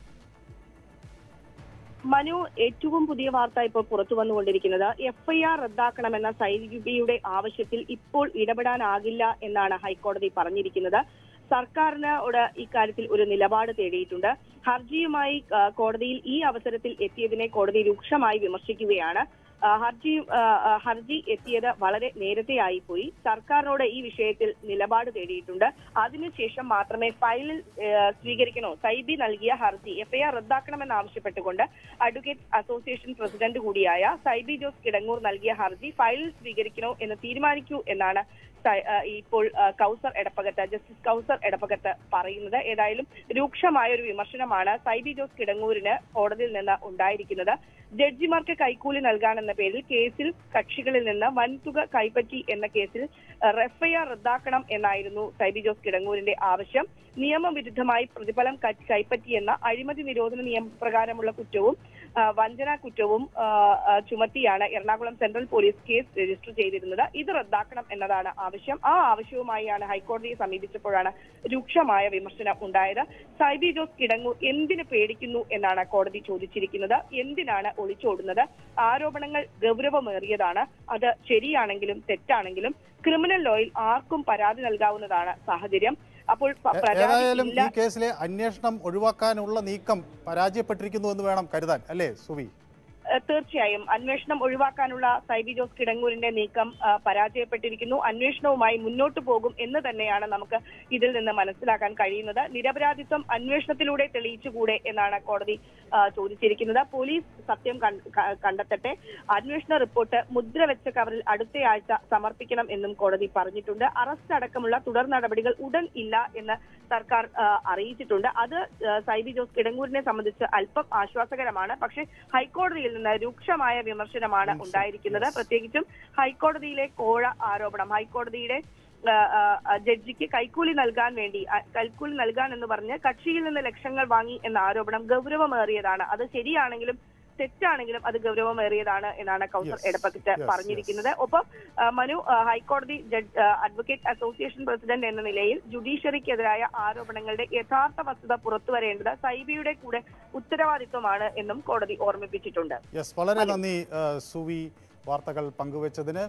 [SPEAKER 1] മനു ഏറ്റവും പുതിയ വാർത്ത ഇപ്പോൾ പുറത്തു വന്നുകൊണ്ടിരിക്കുന്നത് എഫ്ഐആർ റദ്ദാക്കണമെന്ന സൈബിയുടെ ആവശ്യത്തിൽ ഇപ്പോൾ ഇടപെടാനാകില്ല എന്നാണ് ഹൈക്കോടതി പറഞ്ഞിരിക്കുന്നത് സർക്കാരിനോട് ഇക്കാര്യത്തിൽ ഒരു നിലപാട് തേടിയിട്ടുണ്ട് ഹർജിയുമായി ആ, കോടതിയിൽ ഈ അവസരത്തിൽ എത്തിയതിനെ കോടതി രൂക്ഷമായി വിമർശിക്കുകയാണ് ആ, ഹർജി ആ, ആ, ഹർജി എത്തിയത് വളരെ നേരത്തെ ആയിപ്പോയി സർക്കാരിനോട് ഈ വിഷയത്തിൽ നിലപാട് തേടിയിട്ടുണ്ട് അതിനുശേഷം മാത്രമേ ഫയലിൽ ആ, സ്വീകരിക്കണോ സൈബി നൽകിയ ഹർജി എഫ്ഐആർ റദ്ദാക്കണമെന്ന് ആവശ്യപ്പെട്ടുകൊണ്ട് അഡ്വക്കേറ്റ് അസോസിയേഷൻ പ്രസിഡന്റ് കൂടിയായ സൈബി ജോസ് കിടങ്ങൂർ നൽകിയ ഹർജി ഫയലിൽ സ്വീകരിക്കണോ എന്ന് തീരുമാനിക്കൂ എന്നാണ് സ- ആ, ഇപ്പോൾ ആ, കൗസർ എടപ്പകത്ത് ജസ്റ്റിസ് കൗസർ എടപ്പകത്ത് പറയുന്നത് ഏതായാലും രൂക്ഷമായ ഒരു വിമർശനമാണ് സൈബി ജോസ് കിടങ്ങൂരിന് കോടതിയിൽ നിന്ന് ഉണ്ടായിരിക്കുന്നത് ജഡ്ജിമാർക്ക് കൈക്കൂലി നൽകാനെന്ന പേരിൽ കേസിൽ കക്ഷികളിൽ നിന്ന് വൻതുക കൈപ്പറ്റി എന്ന കേസിൽ എഫ്ഐആർ റദ്ദാക്കണം എന്നായിരുന്നു സൈബി ജോസ് കിടങ്ങൂരിന്റെ ആവശ്യം നിയമവിരുദ്ധമായി പ്രതിഫലം ക- കൈപ്പറ്റിയെന്ന അഴിമതി നിരോധന നിയമപ്രകാരമുള്ള കുറ്റവും ആ, വഞ്ചനാ കുറ്റവും ആ, ആ, ചുമത്തിയാണ് Ernakulam central police case register ചെയ്തിരുന്നത് ഇത് റദ്ദാക്കണം എന്നതാണ് ആവശ്യം ആ ആവശ്യവുമായാണ് ഹൈക്കോടതിയെ സമീപിച്ചപ്പോഴാണ് രൂക്ഷമായ വിമർശനം ഉണ്ടായത് സൈബി ജോസ് കിടങ്ങൂർ എന്തിന് പേടിക്കുന്നു എന്നാണ് കോടതി ചോദിച്ചിരിക്കുന്നത് എന്തിനാണ് ഒളിച്ചോടുന്നത് ആരോപണങ്ങൾ ഗൗരവമേറിയതാണ് അത് ശരിയാണെങ്കിലും തെറ്റാണെങ്കിലും ക്രിമിനൽ ലോയിൽ ആർക്കും പരാതി നൽകാവുന്നതാണ് സാഹചര്യം അപ്പോൾ പ- പരാതി
[SPEAKER 2] ഏതായാലും
[SPEAKER 1] ഇല്ല
[SPEAKER 2] ഈ കേസിലെ അന്വേഷണം ഒഴിവാക്കാനുള്ള നീക്കം പരാജയപ്പെട്ടിരിക്കുന്നു എന്ന് വേണം കരുതാൻ അല്ലേ സുവി
[SPEAKER 1] ഏഹ് തീർച്ചയായും അന്വേഷണം ഒഴിവാക്കാനുള്ള സൈബി ജോസ് കിടങ്ങൂരിന്റെ നീക്കം ആ, പരാജയപ്പെട്ടിരിക്കുന്നു അന്വേഷണവുമായി മുന്നോട്ട് പോകും എന്ന് തന്നെയാണ് നമുക്ക് ഇതിൽ നിന്ന് മനസ്സിലാക്കാൻ കഴിയുന്നത് നിരപരാധിത്വം അന്വേഷണത്തിലൂടെ തെളിയിച്ചുകൂടെ എന്നാണ് കോടതി ആ, ചോദിച്ചിരിക്കുന്നത് പോലീസ് സത്യം കണ്ട- ക- കണ്ടെത്തട്ടെ അന്വേഷണ റിപ്പോർട്ട് മുദ്ര വെച്ച കവറിൽ അടുത്തയാഴ്ച സമർപ്പിക്കണം എന്നും കോടതി പറഞ്ഞിട്ടുണ്ട് അറസ്റ്റ് അടക്കമുള്ള തുടർ നടപടികൾ ഉടൻ ഇല്ല എന്ന് സർക്കാർ ആ, അറിയിച്ചിട്ടുണ്ട് അത് ആ, സൈബി ജോസ് കിടങ്ങൂരിനെ സംബന്ധിച്ച് അല്പം ആശ്വാസകരമാണ് പക്ഷേ ഹൈക്കോടതിയിൽ നിന്ന് രൂക്ഷമായ വിമർശനമാണ് ഉണ്ടായിരിക്കുന്നത് പ്രത്യേകിച്ചും ഹൈക്കോടതിയിലെ കോഴ ആരോപണം ഹൈക്കോടതിയുടെ ആ, ആ, ആ, ജഡ്ജിക്ക് കൈക്കൂലി നൽകാൻ വേണ്ടി ആ, കൈക്കൂലി നൽകാൻ എന്ന് പറഞ്ഞ് കക്ഷിയിൽ നിന്ന് ലക്ഷങ്ങൾ വാങ്ങി എന്ന ആരോപണം ഗൗരവമേറിയതാണ് അത് ശരിയാണെങ്കിലും തെറ്റാണെങ്കിലും അത് ഗൗരവമേറിയതാണ് എന്നാണ് കൗസർ
[SPEAKER 11] Yes.
[SPEAKER 1] എടപ്പകിട്ട്
[SPEAKER 11] Yes,
[SPEAKER 1] പറഞ്ഞിരിക്കുന്നത് ഒപ്പം ആ, മനു ആ, ഹൈക്കോടതി ജഡ് ആ, അഡ്വക്കേറ്റ് അസോസിയേഷൻ പ്രസിഡന്റ് എന്ന നിലയിൽ ജുഡീഷ്യറിക്കെതിരായ ആരോപണങ്ങളുടെ യഥാർത്ഥ വസ്തുത പുറത്തുവരേണ്ടത് സൈബിയുടെ കൂടെ ഉത്തരവാദിത്വമാണ് എന്നും കോടതി ഓർമ്മിപ്പിച്ചിട്ടുണ്ട്
[SPEAKER 2] യെസ് വളരെ നന്ദി ആ, സുവി വാർത്തകൾ പങ്കുവച്ചതിന്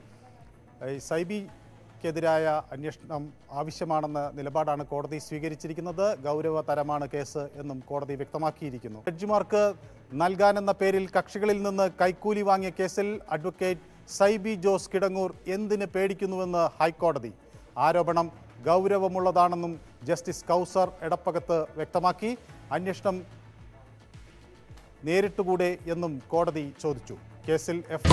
[SPEAKER 2] ഈ സൈബിക്കെതിരായ അന്വേഷണം ആവശ്യമാണെന്ന നിലപാടാണ് കോടതി സ്വീകരിച്ചിരിക്കുന്നത് ഗൗരവതരമാണ് കേസ് എന്നും കോടതി വ്യക്തമാക്കിയിരിക്കുന്നു ജഡ്ജിമാർക്ക് നൽകാനെന്ന പേരിൽ കക്ഷികളിൽ നിന്ന് കൈക്കൂലി വാങ്ങിയ കേസിൽ അഡ്വക്കേറ്റ് സൈബി ജോസ് കിടങ്ങൂർ എന്തിന് പേടിക്കുന്നുവെന്ന് ഹൈക്കോടതി ആരോപണം ഗൗരവമുള്ളതാണെന്നും ജസ്റ്റിസ് കൗസർ എടപ്പകത്ത് വ്യക്തമാക്കി അന്വേഷണം നേരിട്ടുകൂടെ എന്നും കോടതി ചോദിച്ചു കേസിൽ എഫ്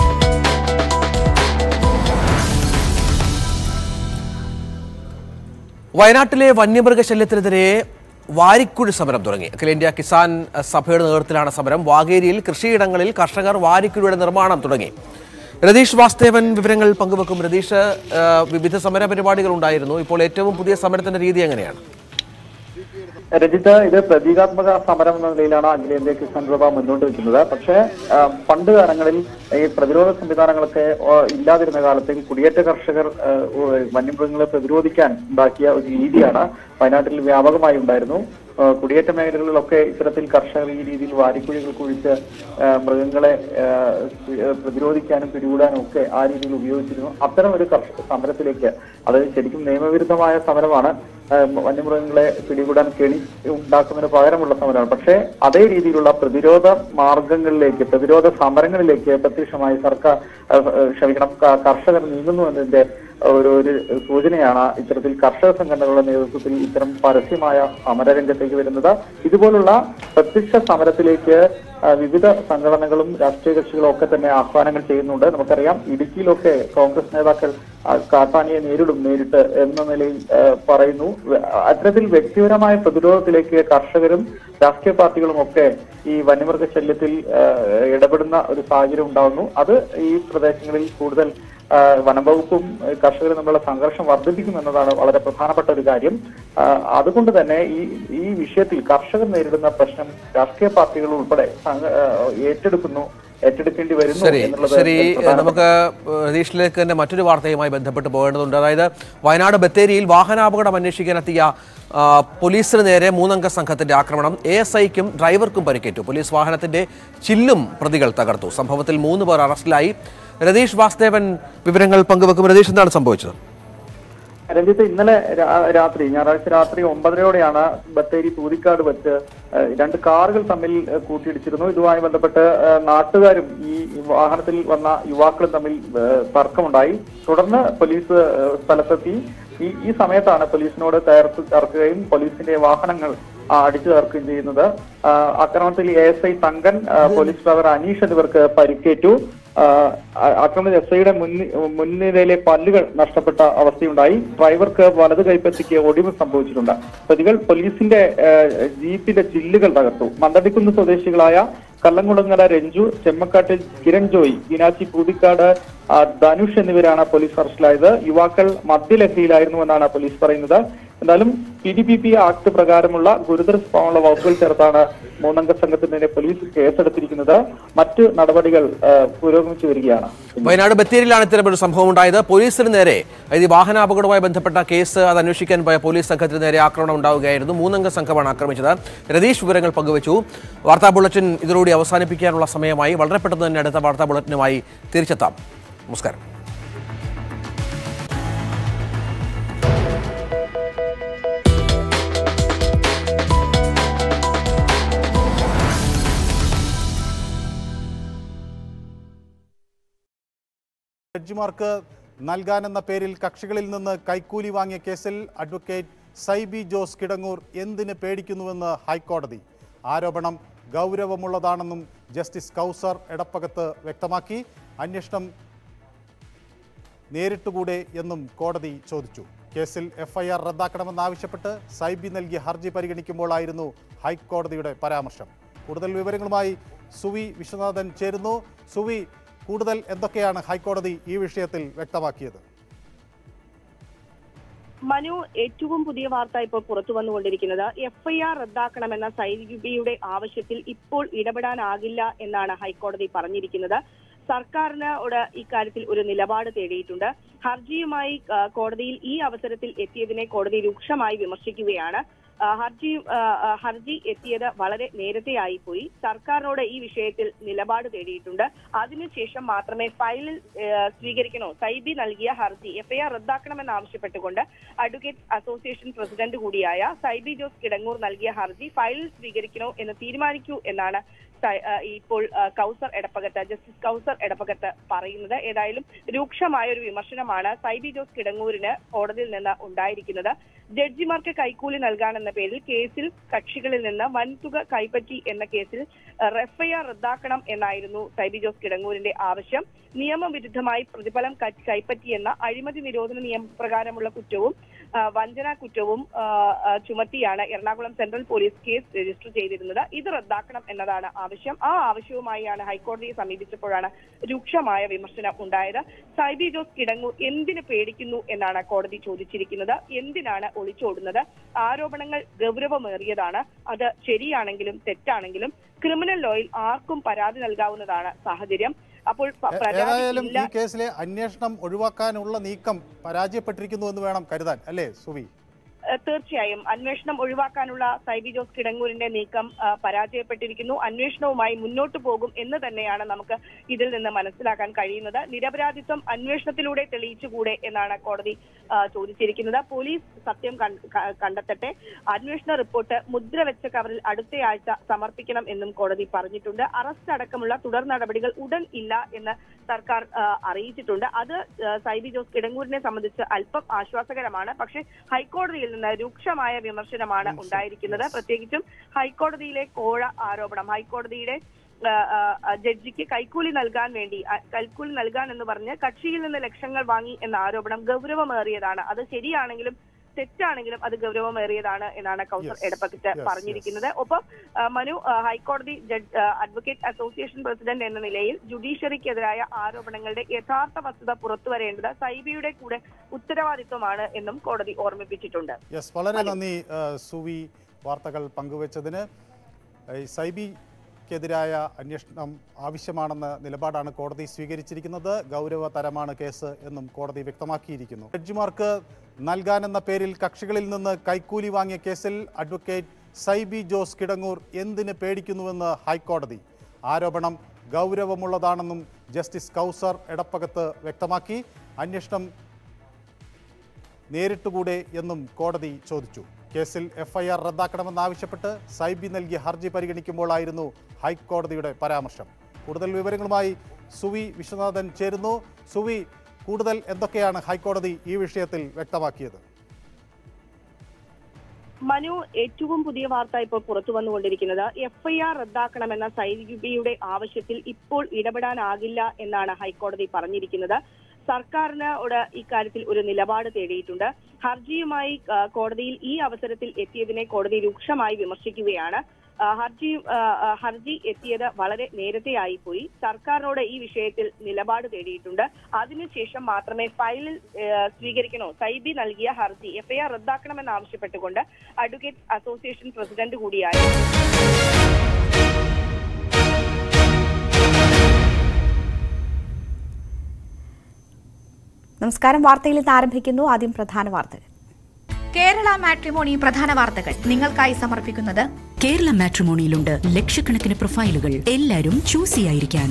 [SPEAKER 7] വയനാട്ടിലെ വന്യമൃഗശല്യത്തിനെതിരെ വാരിക്കുഴി സമരം തുടങ്ങി അഖിലേന്ത്യാ കിസാൻ അഹ്, സഭയുടെ നേതൃത്വത്തിലാണ് സമരം വാഗേരിയിൽ കൃഷിയിടങ്ങളിൽ കർഷകർ വാരിക്കുഴിയുടെ നിർമ്മാണം തുടങ്ങി രതീഷ് വാസ്തേവൻ വിവരങ്ങൾ പങ്കുവെക്കും രതീഷ് അഹ്, വിവിധ സമര പരിപാടികൾ ഉണ്ടായിരുന്നു ഇപ്പോൾ ഏറ്റവും പുതിയ സമരത്തിന്റെ രീതി എങ്ങനെയാണ്
[SPEAKER 17] രജിത്ത് ഇത് പ്രതീകാത്മക സമരം എന്ന നിലയിലാണ് അഖിലേന്ത്യാ കിസാൻ സഭ മുന്നോട്ട് വെക്കുന്നത് പക്ഷേ ആ, പണ്ട് കാലങ്ങളിൽ ഈ പ്രതിരോധ സംവിധാനങ്ങളൊക്കെ ആ, ഇല്ലാതിരുന്ന കാലത്തിൽ കുടിയേറ്റ കർഷകർ ആ, ഉ- വന്യമൃഗങ്ങളെ പ്രതിരോധിക്കാൻ ഉണ്ടാക്കിയ ഒരു രീതിയാണ് വയനാട്ടിൽ വ്യാപകമായി ഉണ്ടായിരുന്നു ആ, കുടിയേറ്റ മേഖലകളിലൊക്കെ ഇത്തരത്തിൽ കർഷകർ ഈ രീതിയിൽ വാരിക്കുഴികൾ കുഴിച്ച് ആ, മൃഗങ്ങളെ ആ, പി- പ്രതിരോധിക്കാനും പിടികൂടാനും ഒക്കെ ആ രീതിയിൽ ഉപയോഗിച്ചിരുന്നു അത്തരം ഒരു കർഷക സമരത്തിലേക്ക് അത് ശരിക്കും നിയമവിരുദ്ധമായ സമരമാണ് ആ, വന്യമൃഗങ്ങളെ പിടികൂടാൻ കെണി ഉണ്ടാക്കുന്നതിന് പകരമുള്ള സമരമാണ് പക്ഷേ അതേ രീതിയിലുള്ള പ്രതിരോധ മാർഗങ്ങളിലേക്ക് പ്രതിരോധ സമരങ്ങളിലേക്ക് പ്രത്യക്ഷമായി സർക്കാർ ആ, ആ, ക്ഷമിക്കണം ക- കർഷകർ നീങ്ങുന്നു എന്നതിന്റെ ഒരു ഒരു സൂചനയാണ് ഇത്തരത്തിൽ കർഷക സംഘടനകളുടെ നേതൃത്വത്തിൽ ഇത്തരം പരസ്യമായ സമരരംഗത്തേക്ക് വരുന്നത് ഇതുപോലുള്ള പ്രത്യക്ഷ സമരത്തിലേക്ക് ആ, വിവിധ സംഘടനകളും രാഷ്ട്രീയ കക്ഷികളും ഒക്കെ തന്നെ ആഹ്വാനങ്ങൾ ചെയ്യുന്നുണ്ട് നമുക്കറിയാം ഇടുക്കിയിലൊക്കെ കോൺഗ്രസ് നേതാക്കൾ ആ, കാട്ടാനിയെ നേരിടും നേരിട്ട് എന്ന നിലയിൽ ആ, പറയുന്നു വ- അത്തരത്തിൽ വ്യക്തിപരമായ പ്രതിരോധത്തിലേക്ക് കർഷകരും രാഷ്ട്രീയ പാർട്ടികളും ഒക്കെ ഈ വന്യമൃഗ ശല്യത്തിൽ ആ, ഇടപെടുന്ന ഒരു സാഹചര്യം ഉണ്ടാകുന്നു അത് ഈ പ്രദേശങ്ങളിൽ കൂടുതൽ ആ, വനംവകുപ്പും ആ, കർഷകരും തമ്മിലുള്ള സംഘർഷം വർദ്ധിപ്പിക്കും എന്നതാണ് വളരെ പ്രധാനപ്പെട്ട ഒരു കാര്യം ആ, അതുകൊണ്ട് തന്നെ ഈ ഈ വിഷയത്തിൽ കർഷകർ നേരിടുന്ന പ്രശ്നം രാഷ്ട്രീയ പാർട്ടികൾ ഉൾപ്പെടെ സംഘ- ആ, ഏറ്റെടുക്കുന്നു ഏറ്റെടുക്കേണ്ടി വരുന്നു
[SPEAKER 7] ശരി
[SPEAKER 17] എന്നുള്ളത്
[SPEAKER 7] ശരി
[SPEAKER 17] പ്രധാനപ്പെട്ട
[SPEAKER 7] നമുക്ക് രതീഷിലേക്ക് തന്നെ മറ്റൊരു വാർത്തയുമായി ബന്ധപ്പെട്ട് പോകേണ്ടതുണ്ട് അതായത് വയനാട് ബത്തേരിയിൽ വാഹനാപകടം അന്വേഷിക്കാനെത്തിയ ആ, പോലീസിന് നേരെ മൂന്നംഗ സംഘത്തിന്റെ ആക്രമണം എ എസ് ഐക്കും ഡ്രൈവർക്കും പരിക്കേറ്റു പോലീസ് വാഹനത്തിന്റെ ചില്ലും പ്രതികൾ തകർത്തു സംഭവത്തിൽ മൂന്ന് പേർ അറസ്റ്റിലായി രതീഷ് വാസുദേവൻ വിവരങ്ങൾ പങ്കുവെക്കും രതീഷ് എന്താണ് സംഭവിച്ചത്
[SPEAKER 17] രഞ്ജിത്ത് ഇന്നലെ രാ- രാത്രി ഞായറാഴ്ച രാത്രി ഒമ്പതരയോടെയാണ് ബത്തേരി തൂതിക്കാട് വെച്ച് ഏഹ്, രണ്ട് കാറുകൾ തമ്മിൽ ഏഹ്, കൂട്ടിയിടിച്ചിരുന്നു ഇതുമായി ബന്ധപ്പെട്ട് ഏഹ്, നാട്ടുകാരും ഈ വാഹനത്തിൽ വന്ന യുവാക്കളും തമ്മിൽ ഏഹ്, തർക്കമുണ്ടായി തുടർന്ന് പോലീസ് ഏഹ്, സ്ഥലത്തെത്തി ഈ ഈ സമയത്താണ് പോലീസിനോട് തകർത്ത് തർക്കുകയും പോലീസിന്റെ വാഹനങ്ങൾ ആ, അടിച്ചു തകർക്കുകയും ചെയ്യുന്നത് ആ, ആക്രമണത്തിൽ എ എസ് ഐ തങ്കൻ ആ, പോലീസ് ഡ്രൈവർ അനീഷ് എന്നിവർക്ക് പരിക്കേറ്റു ആ, ആ- ആക്രമണത്തിൽ എസ് ഐയുടെ മുൻനിരയിലെ പല്ലുകൾ നഷ്ടപ്പെട്ട അവസ്ഥയുണ്ടായി ഡ്രൈവർക്ക് വലത് കൈപ്പത്തിക്ക് ഒടിവ് സംഭവിച്ചിട്ടുണ്ട് പ്രതികൾ പോലീസിന്റെ ആ, ജീപ്പിന്റെ ചില്ലുകൾ തകർത്തു മന്ദടിക്കുന്ന് സ്വദേശികളായ കല്ലംകുളങ്ങര രഞ്ജു ചെമ്മക്കാട്ടിൽ കിരൺ ജോയ് ബീനാച്ചി പൂതിക്കാട് ആ, ധനുഷ് എന്നിവരാണ് പോലീസ് അറസ്റ്റിലായത് യുവാക്കൾ മദ്യലഹരിയിലായിരുന്നുവെന്നാണ് പോലീസ് പറയുന്നത് എന്തായാലും P D P P act പ്രകാരമുള്ള ഗുരുതര സ്വഭാവമുള്ള വകുപ്പുകൾ ചേർത്താണ് മൂന്നംഗ സംഘത്തിനെതിരെ പോലീസ് കേസെടുത്തിരിക്കുന്നത് മറ്റ് നടപടികൾ ആ, പുരോഗമിച്ചു വരികയാണ്
[SPEAKER 7] വയനാട് ബത്തേരിയിലാണ് ഇത്തരമൊരു സംഭവം ഉണ്ടായത് പോലീസിന് നേരെ അതായത് ഈ വാഹനാപകടവുമായി ബന്ധപ്പെട്ട കേസ് അത് അന്വേഷിക്കാൻ പോയ പോലീസ് സംഘത്തിന് നേരെ ആക്രമണം ഉണ്ടാവുകയായിരുന്നു മൂന്നംഗ സംഘമാണ് ആക്രമിച്ചത് രതീഷ് വിവരങ്ങൾ പങ്കുവച്ചു വാർത്താ ബുള്ളറ്റിൻ ഇതിലൂടെ അവസാനിപ്പിക്കാനുള്ള സമയമായി വളരെ പെട്ടെന്ന് തന്നെ അടുത്ത വാർത്താ ബുള്ളറ്റിനുമായി തിരിച്ചെത്താം നമസ്കാരം
[SPEAKER 2] ജഡ്ജിമാർക്ക് നൽകാനെന്ന പേരിൽ കക്ഷികളിൽ നിന്ന് കൈക്കൂലി വാങ്ങിയ കേസിൽ അഡ്വക്കേറ്റ് സൈബി ജോസ് കിടങ്ങൂർ എന്തിന് പേടിക്കുന്നുവെന്ന് ഹൈക്കോടതി ആരോപണം ഗൗരവമുള്ളതാണെന്നും ജസ്റ്റിസ് കൗസർ എടപ്പകത്ത് വ്യക്തമാക്കി അന്വേഷണം നേരിട്ടുകൂടെ എന്നും കോടതി ചോദിച്ചു കേസിൽ എഫ്ഐആർ റദ്ദാക്കണമെന്നാവശ്യപ്പെട്ട് സൈബി നൽകിയ ഹർജി പരിഗണിക്കുമ്പോഴായിരുന്നു ഹൈക്കോടതിയുടെ പരാമർശം കൂടുതൽ വിവരങ്ങളുമായി സുവി വിശ്വനാഥൻ ചേരുന്നു സുവി കൂടുതൽ എന്തൊക്കെയാണ് ഹൈക്കോടതി ഈ വിഷയത്തിൽ വ്യക്തമാക്കിയത്
[SPEAKER 1] മനു ഏറ്റവും പുതിയ വാർത്ത ഇപ്പോൾ പുറത്തു വന്നുകൊണ്ടിരിക്കുന്നത് എഫ്ഐആർ റദ്ദാക്കണമെന്ന സൈബിയുടെ ആവശ്യത്തിൽ ഇപ്പോൾ ഇടപെടാനാകില്ല എന്നാണ് ഹൈക്കോടതി പറഞ്ഞിരിക്കുന്നത് സർക്കാരിനോട് ഇക്കാര്യത്തിൽ ഒരു നിലപാട് തേടിയിട്ടുണ്ട് ഹർജിയുമായി ആ, കോടതിയിൽ ഈ അവസരത്തിൽ എത്തിയതിനെ കോടതി രൂക്ഷമായി വിമർശിക്കുകയാണ് ആ, ഹർജി ആ, ആ, ഹർജി എത്തിയത് വളരെ നേരത്തെ ആയിപ്പോയി സർക്കാരിനോട് ഈ വിഷയത്തിൽ നിലപാട് തേടിയിട്ടുണ്ട് അതിനുശേഷം മാത്രമേ ഫയലിൽ ആ, സ്വീകരിക്കണോ സൈബി നൽകിയ ഹർജി എഫ്ഐആർ റദ്ദാക്കണമെന്ന് ആവശ്യപ്പെട്ടുകൊണ്ട് അഡ്വക്കേറ്റ് അസോസിയേഷൻ പ്രസിഡന്റ് കൂടിയായ സൈബി ജോസ് കിടങ്ങൂർ നൽകിയ ഹർജി ഫയലിൽ സ്വീകരിക്കണോ എന്ന് തീരുമാനിക്കൂ എന്നാണ് സ- ആ, ഇപ്പോൾ ആ, കൗസർ എടപ്പകത്ത് ജസ്റ്റിസ് കൗസർ എടപ്പകത്ത് പറയുന്നത് ഏതായാലും രൂക്ഷമായ ഒരു വിമർശനമാണ് സൈബി ജോസ് കിടങ്ങൂരിന് കോടതിയിൽ നിന്ന് ഉണ്ടായിരിക്കുന്നത് ജഡ്ജിമാർക്ക് കൈക്കൂലി നൽകാനെന്ന പേരിൽ കേസിൽ കക്ഷികളിൽ നിന്ന് വൻതുക കൈപ്പറ്റി എന്ന കേസിൽ എഫ്ഐആർ റദ്ദാക്കണം എന്നായിരുന്നു സൈബി ജോസ് കിടങ്ങൂരിന്റെ ആവശ്യം നിയമവിരുദ്ധമായി പ്രതിഫലം ക- കൈപ്പറ്റിയെന്ന അഴിമതി നിരോധന നിയമപ്രകാരമുള്ള കുറ്റവും ആ, വഞ്ചനാ കുറ്റവും ആ, ആ, ചുമത്തിയാണ് Ernakulam central police case register ചെയ്തിരുന്നത് ഇത് റദ്ദാക്കണം എന്നതാണ് ആവശ്യം ആ ആവശ്യവുമായാണ് ഹൈക്കോടതിയെ സമീപിച്ചപ്പോഴാണ് രൂക്ഷമായ വിമർശനം ഉണ്ടായത് സൈബി ജോസ് കിടങ്ങൂർ എന്തിന് പേടിക്കുന്നു എന്നാണ് കോടതി ചോദിച്ചിരിക്കുന്നത് എന്തിനാണ് ഒളിച്ചോടുന്നത് ആരോപണങ്ങൾ ഗൗരവമേറിയതാണ് അത് ശരിയാണെങ്കിലും തെറ്റാണെങ്കിലും ക്രിമിനൽ ലോയിൽ ആർക്കും പരാതി നൽകാവുന്നതാണ് സാഹചര്യം അപ്പോൾ പ- പരാതി
[SPEAKER 2] ഏതായാലും
[SPEAKER 1] ഇല്ല
[SPEAKER 2] ഈ കേസിലെ അന്വേഷണം ഒഴിവാക്കാനുള്ള നീക്കം പരാജയപ്പെട്ടിരിക്കുന്നു എന്ന് വേണം കരുതാൻ അല്ലേ സുവി
[SPEAKER 1] ഏഹ് തീർച്ചയായും അന്വേഷണം ഒഴിവാക്കാനുള്ള സൈബി ജോസ് കിടങ്ങൂരിന്റെ നീക്കം ആ, പരാജയപ്പെട്ടിരിക്കുന്നു അന്വേഷണവുമായി മുന്നോട്ട് പോകും എന്ന് തന്നെയാണ് നമുക്ക് ഇതിൽ നിന്ന് മനസ്സിലാക്കാൻ കഴിയുന്നത് നിരപരാധിത്വം അന്വേഷണത്തിലൂടെ തെളിയിച്ചുകൂടെ എന്നാണ് കോടതി ആ, ചോദിച്ചിരിക്കുന്നത് പോലീസ് സത്യം കൺ- ക- കണ്ടെത്തട്ടെ അന്വേഷണ റിപ്പോർട്ട് മുദ്ര വെച്ച കവറിൽ അടുത്തയാഴ്ച സമർപ്പിക്കണം എന്നും കോടതി പറഞ്ഞിട്ടുണ്ട് അറസ്റ്റ് അടക്കമുള്ള തുടർ നടപടികൾ ഉടൻ ഇല്ല എന്ന് സർക്കാർ ആ, അറിയിച്ചിട്ടുണ്ട് അത് ആ, സൈബി ജോസ് കിടങ്ങൂരിനെ സംബന്ധിച്ച് അല്പം ആശ്വാസകരമാണ് പക്ഷേ ഹൈക്കോടതിയിൽ നിന്ന് രൂക്ഷമായ വിമർശനമാണ് ഉണ്ടായിരിക്കുന്നത് പ്രത്യേകിച്ചും ഹൈക്കോടതിയിലെ കോഴ ആരോപണം ഹൈക്കോടതിയുടെ ആ, ആ, ആ, ജഡ്ജിക്ക് കൈക്കൂലി നൽകാൻ വേണ്ടി ആ, കൈക്കൂലി നൽകാൻ എന്ന് പറഞ്ഞ് കക്ഷിയിൽ നിന്ന് ലക്ഷങ്ങൾ വാങ്ങി എന്ന ആരോപണം ഗൗരവമേറിയതാണ് അത് ശരിയാണെങ്കിലും തെറ്റാണെങ്കിലും അത് ഗൗരവമേറിയതാണ് എന്നാണ് കൗസർ
[SPEAKER 11] Yes,
[SPEAKER 1] എടപ്പകിട്ട്
[SPEAKER 11] yes,
[SPEAKER 1] പറഞ്ഞിരിക്കുന്നത് ഒപ്പം ആ, മനു ആ, ഹൈക്കോടതി ജഡ് ആ, അഡ്വക്കേറ്റ് അസോസിയേഷൻ പ്രസിഡന്റ് എന്ന നിലയിൽ ജുഡീഷ്യറിക്കെതിരായ ആരോപണങ്ങളുടെ യഥാർത്ഥ വസ്തുത പുറത്തുവരേണ്ടത് സൈബിയുടെ കൂടെ ഉത്തരവാദിത്വമാണ് എന്നും കോടതി ഓർമ്മിപ്പിച്ചിട്ടുണ്ട്
[SPEAKER 2] യെസ് വളരെ നന്ദി ആ, സുവി വാർത്തകൾ പങ്കുവച്ചതിന് ഈ സൈബി ക്കെതിരായ അന്വേഷണം ആവശ്യമാണെന്ന നിലപാടാണ് കോടതി സ്വീകരിച്ചിരിക്കുന്നത് ഗൗരവതരമാണ് കേസ് എന്നും കോടതി വ്യക്തമാക്കിയിരിക്കുന്നു ജഡ്ജിമാർക്ക് നൽകാനെന്ന പേരിൽ കക്ഷികളിൽ നിന്ന് കൈക്കൂലി വാങ്ങിയ കേസിൽ അഡ്വക്കേറ്റ് സൈബി ജോസ് കിടങ്ങൂർ എന്തിന് പേടിക്കുന്നുവെന്ന് ഹൈക്കോടതി ആരോപണം ഗൗരവമുള്ളതാണെന്നും ജസ്റ്റിസ് കൗസർ എടപ്പകത്ത് വ്യക്തമാക്കി അന്വേഷണം നേരിട്ടുകൂടെ എന്നും കോടതി ചോദിച്ചു കേസിൽ എഫ്ഐആർ റദ്ദാക്കണമെന്നാവശ്യപ്പെട്ട് സൈബി നൽകിയ ഹർജി പരിഗണിക്കുമ്പോഴായിരുന്നു ഹൈക്കോടതിയുടെ പരാമർശം കൂടുതൽ വിവരങ്ങളുമായി സുവി വിശ്വനാഥൻ ചേരുന്നു സുവി കൂടുതൽ എന്തൊക്കെയാണ് ഹൈക്കോടതി ഈ വിഷയത്തിൽ വ്യക്തമാക്കിയത്
[SPEAKER 1] മനു ഏറ്റവും പുതിയ വാർത്ത ഇപ്പോൾ പുറത്തു വന്നുകൊണ്ടിരിക്കുന്നത് എഫ്ഐആർ റദ്ദാക്കണമെന്ന സൈബിയുടെ ആവശ്യത്തിൽ ഇപ്പോൾ ഇടപെടാനാകില്ല എന്നാണ് ഹൈക്കോടതി പറഞ്ഞിരിക്കുന്നത് സർക്കാരിനോട് ഇക്കാര്യത്തിൽ ഒരു നിലപാട് തേടിയിട്ടുണ്ട് ഹർജിയുമായി ആ, കോടതിയിൽ ഈ അവസരത്തിൽ എത്തിയതിനെ കോടതി രൂക്ഷമായി വിമർശിക്കുകയാണ് ആ, ഹർജി ആ, ആ, ഹർജി എത്തിയത് വളരെ നേരത്തെ ആയിപ്പോയി സർക്കാരിനോട് ഈ വിഷയത്തിൽ നിലപാട് തേടിയിട്ടുണ്ട് അതിനുശേഷം മാത്രമേ ഫയലിൽ ആ, സ്വീകരിക്കണോ സൈബി നൽകിയ ഹർജി എഫ്ഐആർ റദ്ദാക്കണമെന്ന് ആവശ്യപ്പെട്ടുകൊണ്ട് അഡ്വക്കേറ്റ് അസോസിയേഷൻ പ്രസിഡന്റ് കൂടിയായ
[SPEAKER 21] നമസ്കാരം വാർത്തയിൽ നിന്ന് ആരംഭിക്കുന്നു ആദ്യം പ്രധാന വാർത്തകൾ കേരള മാട്രിമോണി പ്രധാന വാർത്തകൾ നിങ്ങൾക്കായി സമർപ്പിക്കുന്നത്
[SPEAKER 23] കേരള മാട്രിമോണിയിലുണ്ട് ലക്ഷക്കണക്കിന് പ്രൊഫൈലുകൾ എല്ലാരും ചൂസിയായിരിക്കാൻ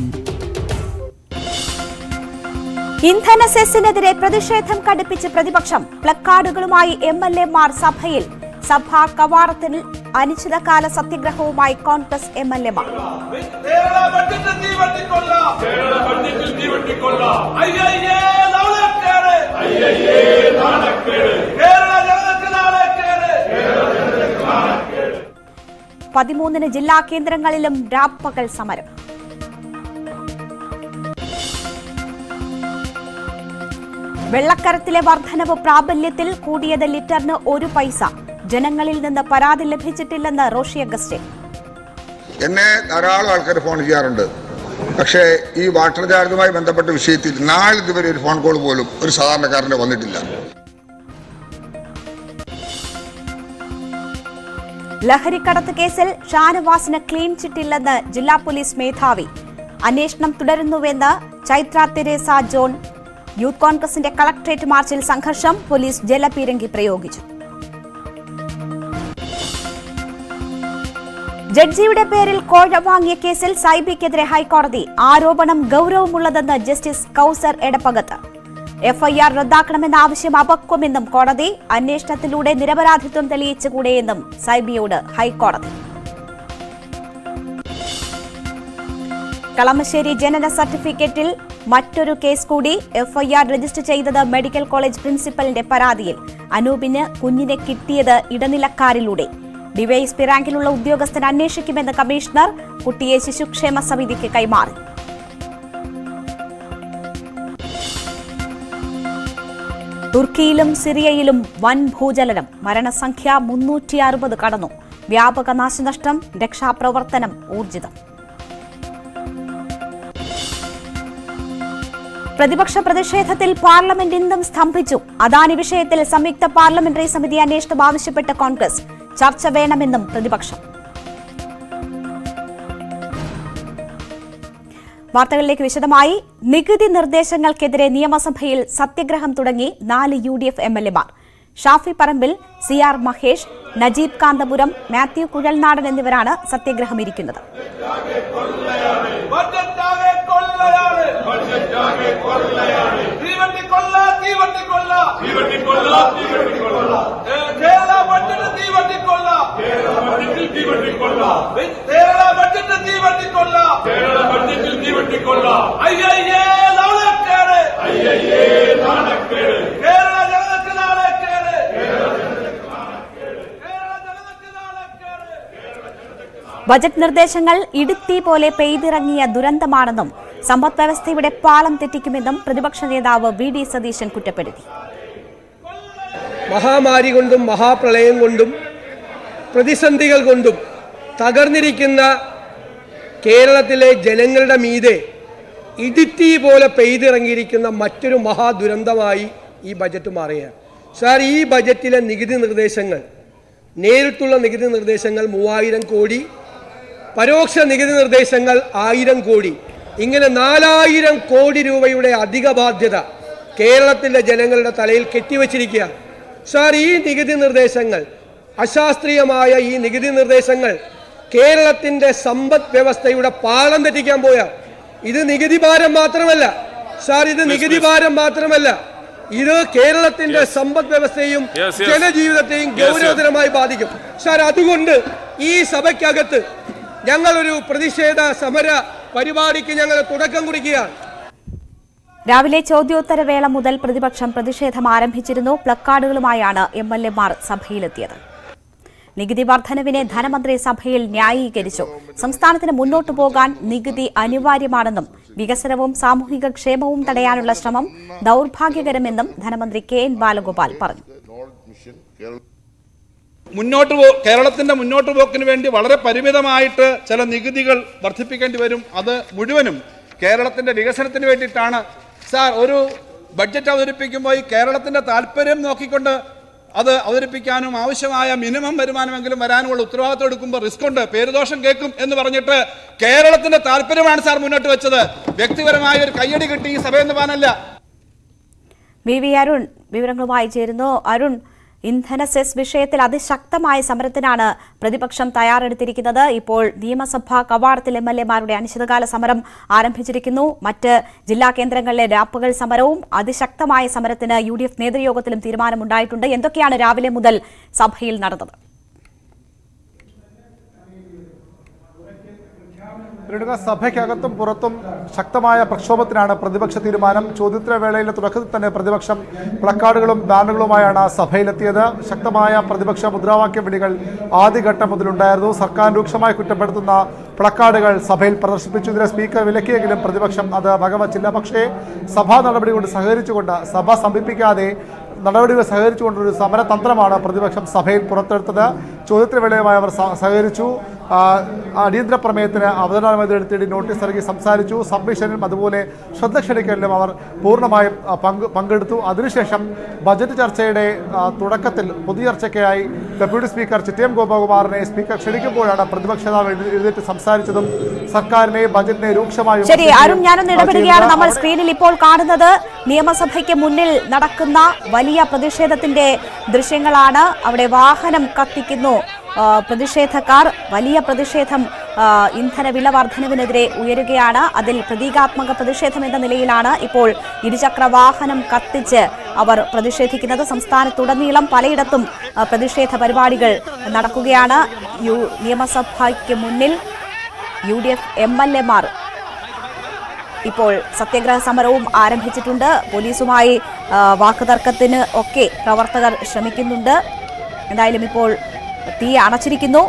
[SPEAKER 21] ഇന്ധന സെസ്സിനെതിരെ പ്രതിഷേധം കടുപ്പിച്ച് പ്രതിപക്ഷം പ്ലക്കാർഡുകളുമായി എം എൽ എമാർ സഭയിൽ സഭാ കവാടത്തിൽ അനിശ്ചിതകാല സത്യഗ്രഹവുമായി കോൺഗ്രസ് എം എൽ എമാർ
[SPEAKER 8] കേരള ബഡ്ജറ്റ് തീവട്ടിക്കൊള്ള കേരള ബഡ്ജറ്റിൽ തീവട്ടിക്കൊള്ള അയ്യയ്യേ നാണക്കേട് അയ്യയ്യേ നാണക്കേട് കേരള ജനതയ്ക്ക് നാണക്കേട് കേരള ജനതയ്ക്ക് നാണക്കേട്
[SPEAKER 21] പതിമൂന്നിന് ജില്ലാ കേന്ദ്രങ്ങളിലും രാപ്പകൽ സമരം വെള്ളക്കരത്തിലെ വർധനവ് പ്രാബല്യത്തിൽ കൂടിയത് ലിറ്ററിന് ഒരു പൈസ ജനങ്ങളിൽ നിന്ന് പരാതി ലഭിച്ചിട്ടില്ലെന്ന് റോഷി അഗസ്റ്റേ
[SPEAKER 11] എന്നെ ധാരാളം ആൾക്കാർ ഫോൺ ചെയ്യാറുണ്ട് പക്ഷേ ഈ വാട്ടർ ചാർജുമായി ബന്ധപ്പെട്ട വിഷയത്തിൽ നാളിതുവരെ ഒരു ഫോൺ കോൾ പോലും ഒരു സാധാരണക്കാരൻ്റെ വന്നിട്ടില്ല
[SPEAKER 21] ലഹരിക്കടത്ത് കേസിൽ ഷാനവാസിന് ക്ലീൻ ചിറ്റില്ലെന്ന് ജില്ലാ പോലീസ് മേധാവി അന്വേഷണം തുടരുന്നുവെന്ന് ചൈത്ര തെരേസ ജോൺ യൂത്ത് കോൺഗ്രസിന്റെ കളക്ട്രേറ്റ് മാർച്ചിൽ സംഘർഷം പോലീസ് ജലപീരങ്കി പ്രയോഗിച്ചു ജഡ്ജിയുടെ പേരിൽ കോഴ വാങ്ങിയ കേസിൽ സൈബിക്കെതിരെ ഹൈക്കോടതി ആരോപണം ഗൌരവമുള്ളതെന്ന് ജസ്റ്റിസ് കൌസർ എടപ്പകത്ത് എഫ്ഐആർ റദ്ദാക്കണമെന്ന ആവശ്യം അപക്വമെന്നും കോടതി അന്വേഷണത്തിലൂടെ നിരപരാധിത്വം തെളിയിച്ചുകൂടെയെന്നും സൈബിയോട് ഹൈക്കോടതി കളമശ്ശേരി ജനന സർട്ടിഫിക്കറ്റിൽ മറ്റൊരു കേസ് കൂടി എഫ്ഐആർ രജിസ്റ്റർ ചെയ്തത് മെഡിക്കൽ കോളേജ് പ്രിൻസിപ്പലിന്റെ പരാതിയിൽ അനൂപിന് കുഞ്ഞിനെ കിട്ടിയത് ഇടനിലക്കാരിലൂടെ ഡിവൈഎസ്പി റാങ്കിലുള്ള ഉദ്യോഗസ്ഥൻ അന്വേഷിക്കുമെന്ന് കമ്മീഷണർ കുട്ടിയെ ശിശുക്ഷേമ സമിതിക്ക് കൈമാറി തുർക്കിയിലും സിറിയയിലും വൻ ഭൂചലനം മരണസംഖ്യ മുന്നൂറ്റി അറുപത് കടന്നു വ്യാപക നാശനഷ്ടം രക്ഷാപ്രവർത്തനം ഊർജിതം പ്രതിപക്ഷ പ്രതിഷേധത്തിൽ പാർലമെന്റ് ഇന്നും സ്തംഭിച്ചു അദാനി വിഷയത്തിൽ സംയുക്ത പാർലമെന്ററി സമിതി അന്വേഷണം ആവശ്യപ്പെട്ട കോൺഗ്രസ് ചർച്ച വേണമെന്നും പ്രതിപക്ഷം വാർത്തകളിലേക്ക് വിശദമായി നികുതി നിർദ്ദേശങ്ങൾക്കെതിരെ നിയമസഭയിൽ സത്യഗ്രഹം തുടങ്ങി നാല് U D F M L എമാർ ഷാഫി പറമ്പിൽ സി ആർ മഹേഷ് നജീബ് കാന്തപുരം മാത്യു കുഴൽനാടൻ എന്നിവരാണ് സത്യഗ്രഹം ഇരിക്കുന്നത്
[SPEAKER 8] ബഡ്ജറ്റാകെ കൊള്ളയാണ് ബഡ്ജറ്റാകെ കൊള്ളയാണ് തീവട്ടിക്കൊള്ള തീവട്ടിക്കൊള്ള തീവട്ടിക്കൊള്ള തീവട്ടിക്കൊള്ള കേരള ബഡ്ജറ്റ് തീവട്ടിക്കൊള്ള കേരള ബഡ്ജറ്റിൽ തീവട്ടിക്കൊള്ള കേരള ബഡ്ജറ്റ് തീവട്ടിക്കൊള്ള കേരള ബഡ്ജറ്റിൽ തീവട്ടിക്കൊള്ള അയ്യയ്യേ നാണക്കേട് അയ്യയ്യേ നാണക്കേട് കേരള ജനതയ്ക്ക് നാണക്കേട് കേരള ജനതയ്ക്ക് നാണക്കേട് കേരള ജനതയ്ക്ക് നാണക്കേട്
[SPEAKER 21] ബജറ്റ് നിർദ്ദേശങ്ങൾ ഇടുത്തി പോലെ പെയ്തിറങ്ങിയ ദുരന്തമാണെന്നും സമ്പദ് വ്യവസ്ഥയുടെ പാളം തെറ്റിക്കുമെന്നും പ്രതിപക്ഷ നേതാവ് വി ഡി സതീശൻ കുറ്റപ്പെടുത്തി
[SPEAKER 18] മഹാമാരി കൊണ്ടും മഹാപ്രളയം കൊണ്ടും പ്രതിസന്ധികൾ കൊണ്ടും തകർന്നിരിക്കുന്ന കേരളത്തിലെ ജനങ്ങളുടെ മീതെ ഇടുത്തി പോലെ പെയ്തിറങ്ങിയിരിക്കുന്ന മറ്റൊരു മഹാദുരന്തമായി ഈ ബജറ്റ് മാറുകയാണ് സാർ ഈ ബജറ്റിലെ നികുതി നിർദ്ദേശങ്ങൾ നേരിട്ടുള്ള നികുതി നിർദ്ദേശങ്ങൾ മൂവായിരം കോടി പരോക്ഷ നികുതി നിർദ്ദേശങ്ങൾ ആയിരം കോടി ഇങ്ങനെ നാലായിരം കോടി രൂപയുടെ അധിക ബാധ്യത കേരളത്തിലെ ജനങ്ങളുടെ തലയിൽ കെട്ടിവച്ചിരിക്കുകയാണ് സാർ ഈ നികുതി നിർദ്ദേശങ്ങൾ അശാസ്ത്രീയമായ ഈ നികുതി നിർദ്ദേശങ്ങൾ കേരളത്തിന്റെ സമ്പദ് വ്യവസ്ഥയുടെ പാളം തെറ്റിക്കാൻ പോയ ഇത് നികുതി ഭാരം മാത്രമല്ല സാർ ഇത് നികുതി ഭാരം മാത്രമല്ല ഇത് കേരളത്തിന്റെ സമ്പദ് വ്യവസ്ഥയും
[SPEAKER 5] Yes, yes.
[SPEAKER 18] ജനജീവിതത്തെയും
[SPEAKER 5] Yes, yes.
[SPEAKER 18] ഗൗരവതരമായി ബാധിക്കും സാർ അതുകൊണ്ട് ഈ സഭയ്ക്കകത്ത് ഞങ്ങളൊരു പ്രതിഷേധ സമര പരിപാടിക്ക് ഞങ്ങൾ തുടക്കം കുറിക്കുകയാണ്
[SPEAKER 21] രാവിലെ ചോദ്യോത്തരവേള മുതൽ പ്രതിപക്ഷം പ്രതിഷേധം ആരംഭിച്ചിരുന്നു പ്ലക്കാർഡുകളുമായാണ് എം എൽ എമാർ സഭയിലെത്തിയത് നികുതി വർധനവിനെ ധനമന്ത്രി സഭയിൽ ന്യായീകരിച്ചു സംസ്ഥാനത്തിന് മുന്നോട്ടു പോകാൻ നികുതി അനിവാര്യമാണെന്നും വികസനവും സാമൂഹിക ക്ഷേമവും തടയാനുള്ള ശ്രമം ദൌർഭാഗ്യകരമെന്നും ധനമന്ത്രി കെ എൻ ബാലഗോപാൽ പറഞ്ഞു
[SPEAKER 14] മുന്നോട്ട് പോ കേരളത്തിന്റെ മുന്നോട്ട് പോക്കിന് വേണ്ടി വളരെ പരിമിതമായിട്ട് ചില നികുതികൾ വർദ്ധിപ്പിക്കേണ്ടി വരും അത് മുഴുവനും കേരളത്തിന്റെ വികസനത്തിന് വേണ്ടിയിട്ടാണ് സാർ ഒരു ബഡ്ജറ്റ് അവതരിപ്പിക്കുമ്പോൾ ഈ കേരളത്തിന്റെ താല്പര്യം നോക്കിക്കൊണ്ട് അത് അവതരിപ്പിക്കാനും ആവശ്യമായ മിനിമം വരുമാനമെങ്കിലും വരാനുമുള്ള ഉത്തരവാദിത്വം എടുക്കുമ്പോൾ റിസ്ക് ഉണ്ട് പേരുദോഷം കേൾക്കും എന്ന് പറഞ്ഞിട്ട് കേരളത്തിന്റെ താല്പര്യമാണ് സാർ മുന്നോട്ട് വെച്ചത് വ്യക്തിപരമായ ഒരു കയ്യടി കിട്ടി ഈ സഭയെന്ന് പറഞ്ഞല്ല
[SPEAKER 21] വി വി അരുൺ വിവരങ്ങളുമായി ചേരുന്നു അരുൺ ഇന്ധന സെസ് വിഷയത്തിൽ അതിശക്തമായ സമരത്തിനാണ് പ്രതിപക്ഷം തയ്യാറെടുത്തിരിക്കുന്നത് ഇപ്പോൾ നിയമസഭാ കവാടത്തിൽ എം എൽ എമാരുടെ അനിശ്ചിതകാല സമരം ആരംഭിച്ചിരിക്കുന്നു മറ്റ് ജില്ലാ കേന്ദ്രങ്ങളിലെ രാപ്പകൽ സമരവും അതിശക്തമായ സമരത്തിന് യു ഡി എഫ് നേതൃയോഗത്തിലും തീരുമാനമുണ്ടായിട്ടുണ്ട് എന്തൊക്കെയാണ് രാവിലെ മുതൽ സഭയിൽ നടന്നത്
[SPEAKER 10] രേണുക സഭയ്ക്കകത്തും പുറത്തും ശക്തമായ പ്രക്ഷോഭത്തിനാണ് പ്രതിപക്ഷ തീരുമാനം ചോദ്യോത്തര വേളയിലെ തുടക്കത്തിൽ തന്നെ പ്രതിപക്ഷം പ്ലക്കാർഡുകളും ബാനറുകളുമായാണ് സഭയിലെത്തിയത് ശക്തമായ പ്രതിപക്ഷ മുദ്രാവാക്യ വിളികൾ ആദ്യഘട്ടം മുതലുണ്ടായിരുന്നു സർക്കാർ രൂക്ഷമായി കുറ്റപ്പെടുത്തുന്ന പ്ലക്കാർഡുകൾ സഭയിൽ പ്രദർശിപ്പിച്ചു ഇതിനെ സ്പീക്കർ വിലക്കിയെങ്കിലും പ്രതിപക്ഷം അത് വകവച്ചില്ല പക്ഷേ സഭാ നടപടി കൊണ്ട് സഹകരിച്ചുകൊണ്ട് സഭ സമീപിക്കാതെ നടപടികൾ സഹകരിച്ചുകൊണ്ടൊരു സമരതന്ത്രമാണ് പ്രതിപക്ഷം സഭയിൽ പുറത്തെടുത്തത് ചോദ്യത്തിന് വേളയുമായി അവർ സഹ- സഹകരിച്ചു ആ, അടിയന്തര പ്രമേയത്തിന് അവതരണാനുമതി എടുത്തിട്ട് നോട്ടീസ് നൽകി സംസാരിച്ചു സബ്മിഷനിലും അതുപോലെ ശ്രദ്ധ ക്ഷണിക്കലിലും അവർ പൂർണ്ണമായും ആ, പങ്ക് പങ്കെടുത്തു അതിനുശേഷം ബജറ്റ് ചർച്ചയുടെ ആ, തുടക്കത്തിൽ പൊതുചർച്ചയ്ക്കായി ഡെപ്യൂട്ടി സ്പീക്കർ ചിറ്റയം ഗോപകുമാറിനെ സ്പീക്കർ ക്ഷണിക്കുമ്പോഴാണ് പ്രതിപക്ഷ നേതാവ് എഴുന്നേ- എഴുന്നേറ്റ് സംസാരിച്ചതും സർക്കാരിനെ ബജറ്റിനെ രൂക്ഷമായി
[SPEAKER 21] ശരി അരുൺ ഞാനൊന്ന്
[SPEAKER 10] വിമർശിക്കുകയും
[SPEAKER 21] ഇടപെടുകയാണ്
[SPEAKER 10] ചെയ്യുന്നത്.
[SPEAKER 21] നമ്മൾ സ്ക്രീനിൽ ഇപ്പോൾ കാണുന്നത് നിയമസഭയ്ക്ക് മുന്നിൽ നടക്കുന്ന വലിയ പ്രതിഷേധത്തിന്റെ ദൃശ്യങ്ങളാണ് അവിടെ വാഹനം കത്തിക്കുന്നു ആ, പ്രതിഷേധക്കാർ വലിയ പ്രതിഷേധം ആ, ഇന്ധന വില വർധനവിനെതിരെ ഉയരുകയാണ് അതിൽ പ്രതീകാത്മക പ്രതിഷേധം എന്ന നിലയിലാണ് ഇപ്പോൾ ഇരുചക്ര വാഹനം കത്തിച്ച് അവർ പ്രതിഷേധിക്കുന്നത് സംസ്ഥാനത്തുടനീളം പലയിടത്തും ആ, പ്രതിഷേധ പരിപാടികൾ നടക്കുകയാണ് യു നിയമസഭയ്ക്ക് മുന്നിൽ U D F M L എമാർ ഇപ്പോൾ സത്യാഗ്രഹ സമരവും ആരംഭിച്ചിട്ടുണ്ട് പോലീസുമായി ആ, വാക്കുതർക്കത്തിന് ഒക്കെ പ്രവർത്തകർ ശ്രമിക്കുന്നുണ്ട് എന്തായാലും ഇപ്പോൾ തീ അണച്ചിരിക്കുന്നു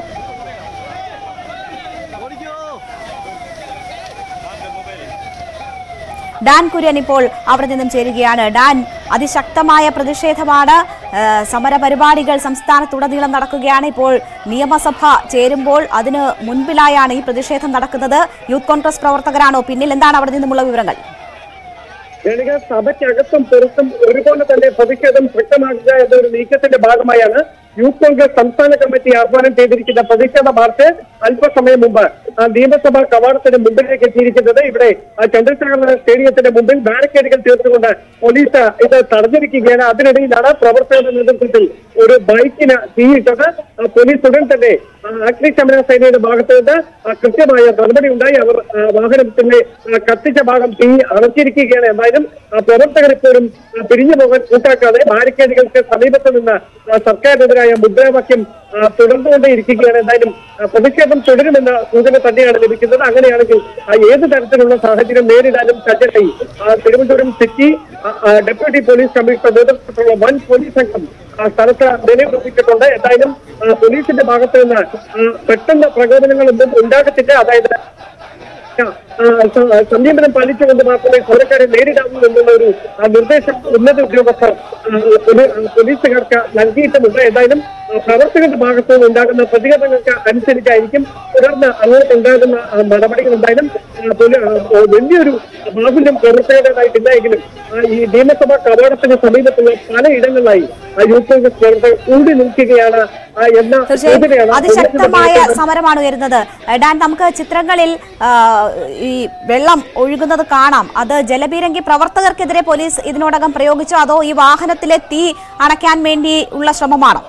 [SPEAKER 21] ഡാൻ കുര്യൻ ഇപ്പോൾ അവിടെ നിന്നും ചേരുകയാണ് ഡാൻ അതിശക്തമായ പ്രതിഷേധമാണ് ആ, സമരപരിപാടികൾ സംസ്ഥാനത്തുടനീളം നടക്കുകയാണ് ഇപ്പോൾ നിയമസഭ ചേരുമ്പോൾ അതിന് മുൻപിലായാണ് ഈ പ്രതിഷേധം നടക്കുന്നത് യൂത്ത് കോൺഗ്രസ് പ്രവർത്തകരാണോ പിന്നിൽ എന്താണ് അവിടെ നിന്നുമുള്ള വിവരങ്ങൾ
[SPEAKER 16] ജനക സഭയ്ക്കകത്തും പുറത്തും ഒരുപോലെ തന്നെ പ്രതിഷേധം ശക്തമാക്കുക എന്ന ഒരു നീക്കത്തിന്റെ ഭാഗമായാണ് യൂത്ത് കോൺഗ്രസ് സംസ്ഥാന കമ്മിറ്റി ആഹ്വാനം ചെയ്തിരിക്കുന്ന പ്രതിഷേധ മാർച്ച് അല്പസമയം മുമ്പ് ആ, നിയമസഭാ കവാടത്തിന് മുമ്പിലേക്ക് എത്തിയിരിക്കുന്നത് ഇവിടെ ആ, ചന്ദ്രശേഖര സ്റ്റേഡിയത്തിന്റെ മുമ്പിൽ ബാരിക്കേഡുകൾ തീർത്തുകൊണ്ട് പോലീസ് ഇത് തടഞ്ഞിരിക്കുകയാണ് അതിനിടയിലാണ് പ്രവർത്തകരുടെ നേതൃത്വത്തിൽ ഒരു ബൈക്കിന് തീയിട്ടത് ആ, പോലീസ് ഉടൻ തന്നെ ആ, അഗ്നിശമന സേനയുടെ ഭാഗത്ത് നിന്ന് ആ, കൃത്യമായ നടപടി ഉണ്ടായി അവർ ആ, വാഹനത്തിന്റെ ആ, കത്തിച്ച ഭാഗം തീ അണച്ചിരിക്കുകയാണ് എന്തായാലും ആ, പ്രവർത്തകർ ഇപ്പോഴും ആ, പിരിഞ്ഞു പോകാൻ കൂട്ടാക്കാതെ ബാരിക്കേഡുകൾക്ക് സമീപത്ത് നിന്ന് ആ, സർക്കാരിനെതിരായ മുദ്രാവാക്യം ആ, തുടർന്നുകൊണ്ടേയിരിക്കുകയാണ് എന്തായാലും ആ, പ്രതിഷേധം തുടരുമെന്ന സൂചന തന്നെയാണ് ലഭിക്കുന്നത് അങ്ങനെയാണെങ്കിൽ ആ, ഏത് തരത്തിലുള്ള സാഹചര്യം നേരിടാനും സജ്ജമായി ആ, തിരുവനന്തപുരം സിറ്റി ആ, ആ, ഡെപ്യൂട്ടി പോലീസ് കമ്മീഷണർ നേതൃത്വത്തിലുള്ള വൻ പോലീസ് സംഘം ആ, സ്ഥലത്ത് നിലയുറപ്പിച്ചിട്ടുണ്ട് എന്തായാലും ആ, പോലീസിന്റെ ഭാഗത്ത് നിന്ന് ആ, പെട്ടെന്ന് പ്രകോപനങ്ങളൊന്നും ഉണ്ടാകത്തില്ല അതായത് ആ, സ- സംയമനം പാലിച്ചുകൊണ്ട് മാത്രമേ സമരക്കാരെ നേരിടാവൂ എന്നുള്ള ഒരു ആ, നിർദ്ദേശം ഉന്നത ഉദ്യോഗസ്ഥർ ആ, പോലീ- ആ, പോലീസുകാർക്ക് നൽകിയിട്ടുമുണ്ട് എന്തായാലും ആ, പ്രവർത്തകരുടെ ഭാഗത്തു നിന്ന് ഉണ്ടാകുന്ന പ്രതികരണങ്ങൾക്ക് അനുസരിച്ചായിരിക്കും തുടർന്ന് അങ്ങോട്ട് ഉണ്ടാകുന്ന ആ, നടപടികൾ എന്തായാലും ആ, പോലീ- ആ, വലിയൊരു ബാഹുല്യം പ്രവർത്തകരുടേതായിട്ടില്ല എങ്കിലും ആ, ഈ നിയമസഭാ കവാടത്തിന് സമീപത്തുള്ള പലയിടങ്ങളിലായി ആ യൂത്ത് കോൺഗ്രസ് പ്രവർത്തകർ കൂടി നിൽക്കുകയാണ് ആ, എന്ന
[SPEAKER 21] തീർച്ചയായും
[SPEAKER 16] സൂചനയാണ്
[SPEAKER 21] അതിശക്തമായ
[SPEAKER 16] പോലീസിന്റെ
[SPEAKER 21] സമരമാണ് ഉയരുന്നത് ഡാൻ നമുക്ക് ചിത്രങ്ങളിൽ ആ, ഈ വെള്ളം ഒഴുകുന്നത് കാണാം അത് ജലബീരങ്കി പ്രവർത്തകർക്കെതിരെ പോലീസ് ഇതിനോടകം പ്രയോഗിച്ചോ അതോ ഈ വാഹനത്തിലെ തീ അണയ്ക്കാൻ വേണ്ടി ഉള്ള ശ്രമമാണോ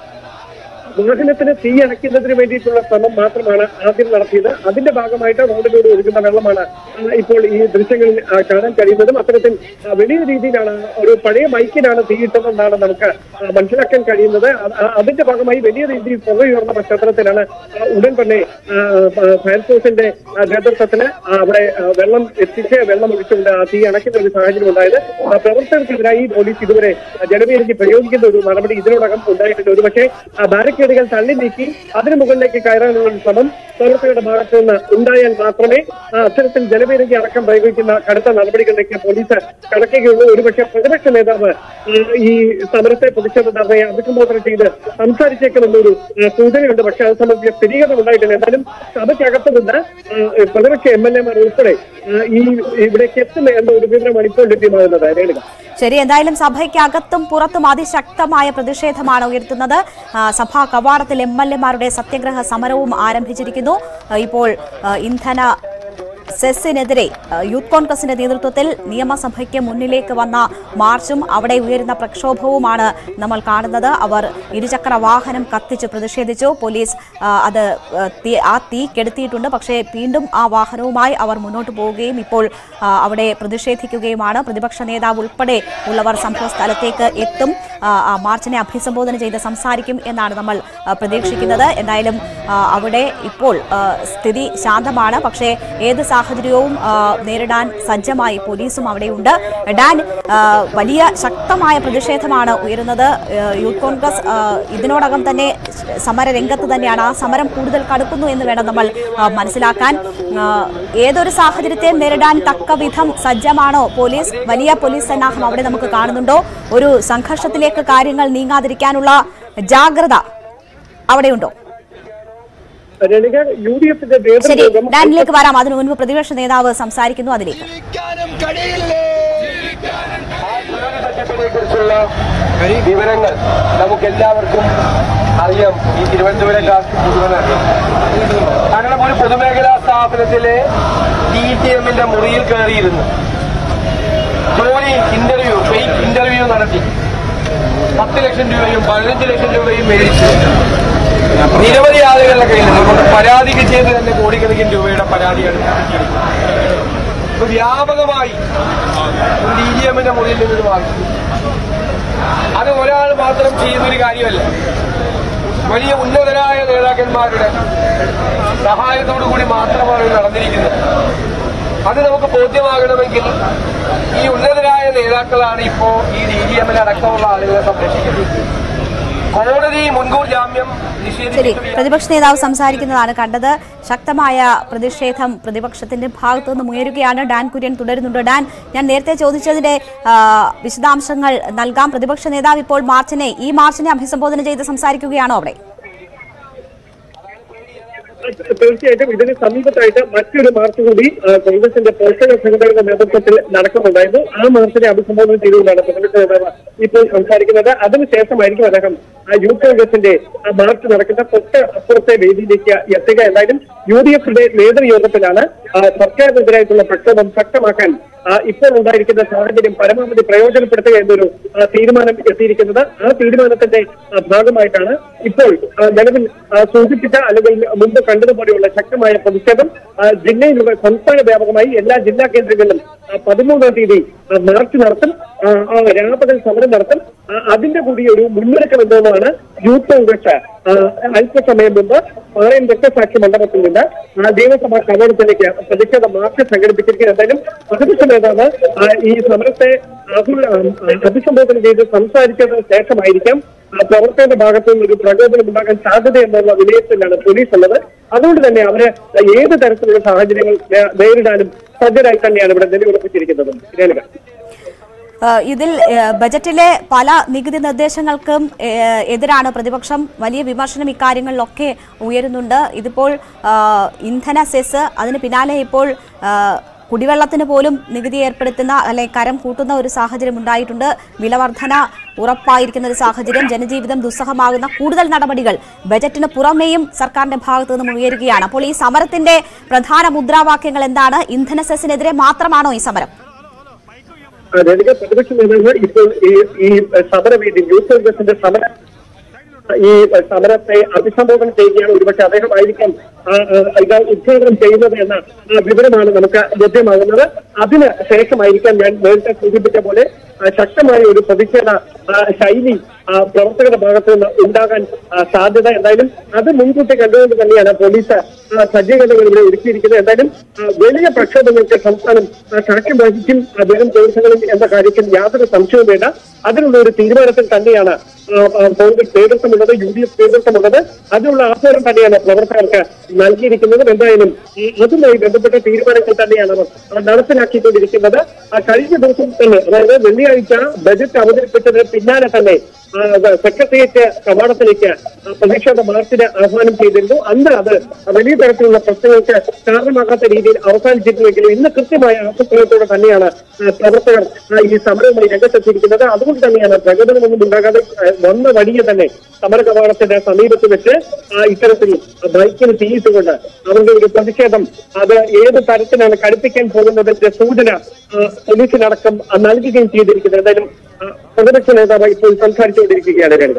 [SPEAKER 16] വാഹനത്തിന് തീ അണയ്ക്കുന്നതിന് വേണ്ടിയിട്ടുള്ള ശ്രമം മാത്രമാണ് ആദ്യം നടത്തിയത് അതിന്റെ ഭാഗമായിട്ട് റോഡിലൂടെ ഒഴുകുന്ന വെള്ളമാണ് ആ, ഇപ്പോൾ ഈ ദൃശ്യങ്ങളിൽ ആ, കാണാൻ കഴിയുന്നതും അത്തരത്തിൽ ആ, വലിയ രീതിയിലാണ് ഒരു പഴയ ബൈക്കിനാണ് തീയിട്ടതെന്നാണ് നമുക്ക് ആ, മനസ്സിലാക്കാൻ കഴിയുന്നത് അത് ആ- അതിന്റെ ഭാഗമായി വലിയ രീതിയിൽ പുകയുയർന്ന പശ്ചാത്തലത്തിലാണ് ആ, ഉടൻ തന്നെ ആ, ആ, ഫയർഫോഴ്സിന്റെ ആ, നേതൃത്വത്തിൽ ആ, അവിടെ ആ, വെള്ളം എത്തിച്ച് വെള്ളം ഒഴിച്ചുകൊണ്ട് ആ തീ അണയ്ക്കുന്ന ഒരു സാഹചര്യം ഉണ്ടായത് ആ, പ്രവർത്തകർക്കെതിരായി പോലീസ് ഇതുവരെ ജലവീരയ്ക്ക് പ്രയോഗിക്കുന്ന ഒരു നടപടി ഇതിനോടകം ഉണ്ടായിട്ടുണ്ട് ഒരുപക്ഷെ ആ, ബാരിക്കേഡുകൾ തള്ളി നീക്കി അതിന് മുകളിലേക്ക് കയറാനുള്ള ഒരു ശ്രമം പ്രവർത്തകരുടെ ഭാഗത്തു നിന്ന് ഉണ്ടായാൽ മാത്രമേ ആ, അത്തരത്തിൽ ജലവീരയ്ക്ക് അടക്കം പ്രയോഗിക്കുന്ന കടുത്ത നടപടികളിലേക്ക് പോലീസ് കടക്കുകയുള്ളൂ ഒരുപക്ഷെ പ്രതിപക്ഷ നേതാവ് ആ, ഈ സമരത്തെ പ്രതിഷേധക്കാരെ അഭിസംബോധന ചെയ്ത് സംസാരിച്ചേക്കുമെന്നൊരു ആ, സൂചനയുണ്ട് പക്ഷെ അത് സംബന്ധിച്ച സ്ഥിരീകരണം ഉണ്ടായിട്ടില്ല എന്തായാലും സഭയ്ക്കകത്ത് നിന്ന് ആ, പ്രതിപക്ഷ എം എൽ എമാർ ഉൾപ്പെടെ ആ, ഈ ഇവിടേക്ക് എത്തുന്ന എന്ന ഒരു വിവരമാണ് ഇപ്പോൾ ലഭ്യമാകുന്നത് രേണുക
[SPEAKER 21] ശരി എന്തായാലും സഭയ്ക്കകത്തും പുറത്തും അതിശക്തമായ പ്രതിഷേധമാണ് ഉയർത്തുന്നത് ആ, സഭാ കവാടത്തിൽ എം എൽ എമാരുടെ സത്യഗ്രഹ സമരവും ആരംഭിച്ചിരിക്കുന്നു ആ, ഇപ്പോൾ ആ, ഇന്ധന സെസ്സിനെതിരെ ആ, യൂത്ത് കോൺഗ്രസിന്റെ നേതൃത്വത്തിൽ നിയമസഭയ്ക്ക് മുന്നിലേക്ക് വന്ന മാർച്ചും അവിടെ ഉയരുന്ന പ്രക്ഷോഭവുമാണ് നമ്മൾ കാണുന്നത് അവർ ഇരുചക്ര വാഹനം കത്തിച്ച് പ്രതിഷേധിച്ചു പോലീസ് ആ, അത് ആ, തീ- ആ തീ കെടുത്തിയിട്ടുണ്ട് പക്ഷേ വീണ്ടും ആ വാഹനവുമായി അവർ മുന്നോട്ട് പോവുകയും ഇപ്പോൾ ആ, അവിടെ പ്രതിഷേധിക്കുകയുമാണ് പ്രതിപക്ഷ നേതാവ് ഉൾപ്പെടെ ഉള്ളവർ സംഭവ സ്ഥലത്തേക്ക് എത്തും ആ, ആ മാർച്ചിനെ അഭിസംബോധന ചെയ്ത് സംസാരിക്കും എന്നാണ് നമ്മൾ ആ, പ്രതീക്ഷിക്കുന്നത് എന്തായാലും ആ, അവിടെ ഇപ്പോൾ ആ, സ്ഥിതി ശാന്തമാണ് പക്ഷേ ഏത് സാഹചര്യവും ആ, നേരിടാൻ സജ്ജമായി പോലീസും അവിടെയുണ്ട് ഡാൻ ആ, വലിയ ശക്തമായ പ്രതിഷേധമാണ് ഉയരുന്നത് ആ, യൂത്ത് കോൺഗ്രസ് ആ, ഇതിനോടകം തന്നെ സമര രംഗത്ത് തന്നെയാണ് ആ സമരം കൂടുതൽ കടുക്കുന്നു എന്ന് വേണം നമ്മൾ ആ, മനസ്സിലാക്കാൻ ആ, ഏതൊരു സാഹചര്യത്തെയും നേരിടാൻ തക്ക വിധം സജ്ജമാണോ പോലീസ് വലിയ പോലീസ് സന്നാഹം അവിടെ നമുക്ക് കാണുന്നുണ്ടോ ഒരു സംഘർഷത്തിലേക്ക് കാര്യങ്ങൾ നീങ്ങാതിരിക്കാനുള്ള ജാഗ്രത അവിടെയുണ്ടോ
[SPEAKER 16] രണിക യു ഡി എഫിന്റെ
[SPEAKER 21] ശരി
[SPEAKER 16] നേതൃയോഗം
[SPEAKER 21] ഡാനിലേക്ക് വരാം അതിനു മുൻപ് പ്രതിപക്ഷ നേതാവ് സംസാരിക്കുന്നു അതിലേക്ക്
[SPEAKER 5] കുറിച്ചുള്ള വിവരങ്ങൾ നമുക്ക് എല്ലാവർക്കും അറിയാം ഈ തിരുവനന്തപുരക്കാർക്ക് മുഴുവൻ അറിയാം കാരണം ഒരു പൊതുമേഖലാ സ്ഥാപനത്തിലെ ഡി ടി എമ്മിന്റെ മുറിയിൽ കയറിയിരുന്നു ജോലി ഇന്റർവ്യൂ ഫേക്ക് ഇന്റർവ്യൂ നടത്തി പത്ത് ലക്ഷം രൂപയും പതിനഞ്ച് ലക്ഷം രൂപയും മേടിച്ചു നിരവധി ആളുകളുടെ കയ്യിൽ നിന്ന് കൊണ്ട് പരാതിക്ക് ചെയ്ത് തന്നെ കോടിക്കണക്കിന് രൂപയുടെ പരാതിയാണ് കിട്ടിയിരിക്കുന്നത് ഇപ്പൊ വ്യാപകമായി ഡി ജി എമ്മിന്റെ മുറിയിൽ നിന്ന് ഇത് വാങ്ങി അത് ഒരാൾ മാത്രം ചെയ്യുന്നൊരു കാര്യമല്ല വലിയ ഉന്നതരായ നേതാക്കന്മാരുടെ സഹായത്തോടു കൂടി മാത്രമാണ് ഇത് നടന്നിരിക്കുന്നത് അത് നമുക്ക് ബോധ്യമാകണമെങ്കിൽ ഈ ഉന്നതരായ നേതാക്കളാണ് ഇപ്പോ ഈ ഡി ജി എമ്മിൽ അടക്കമുള്ള ആളുകളെ സംരക്ഷിക്കുന്നത് കോടതി മുൻകൂർ ജാമ്യം
[SPEAKER 21] ശരി
[SPEAKER 5] നിഷേധിച്ചിട്ടില്ല
[SPEAKER 21] പ്രതിപക്ഷ നേതാവ് സംസാരിക്കുന്നതാണ് കണ്ടത് ശക്തമായ പ്രതിഷേധം പ്രതിപക്ഷത്തിന്റെ ഭാഗത്തു നിന്നും ഉയരുകയാണ് ഡാൻ കുര്യൻ തുടരുന്നുണ്ട് ഡാൻ ഞാൻ നേരത്തെ ചോദിച്ചതിന്റെ ആ, വിശദാംശങ്ങൾ നൽകാം പ്രതിപക്ഷ നേതാവ് ഇപ്പോൾ മാർച്ചിനെ ഈ മാർച്ചിനെ അഭിസംബോധന ചെയ്ത് സംസാരിക്കുകയാണോ അവിടെ
[SPEAKER 16] തീർച്ചയായിട്ടും ഇതിന് സമീപത്തായിട്ട് മറ്റൊരു മാർച്ച് കൂടി ആ, കോൺഗ്രസിന്റെ പോഷക സംഘടനയുടെ നേതൃത്വത്തിൽ നടക്കുന്നുണ്ടായിരുന്നു ആ മാർച്ചിനെ അഭിസംബോധന ചെയ്തുകൊണ്ടാണ് പ്രതിപക്ഷ നേതാവ് ഇപ്പോൾ സംസാരിക്കുന്നത് അതിനുശേഷമായിരിക്കും അദ്ദേഹം ആ യൂത്ത് കോൺഗ്രസിന്റെ ആ മാർച്ച് നടക്കുന്ന തൊട്ട് അപ്പുറത്തെ വേദിയിലേക്ക് എത്തുക എന്തായാലും യു ഡി എഫിന്റെ നേതൃയോഗത്തിലാണ് ആ, സർക്കാരിനെതിരായിട്ടുള്ള പ്രക്ഷോഭം ശക്തമാക്കാൻ ആ, ഇപ്പോൾ ഉണ്ടായിരിക്കുന്ന സാഹചര്യം പരമാവധി പ്രയോജനപ്പെടുത്തുക എന്നൊരു ആ, തീരുമാനം എത്തിയിരിക്കുന്നത് ആ തീരുമാനത്തിന്റെ ആ, ഭാഗമായിട്ടാണ് ഇപ്പോൾ ആ, നിലവിൽ ആ, സൂചിപ്പിച്ച അല്ലെങ്കിൽ മുമ്പ് കണ്ടതുപോലെയുള്ള ശക്തമായ പ്രതിഷേധം ആ, ജില്ലയിലുള്ള സംസ്ഥാന വ്യാപകമായി എല്ലാ ജില്ലാ കേന്ദ്രങ്ങളിലും ആ, പതിമൂന്നാം തീയതി ആ, മാർച്ച് നടത്തും ആ, ആ, രാപകൽ സമരം നടത്തും ആ, അതിന്റെ കൂടി ഒരു മുന്നൊരുക്കം എന്നതാണ് യൂത്ത് കോൺഗ്രസ് ആ, അല്പസമയം മുമ്പ് പാളയം രക്തസാക്ഷി മണ്ഡപത്തിൽ നിന്ന് ആ നിയമസഭാ കവാടത്തിലേക്ക് പ്രതിഷേധ മാർച്ച് സംഘടിപ്പിച്ചിരിക്കുന്നത് എന്തായാലും പ്രതിപക്ഷ നേതാവ് ആ, ഈ സമരത്തെ അഭി- ആ, അഭിസംബോധന ചെയ്ത് സംസാരിച്ചതിന് ശേഷമായിരിക്കാം ആ, പ്രവർത്തകരുടെ ഭാഗത്തു നിന്ന് ഒരു പ്രകോപനം ഉണ്ടാകാൻ സാധ്യത എന്നുള്ള വിലയിരുത്തലാണ് പോലീസ് ഉള്ളത് അതുകൊണ്ട് തന്നെ അവര് ഏത് തരത്തിലുള്ള സാഹചര്യങ്ങൾ നേ- നേരിടാനും സജ്ജരായി തന്നെയാണ് ഇവിടെ നിലയുറപ്പിച്ചിരിക്കുന്നത് രേണുക
[SPEAKER 21] ഏഹ് ഇതിൽ ഏഹ് ബജറ്റിലെ പല നികുതി നിർദ്ദേശങ്ങൾക്കും ഏഹ് എതിരാണ് പ്രതിപക്ഷം വലിയ വിമർശനം ഇക്കാര്യങ്ങളിലൊക്കെ ഉയരുന്നുണ്ട് ഇതിപ്പോൾ ആഹ് ഇന്ധന സെസ് അതിന് പിന്നാലെ ഇപ്പോൾ ആഹ് കുടിവെള്ളത്തിന് പോലും നികുതി ഏർപ്പെടുത്തുന്ന അല്ലെങ്കിൽ കരം കൂട്ടുന്ന ഒരു സാഹചര്യം ഉണ്ടായിട്ടുണ്ട് വിലവർധന ഉറപ്പായിരിക്കുന്ന ഒരു സാഹചര്യം ജനജീവിതം ദുസ്സഹമാകുന്ന കൂടുതൽ നടപടികൾ ബജറ്റിന് പുറമേയും സർക്കാരിന്റെ ഭാഗത്തു നിന്നും ഉയരുകയാണ് അപ്പോൾ ഈ സമരത്തിന്റെ പ്രധാന മുദ്രാവാക്യങ്ങൾ എന്താണ് ഇന്ധന സെസ്സിനെതിരെ മാത്രമാണോ ഈ സമരം
[SPEAKER 16] രേണുക പ്രതിപക്ഷ നേതാവ് ഇപ്പോൾ ഈ ഈ സമരവേദി യൂത്ത് കോൺഗ്രസിന്റെ സമര ഈ സമരത്തെ അഭിസംബോധന ചെയ്യുകയാണ് ഒരുപക്ഷെ അദ്ദേഹമായിരിക്കാം ആ, ആ, ഇത് ഉദ്ഘാടനം ചെയ്യുന്നത് എന്ന ആ വിവരമാണ് നമുക്ക് ലഭ്യമാകുന്നത് അതിന് ശേഷമായിരിക്കാം ഞാൻ നേരത്തെ സൂചിപ്പിച്ച പോലെ ആ, ശക്തമായ ഒരു പ്രതിഷേധ ആ, ശൈലി ആ, പ്രവർത്തകരുടെ ഭാഗത്ത് നിന്ന് ഉണ്ടാകാൻ ആ, സാധ്യത എന്തായാലും അത് മുൻകൂട്ടി കണ്ടുകൊണ്ട് തന്നെയാണ് പോലീസ് ആ, സജ്ജീകരണങ്ങൾ ഇവിടെ ഒരുക്കിയിരിക്കുന്നത് എന്തായാലും ആ, വലിയ പ്രക്ഷോഭങ്ങൾക്ക് സംസ്ഥാനം ആ, സാക്ഷ്യം വഹിക്കും ആ, വരും ദിവസങ്ങളിൽ എന്ന കാര്യത്തിൽ യാതൊരു സംശയവും വേണ്ട അതിനുള്ള ഒരു തീരുമാനത്തിൽ തന്നെയാണ് ആ, ആ, കോൺഗ്രസ് നേതൃത്വമുള്ളത് യു ഡി എഫ് നേതൃത്വമുള്ളത് അതിനുള്ള ആഹ്വാനം തന്നെയാണ് പ്രവർത്തകർക്ക് നൽകിയിരിക്കുന്നത് എന്തായാലും ഈ അതുമായി ബന്ധപ്പെട്ട തീരുമാനങ്ങൾ തന്നെയാണ് അവർ നടപ്പിലാക്കിക്കൊണ്ടിരിക്കുന്നത് ആ കഴിഞ്ഞ ദിവസം തന്നെ അതായത് വെള്ളിയാഴ്ച ബജറ്റ് അവതരിപ്പിച്ചതിന് പിന്നാലെ തന്നെ ആ, അത് സെക്രട്ടേറിയറ്റ് കവാടത്തിലേക്ക് ആ, പ്രതിഷേധ മാർച്ചിന് ആഹ്വാനം ചെയ്തിരുന്നു അന്ന് അത് വലിയ തരത്തിലുള്ള പ്രശ്നങ്ങൾക്ക് കാരണമാകാത്ത രീതിയിൽ അവസാനിച്ചിരുന്നുവെങ്കിലും ഇന്ന് കൃത്യമായ ആസൂത്രണത്തോടെ തന്നെയാണ് ആ, പ്രവർത്തകർ ആ, ഈ സമരവുമായി രംഗത്തെത്തിയിരിക്കുന്നത് അതുകൊണ്ട് തന്നെയാണ് പ്രകടനമൊന്നും ഉണ്ടാകാതെ ആ, വന്ന വഴിയെ തന്നെ സമര കവാടത്തിന്റെ സമീപത്ത് വെച്ച് ആ, ഇത്തരത്തിൽ ബൈക്കിന് തീയിട്ടുകൊണ്ട് അവരുടെ ഒരു പ്രതിഷേധം അത് ഏത് തരത്തിലാണ് കടുപ്പിക്കാൻ പോകുന്നതിന്റെ സൂചന ആ, പോലീസിനടക്കം ആ, നൽകുകയും ചെയ്തിരിക്കുന്നത് എന്തായാലും ആ, പ്രതിപക്ഷ നേതാവ് ഇപ്പോൾ സംസാരിച്ചുകൊണ്ടിരിക്കുകയാണ് രേണുക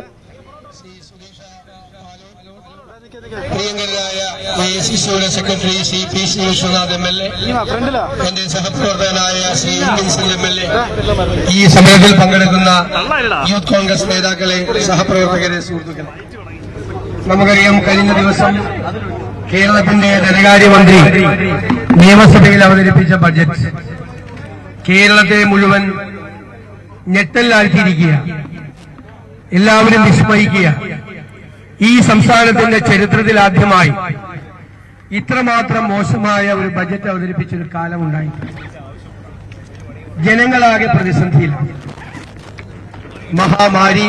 [SPEAKER 3] എസിസിയുടെ secretary Shri P C Vishwanath M L A എന്റെ സഹപ്രവർത്തകനായ Shri Indian M L A ഈ സമരത്തിൽ പങ്കെടുക്കുന്ന യൂത്ത് കോൺഗ്രസ് നേതാക്കളെ സഹപ്രവർത്തകരെ സുഹൃത്തുക്കളെ നമുക്കറിയാം കഴിഞ്ഞ ദിവസം കേരളത്തിന്റെ ധനകാര്യമന്ത്രി നിയമസഭയിൽ അവതരിപ്പിച്ച ബജറ്റ് കേരളത്തെ മുഴുവൻ ഞെട്ടലാഴ്ത്തിയിരിക്കുക എല്ലാവരും വിസ്മയിക്കുക ഈ സംസ്ഥാനത്തിന്റെ ചരിത്രത്തിൽ ആദ്യമായി ഇത്രമാത്രം മോശമായ ഒരു ബജറ്റ് അവതരിപ്പിച്ചൊരു കാലമുണ്ടായി ജനങ്ങളാകെ പ്രതിസന്ധിയിലാണ് മഹാമാരി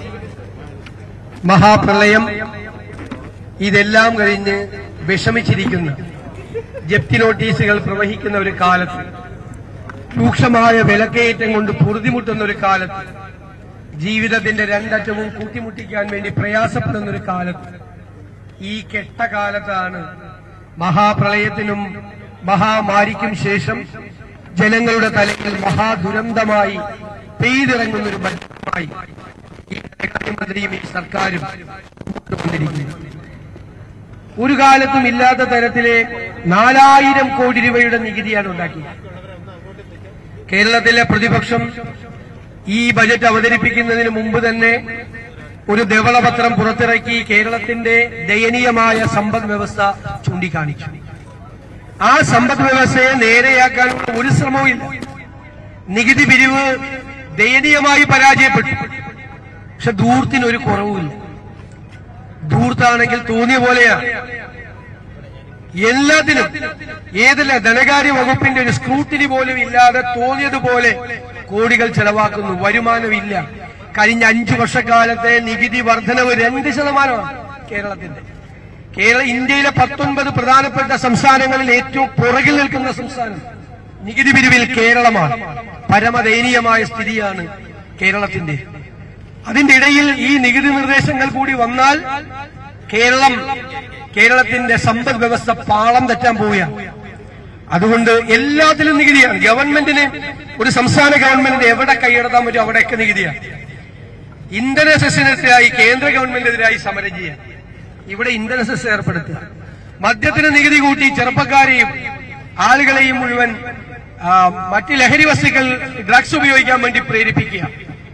[SPEAKER 3] മഹാപ്രളയം ഇതെല്ലാം കഴിഞ്ഞ് വിഷമിച്ചിരിക്കുന്ന ജപ്തി നോട്ടീസുകൾ പ്രവഹിക്കുന്ന ഒരു കാലത്ത് രൂക്ഷമായ വിലക്കയറ്റം കൊണ്ട് പൊറുതിമുട്ടുന്ന ഒരു കാലത്ത് ജീവിതത്തിന്റെ രണ്ടറ്റവും കൂട്ടിമുട്ടിക്കാൻ വേണ്ടി പ്രയാസപ്പെടുന്ന ഒരു കാലത്ത് ഈ കെട്ട കാലത്താണ് മഹാപ്രളയത്തിനും മഹാമാരിക്കും ശേഷം ജനങ്ങളുടെ തലയിൽ മഹാദുരന്തമായി പെയ്തിറങ്ങുന്ന ഒരു ബജറ്റുമായി ഈ ധനകാര്യമന്ത്രിയും ഈ സർക്കാരും മുന്നോട്ട് വന്നിരിക്കുന്നു ഒരു കാലത്തും ഇല്ലാത്ത തരത്തിലെ നാലായിരം കോടി രൂപയുടെ നികുതിയാണ് ഉണ്ടാക്കിയത് കേരളത്തിലെ പ്രതിപക്ഷം ഈ ബജറ്റ് അവതരിപ്പിക്കുന്നതിന് മുമ്പ് തന്നെ ഒരു ധവളപത്രം പുറത്തിറക്കി കേരളത്തിന്റെ ദയനീയമായ സമ്പദ് വ്യവസ്ഥ ചൂണ്ടിക്കാണിച്ചു ആ സമ്പദ് വ്യവസ്ഥയെ നേരെയാക്കാനുള്ള ഒരു ശ്രമവുമില്ല നികുതി പിരിവ് ദയനീയമായി പരാജയപ്പെട്ടു പക്ഷെ ധൂർത്തിന് ഒരു കുറവുമില്ല ധൂർത്താണെങ്കിൽ തോന്നിയ പോലെയാണ് എല്ലാത്തിനും ഏതല്ല ധനകാര്യ വകുപ്പിന്റെ ഒരു സ്ക്രൂട്ടിനി പോലും ഇല്ലാതെ തോന്നിയതുപോലെ കോടികൾ ചെലവാക്കുന്നു വരുമാനമില്ല കഴിഞ്ഞ അഞ്ചു വർഷക്കാലത്തെ നികുതി വർധനവ് രണ്ട് ശതമാനമാണ് കേരളത്തിന്റെ കേരള ഇന്ത്യയിലെ പത്തൊൻപത് പ്രധാനപ്പെട്ട സംസ്ഥാനങ്ങളിൽ ഏറ്റവും പുറകിൽ നിൽക്കുന്ന സംസ്ഥാനം നികുതി പിരിവിൽ കേരളമാണ് പരമദയനീയമായ സ്ഥിതിയാണ് കേരളത്തിന്റെ അതിന്റെ ഇടയിൽ ഈ നികുതി നിർദ്ദേശങ്ങൾ കൂടി വന്നാൽ കേരളം കേരളത്തിന്റെ സമ്പദ് വ്യവസ്ഥ പാളം തെറ്റാൻ പോവുകയാണ് അതുകൊണ്ട് എല്ലാത്തിലും നികുതിയാണ് ഗവൺമെന്റിന് ഒരു സംസ്ഥാന ഗവൺമെന്റിന് എവിടെ കൈയെടുത്താൻ പറ്റും അവിടെയൊക്കെ നികുതിയാണ് ഇന്ധന സെസ്സിനെതിരായി കേന്ദ്ര ഗവൺമെന്റിനെതിരായി സമരം ചെയ്യാം ഇവിടെ ഇന്ധന സെസ് ഏർപ്പെടുത്തുക മദ്യത്തിന് നികുതി കൂട്ടി ചെറുപ്പക്കാരെയും ആളുകളെയും മുഴുവൻ ആ, മറ്റ് ലഹരി വസ്തുക്കൾ ഡ്രഗ്സ് ഉപയോഗിക്കാൻ വേണ്ടി പ്രേരിപ്പിക്കുക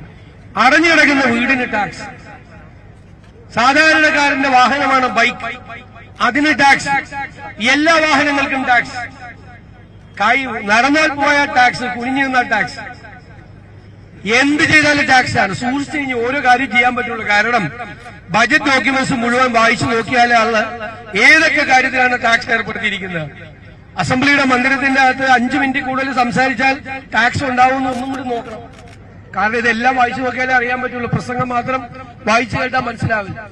[SPEAKER 3] അടഞ്ഞു കിടക്കുന്ന വീടിന് ടാക്സ് സാധാരണക്കാരന്റെ വാഹനമാണ് ബൈക്ക് അതിന് ടാക്സ് എല്ലാ വാഹനങ്ങൾക്കും ടാക്സ് കൈ നടന്നാൽ പോയ ടാക്സ് കുനിഞ്ഞു നിന്നാൽ ടാക്സ് എന്ത് ചെയ്താലും ടാക്സ് ആണ് സൂക്ഷിച്ചു കഴിഞ്ഞ് ഓരോ കാര്യം ചെയ്യാൻ പറ്റുള്ളൂ കാരണം ബജറ്റ് ഡോക്യുമെന്റ്സ് മുഴുവൻ വായിച്ചു നോക്കിയാലേ ആള് ഏതൊക്കെ കാര്യത്തിലാണ് ടാക്സ് ഏർപ്പെടുത്തിയിരിക്കുന്നത് അസംബ്ലിയുടെ മന്ദിരത്തിന്റെ അകത്ത് അഞ്ചു മിനിറ്റ് കൂടുതൽ സംസാരിച്ചാൽ ടാക്സ് ഉണ്ടാവുമെന്ന് ഒന്നും കൂടി നോക്കണം കാരണം ഇതെല്ലാം വായിച്ചു നോക്കിയാലേ അറിയാൻ പറ്റുള്ളൂ പ്രസംഗം മാത്രം വായിച്ചു കേട്ടാൽ മനസ്സിലാവില്ല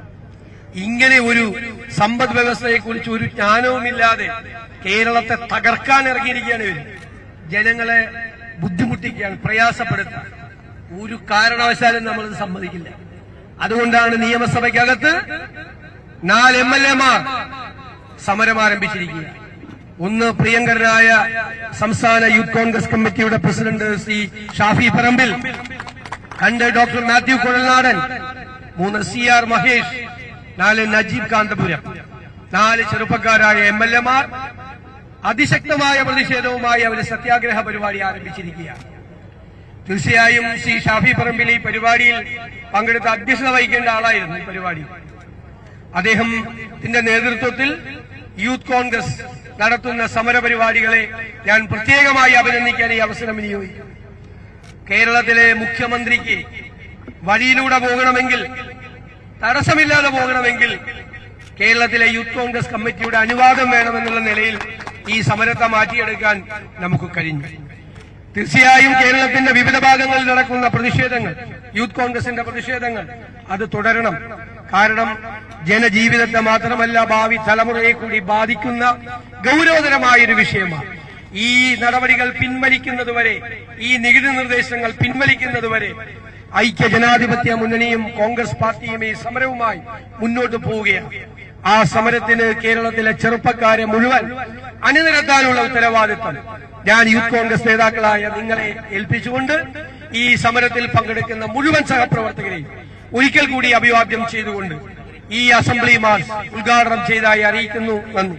[SPEAKER 3] ഇങ്ങനെ ഒരു സമ്പദ് വ്യവസ്ഥയെ കുറിച്ച് ഒരു ജ്ഞാനവുമില്ലാതെ കേരളത്തെ തകർക്കാൻ ഇറങ്ങിയിരിക്കുകയാണ് ഇവർ ജനങ്ങളെ ബുദ്ധിമുട്ടിക്കുകയാണ് പ്രയാസപ്പെടുത്തുക ഒരു കാരണവശാലും നമ്മളത് സമ്മതിക്കില്ല അതുകൊണ്ടാണ് നിയമസഭയ്ക്കകത്ത് നാല് എം എൽ എമാർ സമരം ആരംഭിച്ചിരിക്കുക ഒന്ന് പ്രിയങ്കരനായ സംസ്ഥാന യൂത്ത് കോൺഗ്രസ് കമ്മിറ്റിയുടെ പ്രസിഡന്റ് ശ്രീ ഷാഫി പറമ്പിൽ രണ്ട് ഡോക്ടർ മാത്യു കുഴൽനാടൻ മൂന്ന് സി ആർ മഹേഷ് നാല് നജീബ് കാന്തപുരം നാല് ചെറുപ്പക്കാരായ എം എൽ എമാർ അതിശക്തമായ പ്രതിഷേധവുമായി അവർ സത്യാഗ്രഹ പരിപാടി ആരംഭിച്ചിരിക്കുകയാണ് തീർച്ചയായും ശ്രീ ഷാഫി പറമ്പിൽ ഈ പരിപാടിയിൽ പങ്കെടുത്ത അധ്യക്ഷത വഹിക്കേണ്ട ആളായിരുന്നു ഈ പരിപാടി അദ്ദേഹത്തിന്റെ നേതൃത്വത്തിൽ യൂത്ത് കോൺഗ്രസ് നടത്തുന്ന സമരപരിപാടികളെ ഞാൻ പ്രത്യേകമായി അഭിനന്ദിക്കാൻ ഈ അവസരം വിനിയോഗിക്കും കേരളത്തിലെ മുഖ്യമന്ത്രിക്ക് വഴിയിലൂടെ പോകണമെങ്കിൽ തടസ്സമില്ലാതെ പോകണമെങ്കിൽ കേരളത്തിലെ യൂത്ത് കോൺഗ്രസ് കമ്മിറ്റിയുടെ അനുവാദം വേണമെന്നുള്ള നിലയിൽ ഈ സമരത്തെ മാറ്റിയെടുക്കാൻ നമുക്ക് കഴിഞ്ഞു തീർച്ചയായും കേരളത്തിന്റെ വിവിധ ഭാഗങ്ങളിൽ നടക്കുന്ന പ്രതിഷേധങ്ങൾ യൂത്ത് കോൺഗ്രസിന്റെ പ്രതിഷേധങ്ങൾ അത് തുടരണം കാരണം ജനജീവിതത്തെ മാത്രമല്ല ഭാവി തലമുറയെ കൂടി ബാധിക്കുന്ന ഗൗരവതരമായൊരു വിഷയമാണ് ഈ നടപടികൾ പിൻവലിക്കുന്നതുവരെ ഈ നികുതി നിർദ്ദേശങ്ങൾ പിൻവലിക്കുന്നതുവരെ ഐക്യ ജനാധിപത്യ മുന്നണിയും കോൺഗ്രസ് പാർട്ടിയും ഈ സമരവുമായി മുന്നോട്ട് പോവുകയാണ് ആ സമരത്തിന് കേരളത്തിലെ ചെറുപ്പക്കാരെ മുഴുവൻ അണിനിരത്താനുള്ള ഉത്തരവാദിത്തം ഞാൻ യൂത്ത് കോൺഗ്രസ് നേതാക്കളായ നിങ്ങളെ ഏൽപ്പിച്ചുകൊണ്ട് ഈ സമരത്തിൽ പങ്കെടുക്കുന്ന മുഴുവൻ സഹപ്രവർത്തകരെയും ഒരിക്കൽ കൂടി അഭിവാദ്യം ചെയ്തുകൊണ്ട് ഈ അസംബ്ലി മാർച്ച് ഉദ്ഘാടനം ചെയ്തതായി അറിയിക്കുന്നു നന്ദി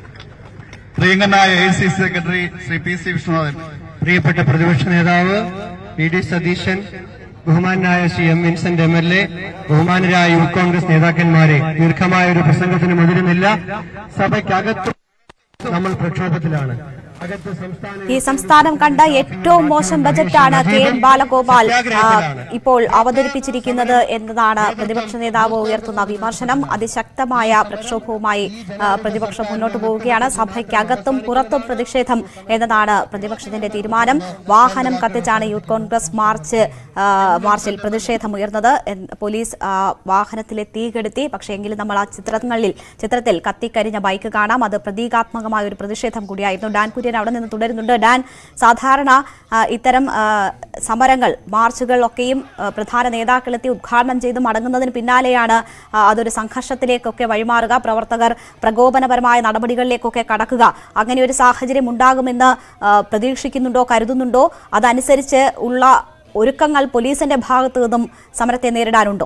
[SPEAKER 12] പ്രിയങ്കനായ A C C secretary Shri P C Vishwanathan
[SPEAKER 15] പ്രിയപ്പെട്ട പ്രതിപക്ഷ നേതാവ് വി ഡി സതീശൻ ബഹുമാനായ Shri M Vincent M L A ബഹുമാനരായ യൂത്ത് കോൺഗ്രസ് നേതാക്കന്മാരെ ദീർഘമായ ഒരു പ്രസംഗത്തിന് മുതിരുന്നില്ല സഭയ്ക്കകത്ത് നമ്മൾ പ്രക്ഷോഭത്തിലാണ് അകത്ത് സംസ്ഥാന
[SPEAKER 21] ഈ സംസ്ഥാനം കണ്ട ഏറ്റവും മോശം ബജറ്റാണ് കെ എൻ ബാലഗോപാൽ ആ, ഇപ്പോൾ അവതരിപ്പിച്ചിരിക്കുന്നത് എന്നതാണ് പ്രതിപക്ഷ നേതാവ് ഉയർത്തുന്ന വിമർശനം അതിശക്തമായ പ്രക്ഷോഭവുമായി ആ, പ്രതിപക്ഷം മുന്നോട്ട് പോവുകയാണ് സഭയ്ക്കകത്തും പുറത്തും പ്രതിഷേധം എന്നതാണ് പ്രതിപക്ഷത്തിന്റെ തീരുമാനം വാഹനം കത്തിച്ചാണ് യൂത്ത് കോൺഗ്രസ് മാർച്ച് ആ, മാർച്ചിൽ പ്രതിഷേധം ഉയർന്നത് എന്ന് പോലീസ് ആ, വാഹനത്തിലെ തീ കെടുത്തി പക്ഷേ എങ്കിലും നമ്മൾ ആ ചിത്രങ്ങളിൽ ചിത്രത്തിൽ കത്തിക്കരിഞ്ഞ ബൈക്ക് കാണാം അത് പ്രതീകാത്മകമായ ഒരു പ്രതിഷേധം കൂടിയായിരുന്നു ഡാൻ കുര്യൻ അവിടെ നിന്ന് തുടരുന്നുണ്ട് ഡാൻ സാധാരണ ആ, ഇത്തരം ആ, സമരങ്ങൾ മാർച്ചുകളൊക്കെയും ആ, പ്രധാന നേതാക്കളെത്തി ഉദ്ഘാടനം ചെയ്ത് മടങ്ങുന്നതിന് പിന്നാലെയാണ് ആ, അതൊരു സംഘർഷത്തിലേക്കൊക്കെ വഴിമാറുക പ്രവർത്തകർ പ്രകോപനപരമായ നടപടികളിലേക്കൊക്കെ കടക്കുക അങ്ങനെ ഒരു സാഹചര്യം ഉണ്ടാകുമെന്ന് ആ, പ്രതീക്ഷിക്കുന്നുണ്ടോ കരുതുന്നുണ്ടോ അതനുസരിച്ച് ഉള്ള ഒരുക്കങ്ങൾ പോലീസിന്റെ ഭാഗത്തു നിന്നും സമരത്തെ നേരിടാനുണ്ടോ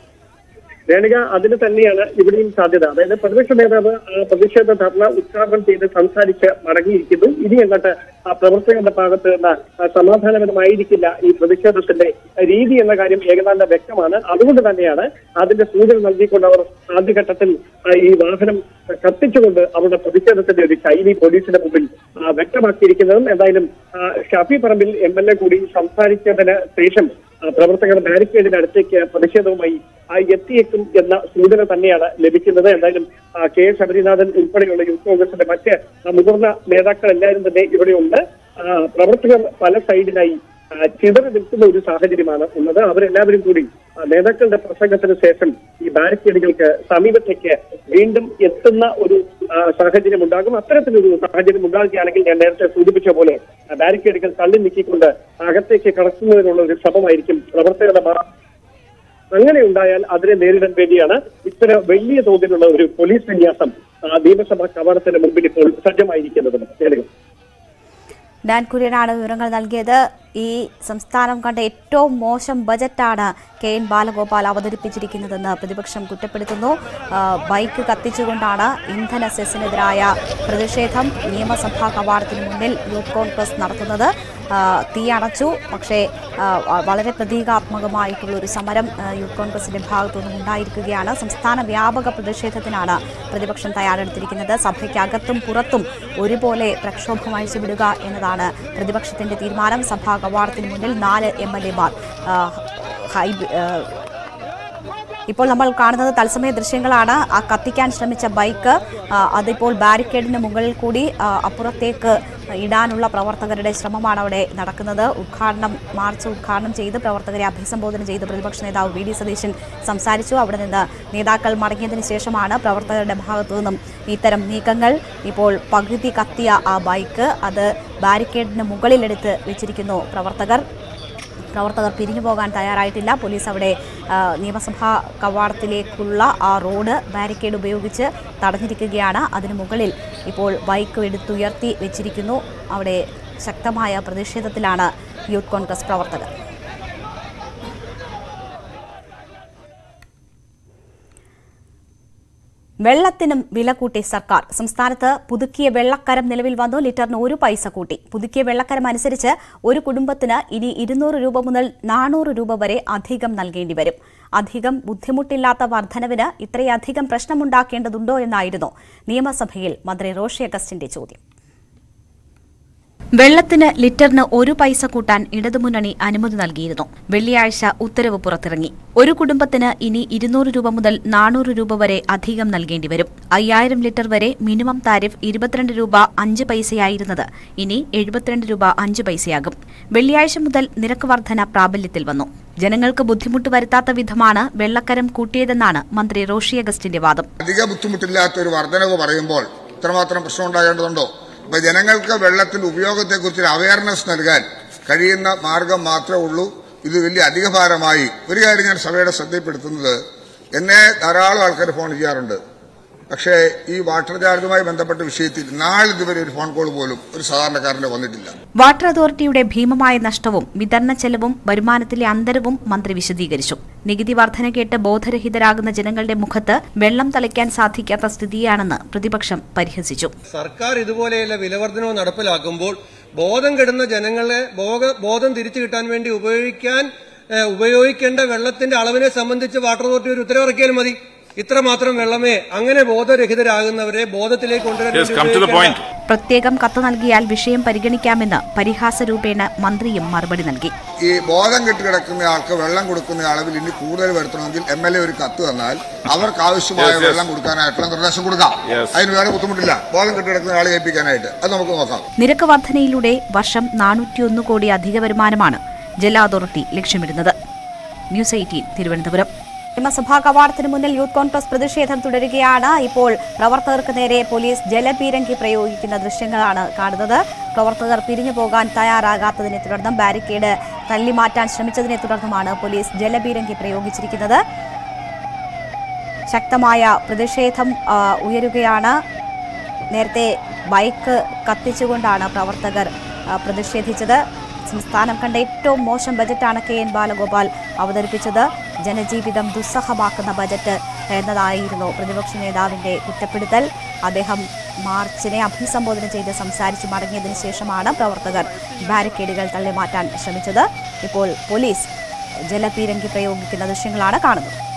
[SPEAKER 16] രേണിക അതിന് തന്നെയാണ് ഇവിടെയും സാധ്യത അതായത് പ്രതിപക്ഷ നേതാവ് ആ പ്രതിഷേധ ധർണ ഉദ്ഘാടനം ചെയ്ത് സംസാരിച്ച് മടങ്ങിയിരിക്കുന്നു ഇനി അങ്ങോട്ട് ആ പ്രവർത്തകരുടെ ഭാഗത്ത് നിന്ന് ആ സമാധാനപരമായിരിക്കില്ല ഈ പ്രതിഷേധത്തിന്റെ രീതി എന്ന കാര്യം ഏകദാന്ത വ്യക്തമാണ് അതുകൊണ്ട് തന്നെയാണ് അതിന്റെ സൂചന നൽകിക്കൊണ്ട് അവർ ആദ്യഘട്ടത്തിൽ ആ ഈ വാഹനം കത്തിച്ചുകൊണ്ട് അവരുടെ പ്രതിഷേധത്തിന്റെ ഒരു ശൈലി പോലീസിന്റെ മുമ്പിൽ ആ, വ്യക്തമാക്കിയിരിക്കുന്നതും എന്തായാലും ആ, Shafi Parambil M L A കൂടി സംസാരിച്ചതിന് ശേഷം ആ, പ്രവർത്തകർ ബാരിക്കേഡിന് അടുത്തേക്ക് പ്രതിഷേധവുമായി ആ, എത്തിയേക്കും എന്ന സൂചന തന്നെയാണ് ലഭിക്കുന്നത് എന്തായാലും ആ, കെ എസ് ശബരിനാഥൻ ഉൾപ്പെടെയുള്ള യൂത്ത് കോൺഗ്രസിന്റെ മറ്റ് ആ, മുതിർന്ന നേതാക്കൾ എല്ലാവരും തന്നെ ഇവിടെയുണ്ട് ആ, പ്രവർത്തകർ പല സൈഡിലായി ആ, ചിതറി നിൽക്കുന്ന ഒരു സാഹചര്യമാണ് ഉള്ളത് അവരെല്ലാവരും കൂടി ആ, നേതാക്കളുടെ പ്രസംഗത്തിന് ശേഷം ഈ ബാരിക്കേഡുകൾക്ക് സമീപത്തേക്ക് വീണ്ടും എത്തുന്ന ഒരു ആ, സാഹചര്യം ഉണ്ടാകും അത്തരത്തിലൊരു സാഹചര്യം ഉണ്ടാകുകയാണെങ്കിൽ ഞാൻ നേരത്തെ സൂചിപ്പിച്ച പോലെ ആ, ബാരിക്കേഡുകൾ തള്ളി നീക്കിക്കൊണ്ട് അകത്തേക്ക് കടക്കുന്നതിനുള്ള ഒരു ശ്രമമായിരിക്കും പ്രവർത്തകരുടെ ഭാ- അങ്ങനെ ഉണ്ടായാൽ അതിനെ നേരിടാൻ വേണ്ടിയാണ് ഇത്തരം വലിയ തോതിലുള്ള ഒരു പോലീസ് വിന്യാസം ആ, നിയമസഭാ കവാടത്തിന് മുമ്പിൽ ഇപ്പോൾ സജ്ജമായിരിക്കുന്നത് ജനങ്ങൾ
[SPEAKER 21] ഡാൻ കുര്യനാണ് വിവരങ്ങൾ നൽകിയത് ഈ സംസ്ഥാനം കണ്ട ഏറ്റവും മോശം ബജറ്റാണ് കെ എൻ ബാലഗോപാൽ അവതരിപ്പിച്ചിരിക്കുന്നതെന്ന് പ്രതിപക്ഷം കുറ്റപ്പെടുത്തുന്നു ആ, ബൈക്ക് കത്തിച്ചുകൊണ്ടാണ് ഇന്ധന സെസ്സിനെതിരായ പ്രതിഷേധം നിയമസഭാ കവാടത്തിന് മുന്നിൽ യൂത്ത് കോൺഗ്രസ് നടത്തുന്നത് ആ, തീ അണച്ചു പക്ഷേ ആ, വ- വളരെ പ്രതീകാത്മകമായിട്ടുള്ള ഒരു സമരം ആ, യൂത്ത് കോൺഗ്രസിന്റെ ഭാഗത്തുനിന്നും ഉണ്ടായിരിക്കുകയാണ് സംസ്ഥാന വ്യാപക പ്രതിഷേധത്തിനാണ് പ്രതിപക്ഷം തയ്യാറെടുത്തിരിക്കുന്നത് സഭയ്ക്കകത്തും പുറത്തും ഒരുപോലെ പ്രക്ഷോഭം അഴിച്ചുവിടുക എന്നതാണ് പ്രതിപക്ഷത്തിന്റെ തീരുമാനം സഭാ കവാടത്തിന് മുന്നിൽ നാല് എം എൽ എമാർ ഹൈ ആ, ഇപ്പോൾ നമ്മൾ കാണുന്നത് തത്സമയ ദൃശ്യങ്ങളാണ് ആ കത്തിക്കാൻ ശ്രമിച്ച ബൈക്ക് ആ, അതിപ്പോൾ ബാരിക്കേഡിന് മുകളിൽ കൂടി ആ, അപ്പുറത്തേക്ക് ഇടാനുള്ള പ്രവർത്തകരുടെ ശ്രമമാണ് അവിടെ നടക്കുന്നത് ഉദ്ഘാടനം മാർച്ച് ഉദ്ഘാടനം ചെയ്ത് പ്രവർത്തകരെ അഭിസംബോധന ചെയ്ത് പ്രതിപക്ഷ നേതാവ് വി ഡി സതീശൻ സംസാരിച്ചു അവിടെ നിന്ന് നേതാക്കൾ മടങ്ങിയതിനു ശേഷമാണ് പ്രവർത്തകരുടെ ഭാഗത്തു നിന്നും ഇത്തരം നീക്കങ്ങൾ ഇപ്പോൾ പകുതി കത്തിയ ആ ബൈക്ക് അത് ബാരിക്കേഡിന് മുകളിലെടുത്ത് വെച്ചിരിക്കുന്നു പ്രവർത്തകർ പ്രവർത്തകർ പിരിഞ്ഞു പോകാൻ തയ്യാറായിട്ടില്ല പോലീസ് അവിടെ ആ, നിയമസഭാ കവാടത്തിലേക്കുള്ള ആ റോഡ് ബാരിക്കേഡ് ഉപയോഗിച്ച് തടഞ്ഞിരിക്കുകയാണ് അതിനു മുകളിൽ ഇപ്പോൾ ബൈക്ക് എടുത്തുയർത്തി വെച്ചിരിക്കുന്നു അവിടെ ശക്തമായ പ്രതിഷേധത്തിലാണ് യൂത്ത് കോൺഗ്രസ് പ്രവർത്തകർ വെള്ളത്തിനും വില കൂട്ടി സർക്കാർ സംസ്ഥാനത്ത് പുതുക്കിയ വെള്ളക്കരം നിലവിൽ വന്നു ലിറ്ററിന് ഒരു പൈസ കൂട്ടി പുതുക്കിയ വെള്ളക്കരം അനുസരിച്ച് ഒരു കുടുംബത്തിന് ഇനി ഇരുന്നൂറ് രൂപ മുതൽ നാനൂറ് രൂപ വരെ അധികം നൽകേണ്ടി വരും അധികം ബുദ്ധിമുട്ടില്ലാത്ത വർധനവിന് ഇത്രയധികം പ്രശ്നമുണ്ടാക്കേണ്ടതുണ്ടോ എന്നായിരുന്നു നിയമസഭയിൽ മന്ത്രി റോഷി അഗസ്റ്റിന്റെ ചോദ്യം വെള്ളത്തിന് ലിറ്ററിന് ഒരു പൈസ കൂട്ടാൻ ഇടതുമുന്നണി അനുമതി നൽകിയിരുന്നു വെള്ളിയാഴ്ച ഉത്തരവ് പുറത്തിറങ്ങി ഒരു കുടുംബത്തിന് ഇനി ഇരുന്നൂറ് രൂപ മുതൽ നാനൂറ് രൂപ വരെ അധികം നൽകേണ്ടി വരും അയ്യായിരം ലിറ്റർ വരെ മിനിമം താരിഫ് ഇരുപത്തിരണ്ട് രൂപ അഞ്ച് പൈസയായിരുന്നത് ഇനി എഴുപത്തിരണ്ട് രൂപ അഞ്ച് പൈസയാകും വെള്ളിയാഴ്ച മുതൽ നിരക്ക് വർധന പ്രാബല്യത്തിൽ വന്നു ജനങ്ങൾക്ക് ബുദ്ധിമുട്ട് വരുത്താത്ത വിധമാണ് വെള്ളക്കരം കൂട്ടിയതെന്നാണ് മന്ത്രി റോഷി അഗസ്റ്റിന്റെ വാദം
[SPEAKER 11] അധിക ബുദ്ധിമുട്ടില്ലാത്ത ഒരു വർധനവ് പറയുമ്പോൾ ഇത്രമാത്രം പ്രശ്നം ഉണ്ടാകേണ്ടതുണ്ടോ അപ്പൊ ജനങ്ങൾക്ക് വെള്ളത്തിന്റെ ഉപയോഗത്തെക്കുറിച്ച് ഒരു അവയർനെസ് നൽകാൻ കഴിയുന്ന മാർഗം മാത്രമേ ഉള്ളൂ ഇത് വലിയ അധിക ഭാരമായി ഒരു കാര്യം ഞാൻ സഭയുടെ ശ്രദ്ധയിൽപ്പെടുത്തുന്നത് എന്നെ ധാരാളം ആൾക്കാർ ഫോൺ ചെയ്യാറുണ്ട് പക്ഷേ ഈ വാട്ടർ ചാർജുമായി ബന്ധപ്പെട്ട വിഷയത്തിൽ നാളിതുവരെ ഒരു ഫോൺ കോൾ പോലും ഒരു സാധാരണക്കാരന്റെ വന്നിട്ടില്ല
[SPEAKER 21] വാട്ടർ അതോറിറ്റിയുടെ ഭീമമായ നഷ്ടവും വിതരണ ചെലവും വരുമാനത്തിലെ അന്തരവും മന്ത്രി വിശദീകരിച്ചു നികുതി വർധന കേട്ട് ബോധരഹിതരാകുന്ന ജനങ്ങളുടെ മുഖത്ത് വെള്ളം തളിക്കാൻ സാധിക്കാത്ത സ്ഥിതിയാണെന്ന് പ്രതിപക്ഷം പരിഹസിച്ചു
[SPEAKER 18] സർക്കാർ ഇതുപോലെയുള്ള വിലവർദ്ധനവ് നടപ്പിലാക്കുമ്പോൾ ബോധം കെടുന്ന ജനങ്ങളെ ബോധ- ബോധം തിരിച്ചു കിട്ടാൻ വേണ്ടി ഉപയോഗിക്കാൻ ഏഹ്, ഉപയോഗിക്കേണ്ട വെള്ളത്തിന്റെ അളവിനെ സംബന്ധിച്ച് വാട്ടർ അതോറിറ്റി ഒരു ഉത്തരവിറക്കിയാൽ മതി ഇത്രമാത്രം വെള്ളമേ അങ്ങനെ ബോധരഹിതരാകുന്നവരെ ബോധത്തിലേക്ക് കൊണ്ടുവരാൻ വേണ്ടി ഉപയോഗിക്കേണ്ട
[SPEAKER 21] പ്രത്യേകം കത്ത് നൽകിയാൽ വിഷയം പരിഗണിക്കാമെന്ന് പരിഹാസ രൂപേണ മന്ത്രിയും മറുപടി നൽകി
[SPEAKER 11] ഈ ബോധം കെട്ട് കിടക്കുന്ന ആൾക്ക് വെള്ളം കൊടുക്കുന്ന അളവിൽ ഇനി കൂടുതൽ വരുത്തണമെങ്കിൽ എം എൽ എ ഒരു കത്ത് തന്നാൽ അവർക്ക് ആവശ്യമായ
[SPEAKER 4] Yes, yes.
[SPEAKER 11] വെള്ളം കൊടുക്കാനായിട്ടുള്ള നിർദ്ദേശം കൊടുക്കാം
[SPEAKER 4] Yes.
[SPEAKER 11] അതിന് വേറെ ബുദ്ധിമുട്ടില്ല ബോധം കെട്ട് കിടക്കുന്ന ആളെ ഏൽപ്പിക്കാനായിട്ട് അത് നമുക്ക് നോക്കാം
[SPEAKER 21] നിരക്ക് വർധനയിലൂടെ വർഷം നാനൂറ്റിയൊന്ന് കോടി അധിക വരുമാനമാണ് ജല അതോറിറ്റി ലക്ഷ്യമിടുന്നത് ന്യൂസ് എയ്റ്റീൻ തിരുവനന്തപുരം നിയമസഭാ കവാടത്തിന് മുന്നിൽ യൂത്ത് കോൺഗ്രസ് പ്രതിഷേധം തുടരുകയാണ് ഇപ്പോൾ പ്രവർത്തകർക്ക് നേരെ പോലീസ് ജലപീരങ്കി പ്രയോഗിക്കുന്ന ദൃശ്യങ്ങളാണ് കാണുന്നത് പ്രവർത്തകർ പിരിഞ്ഞു പോകാൻ തയ്യാറാകാത്തതിനെ തുടർന്നും ബാരിക്കേഡ് തള്ളിമാറ്റാൻ ശ്രമിച്ചതിനെ തുടർന്നുമാണ് പോലീസ് ജലപീരങ്കി പ്രയോഗിച്ചിരിക്കുന്നത് ശക്തമായ പ്രതിഷേധം ആ, ഉയരുകയാണ് നേരത്തെ ബൈക്ക് കത്തിച്ചുകൊണ്ടാണ് പ്രവർത്തകർ ആ, പ്രതിഷേധിച്ചത് സംസ്ഥാനം കണ്ട ഏറ്റവും മോശം ബജറ്റാണ് കെ എൻ ബാലഗോപാൽ അവതരിപ്പിച്ചത് ജനജീവിതം ദുസ്സഹമാക്കുന്ന ബജറ്റ് എന്നതായിരുന്നു പ്രതിപക്ഷ നേതാവിന്റെ കുറ്റപ്പെടുത്തൽ അദ്ദേഹം മാർച്ചിനെ അഭിസംബോധന ചെയ്ത് സംസാരിച്ച് മടങ്ങിയതിനു ശേഷമാണ് പ്രവർത്തകർ ബാരിക്കേഡുകൾ തള്ളിമാറ്റാൻ ശ്രമിച്ചത് ഇപ്പോൾ പോലീസ് ജലപീരങ്കി പ്രയോഗിക്കുന്ന ദൃശ്യങ്ങളാണ് കാണുന്നത്